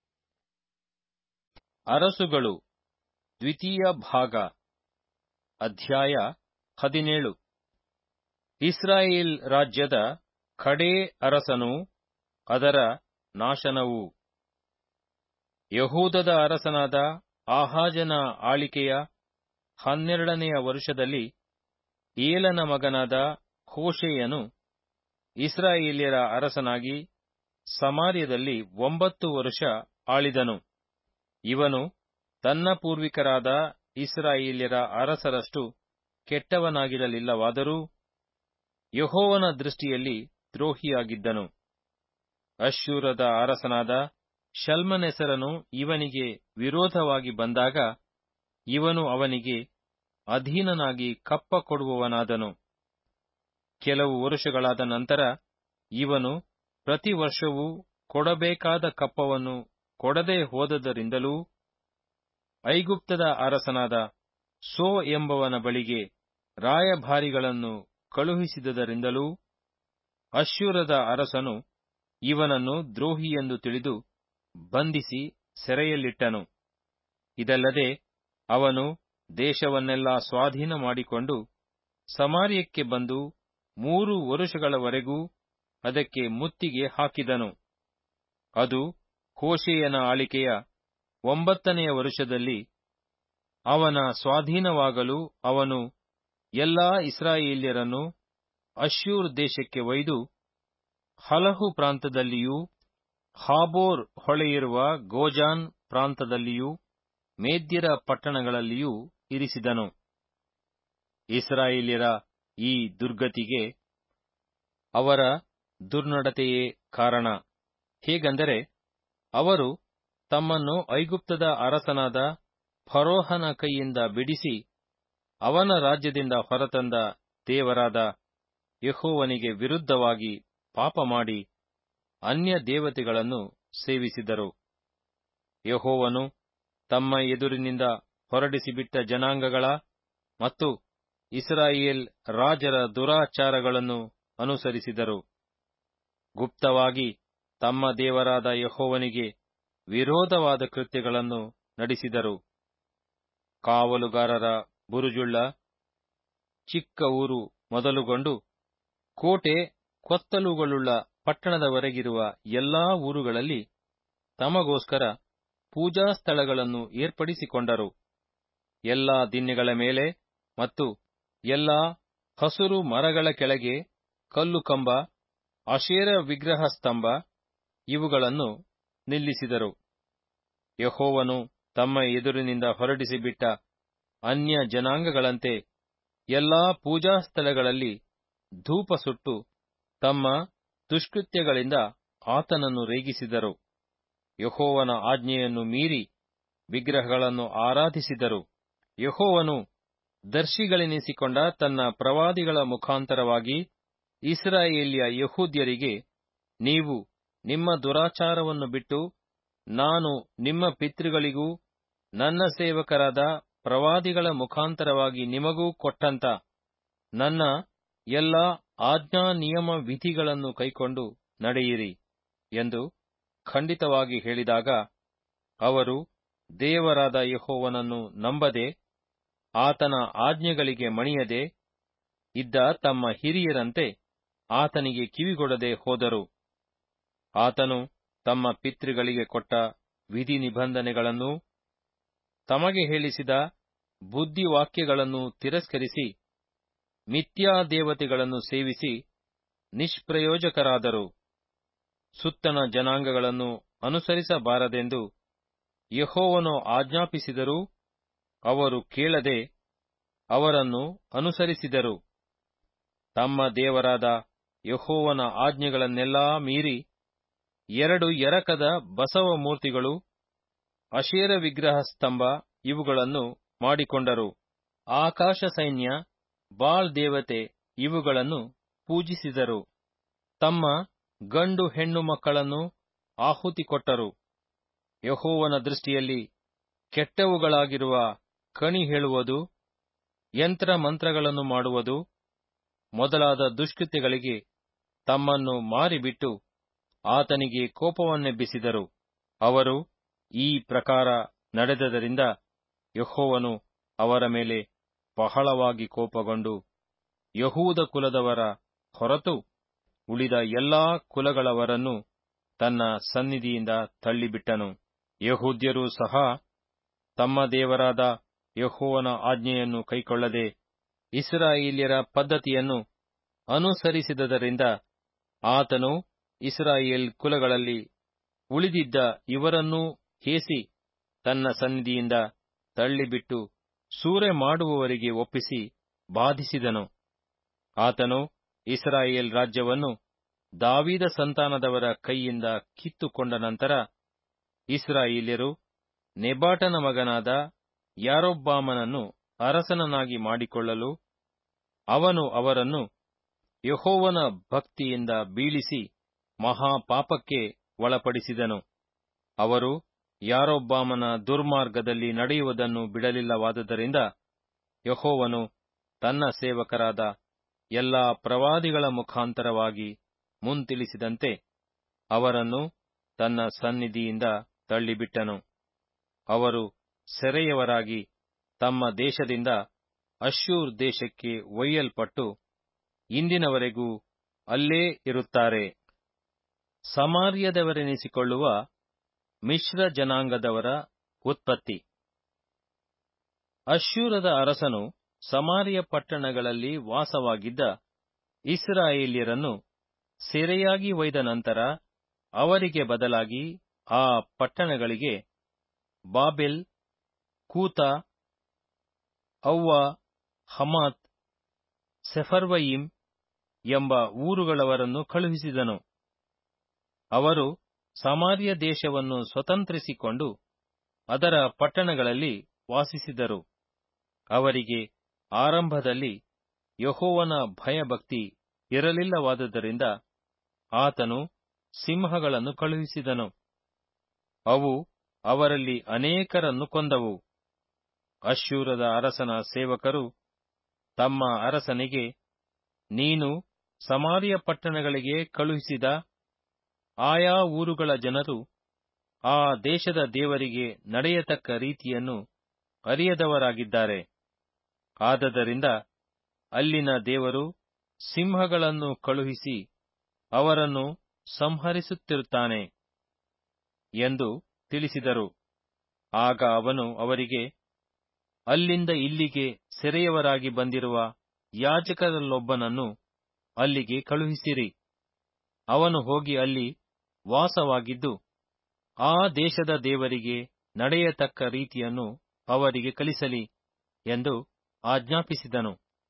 ಅರಸುಗಳು ದ್ವಿತೀಯ ಭಾಗ ಅಧ್ಯಾಯ ಹದಿನೇಳು ಇಸ್ರಾಯೇಲ್ ರಾಜ್ಯದ ಕಡೇ ಅರಸನು ಅದರ ನಾಶನವು ಯಹೂದದ ಅರಸನಾದ ಆಹಾಜನ ಆಳಿಕೆಯ ಹನ್ನೆರಡನೆಯ ವರುಷದಲ್ಲಿ ಏಲನ ಮಗನಾದ ಹೋಶೆಯನು ಇಸ್ರಾಯೇಲ್ಯರ ಅರಸನಾಗಿ ಸಮಾರ್ಯದಲ್ಲಿ ಒಂಬತ್ತು ವರುಷ ಆಳಿದನು ಇವನು ತನ್ನ ಪೂರ್ವಿಕರಾದ ಇಸ್ರಾಯೇಲ್ಯರ ಅರಸರಷ್ಟು ಕೆಟ್ಟವನಾಗಿರಲಿಲ್ಲವಾದರೂ ಯಹೋವನ ದೃಷ್ಟಿಯಲ್ಲಿ ದ್ರೋಹಿಯಾಗಿದ್ದನು ಅಶ್ಶೂರದ ಅರಸನಾದ ಶಲ್ಮನೆಸರನು ಇವನಿಗೆ ವಿರೋಧವಾಗಿ ಬಂದಾಗ ಇವನು ಅವನಿಗೆ ಅಧೀನನಾಗಿ ಕಪ್ಪ ಕೊಡುವವನಾದನು ಕೆಲವು ವರುಷಗಳಾದ ನಂತರ ಇವನು ಪ್ರತಿ ವರ್ಷವೂ ಕೊಡಬೇಕಾದ ಕಪ್ಪವನ್ನು ಕೊಡದೆ ಹೋದದರಿಂದಲೂ ಐಗುಪ್ತದ ಅರಸನಾದ ಸೋ ಎಂಬವನ ಬಳಿಗೆ ರಾಯಭಾರಿಗಳನ್ನು ಕಳುಹಿಸಿದರಿಂದಲೂ ಅಶ್ಶೂರದ ಅರಸನು ಇವನನ್ನು ದ್ರೋಹಿಯೆಂದು ತಿಳಿದು ಬಂಧಿಸಿ ಸೆರೆಯಲ್ಲಿಟ್ಟನು ಇದಲ್ಲದೆ ಅವನು ದೇಶವನ್ನೆಲ್ಲ ಸ್ವಾಧೀನ ಮಾಡಿಕೊಂಡು ಸಮಾರ್ಯಕ್ಕೆ ಬಂದು ಮೂರು ವರುಷಗಳವರೆಗೂ ಅದಕ್ಕೆ ಮುತ್ತಿಗೆ ಹಾಕಿದನು ಅದು ಹೋಶೆಯನ ಆಳಿಕೆಯ ಒಂಬತ್ತನೆಯ ವರುಷದಲ್ಲಿ ಅವನ ಸ್ವಾಧೀನವಾಗಲು ಅವನು ಎಲ್ಲಾ ಇಸ್ರಾಯೇಲ್ಯರನ್ನು ಅಶ್ಶೂರ್ ದೇಶಕ್ಕೆ ಒಯ್ದು ಹಲಹು ಪ್ರಾಂತದಲ್ಲಿಯೂ ಹಾಬೋರ್ ಹೊಳೆಯಿರುವ ಗೋಜಾನ್ ಪ್ರಾಂತದಲ್ಲಿಯೂ ಮೇದ್ಯರ ಪಟ್ಟಣಗಳಲ್ಲಿಯೂ ಇರಿಸಿದನು ಇಸ್ರಾಯೇಲ್ಯರ ಈ ದುರ್ಗತಿಗೆ ಅವರ ದುರ್ನಡತೆಯೇ ಕಾರಣ ಹೇಗೆಂದರೆ ಅವರು ತಮ್ಮನ್ನು ಐಗುಪ್ತದ ಅರಸನಾದ ಫರೋಹನ ಕೈಯಿಂದ ಬಿಡಿಸಿ ಅವನ ರಾಜ್ಯದಿಂದ ಹೊರತಂದ ದೇವರಾದ ಯಹೋವನಿಗೆ ವಿರುದ್ಧವಾಗಿ ಪಾಪಮಾಡಿ ಅನ್ಯ ದೇವತೆಗಳನ್ನು ಸೇವಿಸಿದರು ಯಹೋವನು ತಮ್ಮ ಎದುರಿನಿಂದ ಹೊರಡಿಸಿಬಿಟ್ಟ ಜನಾಂಗಗಳ ಮತ್ತು ಇಸ್ರಾಯೇಲ್ ರಾಜರ ದುರಾಚಾರಗಳನ್ನು ಅನುಸರಿಸಿದರು ಗುಪ್ತವಾಗಿ ತಮ್ಮ ದೇವರಾದ ಯಹೋವನಿಗೆ ವಿರೋಧವಾದ ಕೃತ್ಯಗಳನ್ನು ನಡೆಸಿದರು ಕಾವಲುಗಾರರ ಬುರುಜುಳ್ಳ ಚಿಕ್ಕ ಊರು ಮೊದಲುಗೊಂಡು ಕೋಟೆ ಕೊತ್ತಲುಗಳುಳ್ಳ ಪಟ್ಟಣದವರೆಗಿರುವ ಎಲ್ಲಾ ಊರುಗಳಲ್ಲಿ ತಮಗೋಸ್ಕರ ಪೂಜಾ ಸ್ಥಳಗಳನ್ನು ಏರ್ಪಡಿಸಿಕೊಂಡರು ಎಲ್ಲಾ ದಿನ್ನೆಗಳ ಮೇಲೆ ಮತ್ತು ಎಲ್ಲಾ ಹಸುರು ಮರಗಳ ಕೆಳಗೆ ಕಲ್ಲು ಕಂಬ ಅಶೇರ ವಿಗ್ರಹ ಸ್ತಂಭ ಇವುಗಳನ್ನು ನಿಲ್ಲಿಸಿದರು ಯಹೋವನು ತಮ್ಮ ಎದುರಿನಿಂದ ಹೊರಡಿಸಿಬಿಟ್ಟ ಅನ್ಯ ಜನಾಂಗಗಳಂತೆ ಎಲ್ಲಾ ಪೂಜಾ ಸ್ಥಳಗಳಲ್ಲಿ ಧೂಪ ಸುಟ್ಟು ತಮ್ಮ ದುಷ್ಕೃತ್ಯಗಳಿಂದ ಆತನನ್ನು ರೇಗಿಸಿದರು ಯಹೋವನ ಆಜ್ಞೆಯನ್ನು ಮೀರಿ ವಿಗ್ರಹಗಳನ್ನು ಆರಾಧಿಸಿದರು ಯಹೋವನು ದರ್ಶಿಗಳೆನಿಸಿಕೊಂಡ ತನ್ನ ಪ್ರವಾದಿಗಳ ಮುಖಾಂತರವಾಗಿ ಇಸ್ರಾಯೇಲಿಯ ಯಹೂದ್ಯರಿಗೆ ನೀವು ನಿಮ್ಮ ದುರಾಚಾರವನ್ನು ಬಿಟ್ಟು ನಾನು ನಿಮ್ಮ ಪಿತೃಗಳಿಗೂ ನನ್ನ ಸೇವಕರಾದ ಪ್ರವಾದಿಗಳ ಮುಖಾಂತರವಾಗಿ ನಿಮಗೂ ಕೊಟ್ಟಂತ ನನ್ನ ಎಲ್ಲಾ ಆಜ್ಞಾ ನಿಯಮ ವಿಧಿಗಳನ್ನು ಕೈಕೊಂಡು ನಡೆಯಿರಿ ಎಂದು ಖಂಡಿತವಾಗಿ ಹೇಳಿದಾಗ ಅವರು ದೇವರಾದ ಯಹೋವನನ್ನು ನಂಬದೆ ಆತನ ಆಜ್ಞೆಗಳಿಗೆ ಮಣಿಯದೆ ಇದ್ದ ತಮ್ಮ ಹಿರಿಯರಂತೆ ಆತನಿಗೆ ಕಿವಿಗೊಡದೆ ಹೋದರು ಆತನು ತಮ್ಮ ಪಿತೃಗಳಿಗೆ ಕೊಟ್ಟ ವಿಧಿ ನಿಬಂಧನೆಗಳನ್ನೂ ತಮಗೆ ಹೇಳಿಸಿದ ಬುದ್ಧಿವಾಕ್ಯಗಳನ್ನು ತಿರಸ್ಕರಿಸಿ ಮಿಥ್ಯಾದೇವತೆಗಳನ್ನು ಸೇವಿಸಿ ನಿಷ್ಪ್ರಯೋಜಕರಾದರು ಸುತ್ತಣ ಜನಾಂಗಗಳನ್ನು ಅನುಸರಿಸಬಾರದೆಂದು ಯಹೋವನು ಆಜ್ಞಾಪಿಸಿದರೂ ಅವರು ಕೇಳದೆ ಅವರನ್ನು ಅನುಸರಿಸಿದರು ತಮ್ಮ ದೇವರಾದ ಯಹೋವನ ಆಜ್ಞೆಗಳನ್ನೆಲ್ಲಾ ಮೀರಿ ಎರಡು ಎರಕದ ಬಸವ ಮೂರ್ತಿಗಳು ಅಶೇರ ವಿಗ್ರಹ ಸ್ತಂಭ ಇವುಗಳನ್ನು ಮಾಡಿಕೊಂಡರು ಆಕಾಶ ಸೈನ್ಯ ಬಾಳ್ ದೇವತೆ ಇವುಗಳನ್ನು ಪೂಜಿಸಿದರು ತಮ್ಮ ಗಂಡು ಹೆಣ್ಣು ಮಕ್ಕಳನ್ನು ಆಹುತಿ ಕೊಟ್ಟರು ಯಹೋವನ ದೃಷ್ಟಿಯಲ್ಲಿ ಕೆಟ್ಟವುಗಳಾಗಿರುವ ಕಣಿ ಹೇಳುವುದು ಯಂತ್ರ ಮಂತ್ರಗಳನ್ನು ಮಾಡುವುದು ಮೊದಲಾದ ದುಷ್ಕೃತ್ಯಗಳಿಗೆ ತಮ್ಮನ್ನು ಮಾರಿಬಿಟ್ಟು ಆತನಿಗೆ ಕೋಪವನ್ನೆಬ್ಬಿಸಿದರು ಅವರು ಈ ಪ್ರಕಾರ ನಡೆದದರಿಂದ ಯಹೋವನು ಅವರ ಮೇಲೆ ಬಹಳವಾಗಿ ಕೋಪಗೊಂಡು ಯಹೂದ ಕುಲದವರ ಹೊರತು ಉಳಿದ ಎಲ್ಲಾ ಕುಲಗಳವರನ್ನು ತನ್ನ ಸನ್ನಿಧಿಯಿಂದ ತಳ್ಳಿಬಿಟ್ಟನು ಯಹೂದ್ಯರೂ ಸಹ ತಮ್ಮ ದೇವರಾದ ಯಹೋವನ ಆಜ್ಞೆಯನ್ನು ಕೈಕೊಳ್ಳದೆ ಇಸ್ರಾಯೇಲ್ಯರ ಪದ್ಧತಿಯನ್ನು ಅನುಸರಿಸಿದದರಿಂದ ಆತನು ಇಸ್ರಾಯೇಲ್ ಕುಲಗಳಲ್ಲಿ ಉಳಿದಿದ್ದ ಇವರನ್ನೂ ಹೇಸಿ ತನ್ನ ಸನ್ನಿಧಿಯಿಂದ ತಳ್ಳಿಬಿಟ್ಟು ಸೂರೆ ಮಾಡುವವರಿಗೆ ಒಪ್ಪಿಸಿ ಬಾಧಿಸಿದನು ಆತನು ಇಸ್ರಾಯೇಲ್ ರಾಜ್ಯವನ್ನು ದಾವೀದ ಸಂತಾನದವರ ಕೈಯಿಂದ ಕಿತ್ತುಕೊಂಡ ನಂತರ ಇಸ್ರಾಯೇಲ್ಯರು ನೆಬಾಟನ ಮಗನಾದ ಯಾರೊಬ್ಬಾಮನನ್ನು ಅರಸನನ್ನಾಗಿ ಮಾಡಿಕೊಳ್ಳಲು ಅವನು ಅವರನ್ನು ಯಹೋವನ ಭಕ್ತಿಯಿಂದ ಬೀಳಿಸಿ ಮಹಾಪಾಪಕ್ಕೆ ಒಳಪಡಿಸಿದನು ಅವರು ಯಾರೊಬ್ಬಾಮನ ದುರ್ಮಾರ್ಗದಲ್ಲಿ ನಡೆಯುವುದನ್ನು ಬಿಡಲಿಲ್ಲವಾದುದರಿಂದ ಯಹೋವನು ತನ್ನ ಸೇವಕರಾದ ಎಲ್ಲಾ ಪ್ರವಾದಿಗಳ ಮುಖಾಂತರವಾಗಿ ಮುಂತಿಳಿಸಿದಂತೆ ಅವರನ್ನು ತನ್ನ ಸನ್ನಿಧಿಯಿಂದ ತಳ್ಳಿಬಿಟ್ಟನು ಅವರು ಸೆರೆಯವರಾಗಿ ತಮ್ಮ ದೇಶದಿಂದ ಅಶ್ಶೂರ್ ದೇಶಕ್ಕೆ ಒಯ್ಯಲ್ಪಟ್ಟು ಇಂದಿನವರೆಗೂ ಅಲ್ಲೇ ಇರುತ್ತಾರೆ ಸಮಾರ್ಯದವರೆನಿಸಿಕೊಳ್ಳುವ ಮಿಶ್ರ ಜನಾಂಗದವರ ಉತ್ಪತ್ತಿ ಅಶ್ಶೂರದ ಅರಸನು ಸಮಾರ್ಯ ಪಟ್ಟಣಗಳಲ್ಲಿ ವಾಸವಾಗಿದ್ದ ಇಸ್ರಾಯೇಲ್ಯರನ್ನು ಸೆರೆಯಾಗಿ ಒಯ್ದ ನಂತರ ಅವರಿಗೆ ಬದಲಾಗಿ ಆ ಪಟ್ಟಣಗಳಿಗೆ ಬಾಬೆಲ್ ಕೂತ ಅವ್ವ ಹಮಾತ್ ಸೆಫರ್ವಯಿಮ್ ಎಂಬ ಊರುಗಳವರನ್ನು ಕಳುಹಿಸಿದನು ಅವರು ಸಮಾರ್ಯ ದೇಶವನ್ನು ಸ್ವತಂತ್ರಿಸಿಕೊಂಡು ಅದರ ಪಟ್ಟಣಗಳಲ್ಲಿ ವಾಸಿಸಿದರು ಅವರಿಗೆ ಆರಂಭದಲ್ಲಿ ಯಹೋವನ ಭಯಭಕ್ತಿ ಇರಲಿಲ್ಲವಾದುದರಿಂದ ಆತನು ಸಿಂಹಗಳನ್ನು ಕಳುಹಿಸಿದನು ಅವು ಅವರಲ್ಲಿ ಅನೇಕರನ್ನು ಕೊಂದವು ಅಶ್ಶೂರದ ಅರಸನ ಸೇವಕರು ತಮ್ಮ ಅರಸನಿಗೆ ನೀನು ಸಮಾರ್ಯ ಪಟ್ಟಣಗಳಿಗೆ ಕಳುಹಿಸಿದ ಆಯಾ ಊರುಗಳ ಜನರು ಆ ದೇಶದ ದೇವರಿಗೆ ನಡೆಯತಕ್ಕ ರೀತಿಯನ್ನು ಅರಿಯದವರಾಗಿದ್ದಾರೆ ಆದದರಿಂದ ಅಲ್ಲಿನ ದೇವರು ಸಿಂಹಗಳನ್ನು ಕಳುಹಿಸಿ ಅವರನ್ನು ಸಂಹರಿಸುತ್ತಿರುತ್ತಾನೆ ಎಂದು ತಿಳಿಸಿದರು ಆಗ ಅವನು ಅವರಿಗೆ ಅಲ್ಲಿಂದ ಇಲ್ಲಿಗೆ ಸೆರೆಯವರಾಗಿ ಬಂದಿರುವ ಯಾಜಕರಲ್ಲೊಬ್ಬನನ್ನು ಅಲ್ಲಿಗೆ ಕಳುಹಿಸಿರಿ ಅವನು ಹೋಗಿ ಅಲ್ಲಿ ವಾಸವಾಗಿದ್ದು ಆ ದೇಶದ ದೇವರಿಗೆ ನಡೆಯತಕ್ಕ ರೀತಿಯನ್ನು ಅವರಿಗೆ ಕಲಿಸಲಿ ಎಂದು ಆಜ್ಞಾಪಿಸಿದನು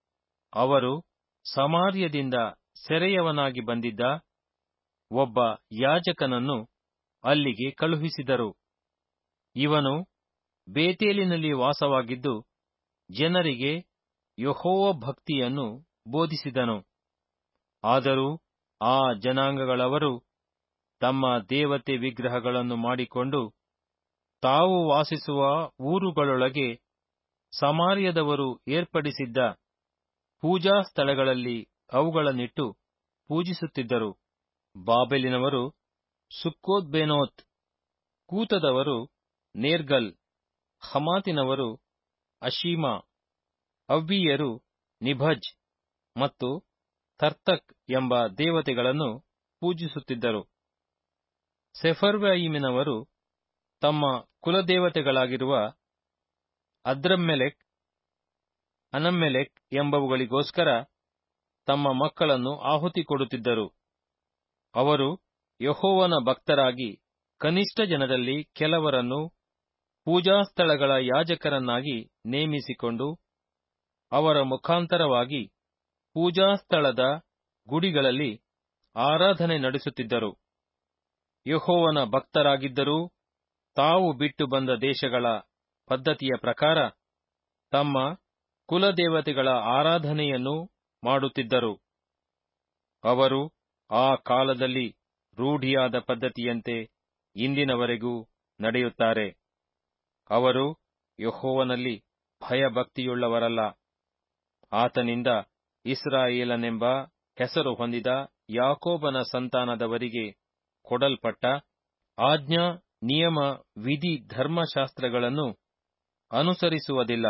ಅವರು ಸಮಾರ್ಯದಿಂದ ಸೆರೆಯವನಾಗಿ ಬಂದಿದ್ದ ಒಬ್ಬ ಯಾಜಕನನ್ನು ಅಲ್ಲಿಗೆ ಕಳುಹಿಸಿದರು ಇವನು ಬೇತೇಲಿನಲ್ಲಿ ವಾಸವಾಗಿದ್ದು ಜನರಿಗೆ ಯಹೋವ ಭಕ್ತಿಯನ್ನು ಬೋಧಿಸಿದನು ಆದರೂ ಆ ಜನಾಂಗಗಳವರು ತಮ್ಮ ದೇವತೆ ವಿಗ್ರಹಗಳನ್ನು ಮಾಡಿಕೊಂಡು ತಾವು ವಾಸಿಸುವ ಊರುಗಳೊಳಗೆ ಸಮಾರ್ಯದವರು ಏರ್ಪಡಿಸಿದ್ದ ಪೂಜಾ ಸ್ಥಳಗಳಲ್ಲಿ ಅವುಗಳನ್ನಿಟ್ಟು ಪೂಜಿಸುತ್ತಿದ್ದರು ಬಾಬೆಲಿನವರು ಸುಕ್ಕೋತ್ಬೇನೋತ್ ಕೂತದವರು ನೇರ್ಗಲ್ ಹಮಾತಿನವರು ಅಶೀಮಾ ಅವ್ವಿಯರು ನಿಭಜ್ ಮತ್ತು ತರ್ತಕ್ ಎಂಬ ದೇವತೆಗಳನ್ನು ಪೂಜಿಸುತ್ತಿದ್ದರು ಸೆಫರ್ವಯಿಮಿನವರು ತಮ್ಮ ಕುಲದೇವತೆಗಳಾಗಿರುವ ಅದ್ರಮ್ಮೆಲೆಕ್ ಅನಮ್ಮೆಲೆಕ್ ಎಂಬವುಗಳಿಗೋಸ್ಕರ ತಮ್ಮ ಮಕ್ಕಳನ್ನು ಆಹುತಿ ಕೊಡುತ್ತಿದ್ದರು ಅವರು ಯಹೋವನ ಭಕ್ತರಾಗಿ ಕನಿಷ್ಠ ಜನರಲ್ಲಿ ಕೆಲವರನ್ನು ಪೂಜಾಸ್ಥಳಗಳ ಯಾಜಕರನ್ನಾಗಿ ನೇಮಿಸಿಕೊಂಡು ಅವರ ಮುಖಾಂತರವಾಗಿ ಪೂಜಾಸ್ಥಳದ ಗುಡಿಗಳಲ್ಲಿ ಆರಾಧನೆ ನಡೆಸುತ್ತಿದ್ದರು ಯಹೋವನ ಭಕ್ತರಾಗಿದ್ದರೂ ತಾವು ಬಿಟ್ಟು ಬಂದ ದೇಶಗಳ ಪದ್ಧತಿಯ ಪ್ರಕಾರ ತಮ್ಮ ಕುಲದೇವತೆಗಳ ಆರಾಧನೆಯನ್ನು ಮಾಡುತ್ತಿದ್ದರು ಅವರು ಆ ಕಾಲದಲ್ಲಿ ರೂಢಿಯಾದ ಪದ್ಧತಿಯಂತೆ ಇಂದಿನವರೆಗೂ ನಡೆಯುತ್ತಾರೆ ಅವರು ಯಹೋವನಲ್ಲಿ ಭಯಭಕ್ತಿಯುಳ್ಳವರಲ್ಲ ಆತನಿಂದ ಇಸ್ರಾಯೇಲನೆಂಬ ಹೆಸರು ಹೊಂದಿದ ಯಾಕೋಬನ ಸಂತಾನದವರಿಗೆ ಕೊಡಲ್ಪಟ್ಟ ಆಜ್ಞಾ ನಿಯಮ ವಿಧಿ ಧರ್ಮಶಾಸ್ತ್ರಗಳನ್ನು ಅನುಸರಿಸುವುದಿಲ್ಲ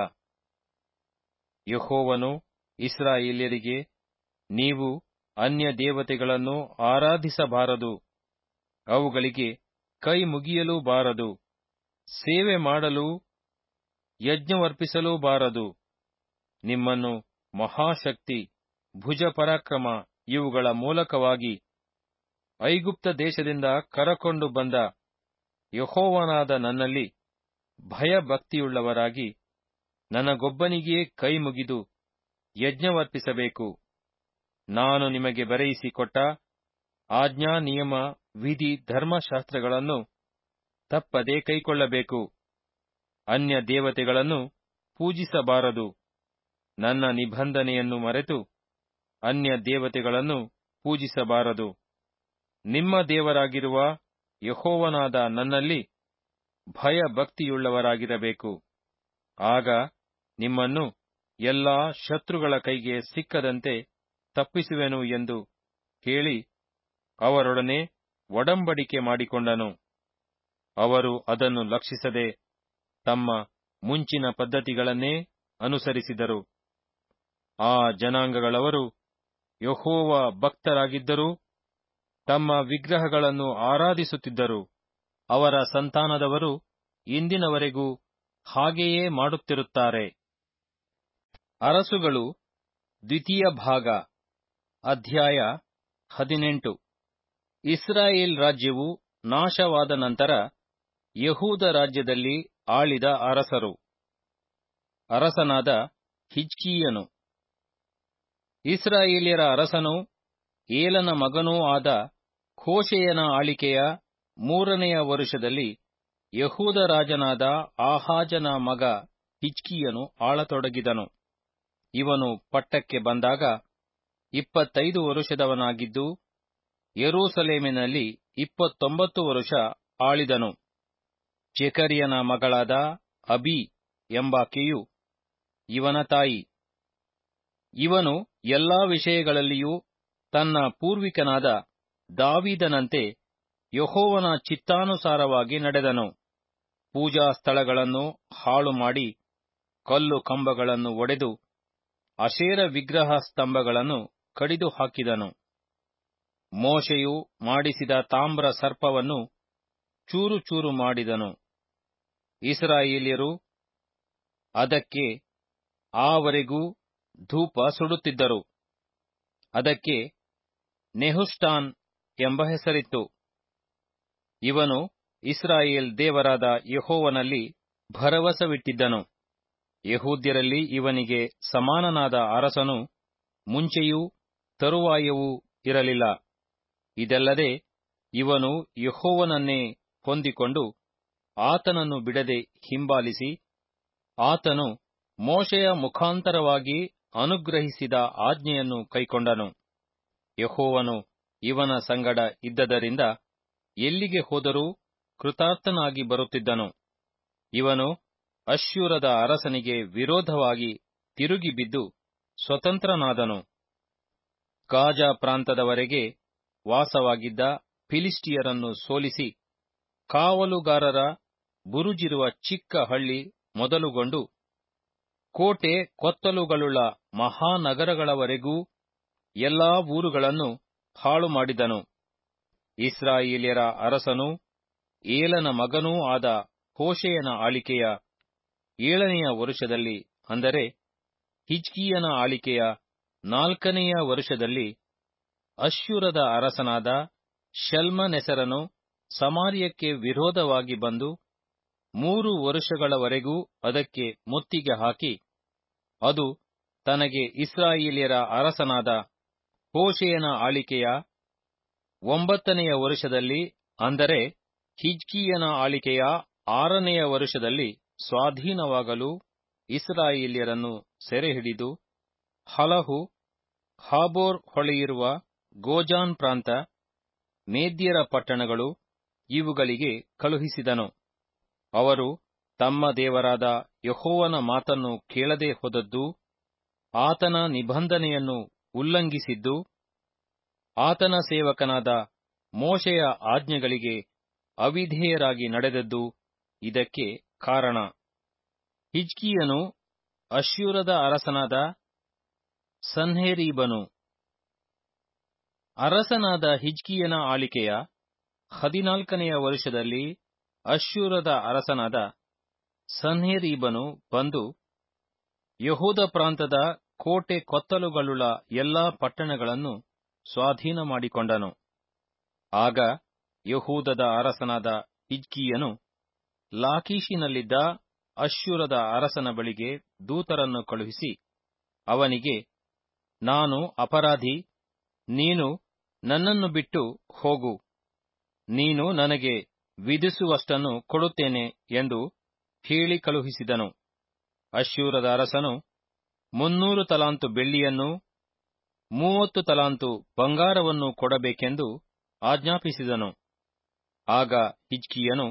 ಯಹೋವನು ಇಸ್ರಾಯೇಲ್ಯರಿಗೆ ನೀವು ಅನ್ಯ ದೇವತೆಗಳನ್ನು ಆರಾಧಿಸಬಾರದು ಅವುಗಳಿಗೆ ಕೈ ಮುಗಿಯಲೂ ಬಾರದು ಸೇವೆ ಮಾಡಲು ಯಜ್ಞವರ್ಪಿಸಲೂ ಬಾರದು ನಿಮ್ಮನ್ನು ಮಹಾಶಕ್ತಿ ಭುಜಪರಾಕ್ರಮ ಇವುಗಳ ಮೂಲಕವಾಗಿ ಐಗುಪ್ತ ದೇಶದಿಂದ ಕರಕೊಂಡು ಬಂದ ಯಹೋವನಾದ ನನ್ನಲ್ಲಿ ಭಯಭಕ್ತಿಯುಳ್ಳವರಾಗಿ ನನಗೊಬ್ಬನಿಗೇ ಕೈ ಮುಗಿದು ಯಜ್ಞವರ್ಪಿಸಬೇಕು ನಾನು ನಿಮಗೆ ಬರೆಯಿಸಿಕೊಟ್ಟ ಆಜ್ಞಾ ನಿಯಮ ವಿಧಿ ಧರ್ಮಶಾಸ್ತ್ರಗಳನ್ನು ತಪ್ಪದೆ ಕೈಕೊಳ್ಳಬೇಕು ಅನ್ಯ ದೇವತೆಗಳನ್ನು ಪೂಜಿಸಬಾರದು ನನ್ನ ನಿಬಂಧನೆಯನ್ನು ಮರೆತು ಅನ್ಯ ದೇವತೆಗಳನ್ನು ಪೂಜಿಸಬಾರದು ನಿಮ್ಮ ದೇವರಾಗಿರುವ ಯಹೋವನಾದ ನನ್ನಲ್ಲಿ ಭಯಭಕ್ತಿಯುಳ್ಳವರಾಗಿರಬೇಕು ಆಗ ನಿಮ್ಮನ್ನು ಎಲ್ಲಾ ಶತ್ರುಗಳ ಕೈಗೆ ಸಿಕ್ಕದಂತೆ ತಪ್ಪಿಸುವೆನು ಎಂದು ಹೇಳಿ ಅವರೊಡನೆ ಒಡಂಬಡಿಕೆ ಮಾಡಿಕೊಂಡನು ಅವರು ಅದನ್ನು ಲಕ್ಷಿಸದೆ ತಮ್ಮ ಮುಂಚಿನ ಪದ್ಧತಿಗಳನ್ನೇ ಅನುಸರಿಸಿದರು ಆ ಜನಾಂಗಗಳವರು ಯಹೋವ ಭಕ್ತರಾಗಿದ್ದರೂ ತಮ್ಮ ವಿಗ್ರಹಗಳನ್ನು ಆರಾಧಿಸುತ್ತಿದ್ದರು ಅವರ ಸಂತಾನದವರು ಇಂದಿನವರೆಗೂ ಹಾಗೆಯೇ ಮಾಡುತ್ತಿರುತ್ತಾರೆ ಅರಸುಗಳು ದ್ವಿತೀಯ ಭಾಗ ಅಧ್ಯಾಯ ಹದಿನೆಂಟು ಇಸ್ರಾಯೇಲ್ ರಾಜ್ಯವು ನಾಶವಾದ ನಂತರ ಯಹೂದ ರಾಜ್ಯದಲ್ಲಿ ಆಳಿದ ಅರಸರು ಅರಸನಾದ ಹಿಜ್ಕೀಯನು ಇಸ್ರಾಯೇಲ್ಯರ ಅರಸನೂ ಏಲನ ಮಗನೂ ಆದ ಖೋಶೆಯನ ಆಳಿಕೆಯ ಮೂರನೆಯ ವರುಷದಲ್ಲಿ ಯಹೂದ ರಾಜನಾದ ಆಹಾಜನ ಮಗ ಹಿಜ್ಕೀಯನು ಆಳತೊಡಗಿದನು ಇವನು ಪಟ್ಟಕ್ಕೆ ಬಂದಾಗ ಇಪ್ಪತ್ತೈದು ವರುಷದವನಾಗಿದ್ದು ಯೆರೂಸಲೇಮಿನಲ್ಲಿ ಇಪ್ಪತ್ತೊಂಬತ್ತು ವರುಷ ಆಳಿದನು ಜೆಕರಿಯನ ಮಗಳಾದ ಅಬಿ ಎಂಬಾಕೆಯು ಇವನ ತಾಯಿ ಇವನು ಎಲ್ಲಾ ವಿಷಯಗಳಲ್ಲಿಯೂ ತನ್ನ ಪೂರ್ವಿಕನಾದ ದಾವೀದನಂತೆ ಯಹೋವನ ಚಿತ್ತಾನುಸಾರವಾಗಿ ನಡೆದನು ಪೂಜಾ ಸ್ಥಳಗಳನ್ನು ಹಾಳು ಮಾಡಿ ಕಲ್ಲು ಕಂಬಗಳನ್ನು ಒಡೆದು ಅಶೇರ ವಿಗ್ರಹ ಸ್ತಂಭಗಳನ್ನು ಕಡಿದು ಹಾಕಿದನು ಮೋಶೆಯು ಮಾಡಿಸಿದ ತಾಮ್ರ ಸರ್ಪವನ್ನು ಚೂರು ಚೂರು ಮಾಡಿದನು ಇಸ್ರಾಯೇಲ್ಯರು ಅದಕ್ಕೆ ಆವರೆಗೂ ಧೂಪ ಸುಡುತ್ತಿದ್ದರು ಅದಕ್ಕೆ ನೆಹುಷ್ಟಾನ್ ಎಂಬ ಹೆಸರಿತ್ತು ಇವನು ಇಸ್ರಾಯೇಲ್ ದೇವರಾದ ಯಹೋವನಲ್ಲಿ ಭರವಸವಿಟ್ಟಿದ್ದನು ಯಹೂದ್ಯರಲ್ಲಿ ಇವನಿಗೆ ಸಮಾನನಾದ ಅರಸನು ಮುಂಚೆಯೂ ತರುವಾಯವೂ ಇರಲಿಲ್ಲ ಇದಲ್ಲದೆ ಇವನು ಯಹೋವನನ್ನೇ ಹೊಂದಿಕೊಂಡು ಆತನನ್ನು ಬಿಡದೆ ಹಿಂಬಾಲಿಸಿ ಆತನು ಮೋಶೆಯ ಮುಖಾಂತರವಾಗಿ ಅನುಗ್ರಹಿಸಿದ ಆಜ್ಞೆಯನ್ನು ಕೈಕೊಂಡನು ಯಹೋವನು ಇವನ ಸಂಗಡ ಇದ್ದದರಿಂದ ಎಲ್ಲಿಗೆ ಹೋದರೂ ಕೃತಾರ್ಥನಾಗಿ ಬರುತ್ತಿದ್ದನು ಇವನು ಅಶ್ಯೂರದ ಅರಸನಿಗೆ ವಿರೋಧವಾಗಿ ತಿರುಗಿ ಬಿದ್ದು ಸ್ವತಂತ್ರನಾದನು ಗಾಜಾ ಪ್ರಾಂತದವರೆಗೆ ವಾಸವಾಗಿದ್ದ ಫಿಲಿಸ್ಟಿಯರನ್ನು ಸೋಲಿಸಿ ಕಾವಲುಗಾರರ ಬುರುಜಿರುವ ಚಿಕ್ಕ ಹಳ್ಳಿ ಮೊದಲುಗೊಂಡು ಕೋಟೆ ಕೊತ್ತಲುಗಳುಳ್ಳ ಮಹಾನಗರಗಳವರೆಗೂ ಎಲ್ಲಾ ಊರುಗಳನ್ನು ಹಾಳು ಮಾಡಿದನು ಇಸ್ರಾಯೇಲ್ಯರ ಅರಸನೂ ಏಲನ ಮಗನೂ ಆದ ಹೋಶೆಯನ ಆಳಿಕೆಯ ಏಳನೆಯ ವರುಷದಲ್ಲಿ ಅಂದರೆ ಹಿಜ್ಕೀಯನ ಆಳಿಕೆಯ ನಾಲ್ಕನೆಯ ವರುಷದಲ್ಲಿ ಅಶ್ಶೂರದ ಅರಸನಾದ ಶಲ್ಮನೆಸರನು ಸಮಾರ್ಯಕ್ಕೆ ವಿರೋಧವಾಗಿ ಬಂದು ಮೂರು ವರುಷಗಳವರೆಗೂ ಅದಕ್ಕೆ ಮುತ್ತಿಗೆ ಹಾಕಿ ಅದು ತನಗೆ ಇಸ್ರಾಯೇಲ್ಯರ ಅರಸನಾದ ಹೋಶೆಯನ ಆಳಿಕೆಯ ಒಂಬತ್ತನೆಯ ವರುಷದಲ್ಲಿ ಅಂದರೆ ಹಿಜ್ಕೀಯನ ಆಳಿಕೆಯ ಆರನೆಯ ವರುಷದಲ್ಲಿ ಸ್ವಾಧೀನವಾಗಲು ಇಸ್ರಾಯೇಲ್ಯರನ್ನು ಸೆರೆಹಿಡಿದು ಹಲಹು ಹಾಬೋರ್ ಹೊಳೆಯಿರುವ ಗೋಜಾನ್ ಪ್ರಾಂತ ಮೇದ್ಯರ ಪಟ್ಟಣಗಳು ಇವುಗಳಿಗೆ ಕಳುಹಿಸಿದನು ಅವರು ತಮ್ಮ ದೇವರಾದ ಯಹೋವನ ಮಾತನ್ನು ಕೇಳದೆ ಹೋದದ್ದು ಆತನ ನಿಬಂಧನೆಯನ್ನು ಉಲ್ಲಂಘಿಸಿದ್ದು ಆತನ ಸೇವಕನಾದ ಮೋಶೆಯ ಆಜ್ಞೆಗಳಿಗೆ ಅವಿಧೇಯರಾಗಿ ನಡೆದದ್ದು ಇದಕ್ಕೆ ಕಾರಣ ಹಿಜ್ಕೀಯನು ಅಶ್ಯೂರದ ಅರಸನಾದ ಸನ್ಹೇರೀಬನು ಅರಸನಾದ ಹಿಜ್ಕೀಯನ ಆಳಿಕೆಯ ಹದಿನಾಲ್ಕನೆಯ ವರುಷದಲ್ಲಿ ಅಶ್ಶೂರದ ಅರಸನಾದ ಸನ್ಹೇರೀಬನು ಬಂದು ಯಹೂದ ಪ್ರಾಂತದ ಕೋಟೆ ಕೊತ್ತಲುಗಳುಳ್ಳ ಎಲ್ಲಾ ಪಟ್ಟಣಗಳನ್ನು ಸ್ವಾಧೀನ ಮಾಡಿಕೊಂಡನು ಆಗ ಯಹೂದದ ಅರಸನಾದ ಹಿಜ್ಕೀಯನು ಲಾಕೀಶಿನಲ್ಲಿದ್ದ ಅಶ್ಶೂರದ ಅರಸನ ಬಳಿಗೆ ದೂತರನ್ನು ಕಳುಹಿಸಿ ಅವನಿಗೆ ನಾನು ಅಪರಾಧಿ ನೀನು ನನ್ನನ್ನು ಬಿಟ್ಟು ಹೋಗು ನೀನು ನನಗೆ ವಿಧಿಸುವಷ್ಟನ್ನು ಕೊಡುತ್ತೇನೆ ಎಂದು ಹೇಳಿ ಕಳುಹಿಸಿದನು ಅಶ್ಶೂರದ ಅರಸನು ಮುನ್ನೂರು ತಲಾಂತು ಬೆಳ್ಳಿಯನ್ನೂ ಮೂವತ್ತು ತಲಾಂತು ಬಂಗಾರವನ್ನು ಕೊಡಬೇಕೆಂದು ಆಜ್ಞಾಪಿಸಿದನು ಆಗ ಹಿಜ್ಕೀಯನು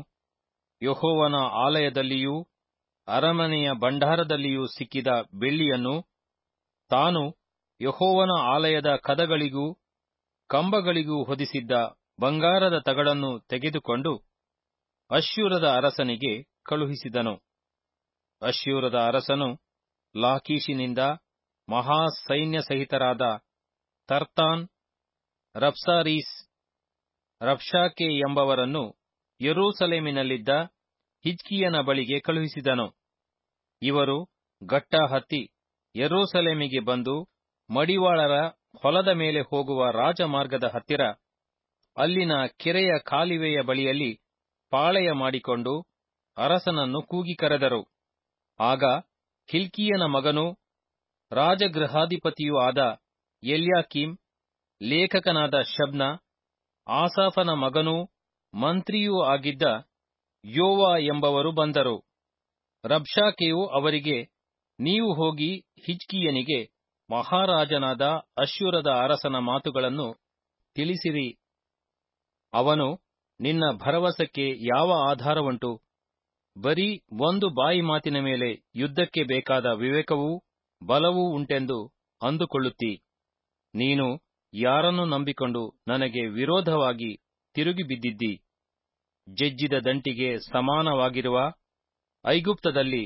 ಯಹೋವನ ಆಲಯದಲ್ಲಿಯೂ ಅರಮನೆಯ ಭಂಡಾರದಲ್ಲಿಯೂ ಸಿಕ್ಕಿದ ಬೆಳ್ಳಿಯನ್ನು ತಾನು ಯಹೋವನ ಆಲಯದ ಕದಗಳಿಗೂ ಕಂಬಗಳಿಗೂ ಹೊದಿಸಿದ್ದ ಬಂಗಾರದ ತಗಡನ್ನು ತೆಗೆದುಕೊಂಡು ಅಶ್ಶೂರದ ಅರಸನಿಗೆ ಕಳುಹಿಸಿದನು ಅಶ್ಶೂರದ ಅರಸನು ಲಾಕೀಶಿನಿಂದ ಮಹಾಸೈನ್ಯ ಸಹಿತರಾದ ತರ್ತಾನ್ ರಬ್ಸಾರೀಸ್ ರಬ್ಷಾಕೆ ಎಂಬವರನ್ನು ಯೆರೂಸಲೇಮಿನಲ್ಲಿದ್ದ ಹಿಜ್ಕೀಯನ ಬಳಿಗೆ ಕಳುಹಿಸಿದನು ಇವರು ಗಟ್ಟ ಹತ್ತಿ ಯೆರೂಸಲೇಮಿಗೆ ಬಂದು ಮಡಿವಾಳರ ಹೊಲದ ಮೇಲೆ ಹೋಗುವ ರಾಜಮಾರ್ಗದ ಹತ್ತಿರ ಅಲ್ಲಿನ ಕೆರೆಯ ಕಾಲುವೆಯ ಬಳಿಯಲ್ಲಿ ಪಾಳೆಯ ಮಾಡಿಕೊಂಡು ಅರಸನನ್ನು ಕೂಗಿ ಕರೆದರು ಆಗ ಹಿಲ್ಕೀಯನ ಮಗನೂ ರಾಜಗೃಹಾಧಿಪತಿಯೂ ಆದ ಎಲ್ಯಾಕೀಮ್ ಲೇಖಕನಾದ ಶಬ್ನ ಆಸಾಫನ ಮಗನೂ ಮಂತ್ರಿಯೂ ಆಗಿದ್ದ ಯೋವ ಎಂಬವರು ಬಂದರು ರಬ್ಷಾಕೆಯು ಅವರಿಗೆ ನೀವು ಹೋಗಿ ಹಿಜ್ಕೀಯನಿಗೆ ಮಹಾರಾಜನಾದ ಅಶ್ಶೂರದ ಅರಸನ ಮಾತುಗಳನ್ನು ತಿಳಿಸಿರಿ ಅವನು ನಿನ್ನ ಭರವಸಕ್ಕೆ ಯಾವ ಆಧಾರವುಂಟು ಬರೀ ಒಂದು ಬಾಯಿ ಮಾತಿನ ಮೇಲೆ ಯುದ್ಧಕ್ಕೆ ಬೇಕಾದ ವಿವೇಕವೂ ಬಲವೂ ಉಂಟೆಂದು ಅಂದುಕೊಳ್ಳುತ್ತೀ ನೀನು ಯಾರನ್ನು ನಂಬಿಕೊಂಡು ನನಗೆ ವಿರೋಧವಾಗಿ ತಿರುಗಿ ಬಿದ್ದಿದ್ದಿ ಜಜ್ಜಿದ ದಂಟಿಗೆ ಸಮಾನವಾಗಿರುವ ಐಗುಪ್ತದಲ್ಲಿ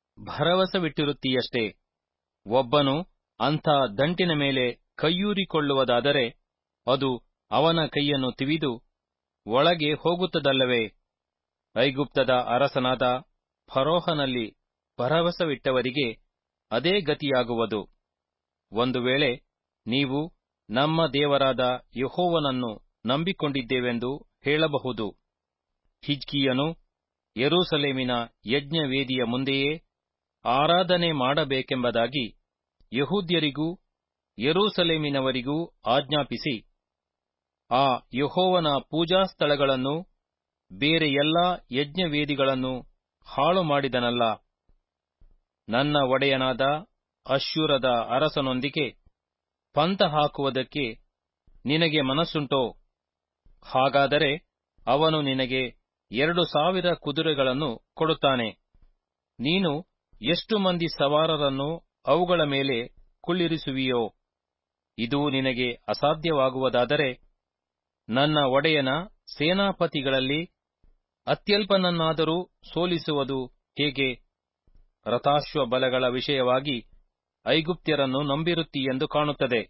ಭರವಸವಿಟ್ಟಿರುತ್ತೀಯಷ್ಟೇ ಒಬ್ಬನು ಅಂಥ ದಂಟಿನ ಮೇಲೆ ಕೈಯೂರಿಕೊಳ್ಳುವುದಾದರೆ ಅದು ಅವನ ಕೈಯನ್ನು ತಿವಿದು ಒಳಗೆ ಹೋಗುತ್ತದಲ್ಲವೇ ಐಗುಪ್ತದ ಅರಸನಾದ ಫರೋಹನಲ್ಲಿ ಭರವಸವಿಟ್ಟವರಿಗೆ ಅದೇ ಗತಿಯಾಗುವುದು ಒಂದು ವೇಳೆ ನೀವು ನಮ್ಮ ದೇವರಾದ ಯಹೋವನನ್ನು ನಂಬಿಕೊಂಡಿದ್ದೇವೆಂದು ಹೇಳಬಹುದು ಹಿಜ್ಕೀಯನು ಯೆರೂಸಲೇಮಿನ ಯಜ್ಞವೇದಿಯ ಮುಂದೆಯೇ ಆರಾಧನೆ ಮಾಡಬೇಕೆಂಬುದಾಗಿ ಯಹೂದ್ಯರಿಗೂ ಯೆರೂಸಲೇಮಿನವರಿಗೂ ಆಜ್ಞಾಪಿಸಿ ಆ ಯೆಹೋವನ ಪೂಜಾ ಸ್ಥಳಗಳನ್ನು ಬೇರೆ ಎಲ್ಲಾ ಯಜ್ಞವೇದಿಗಳನ್ನು ಹಾಳು ಮಾಡಿದನಲ್ಲ ನನ್ನ ಒಡೆಯನಾದ ಅಶ್ಶೂರದ ಅರಸನೊಂದಿಗೆ ಪಂಥ ಹಾಕುವುದಕ್ಕೆ ನಿನಗೆ ಮನಸ್ಸುಂಟೋ ಹಾಗಾದರೆ ಅವನು ನಿನಗೆ ಎರಡು ಸಾವಿರ ಕುದುರೆಗಳನ್ನು ಕೊಡುತ್ತಾನೆ ನೀನು ಎಷ್ಟು ಮಂದಿ ಸವಾರರನ್ನು ಅವುಗಳ ಮೇಲೆ ಕುಳ್ಳಿರಿಸುವಿಯೋ ಇದು ನಿನಗೆ ಅಸಾಧ್ಯವಾಗುವುದಾದರೆ ನನ್ನ ಒಡೆಯನ ಸೇನಾಪತಿಗಳಲ್ಲಿ ಅತ್ಯಲ್ಪನನ್ನಾದರೂ ಸೋಲಿಸುವುದು ಹೇಗೆ ರಥಾಶ್ವ ಬಲಗಳ ವಿಷಯವಾಗಿ ಐಗುಪ್ತ್ಯರನ್ನು ನಂಬಿರುತ್ತೀಯೆಂದು ಕಾಣುತ್ತದೆ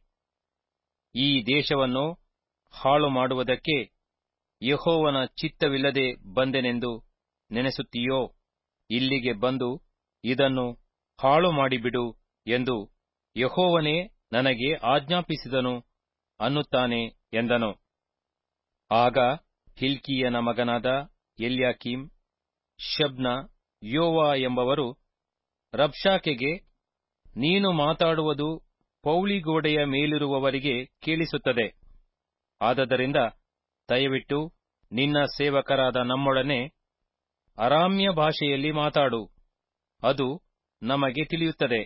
ಈ ದೇಶವನ್ನು ಹಾಳು ಮಾಡುವುದಕ್ಕೆ ಯೆಹೋವನ ಚಿತ್ತವಿಲ್ಲದೆ ಬಂದೆನೆಂದು ನೆನೆಸುತ್ತೀಯೋ ಇಲ್ಲಿಗೆ ಬಂದು ಇದನ್ನು ಹಾಳು ಮಾಡಿಬಿಡು ಎಂದು ಯೆಹೋವನೇ ನನಗೆ ಆಜ್ಞಾಪಿಸಿದನು ಅನ್ನುತ್ತಾನೆ ಎಂದನು ಆಗ ಹಿಲ್ಕೀಯನ ಮಗನಾದ ಎಲ್ಯಾಕೀಮ್ ಶಬ್ನ ಯೋವ ಎಂಬವರು ರಬ್ಷಾಕೆಗೆ ನೀನು ಮಾತಾಡುವುದು ಪೌಳಿಗೋಡೆಯ ಮೇಲಿರುವವರಿಗೆ ಕೇಳಿಸುತ್ತದೆ ಆದದರಿಂದ ದಯವಿಟ್ಟು ನಿನ್ನ ಸೇವಕರಾದ ನಮ್ಮೊಡನೆ ಅರಾಮ್ಯ ಭಾಷೆಯಲ್ಲಿ ಮಾತಾಡು ಅದು ನಮಗೆ ತಿಳಿಯುತ್ತದೆ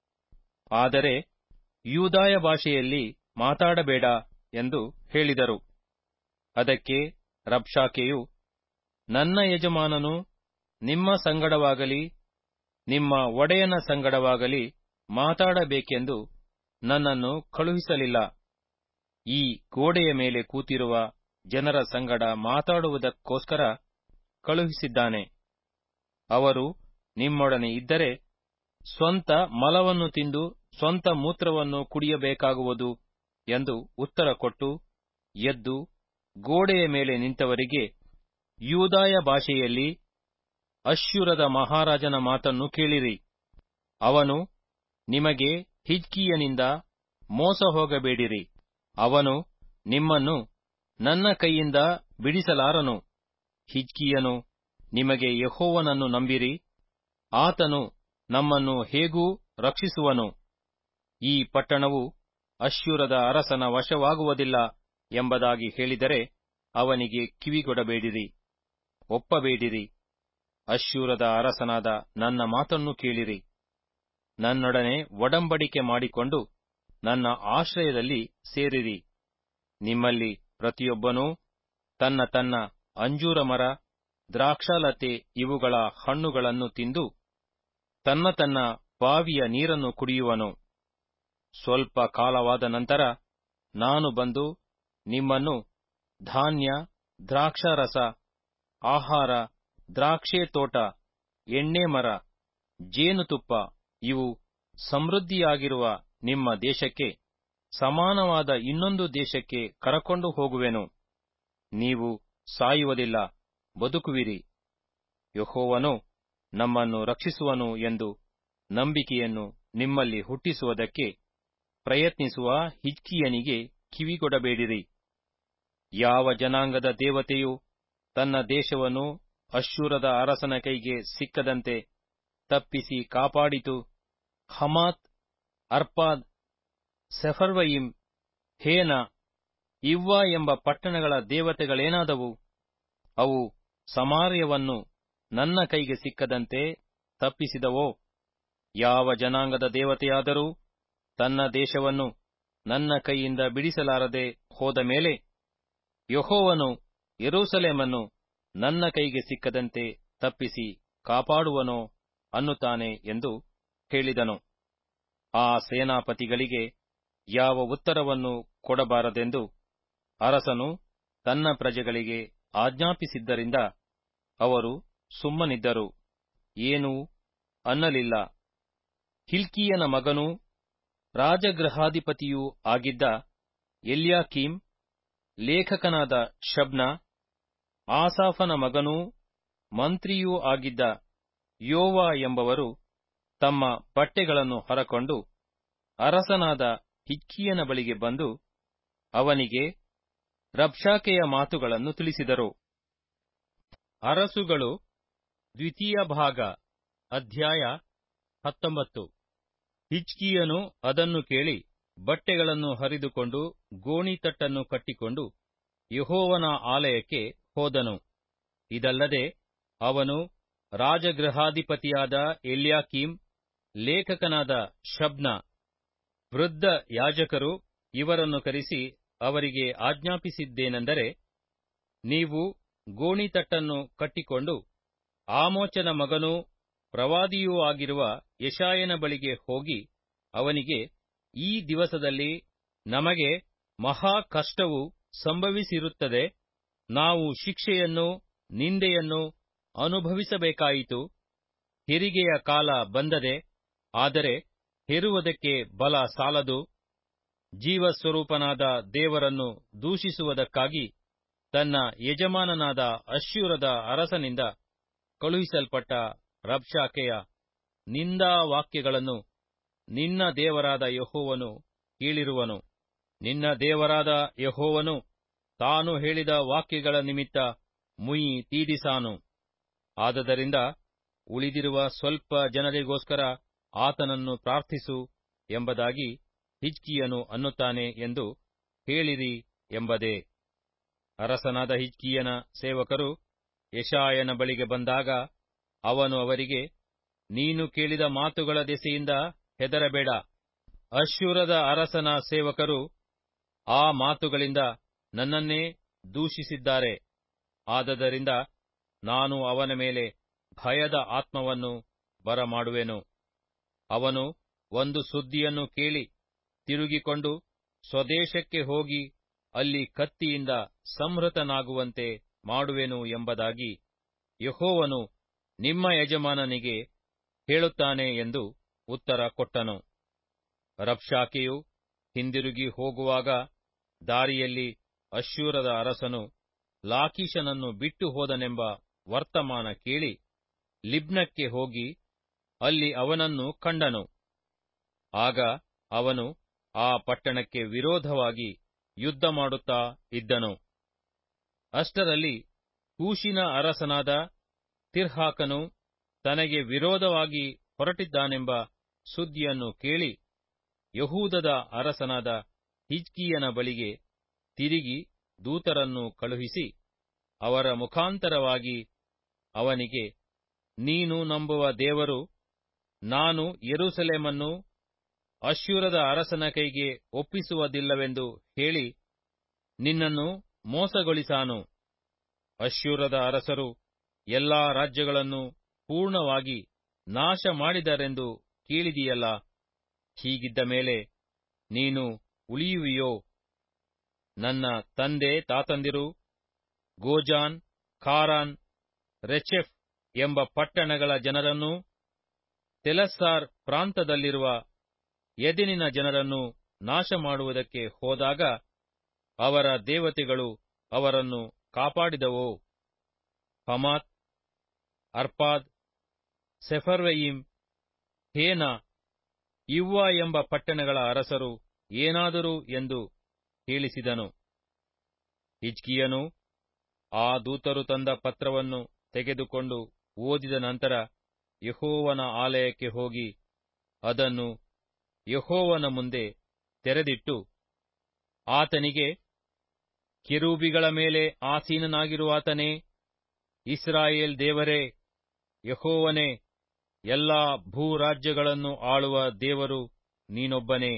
ಆದರೆ ಯೂದಾಯ ಭಾಷೆಯಲ್ಲಿ ಮಾತಾಡಬೇಡ ಎಂದು ಹೇಳಿದರು ಅದಕ್ಕೆ ರಬ್ಷಾಕೆಯು ನನ್ನ ಯಜಮಾನನು ನಿಮ್ಮ ಸಂಗಡವಾಗಲಿ ನಿಮ್ಮ ಒಡೆಯನ ಸಂಗಡವಾಗಲಿ ಮಾತಾಡಬೇಕೆಂದು ನನ್ನನ್ನು ಕಳುಹಿಸಲಿಲ್ಲ ಈ ಗೋಡೆಯ ಮೇಲೆ ಕೂತಿರುವ ಜನರ ಸಂಗಡ ಮಾತಾಡುವುದಕ್ಕೋಸ್ಕರ ಕಳುಹಿಸಿದ್ದಾನೆ ಅವರು ನಿಮ್ಮೊಡನೆ ಇದ್ದರೆ ಸ್ವಂತ ಮಲವನ್ನು ತಿಂದು ಸ್ವಂತ ಮೂತ್ರವನ್ನು ಕುಡಿಯಬೇಕಾಗುವುದು ಎಂದು ಉತ್ತರ ಕೊಟ್ಟು ಎದ್ದು ಗೋಡೆಯ ಮೇಲೆ ನಿಂತವರಿಗೆ ಯೂದಾಯ ಭಾಷೆಯಲ್ಲಿ ಅಶ್ಶೂರದ ಮಹಾರಾಜನ ಮಾತನ್ನು ಕೇಳಿರಿ ಅವನು ನಿಮಗೆ ಹಿಜ್ಕೀಯನಿಂದ ಮೋಸ ಹೋಗಬೇಡಿರಿ ಅವನು ನಿಮ್ಮನ್ನು ನನ್ನ ಕೈಯಿಂದ ಬಿಡಿಸಲಾರನು ಹಿಜ್ಕೀಯನು ನಿಮಗೆ ಯೆಹೋವನನ್ನು ನಂಬಿರಿ ಆತನು ನಮ್ಮನ್ನು ಹೇಗೂ ರಕ್ಷಿಸುವನು ಈ ಪಟ್ಟಣವು ಅಶ್ಶೂರದ ಅರಸನ ವಶವಾಗುವುದಿಲ್ಲ ಎಂಬುದಾಗಿ ಹೇಳಿದರೆ ಅವನಿಗೆ ಕಿವಿಗೊಡಬೇಡಿರಿ ಒಪ್ಪಬೇಡಿರಿ ಅಶ್ಶೂರದ ಅರಸನಾದ ನನ್ನ ಮಾತನ್ನು ಕೇಳಿರಿ ನನ್ನೊಡನೆ ಒಡಂಬಡಿಕೆ ಮಾಡಿಕೊಂಡು ನನ್ನ ಆಶ್ರಯದಲ್ಲಿ ಸೇರಿರಿ ನಿಮ್ಮಲ್ಲಿ ಪ್ರತಿಯೊಬ್ಬನೂ ತನ್ನ ತನ್ನ ಅಂಜೂರ ಮರ ದ್ರಾಕ್ಷಾಲತೆ ಇವುಗಳ ಹಣ್ಣುಗಳನ್ನು ತಿಂದು ತನ್ನ ತನ್ನ ಬಾವಿಯ ನೀರನ್ನು ಕುಡಿಯುವನು ಸ್ವಲ್ಪ ಕಾಲವಾದ ನಂತರ ನಾನು ಬಂದು ನಿಮ್ಮನ್ನು ಧಾನ್ಯ ದ್ರಾಕ್ಷಾರಸ ಆಹಾರ ದ್ರಾಕ್ಷೆ ತೋಟ ಎಣ್ಣೆ ಮರ ಜೇನುತುಪ್ಪ ಇವು ಸಮೃದ್ಧಿಯಾಗಿರುವ ನಿಮ್ಮ ದೇಶಕ್ಕೆ ಸಮಾನವಾದ ಇನ್ನೊಂದು ದೇಶಕ್ಕೆ ಕರಕೊಂಡು ಹೋಗುವೆನು ನೀವು ಸಾಯುವುದಿಲ್ಲ ಬದುಕುವಿರಿ ಯೆಹೋವನು ನಮ್ಮನ್ನು ರಕ್ಷಿಸುವನು ಎಂದು ನಂಬಿಕೆಯನ್ನು ನಿಮ್ಮಲ್ಲಿ ಹುಟ್ಟಿಸುವುದಕ್ಕೆ ಪ್ರಯತ್ನಿಸುವ ಹಿಜ್ಕೀಯನಿಗೆ ಕಿವಿಗೊಡಬೇಡಿರಿ ಯಾವ ಜನಾಂಗದ ದೇವತೆಯು ತನ್ನ ದೇಶವನ್ನು ಅಶ್ಶೂರದ ಅರಸನ ಕೈಗೆ ಸಿಕ್ಕದಂತೆ ತಪ್ಪಿಸಿ ಕಾಪಾಡಿತು Hamath Arpad Sepharvaim Hena Ivvah ಎಂಬ ಪಟ್ಟಣಗಳ ದೇವತೆಗಳೇನಾದವು ಅವು ಸಮಾರ್ಯವನ್ನು ನನ್ನ ಕೈಗೆ ಸಿಕ್ಕದಂತೆ ತಪ್ಪಿಸಿದವೋ ಯಾವ ಜನಾಂಗದ ದೇವತೆಯಾದರೂ ತನ್ನ ದೇಶವನ್ನು ನನ್ನ ಕೈಯಿಂದ ಬಿಡಿಸಲಾರದೆ ಹೋದ ಮೇಲೆ ಯೆಹೋವನು ಯೆರೂಸಲೇಮನ್ನು ನನ್ನ ಕೈಗೆ ಸಿಕ್ಕದಂತೆ ತಪ್ಪಿಸಿ ಕಾಪಾಡುವನೋ ಅನ್ನುತ್ತಾನೆ ಎಂದು ಹೇಳಿದನು ಆ ಸೇನಾಪತಿಗಳಿಗೆ ಯಾವ ಉತ್ತರವನ್ನು ಕೊಡಬಾರದೆಂದು ಅರಸನು ತನ್ನ ಪ್ರಜೆಗಳಿಗೆ ಆಜ್ಞಾಪಿಸಿದ್ದರಿಂದ ಅವರು ಸುಮ್ಮನಿದ್ದರು ಏನೂ ಅನ್ನಲಿಲ್ಲ ಹಿಲ್ಕೀಯನ ಮಗನೂ ರಾಜಗೃಹಾಧಿಪತಿಯೂ ಆಗಿದ್ದ ಎಲ್ಯಾಕೀಮ್ ಲೇಖಕನಾದ ಶಬ್ನ ಆಸಾಫನ ಮಗನೂ ಮಂತ್ರಿಯೂ ಆಗಿದ್ದ ಯೋವ ಎಂಬವರು ತಮ್ಮ ಬಟ್ಟೆಗಳನ್ನು ಹೊರಕೊಂಡು ಅರಸನಾದ ಹಿಜ್ಕೀಯನ ಬಳಿಗೆ ಬಂದು ಅವನಿಗೆ ರಬ್ಷಾಕೆಯ ಮಾತುಗಳನ್ನು ತಿಳಿಸಿದರು ಅರಸುಗಳು ದ್ವಿತೀಯ ಭಾಗ ಅಧ್ಯಾಯ ಹತ್ತೊಂಬತ್ತು ಹಿಜ್ಕೀಯನು ಅದನ್ನು ಕೇಳಿ ಬಟ್ಟೆಗಳನ್ನು ಹರಿದುಕೊಂಡು ಗೋಣಿತಟ್ಟನ್ನು ಕಟ್ಟಿಕೊಂಡು ಯಹೋವನ ಆಲಯಕ್ಕೆ ಹೋದನು ಇದಲ್ಲದೆ ಅವನು ರಾಜಗೃಹಾಧಿಪತಿಯಾದ ಎಲ್ಯಾಕೀಮ್ ಲೇಖಕನಾದ ಶಬ್ನ ವೃದ್ಧ ಯಾಜಕರು ಇವರನ್ನು ಕರೆಸಿ ಅವರಿಗೆ ಆಜ್ಞಾಪಿಸಿದ್ದೇನೆಂದರೆ ನೀವು ಗೋಣಿತಟ್ಟನ್ನು ಕಟ್ಟಿಕೊಂಡು ಆಮೋಚನ ಮಗನೂ ಪ್ರವಾದಿಯೂ ಆಗಿರುವ ಯಶಾಯನ ಬಳಿಗೆ ಹೋಗಿ ಅವನಿಗೆ ಈ ದಿವಸದಲ್ಲಿ ನಮಗೆ ಮಹಾ ಕಷ್ಟವು ಸಂಭವಿಸಿರುತ್ತದೆ ನಾವು ಶಿಕ್ಷೆಯನ್ನು ನಿಂದೆಯನ್ನು ಅನುಭವಿಸಬೇಕಾಯಿತು ಹೆರಿಗೆಯ ಕಾಲ ಬಂದದೆ ಆದರೆ ಹೆರುವುದಕ್ಕೆ ಬಲ ಸಾಲದು ಜೀವಸ್ವರೂಪನಾದ ದೇವರನ್ನು ದೂಷಿಸುವುದಕ್ಕಾಗಿ ತನ್ನ ಯಜಮಾನನಾದ ಅಶ್ಶೂರದ ಅರಸನಿಂದ ಕಳುಹಿಸಲ್ಪಟ್ಟ ರಬ್ಷಾಕೆಯ ನಿಂದಾವಾಕ್ಯಗಳನ್ನು ನಿನ್ನ ದೇವರಾದ ಯಹೋವನು ಕೇಳಿರುವನು ನಿನ್ನ ದೇವರಾದ ಯಹೋವನು ತಾನು ಹೇಳಿದ ವಾಕ್ಯಗಳ ನಿಮಿತ್ತ ಮುಯಿ ತೀಡಿಸಾನು ಆದದರಿಂದ ಉಳಿದಿರುವ ಸ್ವಲ್ಪ ಜನರಿಗೋಸ್ಕರ ಆತನನ್ನು ಪ್ರಾರ್ಥಿಸು ಎಂಬುದಾಗಿ ಹಿಜ್ಕಿಯನು ಅನ್ನುತ್ತಾನೆ ಎಂದು ಹೇಳಿರಿ ಎಂಬುದೇ ಅರಸನಾದ ಹಿಜ್ಕಿಯನ ಸೇವಕರು ಯಶಾಯನ ಬಳಿಗೆ ಬಂದಾಗ ಅವನು ಅವರಿಗೆ ನೀನು ಕೇಳಿದ ಮಾತುಗಳ ದೆಸೆಯಿಂದ ಹೆದರಬೇಡ ಅಶ್ಶೂರದ ಅರಸನ ಸೇವಕರು ಆ ಮಾತುಗಳಿಂದ ನನ್ನನ್ನೇ ದೂಷಿಸಿದ್ದಾರೆ ಆದದರಿಂದ ನಾನು ಅವನ ಮೇಲೆ ಭಯದ ಆತ್ಮವನ್ನು ಬರಮಾಡುವೆನು ಅವನು ಒಂದು ಸುದ್ದಿಯನ್ನು ಕೇಳಿ ತಿರುಗಿಕೊಂಡು ಸ್ವದೇಶಕ್ಕೆ ಹೋಗಿ ಅಲ್ಲಿ ಕತ್ತಿಯಿಂದ ಸಂಹೃತನಾಗುವಂತೆ ಮಾಡುವೆನು ಎಂಬುದಾಗಿ ಯಹೋವನು ನಿಮ್ಮ ಯಜಮಾನನಿಗೆ ಹೇಳುತ್ತಾನೆ ಎಂದು ಉತ್ತರ ಕೊಟ್ಟನು ರಬ್ಷಾಕೆಯು ಹಿಂದಿರುಗಿ ಹೋಗುವಾಗ ದಾರಿಯಲ್ಲಿ ಅಶ್ಶೂರದ ಅರಸನು ಲಾಕೀಶನನ್ನು ಬಿಟ್ಟು ಹೋದನೆಂಬ ವರ್ತಮಾನ ಕೇಳಿ ಲಿಬ್ನಕ್ಕೆ ಹೋಗಿ ಅಲ್ಲಿ ಅವನನ್ನು ಕಂಡನು ಆಗ ಅವನು ಆ ಪಟ್ಟಣಕ್ಕೆ ವಿರೋಧವಾಗಿ ಯುದ್ಧ ಮಾಡುತ್ತಾ ಇದ್ದನು ಅಷ್ಟರಲ್ಲಿ ಕೂಶಿನ ಅರಸನಾದ ತಿರ್ಹಾಕನು ತನಗೆ ವಿರೋಧವಾಗಿ ಹೊರಟಿದ್ದಾನೆಂಬ ಸುದ್ದಿಯನ್ನು ಕೇಳಿ ಯಹೂದದ ಅರಸನಾದ ಹಿಜ್ಕೀಯನ ಬಳಿಗೆ ತಿರುಗಿ ದೂತರನ್ನು ಕಳುಹಿಸಿ ಅವರ ಮುಖಾಂತರವಾಗಿ ಅವನಿಗೆ ನೀನು ನಂಬುವ ದೇವರು ನಾನು ಯೆರೂಸಲೇಮನ್ನು ಅಶ್ಶೂರದ ಅರಸನ ಕೈಗೆ ಒಪ್ಪಿಸುವುದಿಲ್ಲವೆಂದು ಹೇಳಿ ನಿನ್ನನ್ನು ಮೋಸಗೊಳಿಸಾನು ಅಶ್ಶೂರದ ಅರಸರು ಎಲ್ಲಾ ರಾಜ್ಯಗಳನ್ನು ಪೂರ್ಣವಾಗಿ ನಾಶ ಮಾಡಿದರೆಂದು ಕೇಳಿದಿಯಲ್ಲ ಹೀಗಿದ್ದ ಮೇಲೆ ನೀನು ಉಳಿಯುವಿಯೋ ನನ್ನ ತಂದೆ ತಾತಂದಿರು ಗೋಜಾನ್ ಖಾರಾನ್ ರೆಚೆಫ್ ಎಂಬ ಪಟ್ಟಣಗಳ ಜನರನ್ನೂ ತೆಲಸ್ಸಾರ್ ಪ್ರಾಂತದಲ್ಲಿರುವ ಎದೆನಿನ ಜನರನ್ನು ನಾಶ ಮಾಡುವುದಕ್ಕೆ ಹೋದಾಗ ಅವರ ದೇವತೆಗಳು ಅವರನ್ನು ಕಾಪಾಡಿದವೋ Hamath Arpad Sepharvaim Hena Ivvah ಎಂಬ ಪಟ್ಟಣಗಳ ಅರಸರು ಏನಾದರೂ ಎಂದು ಹೇಳಿಸಿದನು ಹಿಜ್ಕಿಯನು ಆ ದೂತರು ತಂದ ಪತ್ರವನ್ನು ತೆಗೆದುಕೊಂಡು ಓದಿದ ನಂತರ ಯಹೋವನ ಆಲಯಕ್ಕೆ ಹೋಗಿ ಅದನ್ನು ಯಹೋವನ ಮುಂದೆ ತೆರೆದಿಟ್ಟು ಆತನಿಗೆ ಕೆರೂಬಿಗಳ ಮೇಲೆ ಆಸೀನನಾಗಿರುವಾತನೇ ಇಸ್ರಾಯೇಲ್ ದೇವರೇ ಯಹೋವನೇ ಎಲ್ಲಾ ಭೂರಾಜ್ಯಗಳನ್ನು ಆಳುವ ದೇವರು ನೀನೊಬ್ಬನೇ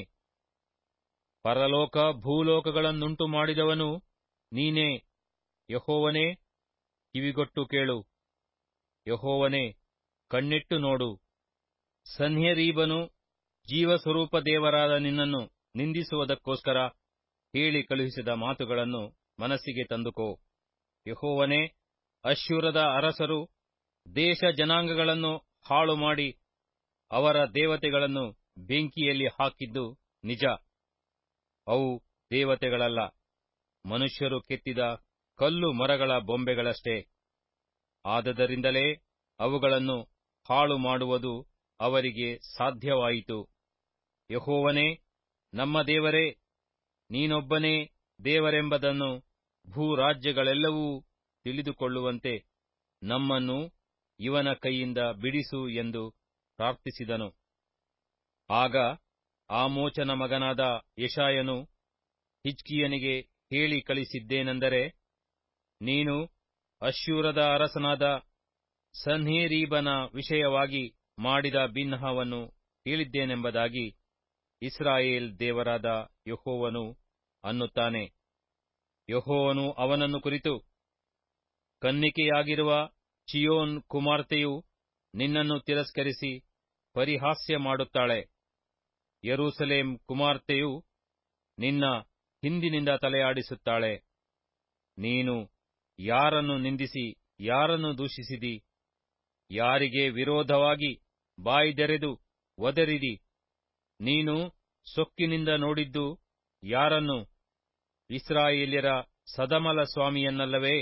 ಪರಲೋಕ ಭೂಲೋಕಗಳನ್ನುಂಟು ಮಾಡಿದವನು ನೀನೇ ಯಹೋವನೇ ಕಿವಿಗೊಟ್ಟು ಕೇಳು ಯಹೋವನೇ ಕಣ್ಣಿಟ್ಟು ನೋಡು ಸನ್ಹೆರೀಬನು ಜೀವಸ್ವರೂಪ ದೇವರಾದ ನಿನ್ನನ್ನು ನಿಂದಿಸುವುದಕ್ಕೋಸ್ಕರ ಹೇಳಿ ಕಳುಹಿಸಿದ ಮಾತುಗಳನ್ನು ಮನಸ್ಸಿಗೆ ತಂದುಕೋ ಯಹೋವನೇ ಅಶ್ಶೂರದ ಅರಸರು ದೇಶ ಜನಾಂಗಗಳನ್ನು ಹಾಳು ಮಾಡಿ ಅವರ ದೇವತೆಗಳನ್ನು ಬೆಂಕಿಯಲ್ಲಿ ಹಾಕಿದ್ದು ನಿಜ ಅವು ದೇವತೆಗಳಲ್ಲ ಮನುಷ್ಯರು ಕೆತ್ತಿದ ಕಲ್ಲು ಮರಗಳ ಬೊಂಬೆಗಳಷ್ಟೇ ಆದದರಿಂದಲೇ ಅವುಗಳನ್ನು ಹಾಳು ಮಾಡುವುದು ಅವರಿಗೆ ಸಾಧ್ಯವಾಯಿತು ಯಹೋವನೇ ನಮ್ಮ ದೇವರೇ ನೀನೊಬ್ಬನೇ ದೇವರೆಂಬುದನ್ನು ಭೂರಾಜ್ಯಗಳೆಲ್ಲವೂ ತಿಳಿದುಕೊಳ್ಳುವಂತೆ ನಮ್ಮನ್ನು ಇವನ ಕೈಯಿಂದ ಬಿಡಿಸು ಎಂದು ಪ್ರಾರ್ಥಿಸಿದನು ಆಗ ಆಮೋಚನ ಮಗನಾದ ಯಶಾಯನು ಹಿಜ್ಕಿಯನಿಗೆ ಹೇಳಿ ಕಳಿಸಿದ್ದೇನೆಂದರೆ ನೀನು ಅಶ್ಶೂರದ ಅರಸನಾದ ಸನ್ಹೇರೀಬನ ವಿಷಯವಾಗಿ ಮಾಡಿದ ಬಿನ್ನಹವನ್ನು ಕೇಳಿದ್ದೇನೆಂಬುದಾಗಿ ಇಸ್ರಾಯೇಲ್ ದೇವರಾದ ಯಹೋವನು ಅನ್ನುತ್ತಾನೆ ಯಹೋವನು ಅವನನ್ನು ಕುರಿತು ಕನ್ನಿಕೆಯಾಗಿರುವ ಚಿಯೋನ್ ಕುಮಾರ್ತೆಯು ನಿನ್ನನ್ನು ತಿರಸ್ಕರಿಸಿ ಪರಿಹಾಸ್ಯ ಮಾಡುತ್ತಾಳೆ ಯರೂಸಲೇಂ ಕುಮಾರ್ತೆಯು ನಿನ್ನ ಹಿಂದಿನಿಂದ ತಲೆಯಾಡಿಸುತ್ತಾಳೆ ನೀನು ಯಾರನ್ನು ನಿಂದಿಸಿ ಯಾರನ್ನು ದೂಷಿಸಿದಿ ಯಾರಿಗೆ ವಿರೋಧವಾಗಿ ಬಾಯಿದೆರೆದು ಒದರಿದಿ ನೀನು ಸೊಕ್ಕಿನಿಂದ ನೋಡಿದ್ದು ಯಾರನ್ನು ಇಸ್ರಾಯೇಲ್ಯರ ಸದಮಲ ಸ್ವಾಮಿಯನ್ನಲ್ಲವೇ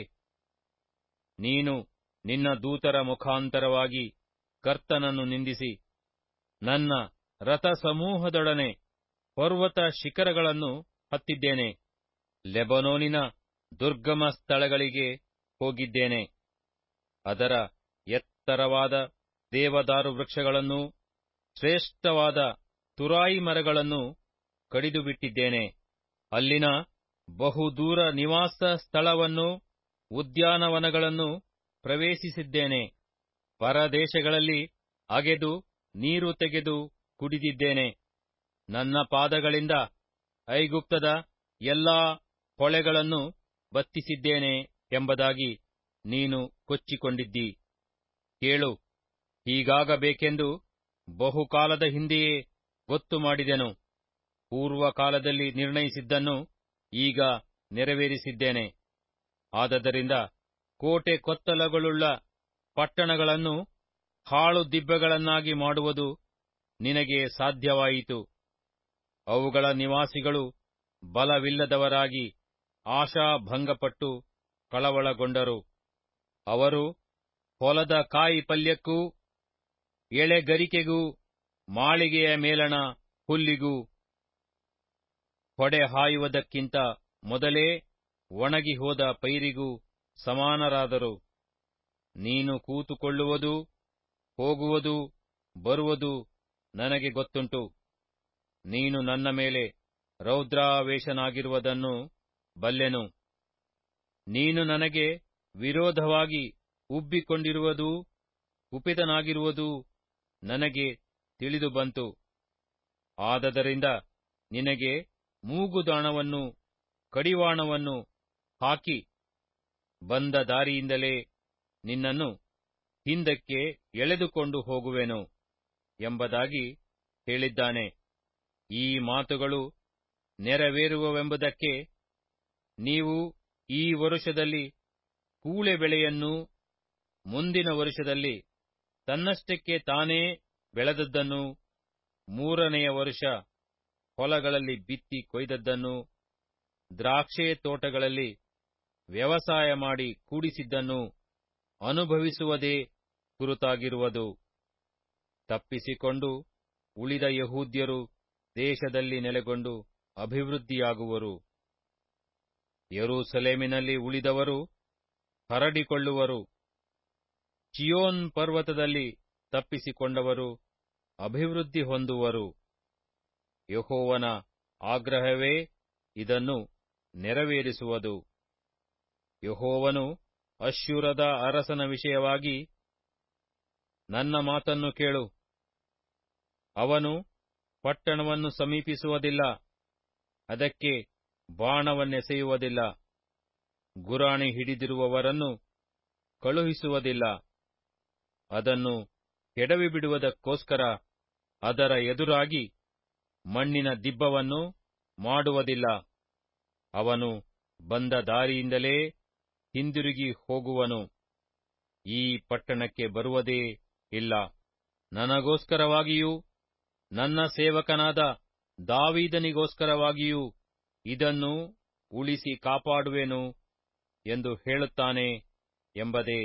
ನೀನು ನಿನ್ನ ದೂತರ ಮುಖಾಂತರವಾಗಿ ಕರ್ತನನ್ನು ನಿಂದಿಸಿ ನನ್ನ ರಥಸಮೂಹದೊಡನೆ ಪರ್ವತ ಶಿಖರಗಳನ್ನು ಹತ್ತಿದ್ದೇನೆ ಲೆಬನೋನಿನ ದುರ್ಗಮ ಸ್ಥಳಗಳಿಗೆ ಹೋಗಿದ್ದೇನೆ ಅದರ ಎತ್ತರವಾದ ದೇವದಾರು ವೃಕ್ಷಗಳನ್ನೂ ಶ್ರೇಷ್ಠವಾದ ತುರಾಯಿ ಮರಗಳನ್ನು ಕಡಿದುಬಿಟ್ಟಿದ್ದೇನೆ ಅಲ್ಲಿನ ಬಹುದೂರ ನಿವಾಸ ಸ್ಥಳವನ್ನು ಉದ್ಯಾನವನಗಳನ್ನು ಪ್ರವೇಶಿಸಿದ್ದೇನೆ ಪರದೇಶಗಳಲ್ಲಿ ಅಗೆದು ನೀರು ತೆಗೆದು ಕುಡಿದಿದ್ದೇನೆ ನನ್ನ ಪಾದಗಳಿಂದ ಐಗುಪ್ತದ ಎಲ್ಲಾ ಹೊಳೆಗಳನ್ನು ಬತ್ತಿಸಿದ್ದೇನೆ ಎಂಬುದಾಗಿ ನೀನು ಕೊಚ್ಚಿಕೊಂಡಿದ್ದಿ ಕೇಳು ಹೀಗಾಗಬೇಕೆಂದು ಬಹುಕಾಲದ ಹಿಂದೆಯೇ ಗೊತ್ತು ಮಾಡಿದೆನು ಪೂರ್ವಕಾಲದಲ್ಲಿ ನಿರ್ಣಯಿಸಿದ್ದನ್ನು ಈಗ ನೆರವೇರಿಸಿದ್ದೇನೆ ಆದದರಿಂದ ಕೋಟೆ ಕೊತ್ತಲಗಳುಳ್ಳ ಪಟ್ಟಣಗಳನ್ನು ಹಾಳು ದಿಬ್ಬಗಳನ್ನಾಗಿ ಮಾಡುವುದು ನಿನಗೆ ಸಾಧ್ಯವಾಯಿತು ಅವುಗಳ ನಿವಾಸಿಗಳು ಬಲವಿಲ್ಲದವರಾಗಿ ಆಶಾಭಂಗಪಟ್ಟು ಕಳವಳಗೊಂಡರು ಅವರು ಹೊಲದ ಕಾಯಿ ಪಲ್ಯಕ್ಕೂ ಎಳೆಗರಿಕೆಗೂ ಮಾಳಿಗೆಯ ಮೇಲಣ ಹುಲ್ಲಿಗೂ ಹೊಡೆ ಹಾಯುವುದಕ್ಕಿಂತ ಮೊದಲೇ ಒಣಗಿ ಹೋದ ಪೈರಿಗೂ ಸಮಾನರಾದರು ನೀನು ಕೂತುಕೊಳ್ಳುವುದು ಹೋಗುವುದು ಬರುವುದು ನನಗೆ ಗೊತ್ತುಂಟು ನೀನು ನನ್ನ ಮೇಲೆ ರೌದ್ರಾವೇಶನಾಗಿರುವುದನ್ನು ಬಲ್ಲೆನು ನೀನು ನನಗೆ ವಿರೋಧವಾಗಿ ಉಬ್ಬಿಕೊಂಡಿರುವುದೂ ಕುಪಿತನಾಗಿರುವುದೂ ನನಗೆ ತಿಳಿದು ಬಂತು ಆದದರಿಂದ ನಿನಗೆ ಮೂಗುದಾಣವನ್ನು ಕಡಿವಾಣವನ್ನು ಹಾಕಿ ಬಂದ ದಾರಿಯಿಂದಲೇ ನಿನ್ನನ್ನು ಹಿಂದಕ್ಕೆ ಎಳೆದುಕೊಂಡು ಹೋಗುವೆನು ಎಂಬುದಾಗಿ ಹೇಳಿದ್ದಾನೆ ಈ ಮಾತುಗಳು ನೆರವೇರುವವೆಂಬುದಕ್ಕೆ ನೀವು ಈ ವರುಷದಲ್ಲಿ ಕೂಳೆ ಬೆಳೆಯನ್ನು ಮುಂದಿನ ವರುಷದಲ್ಲಿ ತನ್ನಷ್ಟಕ್ಕೆ ತಾನೇ ಬೆಳೆದದ್ದನ್ನು ಮೂರನೆಯ ವರುಷ ಹೊಲಗಳಲ್ಲಿ ಬಿತ್ತಿ ಕೊಯ್ದದ್ದನ್ನು ದ್ರಾಕ್ಷೆ ತೋಟಗಳಲ್ಲಿ ವ್ಯವಸಾಯ ಮಾಡಿ ಕೂಡಿಸಿದ್ದನ್ನು ಅನುಭವಿಸುವುದೇ ಕುರಿತಾಗಿರುವುದು ತಪ್ಪಿಸಿಕೊಂಡು ಉಳಿದ ಯಹೂದ್ಯರು ದೇಶದಲ್ಲಿ ನೆಲೆಗೊಂಡು ಅಭಿವೃದ್ಧಿಯಾಗುವರು ಯರೂಸಲೇಮಿನಲ್ಲಿ ಉಳಿದವರು ಹರಡಿಕೊಳ್ಳುವರು ಚಿಯೋನ್ ಪರ್ವತದಲ್ಲಿ ತಪ್ಪಿಸಿಕೊಂಡವರು ಅಭಿವೃದ್ಧಿ ಹೊಂದುವರು ಯಹೋವನ ಆಗ್ರಹವೇ ಇದನ್ನು ನೆರವೇರಿಸುವುದು ಯಹೋವನು ಅಶ್ಶೂರದ ಅರಸನ ವಿಷಯವಾಗಿ ನನ್ನ ಮಾತನ್ನು ಕೇಳು ಅವನು ಪಟ್ಟಣವನ್ನು ಸಮೀಪಿಸುವುದಿಲ್ಲ ಅದಕ್ಕೆ ಬಾಣವನ್ನೆಸೆಯುವುದಿಲ್ಲ ಗುರಾಣಿ ಹಿಡಿದಿರುವವರನ್ನು ಕಳುಹಿಸುವುದಿಲ್ಲ ಅದನ್ನು ಕೆಡವಿಬಿಡುವುದಕ್ಕೋಸ್ಕರ ಅದರ ಎದುರಾಗಿ ಮಣ್ಣಿನ ದಿಬ್ಬವನ್ನು ಮಾಡುವುದಿಲ್ಲ ಅವನು ಬಂದ ದಾರಿಯಿಂದಲೇ ಹಿಂದಿರುಗಿ ಹೋಗುವನು ಈ ಪಟ್ಟಣಕ್ಕೆ ಬರುವುದೇ ಇಲ್ಲ ನನಗೋಸ್ಕರವಾಗಿಯೂ ನನ್ನ ಸೇವಕನಾದ ದಾವೀದನಿಗೋಸ್ಕರವಾಗಿಯೂ ಇದನ್ನು ಉಳಿಸಿ ಕಾಪಾಡುವೆನು ಎಂದು ಹೇಳುತ್ತಾನೆ ಎಂಬುದೇ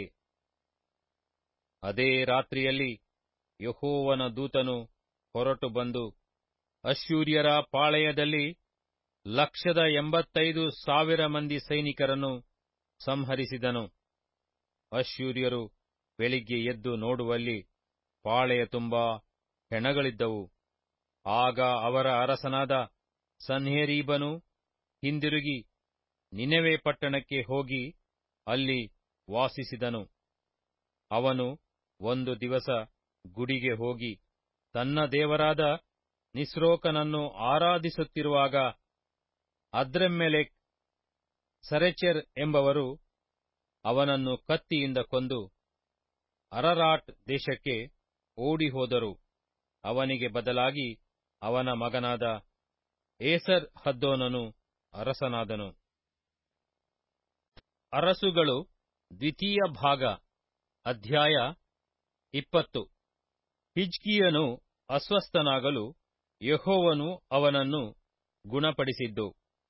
ಅದೇ ರಾತ್ರಿಯಲ್ಲಿ ಯಹೋವನ ದೂತನು ಹೊರಟು ಬಂದು ಅಶ್ಶೂರ್ಯರ ಪಾಳೆಯದಲ್ಲಿ ಲಕ್ಷದ ಎಂಬತ್ತೈದು ಸಾವಿರ ಮಂದಿ ಸೈನಿಕರನ್ನು ಸಂಹರಿಸಿದನು ಅಶ್ಶೂರ್ಯರು ಬೆಳಿಗ್ಗೆ ಎದ್ದು ನೋಡುವಲ್ಲಿ ಪಾಳೆಯ ತುಂಬಾ ಹೆಣಗಳಿದ್ದವು ಆಗ ಅವರ ಅರಸನಾದ ಸನ್ಹೇರೀಬನು ಹಿಂದಿರುಗಿ ನಿನೆವೆ ಪಟ್ಟಣಕ್ಕೆ ಹೋಗಿ ಅಲ್ಲಿ ವಾಸಿಸಿದನು ಅವನು ಒಂದು ದಿವಸ ಗುಡಿಗೆ ಹೋಗಿ ತನ್ನ ದೇವರಾದ ನಿಸ್ರೋಕನನ್ನು ಆರಾಧಿಸುತ್ತಿರುವಾಗ ಅದ್ರೆಮ್ಮೆಲೆಕ್ ಸರೆಚೆರ್ ಎಂಬವರು ಅವನನ್ನು ಕತ್ತಿಯಿಂದ ಕೊಂದು ಅರರಾಟ್ ದೇಶಕ್ಕೆ ಓಡಿಹೋದರು ಅವನಿಗೆ ಬದಲಾಗಿ ಅವನ ಮಗನಾದ ಏಸರ್ ಹದ್ದೋನನು ಅರಸನಾದನು ಅರಸುಗಳು ದ್ವಿತೀಯ ಭಾಗ ಅಧ್ಯಾಯ ಇಪ್ಪತ್ತು ಹಿಜ್ಕಿಯನು ಅಸ್ವಸ್ಥನಾಗಲು ಯೆಹೋವನು ಅವನನ್ನು ಗುಣಪಡಿಸಿದ್ದು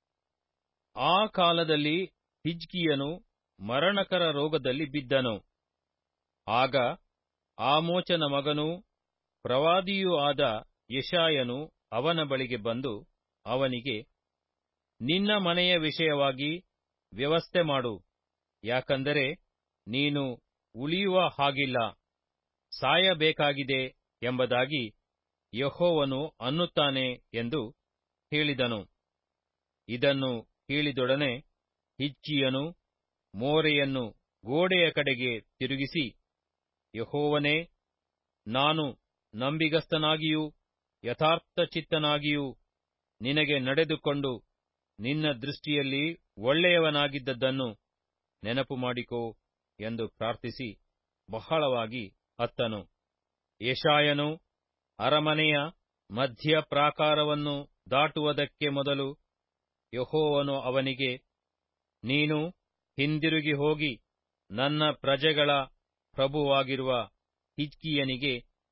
ಆ ಕಾಲದಲ್ಲಿ ಹಿಜ್ಕಿಯನು ಮರಣಕರ ರೋಗದಲ್ಲಿ ಬಿದ್ದನು ಆಗ ಆಮೋಚನ ಮಗನೂ ಪ್ರವಾದಿಯೂ ಆದ ಯಶಾಯನು ಅವನ ಬಳಿಗೆ ಬಂದು ಅವನಿಗೆ ನಿನ್ನ ಮನೆಯ ವಿಷಯವಾಗಿ ವ್ಯವಸ್ಥೆ ಮಾಡು ಯಾಕಂದರೆ ನೀನು ಉಳಿಯುವ ಹಾಗಿಲ್ಲ ಸಾಯಬೇಕಾಗಿದೆ ಎಂಬುದಾಗಿ ಯಹೋವನು ಅನ್ನುತ್ತಾನೆ ಎಂದು ಹೇಳಿದನು ಇದನ್ನು ಕೇಳಿದೊಡನೆ ಹಿಜ್ಕಿಯನು ಮೋರೆಯನ್ನು ಗೋಡೆಯ ಕಡೆಗೆ ತಿರುಗಿಸಿ ಯಹೋವನೇ ನಾನು ನಂಬಿಗಸ್ತನಾಗಿಯೂ ಯಥಾರ್ಥಚಿತ್ತನಾಗಿಯೂ ನಿನಗೆ ನಡೆದುಕೊಂಡು ನಿನ್ನ ದೃಷ್ಟಿಯಲ್ಲಿ ಒಳ್ಳೆಯವನಾಗಿದ್ದದ್ದನ್ನು ನೆನಪು ಮಾಡಿಕೋ ಎಂದು ಪ್ರಾರ್ಥಿಸಿ ಬಹಳವಾಗಿ ಅತ್ತನು ಯಶಾಯನು ಅರಮನೆಯ ಮಧ್ಯ ಪ್ರಾಕಾರವನ್ನು ದಾಟುವುದಕ್ಕೆ ಮೊದಲು ಯಹೋವನು ಅವನಿಗೆ ನೀನು ಹಿಂದಿರುಗಿ ಹೋಗಿ ನನ್ನ ಪ್ರಜೆಗಳ ಪ್ರಭುವಾಗಿರುವ ಹಿಜ್ಕಿಯನಿಗೆ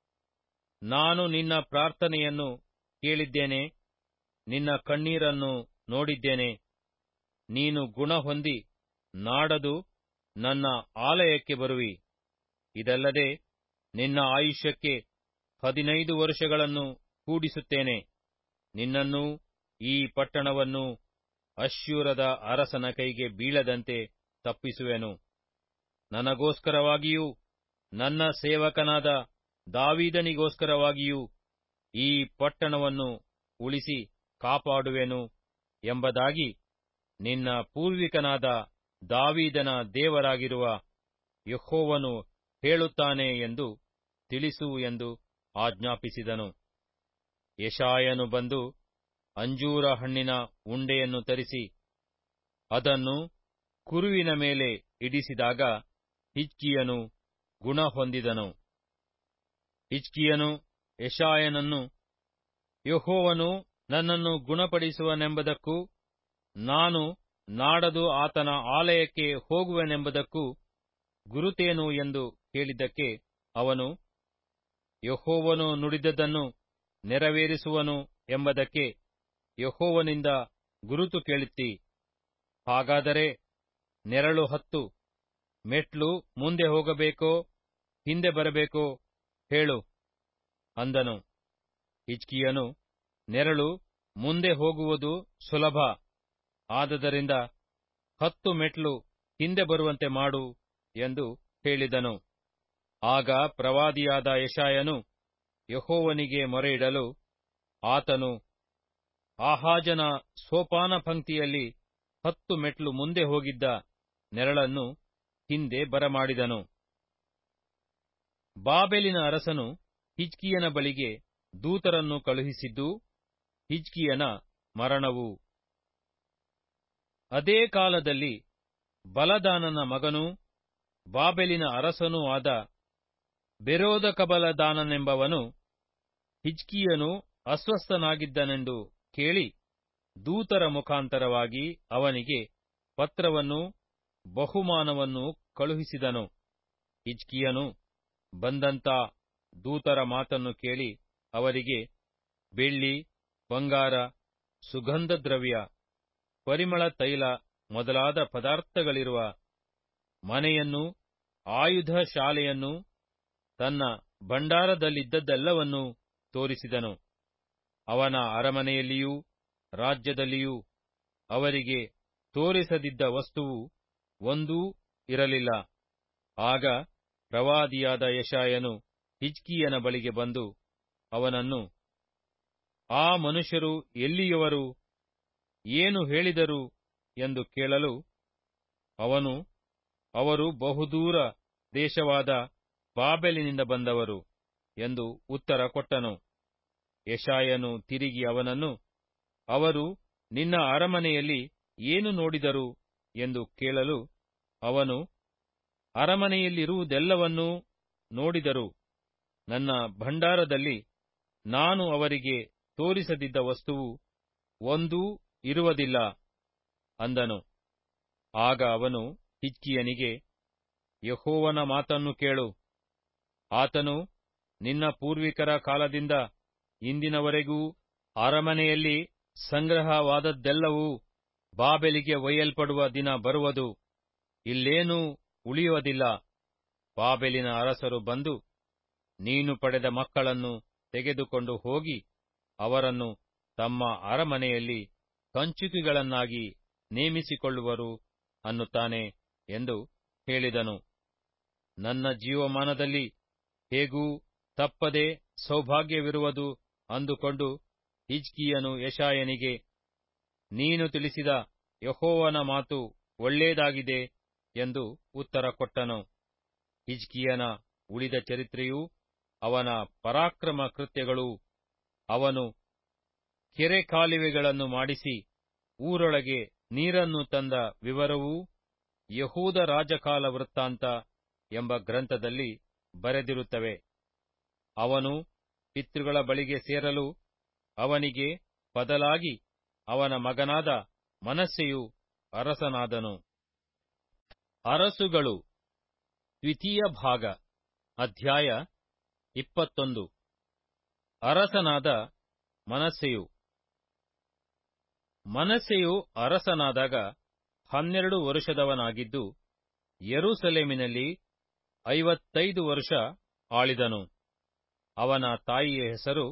ನಾನು ನಿನ್ನ ಪ್ರಾರ್ಥನೆಯನ್ನು ಕೇಳಿದ್ದೇನೆ ನಿನ್ನ ಕಣ್ಣೀರನ್ನು ನೋಡಿದ್ದೇನೆ ನೀನು ಗುಣ ಹೊಂದಿ ನಾಡದು ನನ್ನ ಆಲಯಕ್ಕೆ ಬರುವಿ ಇದಲ್ಲದೆ ನಿನ್ನ ಆಯುಷ್ಯಕ್ಕೆ ಹದಿನೈದು ವರ್ಷಗಳನ್ನು ಕೂಡಿಸುತ್ತೇನೆ ನಿನ್ನನ್ನೂ ಈ ಪಟ್ಟಣವನ್ನು ಅಶ್ಶೂರದ ಅರಸನ ಕೈಗೆ ಬೀಳದಂತೆ ತಪ್ಪಿಸುವೆನು ನನಗೋಸ್ಕರವಾಗಿಯೂ ನನ್ನ ಸೇವಕನಾದ ದಾವೀದನಿಗೋಸ್ಕರವಾಗಿಯೂ ಈ ಪಟ್ಟಣವನ್ನು ಉಳಿಸಿ ಕಾಪಾಡುವೆನು ಎಂಬುದಾಗಿ ನಿನ್ನ ಪೂರ್ವಿಕನಾದ ದಾವೀದನ ದೇವರಾಗಿರುವ ಯಹೋವನು ಹೇಳುತ್ತಾನೆ ಎಂದು ತಿಳಿಸು ಎಂದು ಆಜ್ಞಾಪಿಸಿದನು ಯಶಾಯನು ಬಂದು ಅಂಜೂರ ಹಣ್ಣಿನ ಉಂಡೆಯನ್ನು ತರಿಸಿ ಅದನ್ನು ಕುರುವಿನ ಮೇಲೆ ಇಡಿಸಿದಾಗ ಹಿಜ್ಕಿಯನು ಗುಣ ಹೊಂದಿದನು ಹಿಜ್ಕಿಯನು ಯಶಾಯನನ್ನು ಯಹೋವನು ನನ್ನನ್ನು ಗುಣಪಡಿಸುವನೆಂಬುದಕ್ಕೂ ನಾನು ನಾಡದು ಆತನ ಆಲಯಕ್ಕೆ ಹೋಗುವೆನೆಂಬುದಕ್ಕೂ ಗುರುತೇನು ಎಂದು ಕೇಳಿದ್ದಕ್ಕೆ ಅವನು ಯಹೋವನು ನುಡಿದದ್ದನ್ನು ನೆರವೇರಿಸುವನು ಎಂಬುದಕ್ಕೆ ಯಹೋವನಿಂದ ಗುರುತು ಕೇಳುತ್ತಿ ಹಾಗಾದರೆ ನೆರಳು ಹತ್ತು ಮೆಟ್ಲು ಮುಂದೆ ಹೋಗಬೇಕೋ ಹಿಂದೆ ಬರಬೇಕೋ ಹೇಳು ಅಂದನು ಹಿಜ್ಕಿಯನು ನೆರಳು ಮುಂದೆ ಹೋಗುವುದು ಸುಲಭ ಆದದರಿಂದ ಹತ್ತು ಮೆಟ್ಲು ಹಿಂದೆ ಬರುವಂತೆ ಮಾಡು ಎಂದು ಹೇಳಿದನು ಆಗ ಪ್ರವಾದಿಯಾದ ಯಶಾಯನು ಯಹೋವನಿಗೆ ಮೊರೆಯಿಡಲು ಆತನು ಆಹಾಜನ ಸೋಪಾನ ಪಂಕ್ತಿಯಲ್ಲಿ ಹತ್ತು ಮೆಟ್ಲು ಮುಂದೆ ಹೋಗಿದ್ದ ನೆರಳನ್ನು ಹಿಂದೆ ಬರಮಾಡಿದನು ಬಾಬೆಲಿನ ಅರಸನು ಹಿಜ್ಕಿಯನ ಬಳಿಗೆ ದೂತರನ್ನು ಕಳುಹಿಸಿದ್ದು ಹಿಜ್ಕಿಯನ ಮರಣವು ಅದೇ ಕಾಲದಲ್ಲಿ ಬಲದಾನನ ಮಗನೂ ಬಾಬೆಲಿನ ಅರಸನೂ ಆದ ಬೆರೋದಕಬಲದಾನನೆಂಬವನು ಹಿಜ್ಕಿಯನು ಅಸ್ವಸ್ಥನಾಗಿದ್ದನೆಂದು ಕೇಳಿ ದೂತರ ಮುಖಾಂತರವಾಗಿ ಅವನಿಗೆ ಪತ್ರವನ್ನು ಬಹುಮಾನವನ್ನು ಕಳುಹಿಸಿದನು ಹಿಜ್ಕಿಯನು ಬಂದಂತ ದೂತರ ಮಾತನ್ನು ಕೇಳಿ ಅವರಿಗೆ ಬೆಳ್ಳಿ ಬಂಗಾರ ಸುಗಂಧ ದ್ರವ್ಯ ಪರಿಮಳ ತೈಲ ಮೊದಲಾದ ಪದಾರ್ಥಗಳಿರುವ ಮನೆಯನ್ನು ಆಯುಧ ಶಾಲೆಯನ್ನು ತನ್ನ ಭಂಡಾರದಲ್ಲಿದ್ದದ್ದೆಲ್ಲವನ್ನೂ ತೋರಿಸಿದನು ಅವನ ಅರಮನೆಯಲ್ಲಿಯೂ ರಾಜ್ಯದಲ್ಲಿಯೂ ಅವರಿಗೆ ತೋರಿಸದಿದ್ದ ವಸ್ತುವು ಒಂದೂ ಇರಲಿಲ್ಲ ಆಗ ಪ್ರವಾದಿಯಾದ ಯಶಾಯನು ಹಿಜ್ಕಿಯನ ಬಳಿಗೆ ಬಂದು ಅವನನ್ನು ಆ ಮನುಷ್ಯರು ಎಲ್ಲಿಯವರು ಏನು ಹೇಳಿದರು ಎಂದು ಕೇಳಲು ಅವನು ಅವರು ಬಹುದೂರ ದೇಶವಾದ ಬಾಬೆಲಿನಿಂದ ಬಂದವರು ಎಂದು ಉತ್ತರ ಕೊಟ್ಟನು ಯಶಾಯನು ತಿರುಗಿ ಅವನನ್ನು ಅವರು ನಿನ್ನ ಅರಮನೆಯಲ್ಲಿ ಏನು ನೋಡಿದರು ಎಂದು ಕೇಳಲು ಅವನು ಅರಮನೆಯಲ್ಲಿರುವುದೆಲ್ಲವನ್ನೂ ನೋಡಿದರು ನನ್ನ ಭಂಡಾರದಲ್ಲಿ ನಾನು ಅವರಿಗೆ ತೋರಿಸದಿದ್ದ ವಸ್ತುವು ಒಂದೂ ಇರುವುದಿಲ್ಲ ಅಂದನು ಆಗ ಅವನು ಹಿಜ್ಕಿಯನಿಗೆ ಯಹೋವನ ಮಾತನ್ನು ಕೇಳು ಆತನು ನಿನ್ನ ಪೂರ್ವಿಕರ ಕಾಲದಿಂದ ಇಂದಿನವರೆಗೂ ಅರಮನೆಯಲ್ಲಿ ಸಂಗ್ರಹವಾದದ್ದೆಲ್ಲವೂ ಬಾಬೆಲಿಗೆ ಒಯ್ಯಲ್ಪಡುವ ದಿನ ಬರುವುದು ಇಲ್ಲೇನೂ ಉಳಿಯುವುದಿಲ್ಲ ಬಾಬೆಲಿನ ಅರಸರು ಬಂದು ನೀನು ಪಡೆದ ಮಕ್ಕಳನ್ನು ತೆಗೆದುಕೊಂಡು ಹೋಗಿ ಅವರನ್ನು ತಮ್ಮ ಅರಮನೆಯಲ್ಲಿ ಕಂಚುಕಿಗಳನ್ನಾಗಿ ನೇಮಿಸಿಕೊಳ್ಳುವರು ಅನ್ನುತ್ತಾನೆ ಎಂದು ಹೇಳಿದನು ನನ್ನ ಜೀವಮಾನದಲ್ಲಿ ಹೇಗೂ ತಪ್ಪದೆ ಸೌಭಾಗ್ಯವಿರುವುದು ಅಂದುಕೊಂಡು ಹಿಜ್ಕಿಯನು ಯಶಾಯನಿಗೆ ನೀನು ತಿಳಿಸಿದ ಯಹೋವನ ಮಾತು ಒಳ್ಳೇದಾಗಿದೆ ಎಂದು ಉತ್ತರ ಕೊಟ್ಟನು ಹಿಜ್ಕಿಯನ ಉಳಿದ ಚರಿತ್ರೆಯೂ ಅವನ ಪರಾಕ್ರಮ ಕೃತ್ಯಗಳೂ ಅವನು ಕೆರೆ ಕಾಲುವೆಗಳನ್ನು ಮಾಡಿಸಿ ಊರೊಳಗೆ ನೀರನ್ನು ತಂದ ವಿವರವೂ ಯಹೂದ ರಾಜಕಾಲ ವೃತ್ತಾಂತ ಎಂಬ ಗ್ರಂಥದಲ್ಲಿ ಬರೆದಿರುತ್ತವೆ ಅವನು ಪಿತೃಗಳ ಬಳಿಗೆ ಸೇರಲು ಅವನಿಗೆ ಬದಲಾಗಿ ಅವನ ಮಗನಾದ ಮನಸ್ಸೆಯು ಅರಸನಾದನು ಅರಸುಗಳು ದ್ವಿತೀಯ ಭಾಗ ಅಧ್ಯಾಯ ಇಪ್ಪತ್ತೊಂದು ಅರಸನಾದ ಮನಸ್ಸೆಯು ಮನಸ್ಸೆಯು ಅರಸನಾದಾಗ ಹನ್ನೆರಡು ವರುಷದವನಾಗಿದ್ದು ಯೆರೂಸಲೇಮಿನಲ್ಲಿ ಐವತ್ತೈದು ವರ್ಷ ಆಳಿದನು ಅವನ ತಾಯಿಯ ಹೆಸರು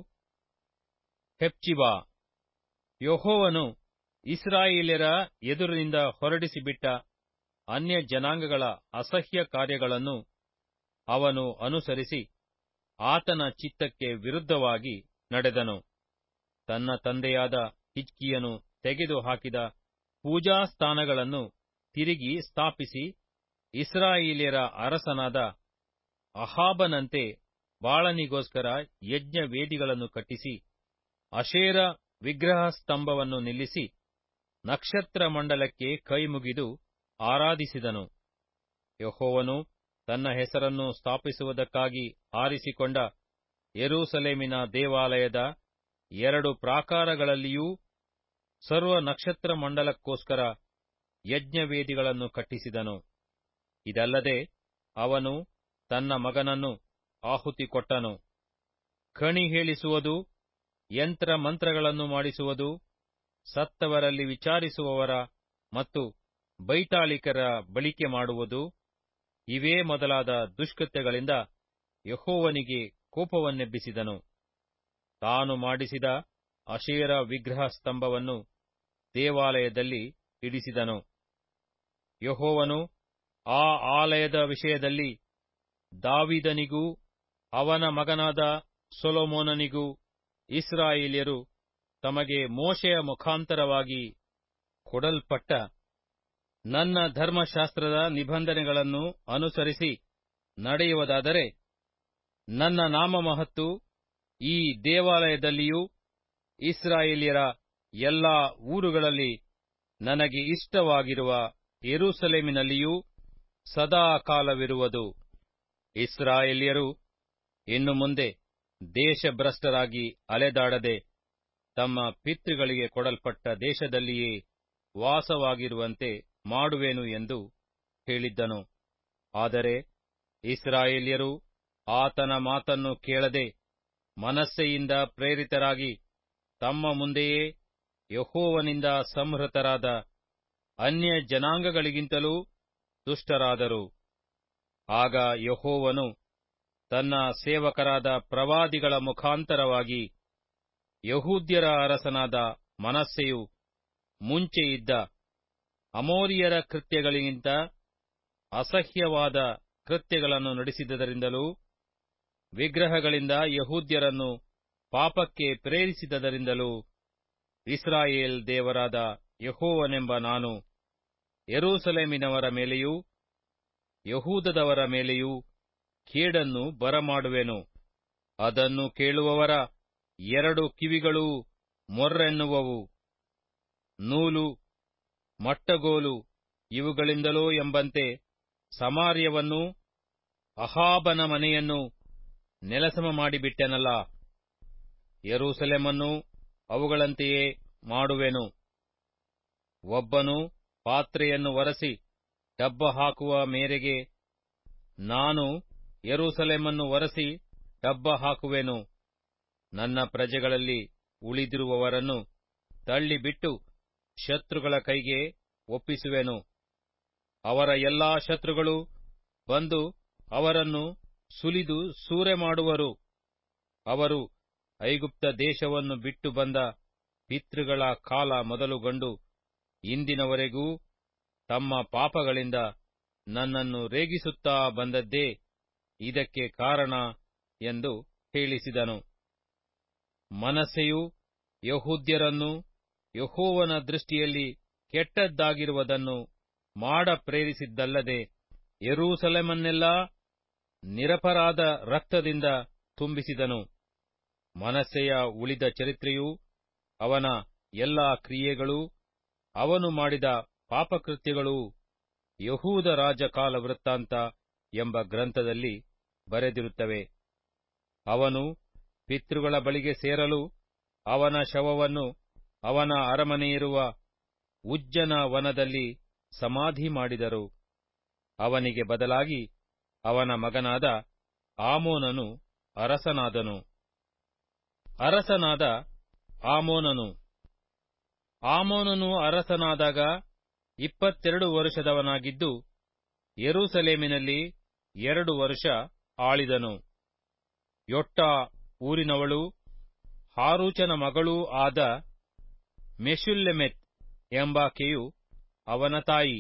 ಹೆಪ್ಚಿಬಾ ಯಹೋವನು ಇಸ್ರಾಯೇಲ್ಯರ ಎದುರಿನಿಂದ ಹೊರಡಿಸಿಬಿಟ್ಟ ಅನ್ಯ ಜನಾಂಗಗಳ ಅಸಹ್ಯ ಕಾರ್ಯಗಳನ್ನು ಅವನು ಅನುಸರಿಸಿ ಆತನ ಚಿತ್ತಕ್ಕೆ ವಿರುದ್ಧವಾಗಿ ನಡೆದನು ತನ್ನ ತಂದೆಯಾದ ಹಿಜ್ಕಿಯನು ತೆಗೆದುಹಾಕಿದ ಪೂಜಾಸ್ಥಾನಗಳನ್ನು ತಿರುಗಿ ಸ್ಥಾಪಿಸಿ ಇಸ್ರಾಯೇಲ್ಯರ ಅರಸನಾದ ಅಹಾಬನಂತೆ ಬಾಳನಿಗೋಸ್ಕರ ಯಜ್ಞ ವೇದಿಗಳನ್ನು ಕಟ್ಟಿಸಿ ಅಶೇರ ವಿಗ್ರಹ ಸ್ತಂಭವನ್ನು ನಿಲ್ಲಿಸಿ ನಕ್ಷತ್ರ ಮಂಡಲಕ್ಕೆ ಕೈಮುಗಿದು ಆರಾಧಿಸಿದನು ಯಹೋವನು ತನ್ನ ಹೆಸರನ್ನು ಸ್ಥಾಪಿಸುವುದಕ್ಕಾಗಿ ಆರಿಸಿಕೊಂಡ ಯೆರೂಸಲೇಮಿನ ದೇವಾಲಯದ ಎರಡು ಪ್ರಾಕಾರಗಳಲ್ಲಿಯೂ ಸರ್ವ ನಕ್ಷತ್ರ ಮಂಡಲಕ್ಕೋಸ್ಕರ ಯಜ್ಞವೇದಿಗಳನ್ನು ಕಟ್ಟಿಸಿದನು ಇದಲ್ಲದೆ ಅವನು ತನ್ನ ಮಗನನ್ನು ಆಹುತಿ ಕೊಟ್ಟನು ಖಣಿ ಹೇಳಿಸುವುದು ಯಂತ್ರ ಮಂತ್ರಗಳನ್ನು ಮಾಡಿಸುವುದು ಸತ್ತವರಲ್ಲಿ ವಿಚಾರಿಸುವವರ ಮತ್ತು ಬೈತಾಳಿಕರ ಬಳಿಕೆ ಮಾಡುವುದು ಇವೇ ಮೊದಲಾದ ದುಷ್ಕೃತ್ಯಗಳಿಂದ ಯಹೋವನಿಗೆ ಕೋಪವನ್ನೆಬ್ಬಿಸಿದನು ತಾನು ಮಾಡಿಸಿದ ಅಶೇರ ವಿಗ್ರಹ ಸ್ತಂಭವನ್ನು ದೇವಾಲಯದಲ್ಲಿ ಇಡಿಸಿದನು ಯಹೋವನು ಆ ಆಲಯದ ವಿಷಯದಲ್ಲಿ ದಾವಿದನಿಗೂ ಅವನ ಮಗನಾದ ಸೊಲೊಮೋನನಿಗೂ ಇಸ್ರಾಯೇಲ್ಯರು ತಮಗೆ ಮೋಶೆಯ ಮುಖಾಂತರವಾಗಿ ಕೊಡಲ್ಪಟ್ಟ ನನ್ನ ಧರ್ಮಶಾಸ್ತ್ರದ ನಿಬಂಧನೆಗಳನ್ನು ಅನುಸರಿಸಿ ನಡೆಯುವುದಾದರೆ ನನ್ನ ನಾಮಮಹತ್ತು ಈ ದೇವಾಲಯದಲ್ಲಿಯೂ ಇಸ್ರಾಯೇಲ್ಯರ ಎಲ್ಲಾ ಊರುಗಳಲ್ಲಿ ನನಗೆ ಇಷ್ಟವಾಗಿರುವ ಯೆರೂಸಲೇಮಿನಲ್ಲಿಯೂ ಸದಾ ಕಾಲವಿರುವುದು ಇಸ್ರಾಯೇಲ್ಯರು ಇನ್ನು ಮುಂದೆ ದೇಶಭ್ರಷ್ಟರಾಗಿ ಅಲೆದಾಡದೆ ತಮ್ಮ ಪಿತೃಗಳಿಗೆ ಕೊಡಲ್ಪಟ್ಟ ದೇಶದಲ್ಲಿಯೇ ವಾಸವಾಗಿರುವಂತೆ ಮಾಡುವೆನು ಎಂದು ಹೇಳಿದ್ದನು ಆದರೆ ಇಸ್ರಾಯೇಲ್ಯರು ಆತನ ಮಾತನ್ನು ಕೇಳದೆ ಮನಸ್ಸೆಯಿಂದ ಪ್ರೇರಿತರಾಗಿ ತಮ್ಮ ಮುಂದೆಯೇ ಯಹೋವನಿಂದ ಸಂಹೃತರಾದ ಅನ್ಯ ಜನಾಂಗಗಳಿಗಿಂತಲೂ ದುಷ್ಟರಾದರು ಆಗ ಯಹೋವನು ತನ್ನ ಸೇವಕರಾದ ಪ್ರವಾದಿಗಳ ಮುಖಾಂತರವಾಗಿ ಯಹೂದ್ಯರ ಅರಸನಾದ ಮನಸ್ಸೆಯು ಮುಂಚೆ ಇದ್ದ ಅಮೋರಿಯರ ಕೃತ್ಯಗಳಿಗಿಂತ ಅಸಹ್ಯವಾದ ಕೃತ್ಯಗಳನ್ನು ನಡೆಸಿದ್ದರಿಂದಲೂ ವಿಗ್ರಹಗಳಿಂದ ಯಹೂದ್ಯರನ್ನು ಪಾಪಕ್ಕೆ ಪ್ರೇರಿಸಿದದರಿಂದಲೂ ಇಸ್ರಾಯೇಲ್ ದೇವರಾದ ಯಹೋವನೆಂಬ ನಾನು ಯೆರೂಸಲೇಮಿನವರ ಮೇಲೆಯೂ ಯಹೂದದವರ ಮೇಲೆಯೂ ಕೇಡನ್ನು ಬರಮಾಡುವೆನು ಅದನ್ನು ಕೇಳುವವರ ಎರಡು ಕಿವಿಗಳೂ ಮೊರ್ರೆನ್ನುವವು ನೂಲು ಮಟ್ಟಗೋಲು ಇವುಗಳಿಂದಲೋ ಎಂಬಂತೆ ಸಮಾರ್ಯವನ್ನೂ ಅಹಾಬನ ಮನೆಯನ್ನು ನೆಲಸಮ ಮಾಡಿಬಿಟ್ಟೆನಲ್ಲ ಯೆರೂಸಲೇಮನ್ನೂ ಅವುಗಳಂತೆಯೇ ಮಾಡುವೆನು ಒಬ್ಬನು ಪಾತ್ರೆಯನ್ನು ಒರಸಿ ಡಬ್ಬ ಹಾಕುವ ಮೇರೆಗೆ ನಾನು ಯೆರೂಸಲೇಮನ್ನು ಒರಸಿ ಡಬ್ಬ ಹಾಕುವೆನು ನನ್ನ ಪ್ರಜೆಗಳಲ್ಲಿ ಉಳಿದಿರುವವರನ್ನು ತಳ್ಳಿಬಿಟ್ಟು ಶತ್ರುಗಳ ಕೈಗೆ ಒಪ್ಪಿಸುವೆನು ಅವರ ಎಲ್ಲಾ ಶತ್ರುಗಳು ಬಂದು ಅವರನ್ನು ಸುಲಿದು ಸೂರೆ ಮಾಡುವರು ಅವರು ಐಗುಪ್ತ ದೇಶವನ್ನು ಬಿಟ್ಟು ಬಂದ ಪಿತೃಗಳ ಕಾಲ ಮೊದಲುಗೊಂಡು ಇಂದಿನವರೆಗೂ ತಮ್ಮ ಪಾಪಗಳಿಂದ ನನ್ನನ್ನು ರೇಗಿಸುತ್ತಾ ಬಂದದ್ದೇ ಇದಕ್ಕೆ ಕಾರಣ ಎಂದು ಹೇಳಿಸಿದನು ಮನಸ್ಸೆಯು ಯಹೂದ್ಯರನ್ನು ಯಹೋವನ ದೃಷ್ಟಿಯಲ್ಲಿ ಕೆಟ್ಟದ್ದಾಗಿರುವುದನ್ನು ಮಾಡ ಪ್ರೇರಿಸಿದ್ದಲ್ಲದೆ ಯೆರೂಸಲೇಮನ್ನೆಲ್ಲಾ ನಿರಪರಾಧ ರಕ್ತದಿಂದ ತುಂಬಿಸಿದನು ಮನಸ್ಸೆಯ ಉಳಿದ ಚರಿತ್ರೆಯೂ ಅವನ ಎಲ್ಲಾ ಕ್ರಿಯೆಗಳೂ ಅವನು ಮಾಡಿದ ಪಾಪಕೃತ್ಯಗಳೂ ಯಹೂದ ರಾಜ ಕಾಲ ವೃತ್ತಾಂತ ಎಂಬ ಗ್ರಂಥದಲ್ಲಿ ಬರೆದಿರುತ್ತವೆ ಅವನು ಪಿತೃಗಳ ಬಳಿಗೆ ಸೇರಲು ಅವನ ಶವವನ್ನು ಅವನ ಅರಮನೆಯಿರುವ ಉಜ್ಜನ ವನದಲ್ಲಿ ಸಮಾಧಿ ಮಾಡಿದರು ಅವನಿಗೆ ಬದಲಾಗಿ ಅವನ ಮಗನಾದ ಆಮೋನನು ಅರಸನಾದನು ಅರಸನಾದ ಆಮೋನನು ಆಮೋನನು ಅರಸನಾದಾಗ ಇಪ್ಪತ್ತೆರಡು ವರುಷದವನಾಗಿದ್ದು ಯೆರೂಸಲೇಮಿನಲ್ಲಿ ಎರಡು ವರುಷ ಆಳಿದನು ಯೊಟ್ಟ ಊರಿನವಳು ಹಾರೂಚನ ಮಗಳೂ ಆದ ಮೆಶುಲ್ಲೆಮೆತ್ ಎಂಬಾಕೆಯು ಅವನ ತಾಯಿ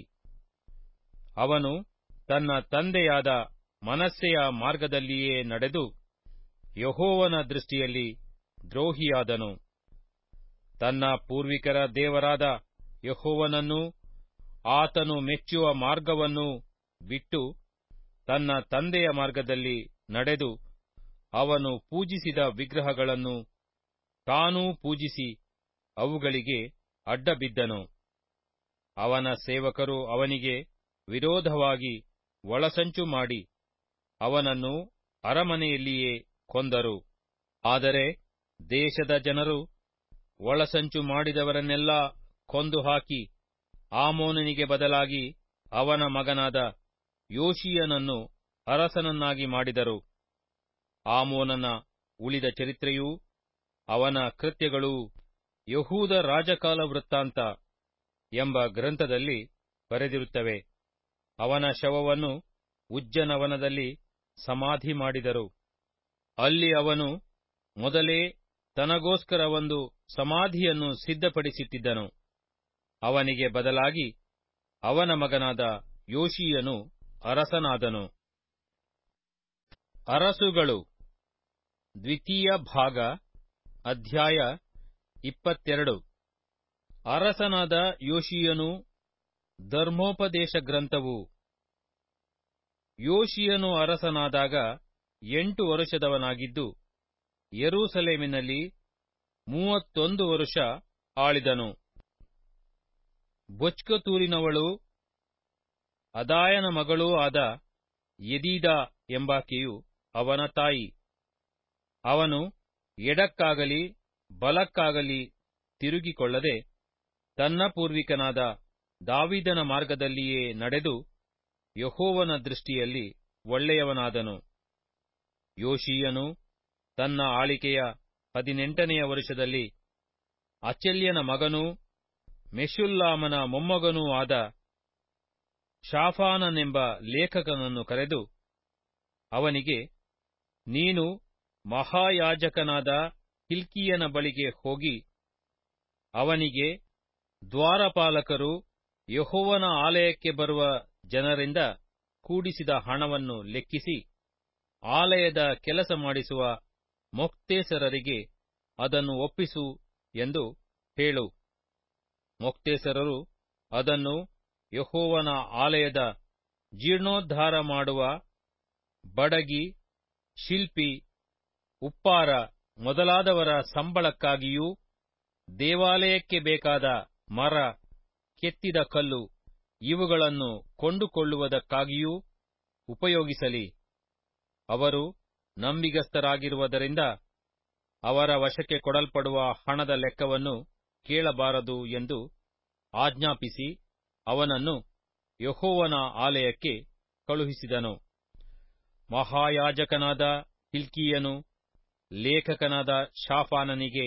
ಅವನು ತನ್ನ ತಂದೆಯಾದ ಮನಸ್ಸೆಯ ಮಾರ್ಗದಲ್ಲಿಯೇ ನಡೆದು ಯಹೋವನ ದೃಷ್ಟಿಯಲ್ಲಿ ದ್ರೋಹಿಯಾದನು ತನ್ನ ಪೂರ್ವಿಕರ ದೇವರಾದ ಯಹೋವನನ್ನೂ ಆತನು ಮೆಚ್ಚುವ ಮಾರ್ಗವನ್ನೂ ಬಿಟ್ಟು ತನ್ನ ತಂದೆಯ ಮಾರ್ಗದಲ್ಲಿ ನಡೆದು ಅವನು ಪೂಜಿಸಿದ ವಿಗ್ರಹಗಳನ್ನು ತಾನೂ ಪೂಜಿಸಿ ಅವುಗಳಿಗೆ ಅಡ್ಡಬಿದ್ದನು ಅವನ ಸೇವಕರು ಅವನಿಗೆ ವಿರೋಧವಾಗಿ ಒಳಸಂಚು ಮಾಡಿ ಅವನನ್ನು ಅರಮನೆಯಲ್ಲಿಯೇ ಕೊಂದರು ಆದರೆ ದೇಶದ ಜನರು ಒಳಸಂಚು ಮಾಡಿದವರನ್ನೆಲ್ಲ ಕೊಂದು ಹಾಕಿ ಆಮೋನನಿಗೆ ಬದಲಾಗಿ ಅವನ ಮಗನಾದ ಯೋಶಿಯನನ್ನು ಅರಸನನ್ನಾಗಿ ಮಾಡಿದರು ಆಮೋನನ ಉಳಿದ ಚರಿತ್ರೆಯೂ ಅವನ ಕೃತ್ಯಗಳೂ ಯಹೂದ ರಾಜಕಾಲ ವೃತ್ತಾಂತ ಎಂಬ ಗ್ರಂಥದಲ್ಲಿ ಬರೆದಿರುತ್ತವೆ ಅವನ ಶವವನ್ನು ಉಜ್ಜನವನದಲ್ಲಿ ಸಮಾಧಿ ಮಾಡಿದರು ಅಲ್ಲಿ ಅವನು ಮೊದಲೇ ತನಗೋಸ್ಕರ ಒಂದು ಸಮಾಧಿಯನ್ನು ಸಿದ್ಧಪಡಿಸಿಟ್ಟಿದ್ದನು ಅವನಿಗೆ ಬದಲಾಗಿ ಅವನ ಮಗನಾದ ಯೋಶಿಯನು ಅರಸನಾದನು ಅರಸುಗಳು ದ್ವಿತೀಯ ಭಾಗ ಅಧ್ಯಾಯ ಇಪ್ಪತ್ತೆರಡು ಅರಸನಾದ ಯೋಶಿಯನು ಧರ್ಮೋಪದೇಶ ಗ್ರಂಥವು ಯೋಶಿಯನು ಅರಸನಾದಾಗ ಎಂಟು ವರುಷದವನಾಗಿದ್ದು ಯೆರೂಸಲೇಮಿನಲ್ಲಿ ಮೂವತ್ತೊಂದು ವರುಷ ಆಳಿದನು ಬೊಚ್ಕತೂರಿನವಳು ಅದಾಯನ ಮಗಳೂ ಆದ ಯದೀದ ಎಂಬಾಕೆಯು ಅವನ ತಾಯಿ ಅವನು ಎಡಕ್ಕಾಗಲಿ ಬಲಕ್ಕಾಗಲಿ ತಿರುಗಿಕೊಳ್ಳದೆ ತನ್ನ ಪೂರ್ವಿಕನಾದ ದಾವಿದನ ಮಾರ್ಗದಲ್ಲಿಯೇ ನಡೆದು ಯಹೋವನ ದೃಷ್ಟಿಯಲ್ಲಿ ಒಳ್ಳೆಯವನಾದನು ಯೋಶೀಯನು ತನ್ನ ಆಳಿಕೆಯ ಹದಿನೆಂಟನೆಯ ವರುಷದಲ್ಲಿ ಅಚಲ್ಯನ ಮಗನೂ ಮೆಷುಲ್ಲಾಮನ ಮೊಮ್ಮಗನೂ ಆದ ಶಾಫಾನನೆಂಬ ಲೇಖಕನನ್ನು ಕರೆದು ಅವನಿಗೆ ನೀನು ಮಹಾಯಾಜಕನಾದ ಹಿಲ್ಕೀಯನ ಬಳಿಗೆ ಹೋಗಿ ಅವನಿಗೆ ದ್ವಾರಪಾಲಕರು ಯಹೋವನ ಆಲಯಕ್ಕೆ ಬರುವ ಜನರಿಂದ ಕೂಡಿಸಿದ ಹಣವನ್ನು ಲೆಕ್ಕಿಸಿ ಆಲಯದ ಕೆಲಸ ಮಾಡಿಸುವ ಮೊಕ್ತೇಸರರಿಗೆ ಅದನ್ನು ಒಪ್ಪಿಸು ಎಂದು ಹೇಳು ಮೊಕ್ತೇಸರರು ಅದನ್ನು ಯಹೋವನ ಆಲಯದ ಜೀರ್ಣೋದ್ಧಾರ ಮಾಡುವ ಬಡಗಿ ಶಿಲ್ಪಿ ಉಪ್ಪಾರ ಮೊದಲಾದವರ ಸಂಬಳಕ್ಕಾಗಿಯೂ ದೇವಾಲಯಕ್ಕೆ ಬೇಕಾದ ಮರ ಕೆತ್ತಿದ ಕಲ್ಲು ಇವುಗಳನ್ನು ಕೊಂಡುಕೊಳ್ಳುವುದಕ್ಕಾಗಿಯೂ ಉಪಯೋಗಿಸಲಿ ಅವರು ನಂಬಿಗಸ್ತರಾಗಿರುವುದರಿಂದ ಅವರ ವಶಕ್ಕೆ ಕೊಡಲ್ಪಡುವ ಹಣದ ಲೆಕ್ಕವನ್ನು ಕೇಳಬಾರದು ಎಂದು ಆಜ್ಞಾಪಿಸಿ ಅವನನ್ನು ಯಹೋವನ ಆಲಯಕ್ಕೆ ಕಳುಹಿಸಿದನು ಮಹಾಯಾಜಕನಾದ ಹಿಲ್ಕೀಯನು ಲೇಖಕನಾದ ಶಾಫಾನನಿಗೆ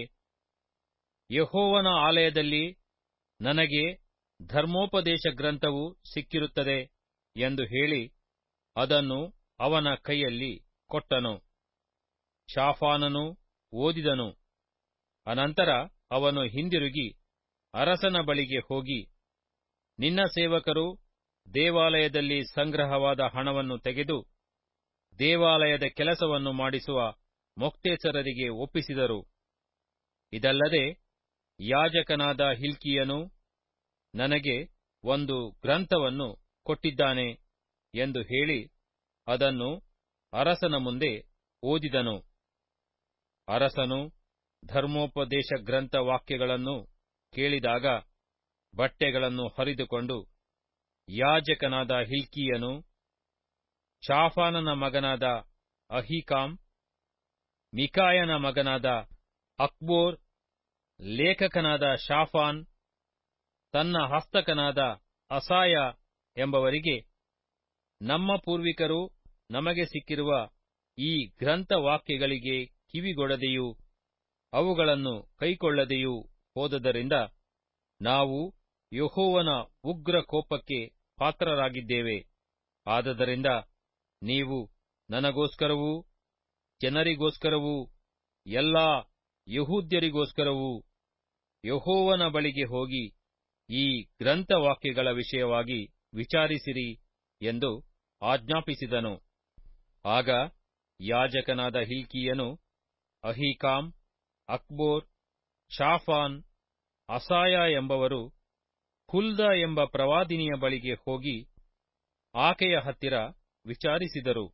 ಯಹೋವನ ಆಲಯದಲ್ಲಿ ನನಗೆ ಧರ್ಮೋಪದೇಶ ಗ್ರಂಥವು ಸಿಕ್ಕಿರುತ್ತದೆ ಎಂದು ಹೇಳಿ ಅದನ್ನು ಅವನ ಕೈಯಲ್ಲಿ ಕೊಟ್ಟನು ಶಾಫಾನನು ಓದಿದನು ಅನಂತರ ಅವನು ಹಿಂದಿರುಗಿ ಅರಸನ ಬಳಿಗೆ ಹೋಗಿ ನಿನ್ನ ಸೇವಕರು ದೇವಾಲಯದಲ್ಲಿ ಸಂಗ್ರಹವಾದ ಹಣವನ್ನು ತೆಗೆದು ದೇವಾಲಯದ ಕೆಲಸವನ್ನು ಮಾಡಿಸುವ ಮೊಕ್ತೇಸರರಿಗೆ ಒಪ್ಪಿಸಿದರು ಇದಲ್ಲದೆ ಯಾಜಕನಾದ ಹಿಲ್ಕಿಯನು ನನಗೆ ಒಂದು ಗ್ರಂಥವನ್ನು ಕೊಟ್ಟಿದ್ದಾನೆ ಎಂದು ಹೇಳಿ ಅದನ್ನು ಅರಸನ ಮುಂದೆ ಓದಿದನು ಅರಸನು ಧರ್ಮೋಪದೇಶ ಗ್ರಂಥ ವಾಕ್ಯಗಳನ್ನು ಕೇಳಿದಾಗ ಬಟ್ಟೆಗಳನ್ನು ಹರಿದುಕೊಂಡು ಯಾಜಕನಾದ ಹಿಲ್ಕೀಯನು ಶಾಫಾನನ ಮಗನಾದ ಅಹೀಕಾಮ್ ಮಿಕಾಯನ ಮಗನಾದ ಅಕ್ಬೋರ್ ಲೇಖಕನಾದ ಶಾಫಾನ್ ತನ್ನ ಹಸ್ತಕನಾದ ಅಸಾಯ ಎಂಬವರಿಗೆ ನಮ್ಮ ಪೂರ್ವಿಕರು ನಮಗೆ ಸಿಕ್ಕಿರುವ ಈ ಗ್ರಂಥ ವಾಕ್ಯಗಳಿಗೆ ಕಿವಿಗೊಡದೆಯೂ ಅವುಗಳನ್ನು ಕೈಕೊಳ್ಳದೆಯೂ ಹೋದದರಿಂದ ನಾವು ಯಹೋವನ ಉಗ್ರ ಕೋಪಕ್ಕೆ ಪಾತ್ರರಾಗಿದ್ದೇವೆ ಆದದರಿಂದ ನೀವು ನನಗೋಸ್ಕರವೂ ಜನರಿಗೋಸ್ಕರವೂ ಎಲ್ಲಾ ಯಹೂದ್ಯರಿಗೋಸ್ಕರವೂ ಯಹೋವನ ಬಳಿಗೆ ಹೋಗಿ ಈ ಗ್ರಂಥವಾಕ್ಯಗಳ ವಿಷಯವಾಗಿ ವಿಚಾರಿಸಿರಿ ಎಂದು ಆಜ್ಞಾಪಿಸಿದನು ಆಗ ಯಾಜಕನಾದ ಹಿಲ್ಕೀಯನು ಅಹೀಕಾಮ್ ಅಕ್ಬೋರ್ ಶಾಫಾನ್ ಅಸಾಯ ಎಂಬವರು ಹುಲ್ದ ಎಂಬ ಪ್ರವಾದಿನಿಯ ಬಳಿಗೆ ಹೋಗಿ ಆಕೆಯ ಹತ್ತಿರ ವಿಚಾರಿಸಿದರು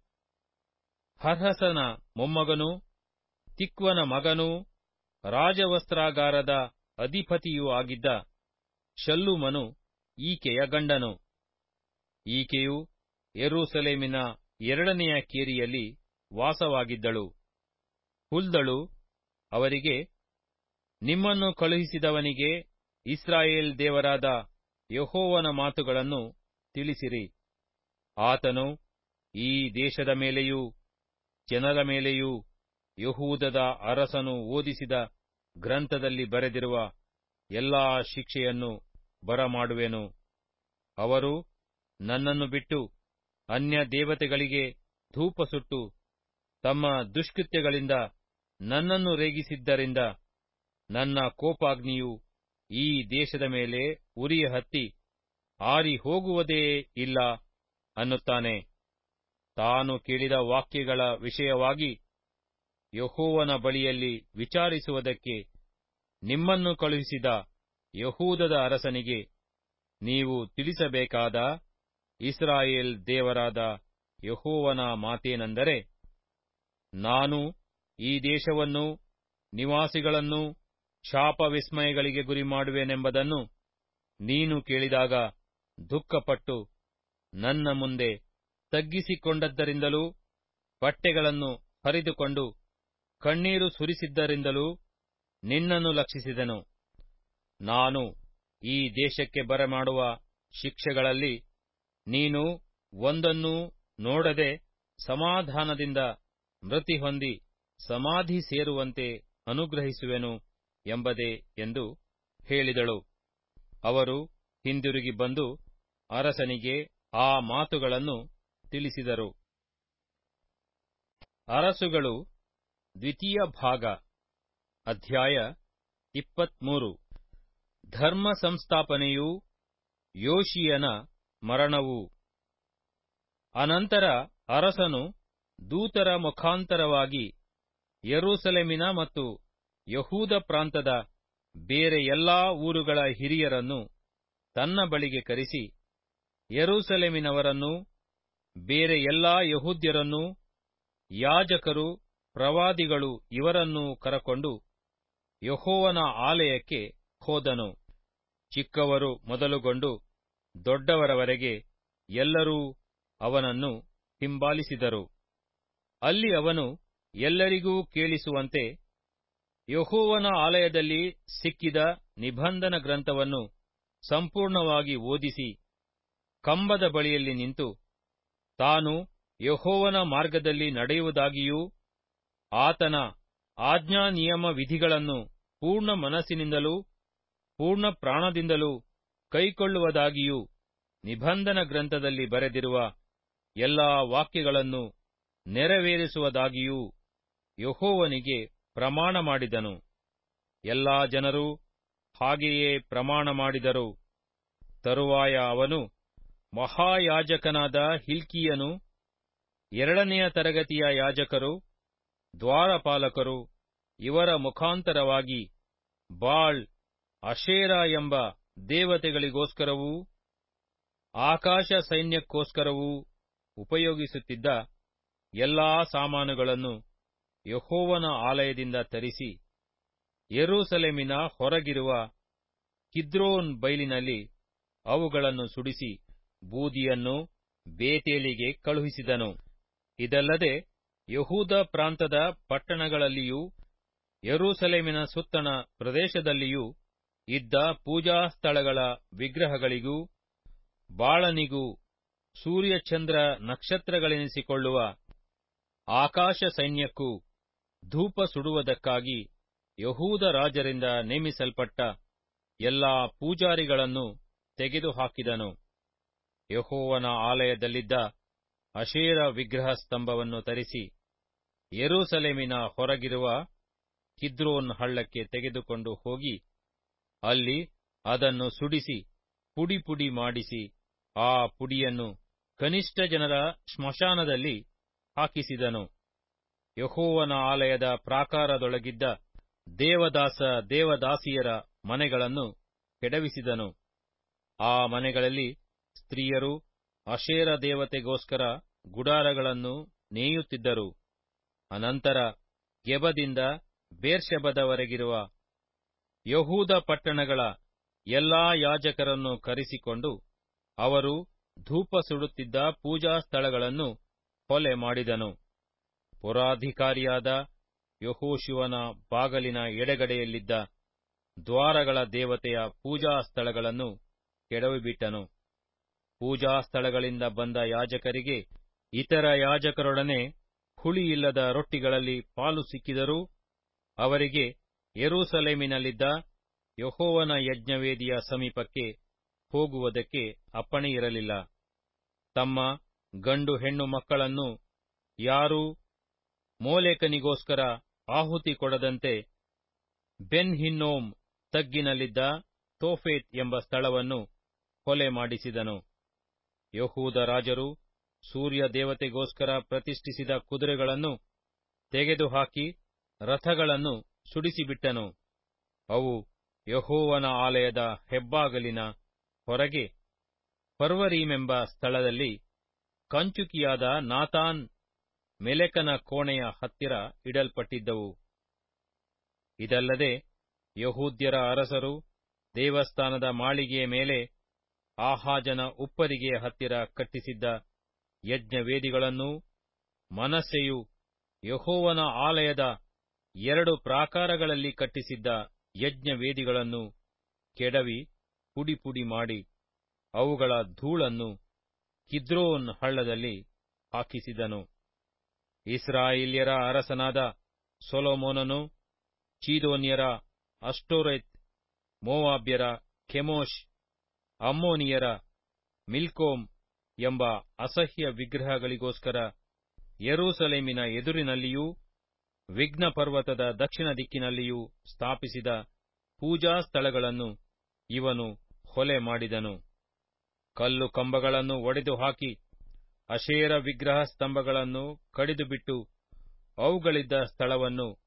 ಹರ್ಹಸನ ಮೊಮ್ಮಗನೂ ತಿಕ್ವನ ಮಗನೂ ರಾಜವಸ್ತ್ರಾಗಾರದ ಅಧಿಪತಿಯೂ ಆಗಿದ್ದ ಶಲ್ಲೂಮನು ಈಕೆಯ ಗಂಡನು ಈಕೆಯು ಯೆರೂಸಲೇಮಿನ ಎರಡನೆಯ ಕೇರಿಯಲ್ಲಿ ವಾಸವಾಗಿದ್ದಳು ಹುಲ್ದಳು ಅವರಿಗೆ ನಿಮ್ಮನ್ನು ಕಳುಹಿಸಿದವನಿಗೆ ಇಸ್ರಾಯೇಲ್ ದೇವರಾದ ಯಹೋವನ ಮಾತುಗಳನ್ನು ತಿಳಿಸಿರಿ ಆತನು ಈ ದೇಶದ ಮೇಲೆಯೂ ಜನರ ಮೇಲೆಯೂ ಯಹೂದದ ಅರಸನು ಓದಿಸಿದ ಗ್ರಂಥದಲ್ಲಿ ಬರೆದಿರುವ ಎಲ್ಲಾ ಶಿಕ್ಷೆಯನ್ನು ಬರಮಾಡುವೆನು ಅವರು ನನ್ನನ್ನು ಬಿಟ್ಟು ಅನ್ಯ ದೇವತೆಗಳಿಗೆ ಧೂಪ ಸುಟ್ಟು ತಮ್ಮ ದುಷ್ಕೃತ್ಯಗಳಿಂದ ನನ್ನನ್ನು ರೇಗಿಸಿದ್ದರಿಂದ ನನ್ನ ಕೋಪಾಗ್ನಿಯು ಈ ದೇಶದ ಮೇಲೆ ಉರಿಯ ಹತ್ತಿ ಆರಿ ಹೋಗುವುದೇ ಇಲ್ಲ ಅನ್ನುತ್ತಾನೆ ತಾನು ಕೇಳಿದ ವಾಕ್ಯಗಳ ವಿಷಯವಾಗಿ ಯಹೋವನ ಬಳಿಯಲ್ಲಿ ವಿಚಾರಿಸುವುದಕ್ಕೆ ನಿಮ್ಮನ್ನು ಕಳುಹಿಸಿದ ಯಹೂದದ ಅರಸನಿಗೆ ನೀವು ತಿಳಿಸಬೇಕಾದ ಇಸ್ರಾಯೇಲ್ ದೇವರಾದ ಯಹೋವನ ಮಾತೇನೆಂದರೆ ನಾನು ಈ ದೇಶವನ್ನು ನಿವಾಸಿಗಳನ್ನು ಶಾಪ ವಿಸ್ಮಯಗಳಿಗೆ ಗುರಿ ಮಾಡುವೆನೆಂಬುದನ್ನು ನೀನು ಕೇಳಿದಾಗ ದುಃಖಪಟ್ಟು ನನ್ನ ಮುಂದೆ ತಗ್ಗಿಸಿಕೊಂಡದ್ದರಿಂದಲೂ ಬಟ್ಟೆಗಳನ್ನು ಹರಿದುಕೊಂಡು ಕಣ್ಣೀರು ಸುರಿಸಿದ್ದರಿಂದಲೂ ನಿನ್ನನ್ನು ಲಕ್ಷಿಸಿದೆನು ನಾನು ಈ ದೇಶಕ್ಕೆ ಬರಮಾಡುವ ಶಿಕ್ಷೆಗಳಲ್ಲಿ ನೀನು ಒಂದನ್ನೂ ನೋಡದೆ ಸಮಾಧಾನದಿಂದ ಮೃತಿ ಹೊಂದಿ ಸಮಾಧಿ ಸೇರುವಂತೆ ಅನುಗ್ರಹಿಸುವೆನು ಎಂಬುದೇ ಎಂದು ಹೇಳಿದಳು ಅವರು ಹಿಂದಿರುಗಿ ಬಂದು ಅರಸನಿಗೆ ಆ ಮಾತುಗಳನ್ನು ತಿಳಿಸಿದರು ಅರಸುಗಳು ದ್ವಿತೀಯ ಭಾಗ ಅಧ್ಯಾಯ ಇಪ್ಪತ್ಮೂರು ಧರ್ಮ ಸಂಸ್ಥಾಪನೆಯೂ ಯೋಶಿಯನ ಮರಣವೂ ಅನಂತರ ಅರಸನು ದೂತರ ಮುಖಾಂತರವಾಗಿ ಯೆರೂಸಲೇಮಿನ ಮತ್ತು ಯಹೂದ ಪ್ರಾಂತದ ಬೇರೆ ಎಲ್ಲಾ ಊರುಗಳ ಹಿರಿಯರನ್ನು ತನ್ನ ಬಳಿಗೆ ಕರೆಸಿ ಯೆರೂಸಲೇಮಿನವರನ್ನೂ ಬೇರೆ ಎಲ್ಲಾ ಯಹೂದ್ಯರನ್ನೂ ಯಾಜಕರು ಪ್ರವಾದಿಗಳು ಇವರನ್ನೂ ಕರಕೊಂಡು ಯಹೋವನ ಆಲಯಕ್ಕೆ ಹೋದನು ಚಿಕ್ಕವರು ಮೊದಲುಗೊಂಡು ದೊಡ್ಡವರವರೆಗೆ ಎಲ್ಲರೂ ಅವನನ್ನು ಹಿಂಬಾಲಿಸಿದರು ಅಲ್ಲಿ ಅವನು ಎಲ್ಲರಿಗೂ ಕೇಳಿಸುವಂತೆ ಯಹೋವನ ಆಲಯದಲ್ಲಿ ಸಿಕ್ಕಿದ ನಿಬಂಧನ ಗ್ರಂಥವನ್ನು ಸಂಪೂರ್ಣವಾಗಿ ಓದಿಸಿ ಕಂಬದ ಬಳಿಯಲ್ಲಿ ನಿಂತು ತಾನು ಯಹೋವನ ಮಾರ್ಗದಲ್ಲಿ ನಡೆಯುವುದಾಗಿಯೂ ಆತನ ಆಜ್ಞಾ ನಿಯಮ ವಿಧಿಗಳನ್ನು ಪೂರ್ಣ ಮನಸ್ಸಿನಿಂದಲೂ ಪೂರ್ಣ ಪ್ರಾಣದಿಂದಲೂ ಕೈಕೊಳ್ಳುವುದಾಗಿಯೂ ನಿಬಂಧನ ಗ್ರಂಥದಲ್ಲಿ ಬರೆದಿರುವ ಎಲ್ಲಾ ವಾಕ್ಯಗಳನ್ನು ನೆರವೇರಿಸುವುದಾಗಿಯೂ ಯಹೋವನಿಗೆ ಪ್ರಮಾಣ ಮಾಡಿದನು ಎಲ್ಲಾ ಜನರು ಹಾಗೆಯೇ ಪ್ರಮಾಣ ಮಾಡಿದರು ತರುವಾಯ ಅವನು ಮಹಾಯಾಜಕನಾದ ಹಿಲ್ಕೀಯನು ಎರಡನೆಯ ತರಗತಿಯ ಯಾಜಕರು ದ್ವಾರಪಾಲಕರು ಇವರ ಮುಖಾಂತರವಾಗಿ ಬಾಳ್ ಅಶೇರ ಎಂಬ ದೇವತೆಗಳಿಗೋಸ್ಕರವೂ ಆಕಾಶ ಸೈನ್ಯಕ್ಕೋಸ್ಕರವೂ ಉಪಯೋಗಿಸುತ್ತಿದ್ದ ಎಲ್ಲಾ ಸಾಮಾನುಗಳನ್ನು ಯಹೋವನ ಆಲಯದಿಂದ ತರಿಸಿ ಯೆರೂಸಲೇಮಿನ ಹೊರಗಿರುವ ಕಿದ್ರೋನ್ ಬೈಲಿನಲ್ಲಿ ಅವುಗಳನ್ನು ಸುಡಿಸಿ ಬೂದಿಯನ್ನು ಬೇತೇಲಿಗೆ ಕಳುಹಿಸಿದನು ಇದಲ್ಲದೆ ಯಹೂದ ಪ್ರಾಂತದ ಪಟ್ಟಣಗಳಲ್ಲಿಯೂ ಯೆರೂಸಲೇಮಿನ ಸುತ್ತಣ ಪ್ರದೇಶದಲ್ಲಿಯೂ ಇದ್ದ ಪೂಜಾ ಸ್ಥಳಗಳ ವಿಗ್ರಹಗಳಿಗೂ ಬಾಳನಿಗೂ ಸೂರ್ಯಚಂದ್ರ ನಕ್ಷತ್ರಗಳೆನಿಸಿಕೊಳ್ಳುವ ಆಕಾಶ ಸೈನ್ಯಕ್ಕೂ ಧೂಪ ಸುಡುವುದಕ್ಕಾಗಿ ಯಹೂದ ರಾಜರಿಂದ ನೇಮಿಸಲ್ಪಟ್ಟ ಎಲ್ಲಾ ಪೂಜಾರಿಗಳನ್ನು ತೆಗೆದುಹಾಕಿದನು ಯಹೋವನ ಆಲಯದಲ್ಲಿದ್ದ ಅಶೇರ ವಿಗ್ರಹ ಸ್ತಂಭವನ್ನು ತರಿಸಿ ಯೆರೂಸಲೇಮಿನ ಹೊರಗಿರುವ ಕಿದ್ರೋನ್ ಹಳ್ಳಕ್ಕೆ ತೆಗೆದುಕೊಂಡು ಹೋಗಿ ಅಲ್ಲಿ ಅದನ್ನು ಸುಡಿಸಿ ಪುಡಿ ಪುಡಿ ಮಾಡಿಸಿ ಆ ಪುಡಿಯನ್ನು ಕನಿಷ್ಠ ಜನರ ಸ್ಮಶಾನದಲ್ಲಿ ಹಾಕಿಸಿದನು ಯಹೋವನ ಆಲಯದ ಪ್ರಾಕಾರದೊಳಗಿದ್ದ ದೇವದಾಸ ದೇವದಾಸಿಯರ ಮನೆಗಳನ್ನು ಕೆಡವಿಸಿದನು ಆ ಮನೆಗಳಲ್ಲಿ ಸ್ತ್ರೀಯರು ಅಶೇರ ದೇವತೆಗೋಸ್ಕರ ಗುಡಾರಗಳನ್ನು ನೇಯುತ್ತಿದ್ದರು ಅನಂತರ ಗೆಬದಿಂದ ಬೇರ್ಷೆಬದವರೆಗಿರುವ ಯಹೂದ ಪಟ್ಟಣಗಳ ಎಲ್ಲಾ ಯಾಜಕರನ್ನು ಕರೆಸಿಕೊಂಡು ಅವರು ಧೂಪ ಸುಡುತ್ತಿದ್ದ ಪೂಜಾ ಸ್ಥಳಗಳನ್ನು ಹೊಲೆ ಮಾಡಿದನು ಪುರಾಧಿಕಾರಿಯಾದ ಯಹೋಶುವನ ಬಾಗಲಿನ ಎಡಗಡೆಯಲ್ಲಿದ್ದ ದ್ವಾರಗಳ ದೇವತೆಯ ಪೂಜಾ ಸ್ಥಳಗಳನ್ನು ಕೆಡವಿಬಿಟ್ಟನು ಪೂಜಾ ಸ್ಥಳಗಳಿಂದ ಬಂದ ಯಾಜಕರಿಗೆ ಇತರ ಯಾಜಕರೊಡನೆ ಹುಳಿಯಿಲ್ಲದ ರೊಟ್ಟಿಗಳಲ್ಲಿ ಪಾಲು ಸಿಕ್ಕಿದರೂ ಅವರಿಗೆ ಯೆರೂಸಲೇಮಿನಲ್ಲಿದ್ದ ಯಹೋವನ ಯಜ್ಞವೇದಿಯ ಸಮೀಪಕ್ಕೆ ಹೋಗುವುದಕ್ಕೆ ಅಪ್ಪಣೆಯಿರಲಿಲ್ಲ ತಮ್ಮ ಗಂಡು ಹೆಣ್ಣು ಮಕ್ಕಳನ್ನು ಯಾರೂ ಮೋಲೇಕನಿಗೋಸ್ಕರ ಆಹುತಿ ಕೊಡದಂತೆ ಬೆನ್ ಹಿನ್ನೋಮ್ ತಗ್ಗಿನಲ್ಲಿದ್ದ ತೋಫೇತ್ ಎಂಬ ಸ್ಥಳವನ್ನು ಕೊಲೆ ಮಾಡಿಸಿದನು ಯಹೂದ ರಾಜರು ಸೂರ್ಯ ದೇವತೆಗೋಸ್ಕರ ಪ್ರತಿಷ್ಠಿಸಿದ ಕುದುರೆಗಳನ್ನು ತೆಗೆದುಹಾಕಿ ರಥಗಳನ್ನು ಸುಡಿಸಿಬಿಟ್ಟನು ಅವು ಯಹೋವನ ಆಲಯದ ಹೆಬ್ಬಾಗಲಿನ ಹೊರಗೆ ಪರ್ವರೀಮೆಂಬ ಸ್ಥಳದಲ್ಲಿ ಕಂಚುಕಿಯಾದ ನಾತಾನ್ ಮೆಲೆಕನ ಕೋಣೆಯ ಹತ್ತಿರ ಇಡಲ್ಪಟ್ಟಿದ್ದವು ಇದಲ್ಲದೆ ಯಹೂದ್ಯರ ಅರಸರು ದೇವಸ್ಥಾನದ ಮಾಳಿಗೆಯ ಮೇಲೆ ಆಹಾಜನ ಉಪ್ಪರಿಗೆಯ ಹತ್ತಿರ ಕಟ್ಟಿಸಿದ್ದ ಯಜ್ಞವೇದಿಗಳನ್ನೂ ಮನಸ್ಸೆಯು ಯಹೋವನ ಆಲಯದ ಎರಡು ಪ್ರಾಕಾರಗಳಲ್ಲಿ ಕಟ್ಟಿಸಿದ್ದ ಯಜ್ಞವೇದಿಗಳನ್ನು ಕೆಡವಿ ಪುಡಿ ಪುಡಿ ಮಾಡಿ ಅವುಗಳ ಧೂಳನ್ನು ಕಿದ್ರೋನ್ ಹಳ್ಳದಲ್ಲಿ ಹಾಕಿಸಿದನು ಇಸ್ರಾಯೇಲ್ಯರ ಅರಸನಾದ ಸೊಲೊಮೋನನು ಚೀದೋನ್ಯರ ಅಷ್ಟೋರೆತ್ ಮೋವಾಬ್ಯರ ಕೆಮೋಷ್ ಅಮ್ಮೋನಿಯರ ಮಿಲ್ಕೋಮ್ ಎಂಬ ಅಸಹ್ಯ ವಿಗ್ರಹಗಳಿಗೋಸ್ಕರ ಯೆರೂಸಲೇಮಿನ ಎದುರಿನಲ್ಲಿಯೂ ವಿಘ್ನ ಪರ್ವತದ ದಕ್ಷಿಣ ದಿಕ್ಕಿನಲ್ಲಿಯೂ ಸ್ಥಾಪಿಸಿದ ಪೂಜಾ ಸ್ಥಳಗಳನ್ನು ಇವನು ಹೊಲೆ ಮಾಡಿದನು ಕಲ್ಲು ಕಂಬಗಳನ್ನು ಒಡೆದು ಹಾಕಿ ಅಶೇರ ವಿಗ್ರಹ ಸ್ತಂಭಗಳನ್ನು ಕಡಿದುಬಿಟ್ಟು ಅವುಗಳಿದ್ದ ಸ್ಥಳವನ್ನು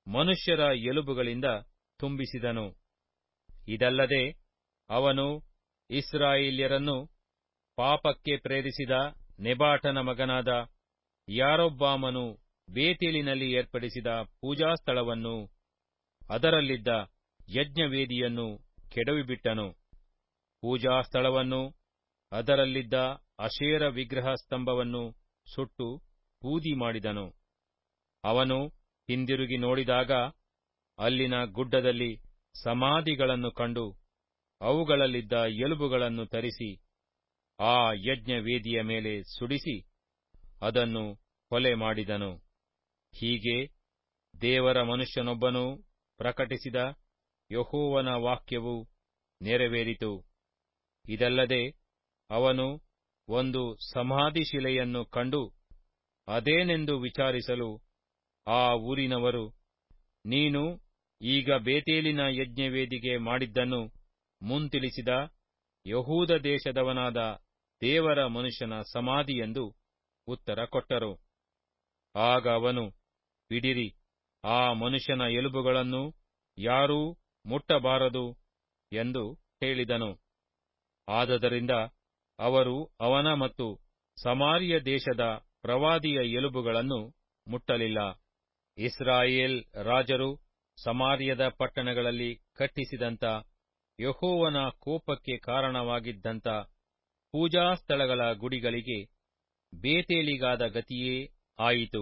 ಮನುಷ್ಯರ ಎಲುಬುಗಳಿಂದ ತುಂಬಿಸಿದನು ಇದಲ್ಲದೆ ಅವನು ಇಸ್ರಾಯೇಲ್ಯರನ್ನು ಪಾಪಕ್ಕೆ ಪ್ರೇರಿಸಿದ ನೆಬಾಟನ ಮಗನಾದ ಯಾರೊಬ್ಬಾಮನು ಬೇತೇಲಿನಲ್ಲಿ ಏರ್ಪಡಿಸಿದ ಪೂಜಾಸ್ಥಳವನ್ನು ಅದರಲ್ಲಿದ್ದ ಯಜ್ಞವೇದಿಯನ್ನು ಕೆಡವಿಬಿಟ್ಟನು ಪೂಜಾಸ್ಥಳವನ್ನು ಅದರಲ್ಲಿದ್ದ ಅಶೇರ ವಿಗ್ರಹ ಸ್ತಂಭವನ್ನು ಸುಟ್ಟು ಬೂದಿ ಮಾಡಿದನು ಅವನು ಹಿಂದಿರುಗಿ ನೋಡಿದಾಗ ಅಲ್ಲಿನ ಗುಡ್ಡದಲ್ಲಿ ಸಮಾಧಿಗಳನ್ನು ಕಂಡು ಅವುಗಳಲ್ಲಿದ್ದ ಎಲುಬುಗಳನ್ನು ತರಿಸಿ ಆ ಯಜ್ಞವೇದಿಯ ಮೇಲೆ ಸುಡಿಸಿ ಅದನ್ನು ಕೊಲೆ ಮಾಡಿದನು ಹೀಗೆ ದೇವರ ಮನುಷ್ಯನೊಬ್ಬನು ಪ್ರಕಟಿಸಿದ ಯಹೋವನ ವಾಕ್ಯವು ನೆರವೇರಿತು ಇದಲ್ಲದೆ ಅವನು ಒಂದು ಸಮಾಧಿಶಿಲೆಯನ್ನು ಕಂಡು ಅದೇನೆಂದು ವಿಚಾರಿಸಲು ಆ ಊರಿನವರು ನೀನು ಈಗ ಬೇತೇಲಿನ ಯಜ್ಞವೇದಿಗೆ ಮಾಡಿದ್ದನ್ನು ಮುಂತಿಳಿಸಿದ ಯಹೂದ ದೇಶದವನಾದ ದೇವರ ಮನುಷ್ಯನ ಸಮಾಧಿ ಎಂದು ಉತ್ತರ ಕೊಟ್ಟರು ಆಗ ಅವನು ಬಿಡಿರಿ ಆ ಮನುಷ್ಯನ ಎಲುಬುಗಳನ್ನು ಯಾರೂ ಮುಟ್ಟಬಾರದು ಎಂದು ಹೇಳಿದನು ಆದದರಿಂದ ಅವರು ಅವನ ಮತ್ತು ಸಮಾರಿಯ ದೇಶದ ಪ್ರವಾದಿಯ ಎಲುಬುಗಳನ್ನು ಮುಟ್ಟಲಿಲ್ಲ ಇಸ್ರಾಯೇಲ್ ರಾಜರು ಸಮಾರ್ಯದ ಪಟ್ಟಣಗಳಲ್ಲಿ ಕಟ್ಟಿಸಿದಂತ ಯಹೋವನ ಕೋಪಕ್ಕೆ ಕಾರಣವಾಗಿದ್ದಂಥ ಪೂಜಾ ಸ್ಥಳಗಳ ಗುಡಿಗಳಿಗೆ ಬೇತೇಲಿಗಾದ ಗತಿಯೇ ಆಯಿತು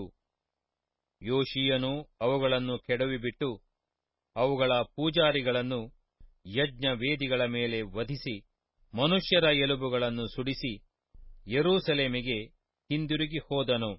ಯೋಶಿಯನು ಅವುಗಳನ್ನು ಕೆಡವಿಬಿಟ್ಟು ಅವುಗಳ ಪೂಜಾರಿಗಳನ್ನು ಯಜ್ಞ ವೇದಿಗಳ ಮೇಲೆ ವಧಿಸಿ ಮನುಷ್ಯರ ಎಲುಬುಗಳನ್ನು ಸುಡಿಸಿ ಯೆರೂಸಲೇಮಿಗೆ ಹಿಂದಿರುಗಿ ಹೋದನು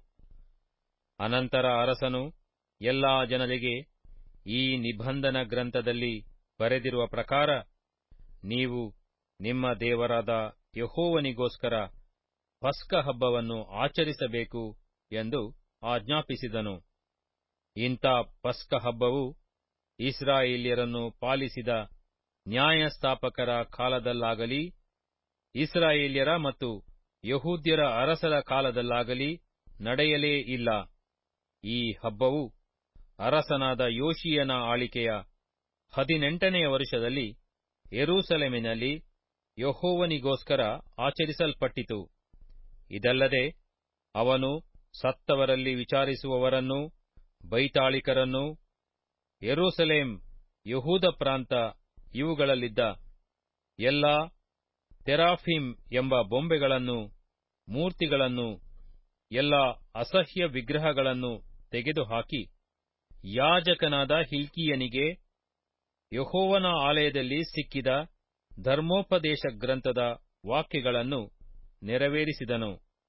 ಅನಂತರ ಅರಸನು ಎಲ್ಲಾ ಜನರಿಗೆ ಈ ನಿಬಂಧನ ಗ್ರಂಥದಲ್ಲಿ ಬರೆದಿರುವ ಪ್ರಕಾರ ನೀವು ನಿಮ್ಮ ದೇವರಾದ ಯಹೋವನಿಗೋಸ್ಕರ ಪಸ್ಕ ಹಬ್ಬವನ್ನು ಆಚರಿಸಬೇಕು ಎಂದು ಆಜ್ಞಾಪಿಸಿದನು ಇಂಥ ಪಸ್ಕ ಹಬ್ಬವು ಇಸ್ರಾಯೇಲ್ಯರನ್ನು ಪಾಲಿಸಿದ ನ್ಯಾಯಸ್ಥಾಪಕರ ಕಾಲದಲ್ಲಾಗಲಿ ಇಸ್ರಾಯೇಲ್ಯರ ಮತ್ತು ಯಹೂದ್ಯರ ಅರಸರ ಕಾಲದಲ್ಲಾಗಲಿ ನಡೆಯಲೇ ಇಲ್ಲ ಈ ಹಬ್ಬವು ಅರಸನಾದ ಯೋಶಿಯನ ಆಳಿಕೆಯ ಹದಿನೆಂಟನೆಯ ವರ್ಷದಲ್ಲಿ ಯೆರೂಸಲೇಮಿನಲ್ಲಿ ಯಹೋವನಿಗೋಸ್ಕರ ಆಚರಿಸಲ್ಪಟ್ಟಿತು ಇದಲ್ಲದೆ ಅವನು ಸತ್ತವರಲ್ಲಿ ವಿಚಾರಿಸುವವರನ್ನೂ ಬೈತಾಳಿಕರನ್ನೂ ಯೆರೂಸಲೇಮ್ ಯಹೂದ ಪ್ರಾಂತ ಇವುಗಳಲ್ಲಿದ್ದ ಎಲ್ಲಾ ತೆರಾಫಿಮ್ ಎಂಬ ಬೊಂಬೆಗಳನ್ನು ಮೂರ್ತಿಗಳನ್ನು ಎಲ್ಲ ಅಸಹ್ಯ ವಿಗ್ರಹಗಳನ್ನು ತೆಗೆದುಹಾಕಿ ಯಾಜಕನಾದ ಹಿಲ್ಕೀಯನಿಗೆ ಯಹೋವನ ಆಲಯದಲ್ಲಿ ಸಿಕ್ಕಿದ ಧರ್ಮೋಪದೇಶ ಗ್ರಂಥದ ವಾಕ್ಯಗಳನ್ನು ನೆರವೇರಿಸಿದನು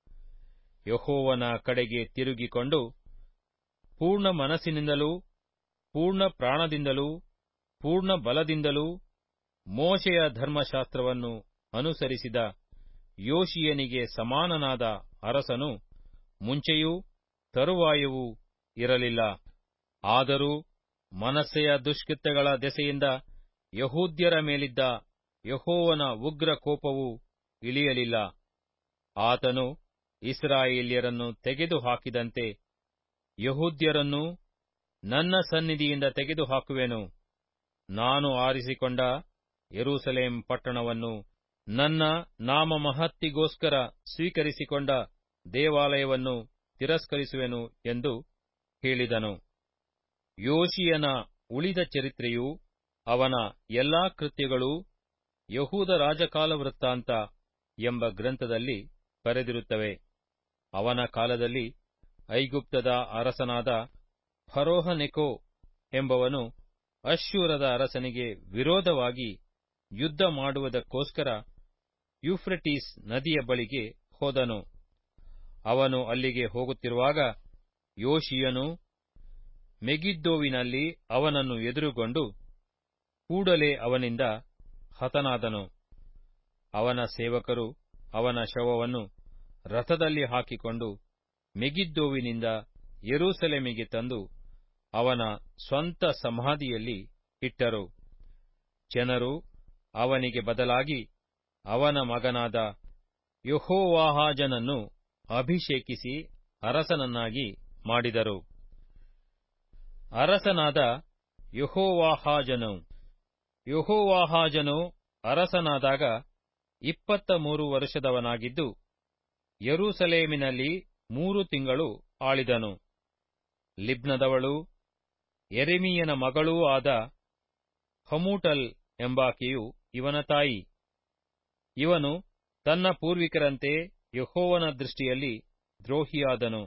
ಯಹೋವನ ಕಡೆಗೆ ತಿರುಗಿಕೊಂಡು ಪೂರ್ಣ ಮನಸ್ಸಿನಿಂದಲೂ ಪೂರ್ಣ ಪ್ರಾಣದಿಂದಲೂ ಪೂರ್ಣ ಬಲದಿಂದಲೂ ಮೋಶೆಯ ಧರ್ಮಶಾಸ್ತ್ರವನ್ನು ಅನುಸರಿಸಿದ ಯೋಶಿಯನಿಗೆ ಸಮಾನನಾದ ಅರಸನು ಮುಂಚೆಯೂ ತರುವಾಯವೂ ಇರಲಿಲ್ಲ ಆದರೂ ಮನಸ್ಸೆಯ ದುಷ್ಕೃತ್ಯಗಳ ದೆಸೆಯಿಂದ ಯಹೂದ್ಯರ ಮೇಲಿದ್ದ ಯಹೋವನ ಉಗ್ರ ಕೋಪವು ಇಳಿಯಲಿಲ್ಲ ಆತನು ಇಸ್ರಾಯೇಲ್ಯರನ್ನು ತೆಗೆದುಹಾಕಿದಂತೆ ಯಹೂದ್ಯರನ್ನೂ ನನ್ನ ಸನ್ನಿಧಿಯಿಂದ ತೆಗೆದುಹಾಕುವೆನು ನಾನು ಆರಿಸಿಕೊಂಡ ಯೆರೂಸಲೇಮ್ ಪಟ್ಟಣವನ್ನು ನನ್ನ ನಾಮಮಹತ್ತಿಗೋಸ್ಕರ ಸ್ವೀಕರಿಸಿಕೊಂಡ ದೇವಾಲಯವನ್ನು ತಿರಸ್ಕರಿಸುವೆನು ಎಂದು ಹೇಳಿದನು ಯೋಶಿಯನ ಉಳಿದ ಚರಿತ್ರೆಯೂ ಅವನ ಎಲ್ಲಾ ಕೃತ್ಯಗಳೂ ಯಹೂದ ರಾಜಕಾಲ ವೃತ್ತಾಂತ ಎಂಬ ಗ್ರಂಥದಲ್ಲಿ ಬರೆದಿರುತ್ತವೆ ಅವನ ಕಾಲದಲ್ಲಿ ಐಗುಪ್ತದ ಅರಸನಾದ ಫರೋಹನೆಕೋ ಎಂಬವನು ಅಶ್ಶೂರದ ಅರಸನಿಗೆ ವಿರೋಧವಾಗಿ ಯುದ್ಧ ಮಾಡುವುದಕ್ಕೋಸ್ಕರ ಯೂಫ್ರೆಟೀಸ್ ನದಿಯ ಬಳಿಗೆ ಹೋದನು ಅವನು ಅಲ್ಲಿಗೆ ಹೋಗುತ್ತಿರುವಾಗ ಯೋಶಿಯನು ಮೆಗಿದ್ದೋವಿನಲ್ಲಿ ಅವನನ್ನು ಎದುರುಗೊಂಡು ಕೂಡಲೇ ಅವನಿಂದ ಹತನಾದನು ಅವನ ಸೇವಕರು ಅವನ ಶವವನ್ನು ರಥದಲ್ಲಿ ಹಾಕಿಕೊಂಡು ಮೆಗಿದ್ದೋವಿನಿಂದ ಯೆರೂಸಲೇಮಿಗೆ ತಂದು ಅವನ ಸ್ವಂತ ಸಮಾಧಿಯಲ್ಲಿ ಇಟ್ಟರು ಜನರು ಅವನಿಗೆ ಬದಲಾಗಿ ಅವನ ಮಗನಾದ ಯಹೋವಾಹಾಜನನ್ನು ಅಭಿಷೇಕಿಸಿ ಅರಸನನ್ನಾಗಿ ಮಾಡಿದರು ಅರಸನಾದ ಯೆಹೋವಾಹಾಜನು ಯೆಹೋವಾಹಾಜನು ಅರಸನಾದಾಗ ಇಪ್ಪತ್ತ ಮೂರು ವರ್ಷದವನಾಗಿದ್ದು ಯೆರೂಸಲೇಮಿನಲ್ಲಿ ಮೂರು ತಿಂಗಳು ಆಳಿದನು ಲಿಬ್ನದವಳು ಎರೆಮೀಯನ ಮಗಳೂ ಆದ ಹಮೂಟಲ್ ಎಂಬಾಕೆಯು ಇವನ ತಾಯಿ ಇವನು ತನ್ನ ಪೂರ್ವಿಕರಂತೆ ಯೆಹೋವನ ದೃಷ್ಟಿಯಲ್ಲಿ ದ್ರೋಹಿಯಾದನು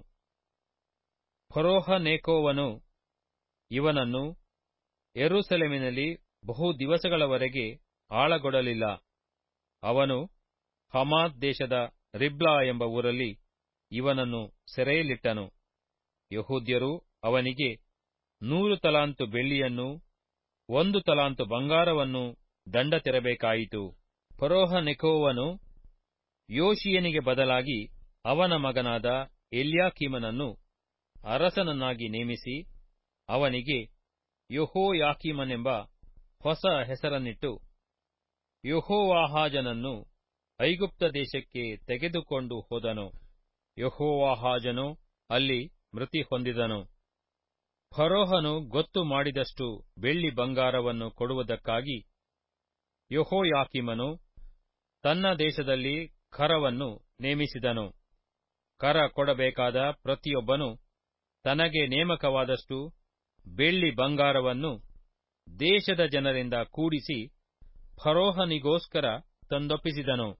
ಫರೋಹನೇಕೋವನು ಇವನನ್ನು ಯೆರೂಸಲೇಮಿನಲ್ಲಿ ಬಹು ದಿವಸಗಳವರೆಗೆ ಆಳಗೊಡಲಿಲ್ಲ ಅವನು ಹಮಾತ್ ದೇಶದ ರಿಬ್ಲಾ ಎಂಬ ಊರಲ್ಲಿ ಇವನನ್ನು ಸೆರೆಯಲ್ಲಿಟ್ಟನು ಯಹೂದ್ಯರು ಅವನಿಗೆ ನೂರು ತಲಾಂತು ಬೆಳ್ಳಿಯನ್ನು ಒಂದು ತಲಾಂತು ಬಂಗಾರವನ್ನು ದಂಡ ತೆರಬೇಕಾಯಿತು ಫರೋಹನೆಕೋವನು ಯೋಶಿಯನಿಗೆ ಬದಲಾಗಿ ಅವನ ಮಗನಾದ ಎಲ್ಯಾಕೀಮನನ್ನು ಅರಸನನ್ನಾಗಿ ನೇಮಿಸಿ ಅವನಿಗೆ ಯೆಹೋಯಾಕೀಮನೆಂಬ ಹೊಸ ಹೆಸರನ್ನಿಟ್ಟು ಯೆಹೋವಾಹಾಜನನ್ನು ಐಗುಪ್ತ ದೇಶಕ್ಕೆ ತೆಗೆದುಕೊಂಡು ಹೋದನು ಯೆಹೋವಾಹಾಜನು ಅಲ್ಲಿ ಮೃತಿ ಹೊಂದಿದನು ಫರೋಹನು ಗೊತ್ತು ಮಾಡಿದಷ್ಟು ಬೆಳ್ಳಿ ಬಂಗಾರವನ್ನು ಕೊಡುವುದಕ್ಕಾಗಿ ಯೆಹೋಯಾಕೀಮನು ತನ್ನ ದೇಶದಲ್ಲಿ ಕರವನ್ನು ನೇಮಿಸಿದನು ಕರ ಕೊಡಬೇಕಾದ ಪ್ರತಿಯೊಬ್ಬನು ತನಗೆ ನೇಮಕವಾದಷ್ಟು ಬೆಳ್ಳಿ ಬಂಗಾರವನ್ನು ದೇಶದ ಜನರಿಂದ ಕೂಡಿಸಿ ಫರೋಹನಿಗೋಸ್ಕರ ತಂದೊಪ್ಪಿಸಿದನು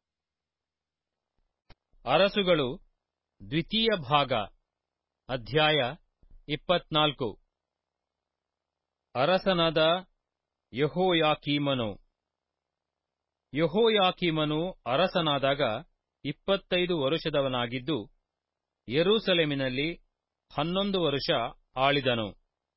ಅರಸುಗಳು ದ್ವಿತೀಯ ಭಾಗ ಅಧ್ಯಾಯ ಇಪ್ಪತ್ನಾಲ್ಕು ಅರಸನಾದ ಯೆಹೋಯಾಕೀಮನು ಯೆಹೋಯಾಕೀಮನು ಅರಸನಾದಾಗ ಇಪ್ಪತ್ತೈದು ವರುಷದವನಾಗಿದ್ದು ಯೆರೂಸಲೇಮಿನಲ್ಲಿ ಹನ್ನೊಂದು ವರುಷ ಆಳಿದನು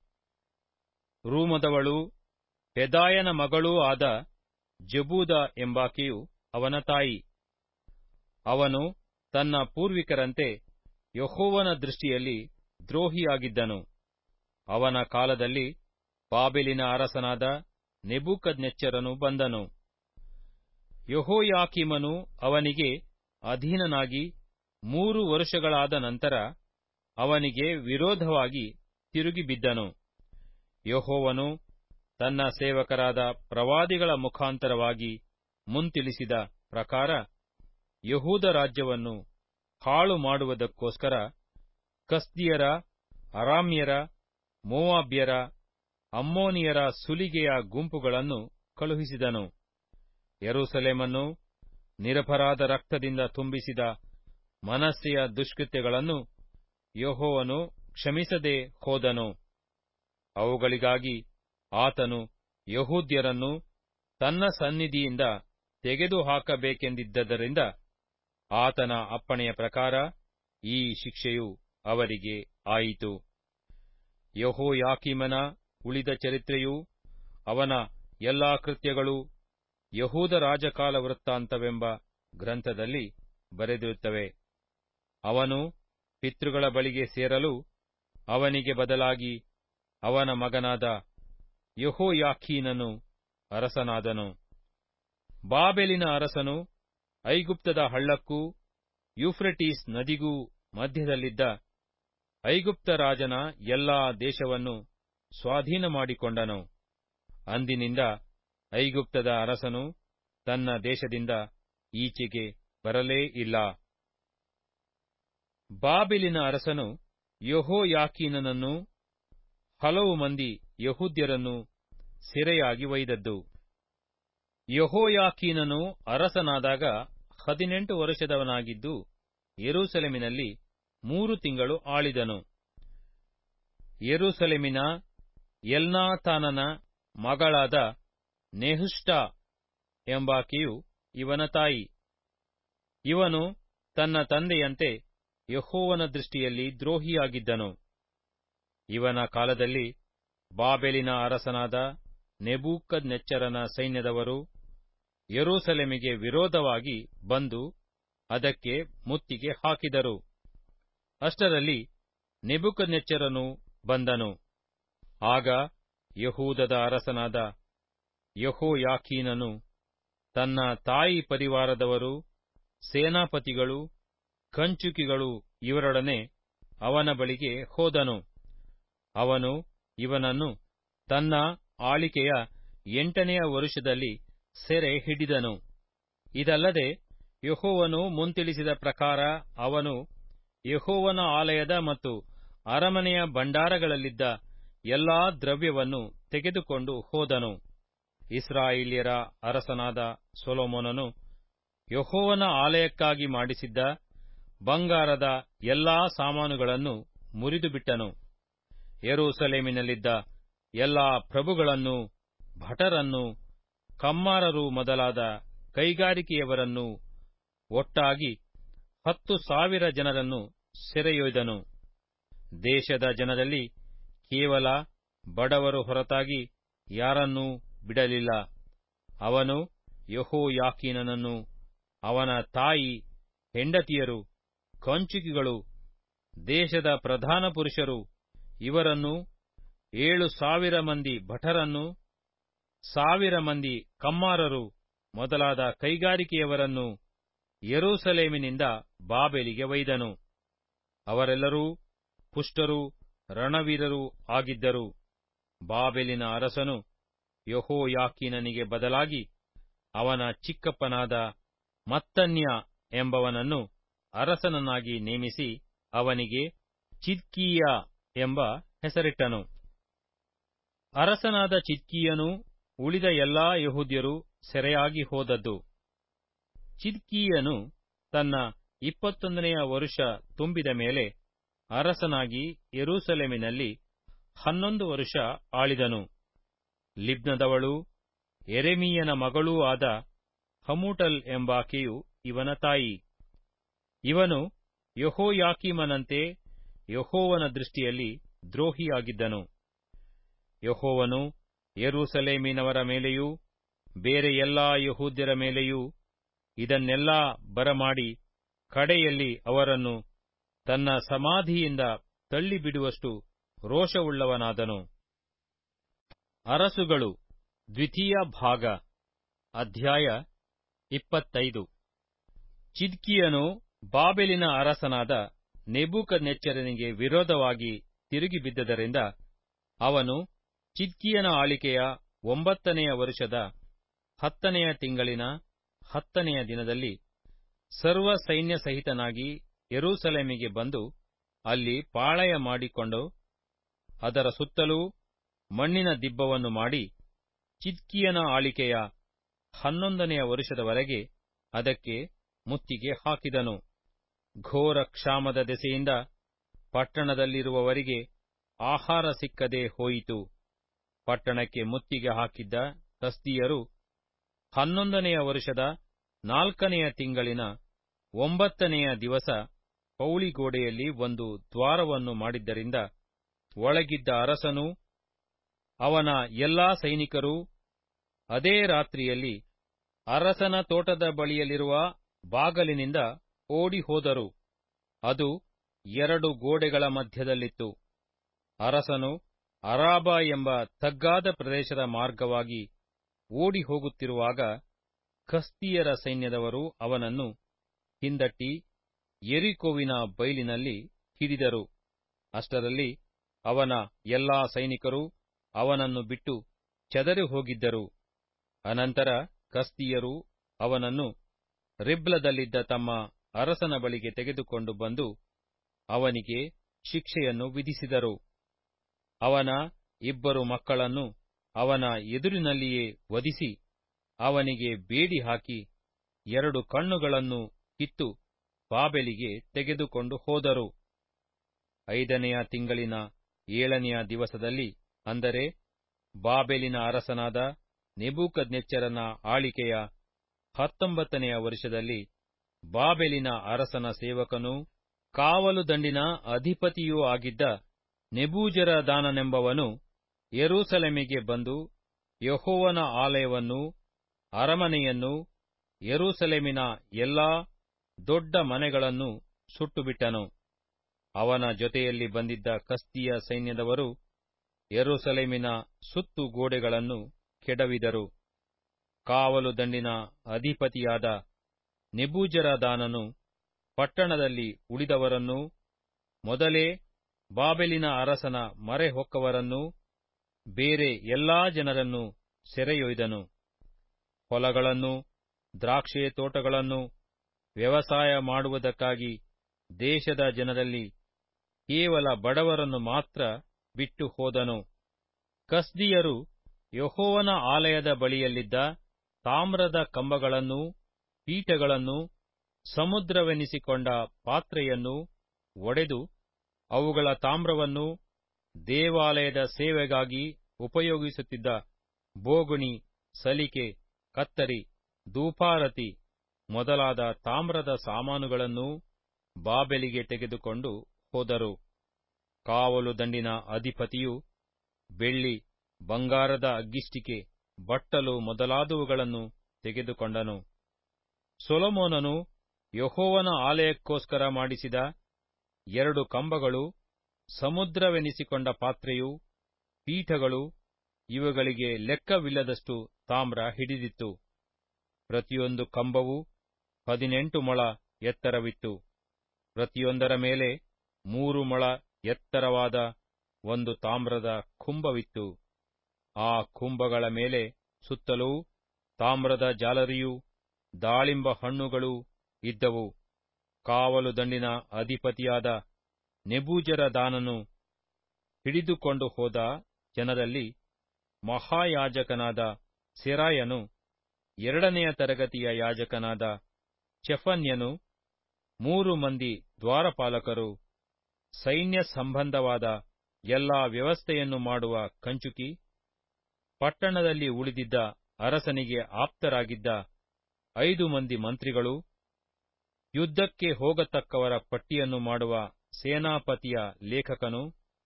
ರೂಮದವಳು ಪೆದಾಯನ ಮಗಳೂ ಆದ ಜಬೂದ ಎಂಬಾಕೆಯು ಅವನ ತಾಯಿ ಅವನು ತನ್ನ ಪೂರ್ವಿಕರಂತೆ ಯಹೋವನ ದೃಷ್ಟಿಯಲ್ಲಿ ದ್ರೋಹಿಯಾಗಿದ್ದನು ಅವನ ಕಾಲದಲ್ಲಿ ಬಾಬೆಲಿನ ಅರಸನಾದ ನೆಬೂಕದ್ನೆಚ್ಚರನು ಬಂದನು ಯೆಹೋಯಾಕೀಮನು ಅವನಿಗೆ ಅಧೀನನಾಗಿ ಮೂರು ವರುಷಗಳಾದ ನಂತರ ಅವನಿಗೆ ವಿರೋಧವಾಗಿ ತಿರುಗಿಬಿದ್ದನು ಯೆಹೋವನು ತನ್ನ ಸೇವಕರಾದ ಪ್ರವಾದಿಗಳ ಮುಖಾಂತರವಾಗಿ ಮುಂತಿಳಿಸಿದ ಪ್ರಕಾರ ಯಹೂದ ರಾಜ್ಯವನ್ನು ಹಾಳು ಮಾಡುವುದಕ್ಕೋಸ್ಕರ ಕಸ್ದಿಯರ ಅರಾಮ್ಯರ ಮೋವಾಬ್ಯರ ಅಮ್ಮೋನಿಯರ ಸುಲಿಗೆಯ ಗುಂಪುಗಳನ್ನು ಕಳುಹಿಸಿದನು ಯೆರೂಸಲೇಮನ್ನು ನಿರಪರಾಧ ರಕ್ತದಿಂದ ತುಂಬಿಸಿದ ಮನಸ್ಸೆಯ ದುಷ್ಕೃತ್ಯಗಳನ್ನು ಯೆಹೋವನು ಕ್ಷಮಿಸದೆ ಹೋದನು ಅವುಗಳಿಗಾಗಿ ಆತನು ಯಹೂದ್ಯರನ್ನು ತನ್ನ ಸನ್ನಿಧಿಯಿಂದ ತೆಗೆದುಹಾಕಬೇಕೆಂದಿದ್ದರಿಂದ ಆತನ ಅಪ್ಪಣೆಯ ಪ್ರಕಾರ ಈ ಶಿಕ್ಷೆಯು ಅವರಿಗೆ ಆಯಿತು ಯೆಹೋಯಾಕೀಮನ ಉಳಿದ ಚರಿತ್ರೆಯೂ ಅವನ ಎಲ್ಲಾ ಕೃತ್ಯಗಳೂ ಯಹೂದ ರಾಜಕಾಲ ವೃತ್ತಾಂತವೆಂಬ ಗ್ರಂಥದಲ್ಲಿ ಬರೆದಿರುತ್ತವೆ ಅವನು ಪಿತೃಗಳ ಬಳಿಗೆ ಸೇರಲು ಅವನಿಗೆ ಬದಲಾಗಿ ಅವನ ಮಗನಾದ ಯೆಹೋಯಾಖೀನನು ಅರಸನಾದನು ಬಾಬೆಲಿನ ಅರಸನು ಐಗುಪ್ತದ ಹಳ್ಳಕ್ಕೂ ಯೂಫ್ರೆಟೀಸ್ ನದಿಗೂ ಮಧ್ಯದಲ್ಲಿದ್ದ ಐಗುಪ್ತ ರಾಜನ ಎಲ್ಲಾ ದೇಶವನ್ನು ಸ್ವಾಧೀನ ಮಾಡಿಕೊಂಡನು ಅಂದಿನಿಂದ ಐಗುಪ್ತದ ಅರಸನು ತನ್ನ ದೇಶದಿಂದ ಈಚೆಗೆ ಬರಲೇ ಇಲ್ಲ ಬಾಬಿಲಿನ ಅರಸನು ಯೆಹೋಯಾಕೀನನನ್ನು ಹಲವು ಮಂದಿ ಯಹೂದ್ಯರನ್ನು ಸೆರೆಯಾಗಿ ಒಯ್ದದ್ದು ಯೆಹೋಯಾಕೀನನು ಅರಸನಾದಾಗ ಹದಿನೆಂಟು ವರ್ಷದವನಾಗಿದ್ದು ಯೆರೂಸಲೇಮಿನಲ್ಲಿ ಮೂರು ತಿಂಗಳು ಆಳಿದನು ಯೆರೂಸಲೇಮಿನ ಎಲ್ನಾತಾನನ ಮಗಳಾದ ನೆಹುಷ್ಟ ಎಂಬಾಕೆಯು ಇವನ ತಾಯಿ ಇವನು ತನ್ನ ತಂದೆಯಂತೆ ಯಹೋವನ ದೃಷ್ಟಿಯಲ್ಲಿ ದ್ರೋಹಿಯಾಗಿದ್ದನು ಇವನ ಕಾಲದಲ್ಲಿ ಬಾಬೆಲಿನ ಅರಸನಾದ ನೆಬೂಕದ್ನೆಚ್ಚರನ ಸೈನ್ಯದವರು ಯೆರೂಸಲೇಮಿಗೆ ವಿರೋಧವಾಗಿ ಬಂದು ಅದಕ್ಕೆ ಮುತ್ತಿಗೆ ಹಾಕಿದರು ಅಷ್ಟರಲ್ಲಿ ನೆಬುಕದ್ನೆಚ್ಚರನು ಬಂದನು ಆಗ ಯಹೂದದ ಅರಸನಾದ ಯೆಹೋಯಾಕೀನನು ತನ್ನ ತಾಯಿ ಪರಿವಾರದವರು ಸೇನಾಪತಿಗಳು ಕಂಚುಕಿಗಳು ಇವರೊಡನೆ ಅವನ ಬಳಿಗೆ ಹೋದನು ಅವನು ಇವನನ್ನು ತನ್ನ ಆಳಿಕೆಯ ಎಂಟನೆಯ ವರುಷದಲ್ಲಿ ಸೆರೆ ಹಿಡಿದನು ಇದಲ್ಲದೆ ಯಹೋವನು ಮುಂತಿಳಿಸಿದ ಪ್ರಕಾರ ಅವನು ಯಹೋವನ ಆಲಯದ ಮತ್ತು ಅರಮನೆಯ ಭಂಡಾರಗಳಲ್ಲಿದ್ದ ಎಲ್ಲಾ ದ್ರವ್ಯವನ್ನು ತೆಗೆದುಕೊಂಡು ಹೋದನು ಇಸ್ರಾಯೇಲ್ಯರ ಅರಸನಾದ ಸೊಲೊಮೋನನು ಯಹೋವನ ಆಲಯಕ್ಕಾಗಿ ಮಾಡಿಸಿದ್ದ ಬಂಗಾರದ ಎಲ್ಲಾ ಸಾಮಾನುಗಳನ್ನು ಮುರಿದುಬಿಟ್ಟನು ಯೆರೂಸಲೇಮಿನಲ್ಲಿದ್ದ ಎಲ್ಲಾ ಪ್ರಭುಗಳನ್ನು ಭಟರನ್ನು ಕಮ್ಮಾರರು ಮೊದಲಾದ ಕೈಗಾರಿಕೆಯವರನ್ನು ಒಟ್ಟಾಗಿ ಹತ್ತು ಸಾವಿರ ಜನರನ್ನು ಸೆರೆಯೊಯ್ದನು ದೇಶದ ಜನರಲ್ಲಿ ಕೇವಲ ಬಡವರು ಹೊರತಾಗಿ ಯಾರನ್ನೂ ಬಿಡಲಿಲ್ಲ ಅವನು ಯಹೋಯಾಕೀನನನ್ನು ಅವನ ತಾಯಿ ಹೆಂಡತಿಯರು ಕಂಚುಕಿಗಳು ದೇಶದ ಪ್ರಧಾನ ಪುರುಷರು ಇವರನ್ನು ಏಳು ಸಾವಿರ ಮಂದಿ ಭಟರನ್ನು ಸಾವಿರ ಮಂದಿ ಕಮ್ಮಾರರು ಮೊದಲಾದ ಕೈಗಾರಿಕೆಯವರನ್ನು ಯೆರೂಸಲೇಮಿನಿಂದ ಬಾಬೆಲಿಗೆ ಒಯ್ದನು ಅವರೆಲ್ಲರೂ ಪುಷ್ಟರೂ ರಣವೀರರೂ ಆಗಿದ್ದರು ಬಾಬೆಲಿನ ಅರಸನು ಯಹೋಯಾಕೀನನಿಗೆ ಬದಲಾಗಿ ಅವನ ಚಿಕ್ಕಪ್ಪನಾದ ಮತ್ತನ್ಯ ಎಂಬವನನ್ನು ಅರಸನನ್ನಾಗಿ ನೇಮಿಸಿ ಅವನಿಗೆ ಚಿದ್ಕೀಯ ಎಂಬ ಹೆಸರಿಟ್ಟನು ಅರಸನಾದ ಚಿದ್ಕೀಯನೂ ಉಳಿದ ಎಲ್ಲಾ ಯಹೂದ್ಯರು ಸೆರೆಯಾಗಿ ಹೋದದ್ದು ಚಿದ್ಕೀಯನು ತನ್ನ ಇಪ್ಪತ್ತೊಂದನೆಯ ವರುಷ ತುಂಬಿದ ಮೇಲೆ ಅರಸನಾಗಿ ಯೆರೂಸಲೇಮಿನಲ್ಲಿ ಹನ್ನೊಂದು ವರುಷ ಆಳಿದನು ಲಿಬ್ನದವಳೂ ಎರೆಮೀಯನ ಮಗಳೂ ಆದ ಹಮೂಟಲ್ ಎಂಬಾಕೆಯು ಇವನ ತಾಯಿ ಇವನು ಯಹೋಯಾಕೀಮನಂತೆ ಯಹೋವನ ದೃಷ್ಟಿಯಲ್ಲಿ ದ್ರೋಹಿಯಾಗಿದ್ದನು ಯಹೋವನು ಯೆರೂಸಲೇಮಿನವರ ಮೇಲೆಯೂ ಬೇರೆ ಎಲ್ಲಾ ಯಹೂದ್ಯರ ಮೇಲೆಯೂ ಇದನ್ನೆಲ್ಲಾ ಬರಮಾಡಿ ಕಡೆಯಲ್ಲಿ ಅವರನ್ನು ತನ್ನ ಸಮಾಧಿಯಿಂದ ತಳ್ಳಿಬಿಡುವಷ್ಟು ರೋಷವುಳ್ಳವನಾದನು ಅರಸುಗಳು ದ್ವಿತೀಯ ಭಾಗ ಅಧ್ಯಾಯ ಇಪ್ಪತ್ತೈದು ಚಿದ್ಕಿಯನು ಬಾಬೆಲಿನ ಅರಸನಾದ ನೆಬೂಕದ್ನೆಚ್ಚರನಿಗೆ ವಿರೋಧವಾಗಿ ತಿರುಗಿಬಿದ್ದರಿಂದ ಅವನು ಚಿದ್ಕಿಯನ ಆಳಿಕೆಯ ಒಂಬತ್ತನೆಯ ವರುಷದ ಹತ್ತನೆಯ ತಿಂಗಳಿನ ಹತ್ತನೆಯ ದಿನದಲ್ಲಿ ಸರ್ವ ಸೈನ್ಯ ಸಹಿತನಾಗಿ ಯೆರೂಸಲೇಮಿಗೆ ಬಂದು ಅಲ್ಲಿ ಪಾಳಯ ಮಾಡಿಕೊಂಡು ಅದರ ಸುತ್ತಲೂ ಮಣ್ಣಿನ ದಿಬ್ಬವನ್ನು ಮಾಡಿ ಚಿದ್ಕಿಯನ ಆಳಿಕೆಯ ಹನ್ನೊಂದನೆಯ ವರುಷದವರೆಗೆ ಅದಕ್ಕೆ ಮುತ್ತಿಗೆ ಹಾಕಿದನು ಘೋರ ಕ್ಷಾಮದ ದೆಸೆಯಿಂದ ಪಟ್ಟಣದಲ್ಲಿರುವವರಿಗೆ ಆಹಾರ ಸಿಕ್ಕದೆ ಹೋಯಿತು ಪಟ್ಟಣಕ್ಕೆ ಮುತ್ತಿಗೆ ಹಾಕಿದ್ದ ಕಸ್ದಿಯರು ಹನ್ನೊಂದನೆಯ ವರುಷದ ನಾಲ್ಕನೆಯ ತಿಂಗಳಿನ ಒಂಬತ್ತನೆಯ ದಿವಸ ಪೌಳಿಗೋಡೆಯಲ್ಲಿ ಒಂದು ದ್ವಾರವನ್ನು ಮಾಡಿದ್ದರಿಂದ ಒಳಗಿದ್ದ ಅರಸನೂ ಅವನ ಎಲ್ಲಾ ಸೈನಿಕರೂ ಅದೇ ರಾತ್ರಿಯಲ್ಲಿ ಅರಸನ ತೋಟದ ಬಳಿಯಲ್ಲಿರುವ ಬಾಗಲಿನಿಂದ ಓಡಿ ಹೋದರು ಅದು ಎರಡು ಗೋಡೆಗಳ ಮಧ್ಯದಲ್ಲಿತ್ತು ಅರಸನು ಅರಾಬ ಎಂಬ ತಗ್ಗಾದ ಪ್ರದೇಶದ ಮಾರ್ಗವಾಗಿ ಓಡಿ ಹೋಗುತ್ತಿರುವಾಗ ಕಸ್ತಿಯರ ಸೈನ್ಯದವರು ಅವನನ್ನು ಹಿಂದಟ್ಟಿ ಎರಿಕೋವಿನ ಬೈಲಿನಲ್ಲಿ ಹಿಡಿದರು ಅಷ್ಟರಲ್ಲಿ ಅವನ ಎಲ್ಲಾ ಸೈನಿಕರು ಅವನನ್ನು ಬಿಟ್ಟು ಚದರಿ ಹೋಗಿದ್ದರು ಅನಂತರ ಕಸ್ತಿಯರು ಅವನನ್ನು ರಿಬ್ಲದಲ್ಲಿದ್ದ ತಮ್ಮ ಅರಸನ ಬಳಿಗೆ ತೆಗೆದುಕೊಂಡು ಬಂದು ಅವನಿಗೆ ಶಿಕ್ಷೆಯನ್ನು ವಿಧಿಸಿದರು ಅವನ ಇಬ್ಬರು ಮಕ್ಕಳನ್ನು ಅವನ ಎದುರಿನಲ್ಲಿಯೇ ವಧಿಸಿ ಅವನಿಗೆ ಬೇಡಿ ಹಾಕಿ ಎರಡು ಕಣ್ಣುಗಳನ್ನು ಕಿತ್ತು ಬಾಬೆಲಿಗೆ ತೆಗೆದುಕೊಂಡು ಹೋದರು ಐದನೆಯ ತಿಂಗಳಿನ ಏಳನೆಯ ದಿವಸದಲ್ಲಿ ಅಂದರೆ ಬಾಬೆಲಿನ ಅರಸನಾದ ನೆಬೂಕದ್ನೆಚ್ಚರನ ಆಳಿಕೆಯ ಹತ್ತೊಂಬತ್ತನೆಯ ವರ್ಷದಲ್ಲಿ ಬಾಬೆಲಿನ ಅರಸನ ಸೇವಕನೂ ಕಾವಲು ದಂಡಿನ ಅಧಿಪತಿಯೂ ಆಗಿದ್ದ ನೆಬೂಜರದಾನನೆಂಬವನು ಯೆರೂಸಲೇಮಿಗೆ ಬಂದು ಯಹೋವನ ಆಲಯವನ್ನೂ ಅರಮನೆಯನ್ನೂ ಯೆರೂಸಲೇಮಿನ ಎಲ್ಲಾ ದೊಡ್ಡ ಮನೆಗಳನ್ನು ಸುಟ್ಟುಬಿಟ್ಟನು ಅವನ ಜೊತೆಯಲ್ಲಿ ಬಂದಿದ್ದ ಕಸ್ತಿಯ ಸೈನ್ಯದವರು ಯೆರೂಸಲೇಮಿನ ಸುತ್ತು ಗೋಡೆಗಳನ್ನು ಕೆಡವಿದರು ಕಾವಲು ದಂಡಿನ ಅಧಿಪತಿಯಾದ ನೆಬೂಜರದಾನನು ಪಟ್ಟಣದಲ್ಲಿ ಉಳಿದವರನ್ನೂ ಮೊದಲೇ ಬಾಬೆಲಿನ ಅರಸನ ಮರೆಹೊಕ್ಕವರನ್ನೂ ಬೇರೆ ಎಲ್ಲಾ ಜನರನ್ನು ಸೆರೆಯೊಯ್ದನು ಹೊಲಗಳನ್ನು ದ್ರಾಕ್ಷೆ ತೋಟಗಳನ್ನು ವ್ಯವಸಾಯ ಮಾಡುವುದಕ್ಕಾಗಿ ದೇಶದ ಜನರಲ್ಲಿ ಕೇವಲ ಬಡವರನ್ನು ಮಾತ್ರ ಬಿಟ್ಟು ಹೋದನು ಕಸ್ದಿಯರು ಯಹೋವನ ಆಲಯದ ಬಳಿಯಲ್ಲಿದ್ದ ತಾಮ್ರದ ಕಂಬಗಳನ್ನೂ ಪೀಠಗಳನ್ನೂ ಸಮುದ್ರವೆನಿಸಿಕೊಂಡ ಪಾತ್ರೆಯನ್ನು ಒಡೆದು ಅವುಗಳ ತಾಮ್ರವನ್ನು ದೇವಾಲಯದ ಸೇವೆಗಾಗಿ ಉಪಯೋಗಿಸುತ್ತಿದ್ದ ಬೋಗುಣಿ ಸಲಿಕೆ ಕತ್ತರಿ ಧೂಪಾರತಿ ಮೊದಲಾದ ತಾಮ್ರದ ಸಾಮಾನುಗಳನ್ನೂ ಬಾಬೆಲಿಗೆ ತೆಗೆದುಕೊಂಡು ಹೋದರು ಕಾವಲು ದಂಡಿನ ಅಧಿಪತಿಯು ಬೆಳ್ಳಿ ಬಂಗಾರದ ಅಗ್ಗಿಷ್ಟಿಕೆ ಬಟ್ಟಲು ಮೊದಲಾದವುಗಳನ್ನು ತೆಗೆದುಕೊಂಡನು ಸೊಲೊಮೋನನು ಯಹೋವನ ಆಲಯಕ್ಕೋಸ್ಕರ ಮಾಡಿಸಿದ ಎರಡು ಕಂಬಗಳು ಸಮುದ್ರವೆನಿಸಿಕೊಂಡ ಪಾತ್ರೆಯು ಪೀಠಗಳು ಇವುಗಳಿಗೆ ಲೆಕ್ಕವಿಲ್ಲದಷ್ಟು ತಾಮ್ರ ಹಿಡಿದಿತ್ತು ಪ್ರತಿಯೊಂದು ಕಂಬವೂ ಹದಿನೆಂಟು ಮೊಳ ಎತ್ತರವಿತ್ತು ಪ್ರತಿಯೊಂದರ ಮೇಲೆ ಮೂರು ಮೊಳ ಎತ್ತರವಾದ ಒಂದು ತಾಮ್ರದ ಕುಂಭವಿತ್ತು ಆ ಕುಂಭಗಳ ಮೇಲೆ ಸುತ್ತಲೂ ತಾಮ್ರದ ಜಾಲರಿಯೂ ದಾಳಿಂಬ ಹಣ್ಣುಗಳೂ ಇದ್ದವು ಕಾವಲು ದಂಡಿನ ಅಧಿಪತಿಯಾದ ನೆಬೂಜರದಾನನು ಹಿಡಿದುಕೊಂಡು ಹೋದ ಜನರಲ್ಲಿ ಮಹಾಯಾಜಕನಾದ ಸೆರಾಯನು ಎರಡನೆಯ ತರಗತಿಯ ಯಾಜಕನಾದ ಚೆಫನ್ಯನು ಮೂರು ಮಂದಿ ದ್ವಾರಪಾಲಕರು ಸೈನ್ಯ ಸಂಬಂಧವಾದ ಎಲ್ಲಾ ವ್ಯವಸ್ಥೆಯನ್ನು ಮಾಡುವ ಕಂಚುಕಿ ಪಟ್ಟಣದಲ್ಲಿ ಉಳಿದಿದ್ದ ಅರಸನಿಗೆ ಆಪ್ತರಾಗಿದ್ದ ಐದು ಮಂದಿ ಮಂತ್ರಿಗಳು ಯುದ್ಧಕ್ಕೆ ಹೋಗತಕ್ಕವರ ಪಟ್ಟಿಯನ್ನು ಮಾಡುವ ಸೇನಾಪತಿಯ ಲೇಖಕನು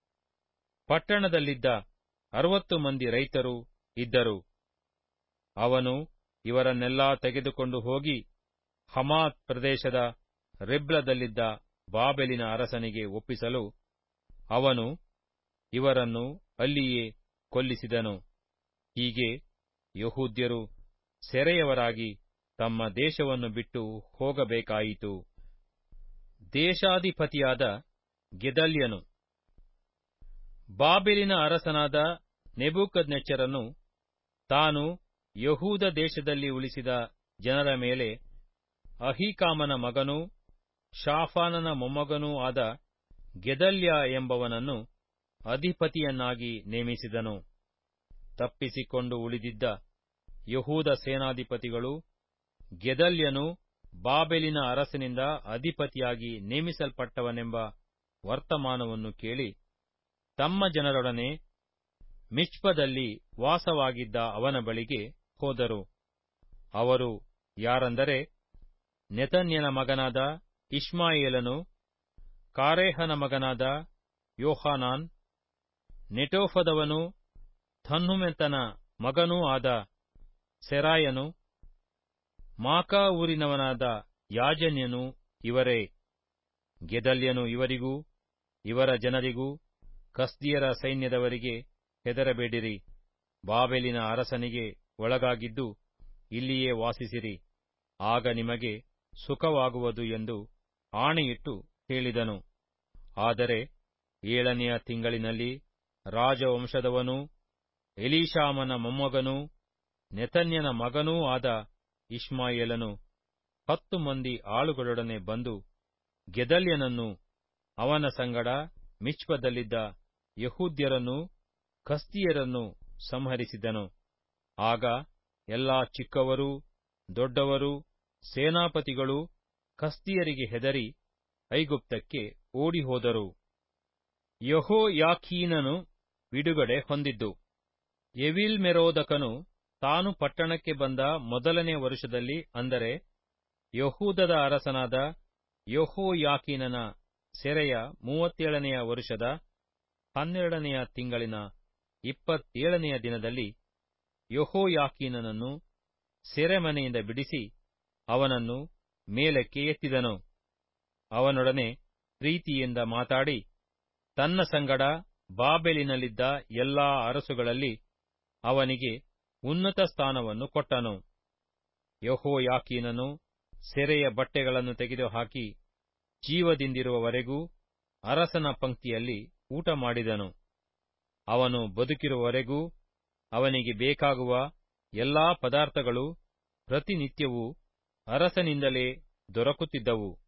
ಪಟ್ಟಣದಲ್ಲಿದ್ದ ಅರವತ್ತು ಮಂದಿ ರೈತರು ಇದ್ದರು ಅವನು ಇವರನ್ನೆಲ್ಲಾ ತೆಗೆದುಕೊಂಡು ಹೋಗಿ ಹಮಾತ್ ಪ್ರದೇಶದ ರಿಬ್ಲದಲ್ಲಿದ್ದ ಬಾಬೆಲಿನ ಅರಸನಿಗೆ ಒಪ್ಪಿಸಲು ಅವನು ಇವರನ್ನು ಅಲ್ಲಿಯೇ ಕೊಲ್ಲಿಸಿದನು ಹೀಗೆ ಯಹೂದ್ಯರು ಸೆರೆಯವರಾಗಿ ತಮ್ಮ ದೇಶವನ್ನು ಬಿಟ್ಟು ಹೋಗಬೇಕಾಯಿತು ದೇಶಾಧಿಪತಿಯಾದ ಗೆದಲ್ಯನು ಬಾಬೆಲಿನ ಅರಸನಾದ ನೆಬೂಕದ್ನೆಚ್ಚರನು ತಾನು ಯಹೂದ ದೇಶದಲ್ಲಿ ಉಳಿಸಿದ ಜನರ ಮೇಲೆ ಅಹೀಕಾಮನ ಮಗನೂ ಶಾಫಾನನ ಮೊಮ್ಮಗನೂ ಆದ ಗೆದಲ್ಯ ಎಂಬವನನ್ನು ಅಧಿಪತಿಯನ್ನಾಗಿ ನೇಮಿಸಿದನು ತಪ್ಪಿಸಿಕೊಂಡು ಉಳಿದಿದ್ದ ಯಹೂದ ಸೇನಾಧಿಪತಿಗಳು ಗೆದಲ್ಯನು ಬಾಬೆಲಿನ ಅರಸನಿಂದ ಅಧಿಪತಿಯಾಗಿ ನೇಮಿಸಲ್ಪಟ್ಟವನೆಂಬ ವರ್ತಮಾನವನ್ನು ಕೇಳಿ ತಮ್ಮ ಜನರೊಡನೆ ಮಿಚ್ಪದಲ್ಲಿ ವಾಸವಾಗಿದ್ದ ಅವನ ಬಳಿಗೆ ಹೋದರು ಅವರು ಯಾರಂದರೆ ನೆತನ್ಯನ ಮಗನಾದ ಇಷ್ಮಾಯೇಲನು ಕಾರೇಹನ ಮಗನಾದ ಯೋಹಾನಾನ್ ನೆಟೋಫದವನು ತನ್ಹುಮೆತನ ಮಗನೂ ಆದ ಸೆರಾಯನು ಮಾಕಾ ಊರಿನವನಾದ ಯಾಜನ್ಯನು ಇವರೇ ಗೆದಲ್ಯನು ಇವರಿಗೂ ಇವರ ಜನರಿಗೂ ಕಸ್ದಿಯರ ಸೈನ್ಯದವರಿಗೆ ಹೆದರಬೇಡಿರಿ ಬಾಬೆಲಿನ ಅರಸನಿಗೆ ಒಳಗಾಗಿದ್ದು ಇಲ್ಲಿಯೇ ವಾಸಿಸಿರಿ ಆಗ ನಿಮಗೆ ಸುಖವಾಗುವುದು ಎಂದು ಆಣೆಯಿಟ್ಟು ಹೇಳಿದನು ಆದರೆ ಏಳನೆಯ ತಿಂಗಳಿನಲ್ಲಿ ರಾಜವಂಶದವನೂ ಎಲೀಶಾಮನ ಮೊಮ್ಮಗನೂ ನೆತನ್ಯನ ಮಗನೂ ಆದ ಇಷ್ಮಾಯೇಲನು ಹತ್ತು ಮಂದಿ ಆಳುಗಳೊಡನೆ ಬಂದು ಗೆದಲ್ಯನನ್ನು ಅವನ ಸಂಗಡ ಮಿಚ್ಪದಲ್ಲಿದ್ದ ಯಹೂದ್ಯರನ್ನೂ ಕಸ್ದಿಯರನ್ನು ಸಂಹರಿಸಿದನು ಆಗ ಎಲ್ಲಾ ಚಿಕ್ಕವರೂ ದೊಡ್ಡವರೂ ಸೇನಾಪತಿಗಳು ಕಸ್ದಿಯರಿಗೆ ಹೆದರಿ ಐಗುಪ್ತಕ್ಕೆ ಓಡಿಹೋದರು ಯಹೋಯಾಖೀನನು ಬಿಡುಗಡೆ ಹೊಂದಿದ್ದು ಎವಿಲ್ ಮೆರೋದಕನು ತಾನು ಪಟ್ಟಣಕ್ಕೆ ಬಂದ ಮೊದಲನೇ ವರುಷದಲ್ಲಿ ಅಂದರೆ ಯಹೂದದ ಅರಸನಾದ ಯಹೋಯಾಕೀನನ ಸೆರೆಯ ಮೂವತ್ತೇಳನೆಯ ವರುಷದ ಹನ್ನೆರಡನೆಯ ತಿಂಗಳಿನ ಇಪ್ಪತ್ತೇಳನೆಯ ದಿನದಲ್ಲಿ ಯಹೋಯಾಕೀನನನ್ನು ಸೆರೆಮನೆಯಿಂದ ಬಿಡಿಸಿ ಅವನನ್ನು ಮೇಲಕ್ಕೆ ಎತ್ತಿದನು ಅವನೊಡನೆ ಪ್ರೀತಿಯಿಂದ ಮಾತಾಡಿ ತನ್ನ ಸಂಗಡ ಬಾಬೆಲಿನಲ್ಲಿದ್ದ ಎಲ್ಲಾ ಅರಸುಗಳಲ್ಲಿ ಅವನಿಗೆ ಉನ್ನತ ಸ್ಥಾನವನ್ನು ಕೊಟ್ಟನು ಯಹೋಯಾಕೀನನು ಸೆರೆಯ ಬಟ್ಟೆಗಳನ್ನು ತೆಗೆದುಹಾಕಿ ಜೀವದಿಂದಿರುವವರೆಗೂ ಅರಸನ ಪಂಕ್ತಿಯಲ್ಲಿ ಊಟ ಮಾಡಿದನು ಅವನು ಬದುಕಿರುವವರೆಗೂ ಅವನಿಗೆ ಬೇಕಾಗುವ ಎಲ್ಲಾ ಪದಾರ್ಥಗಳು ಪ್ರತಿನಿತ್ಯವೂ ಅರಸನಿಂದಲೇ ದೊರಕುತ್ತಿದ್ದವು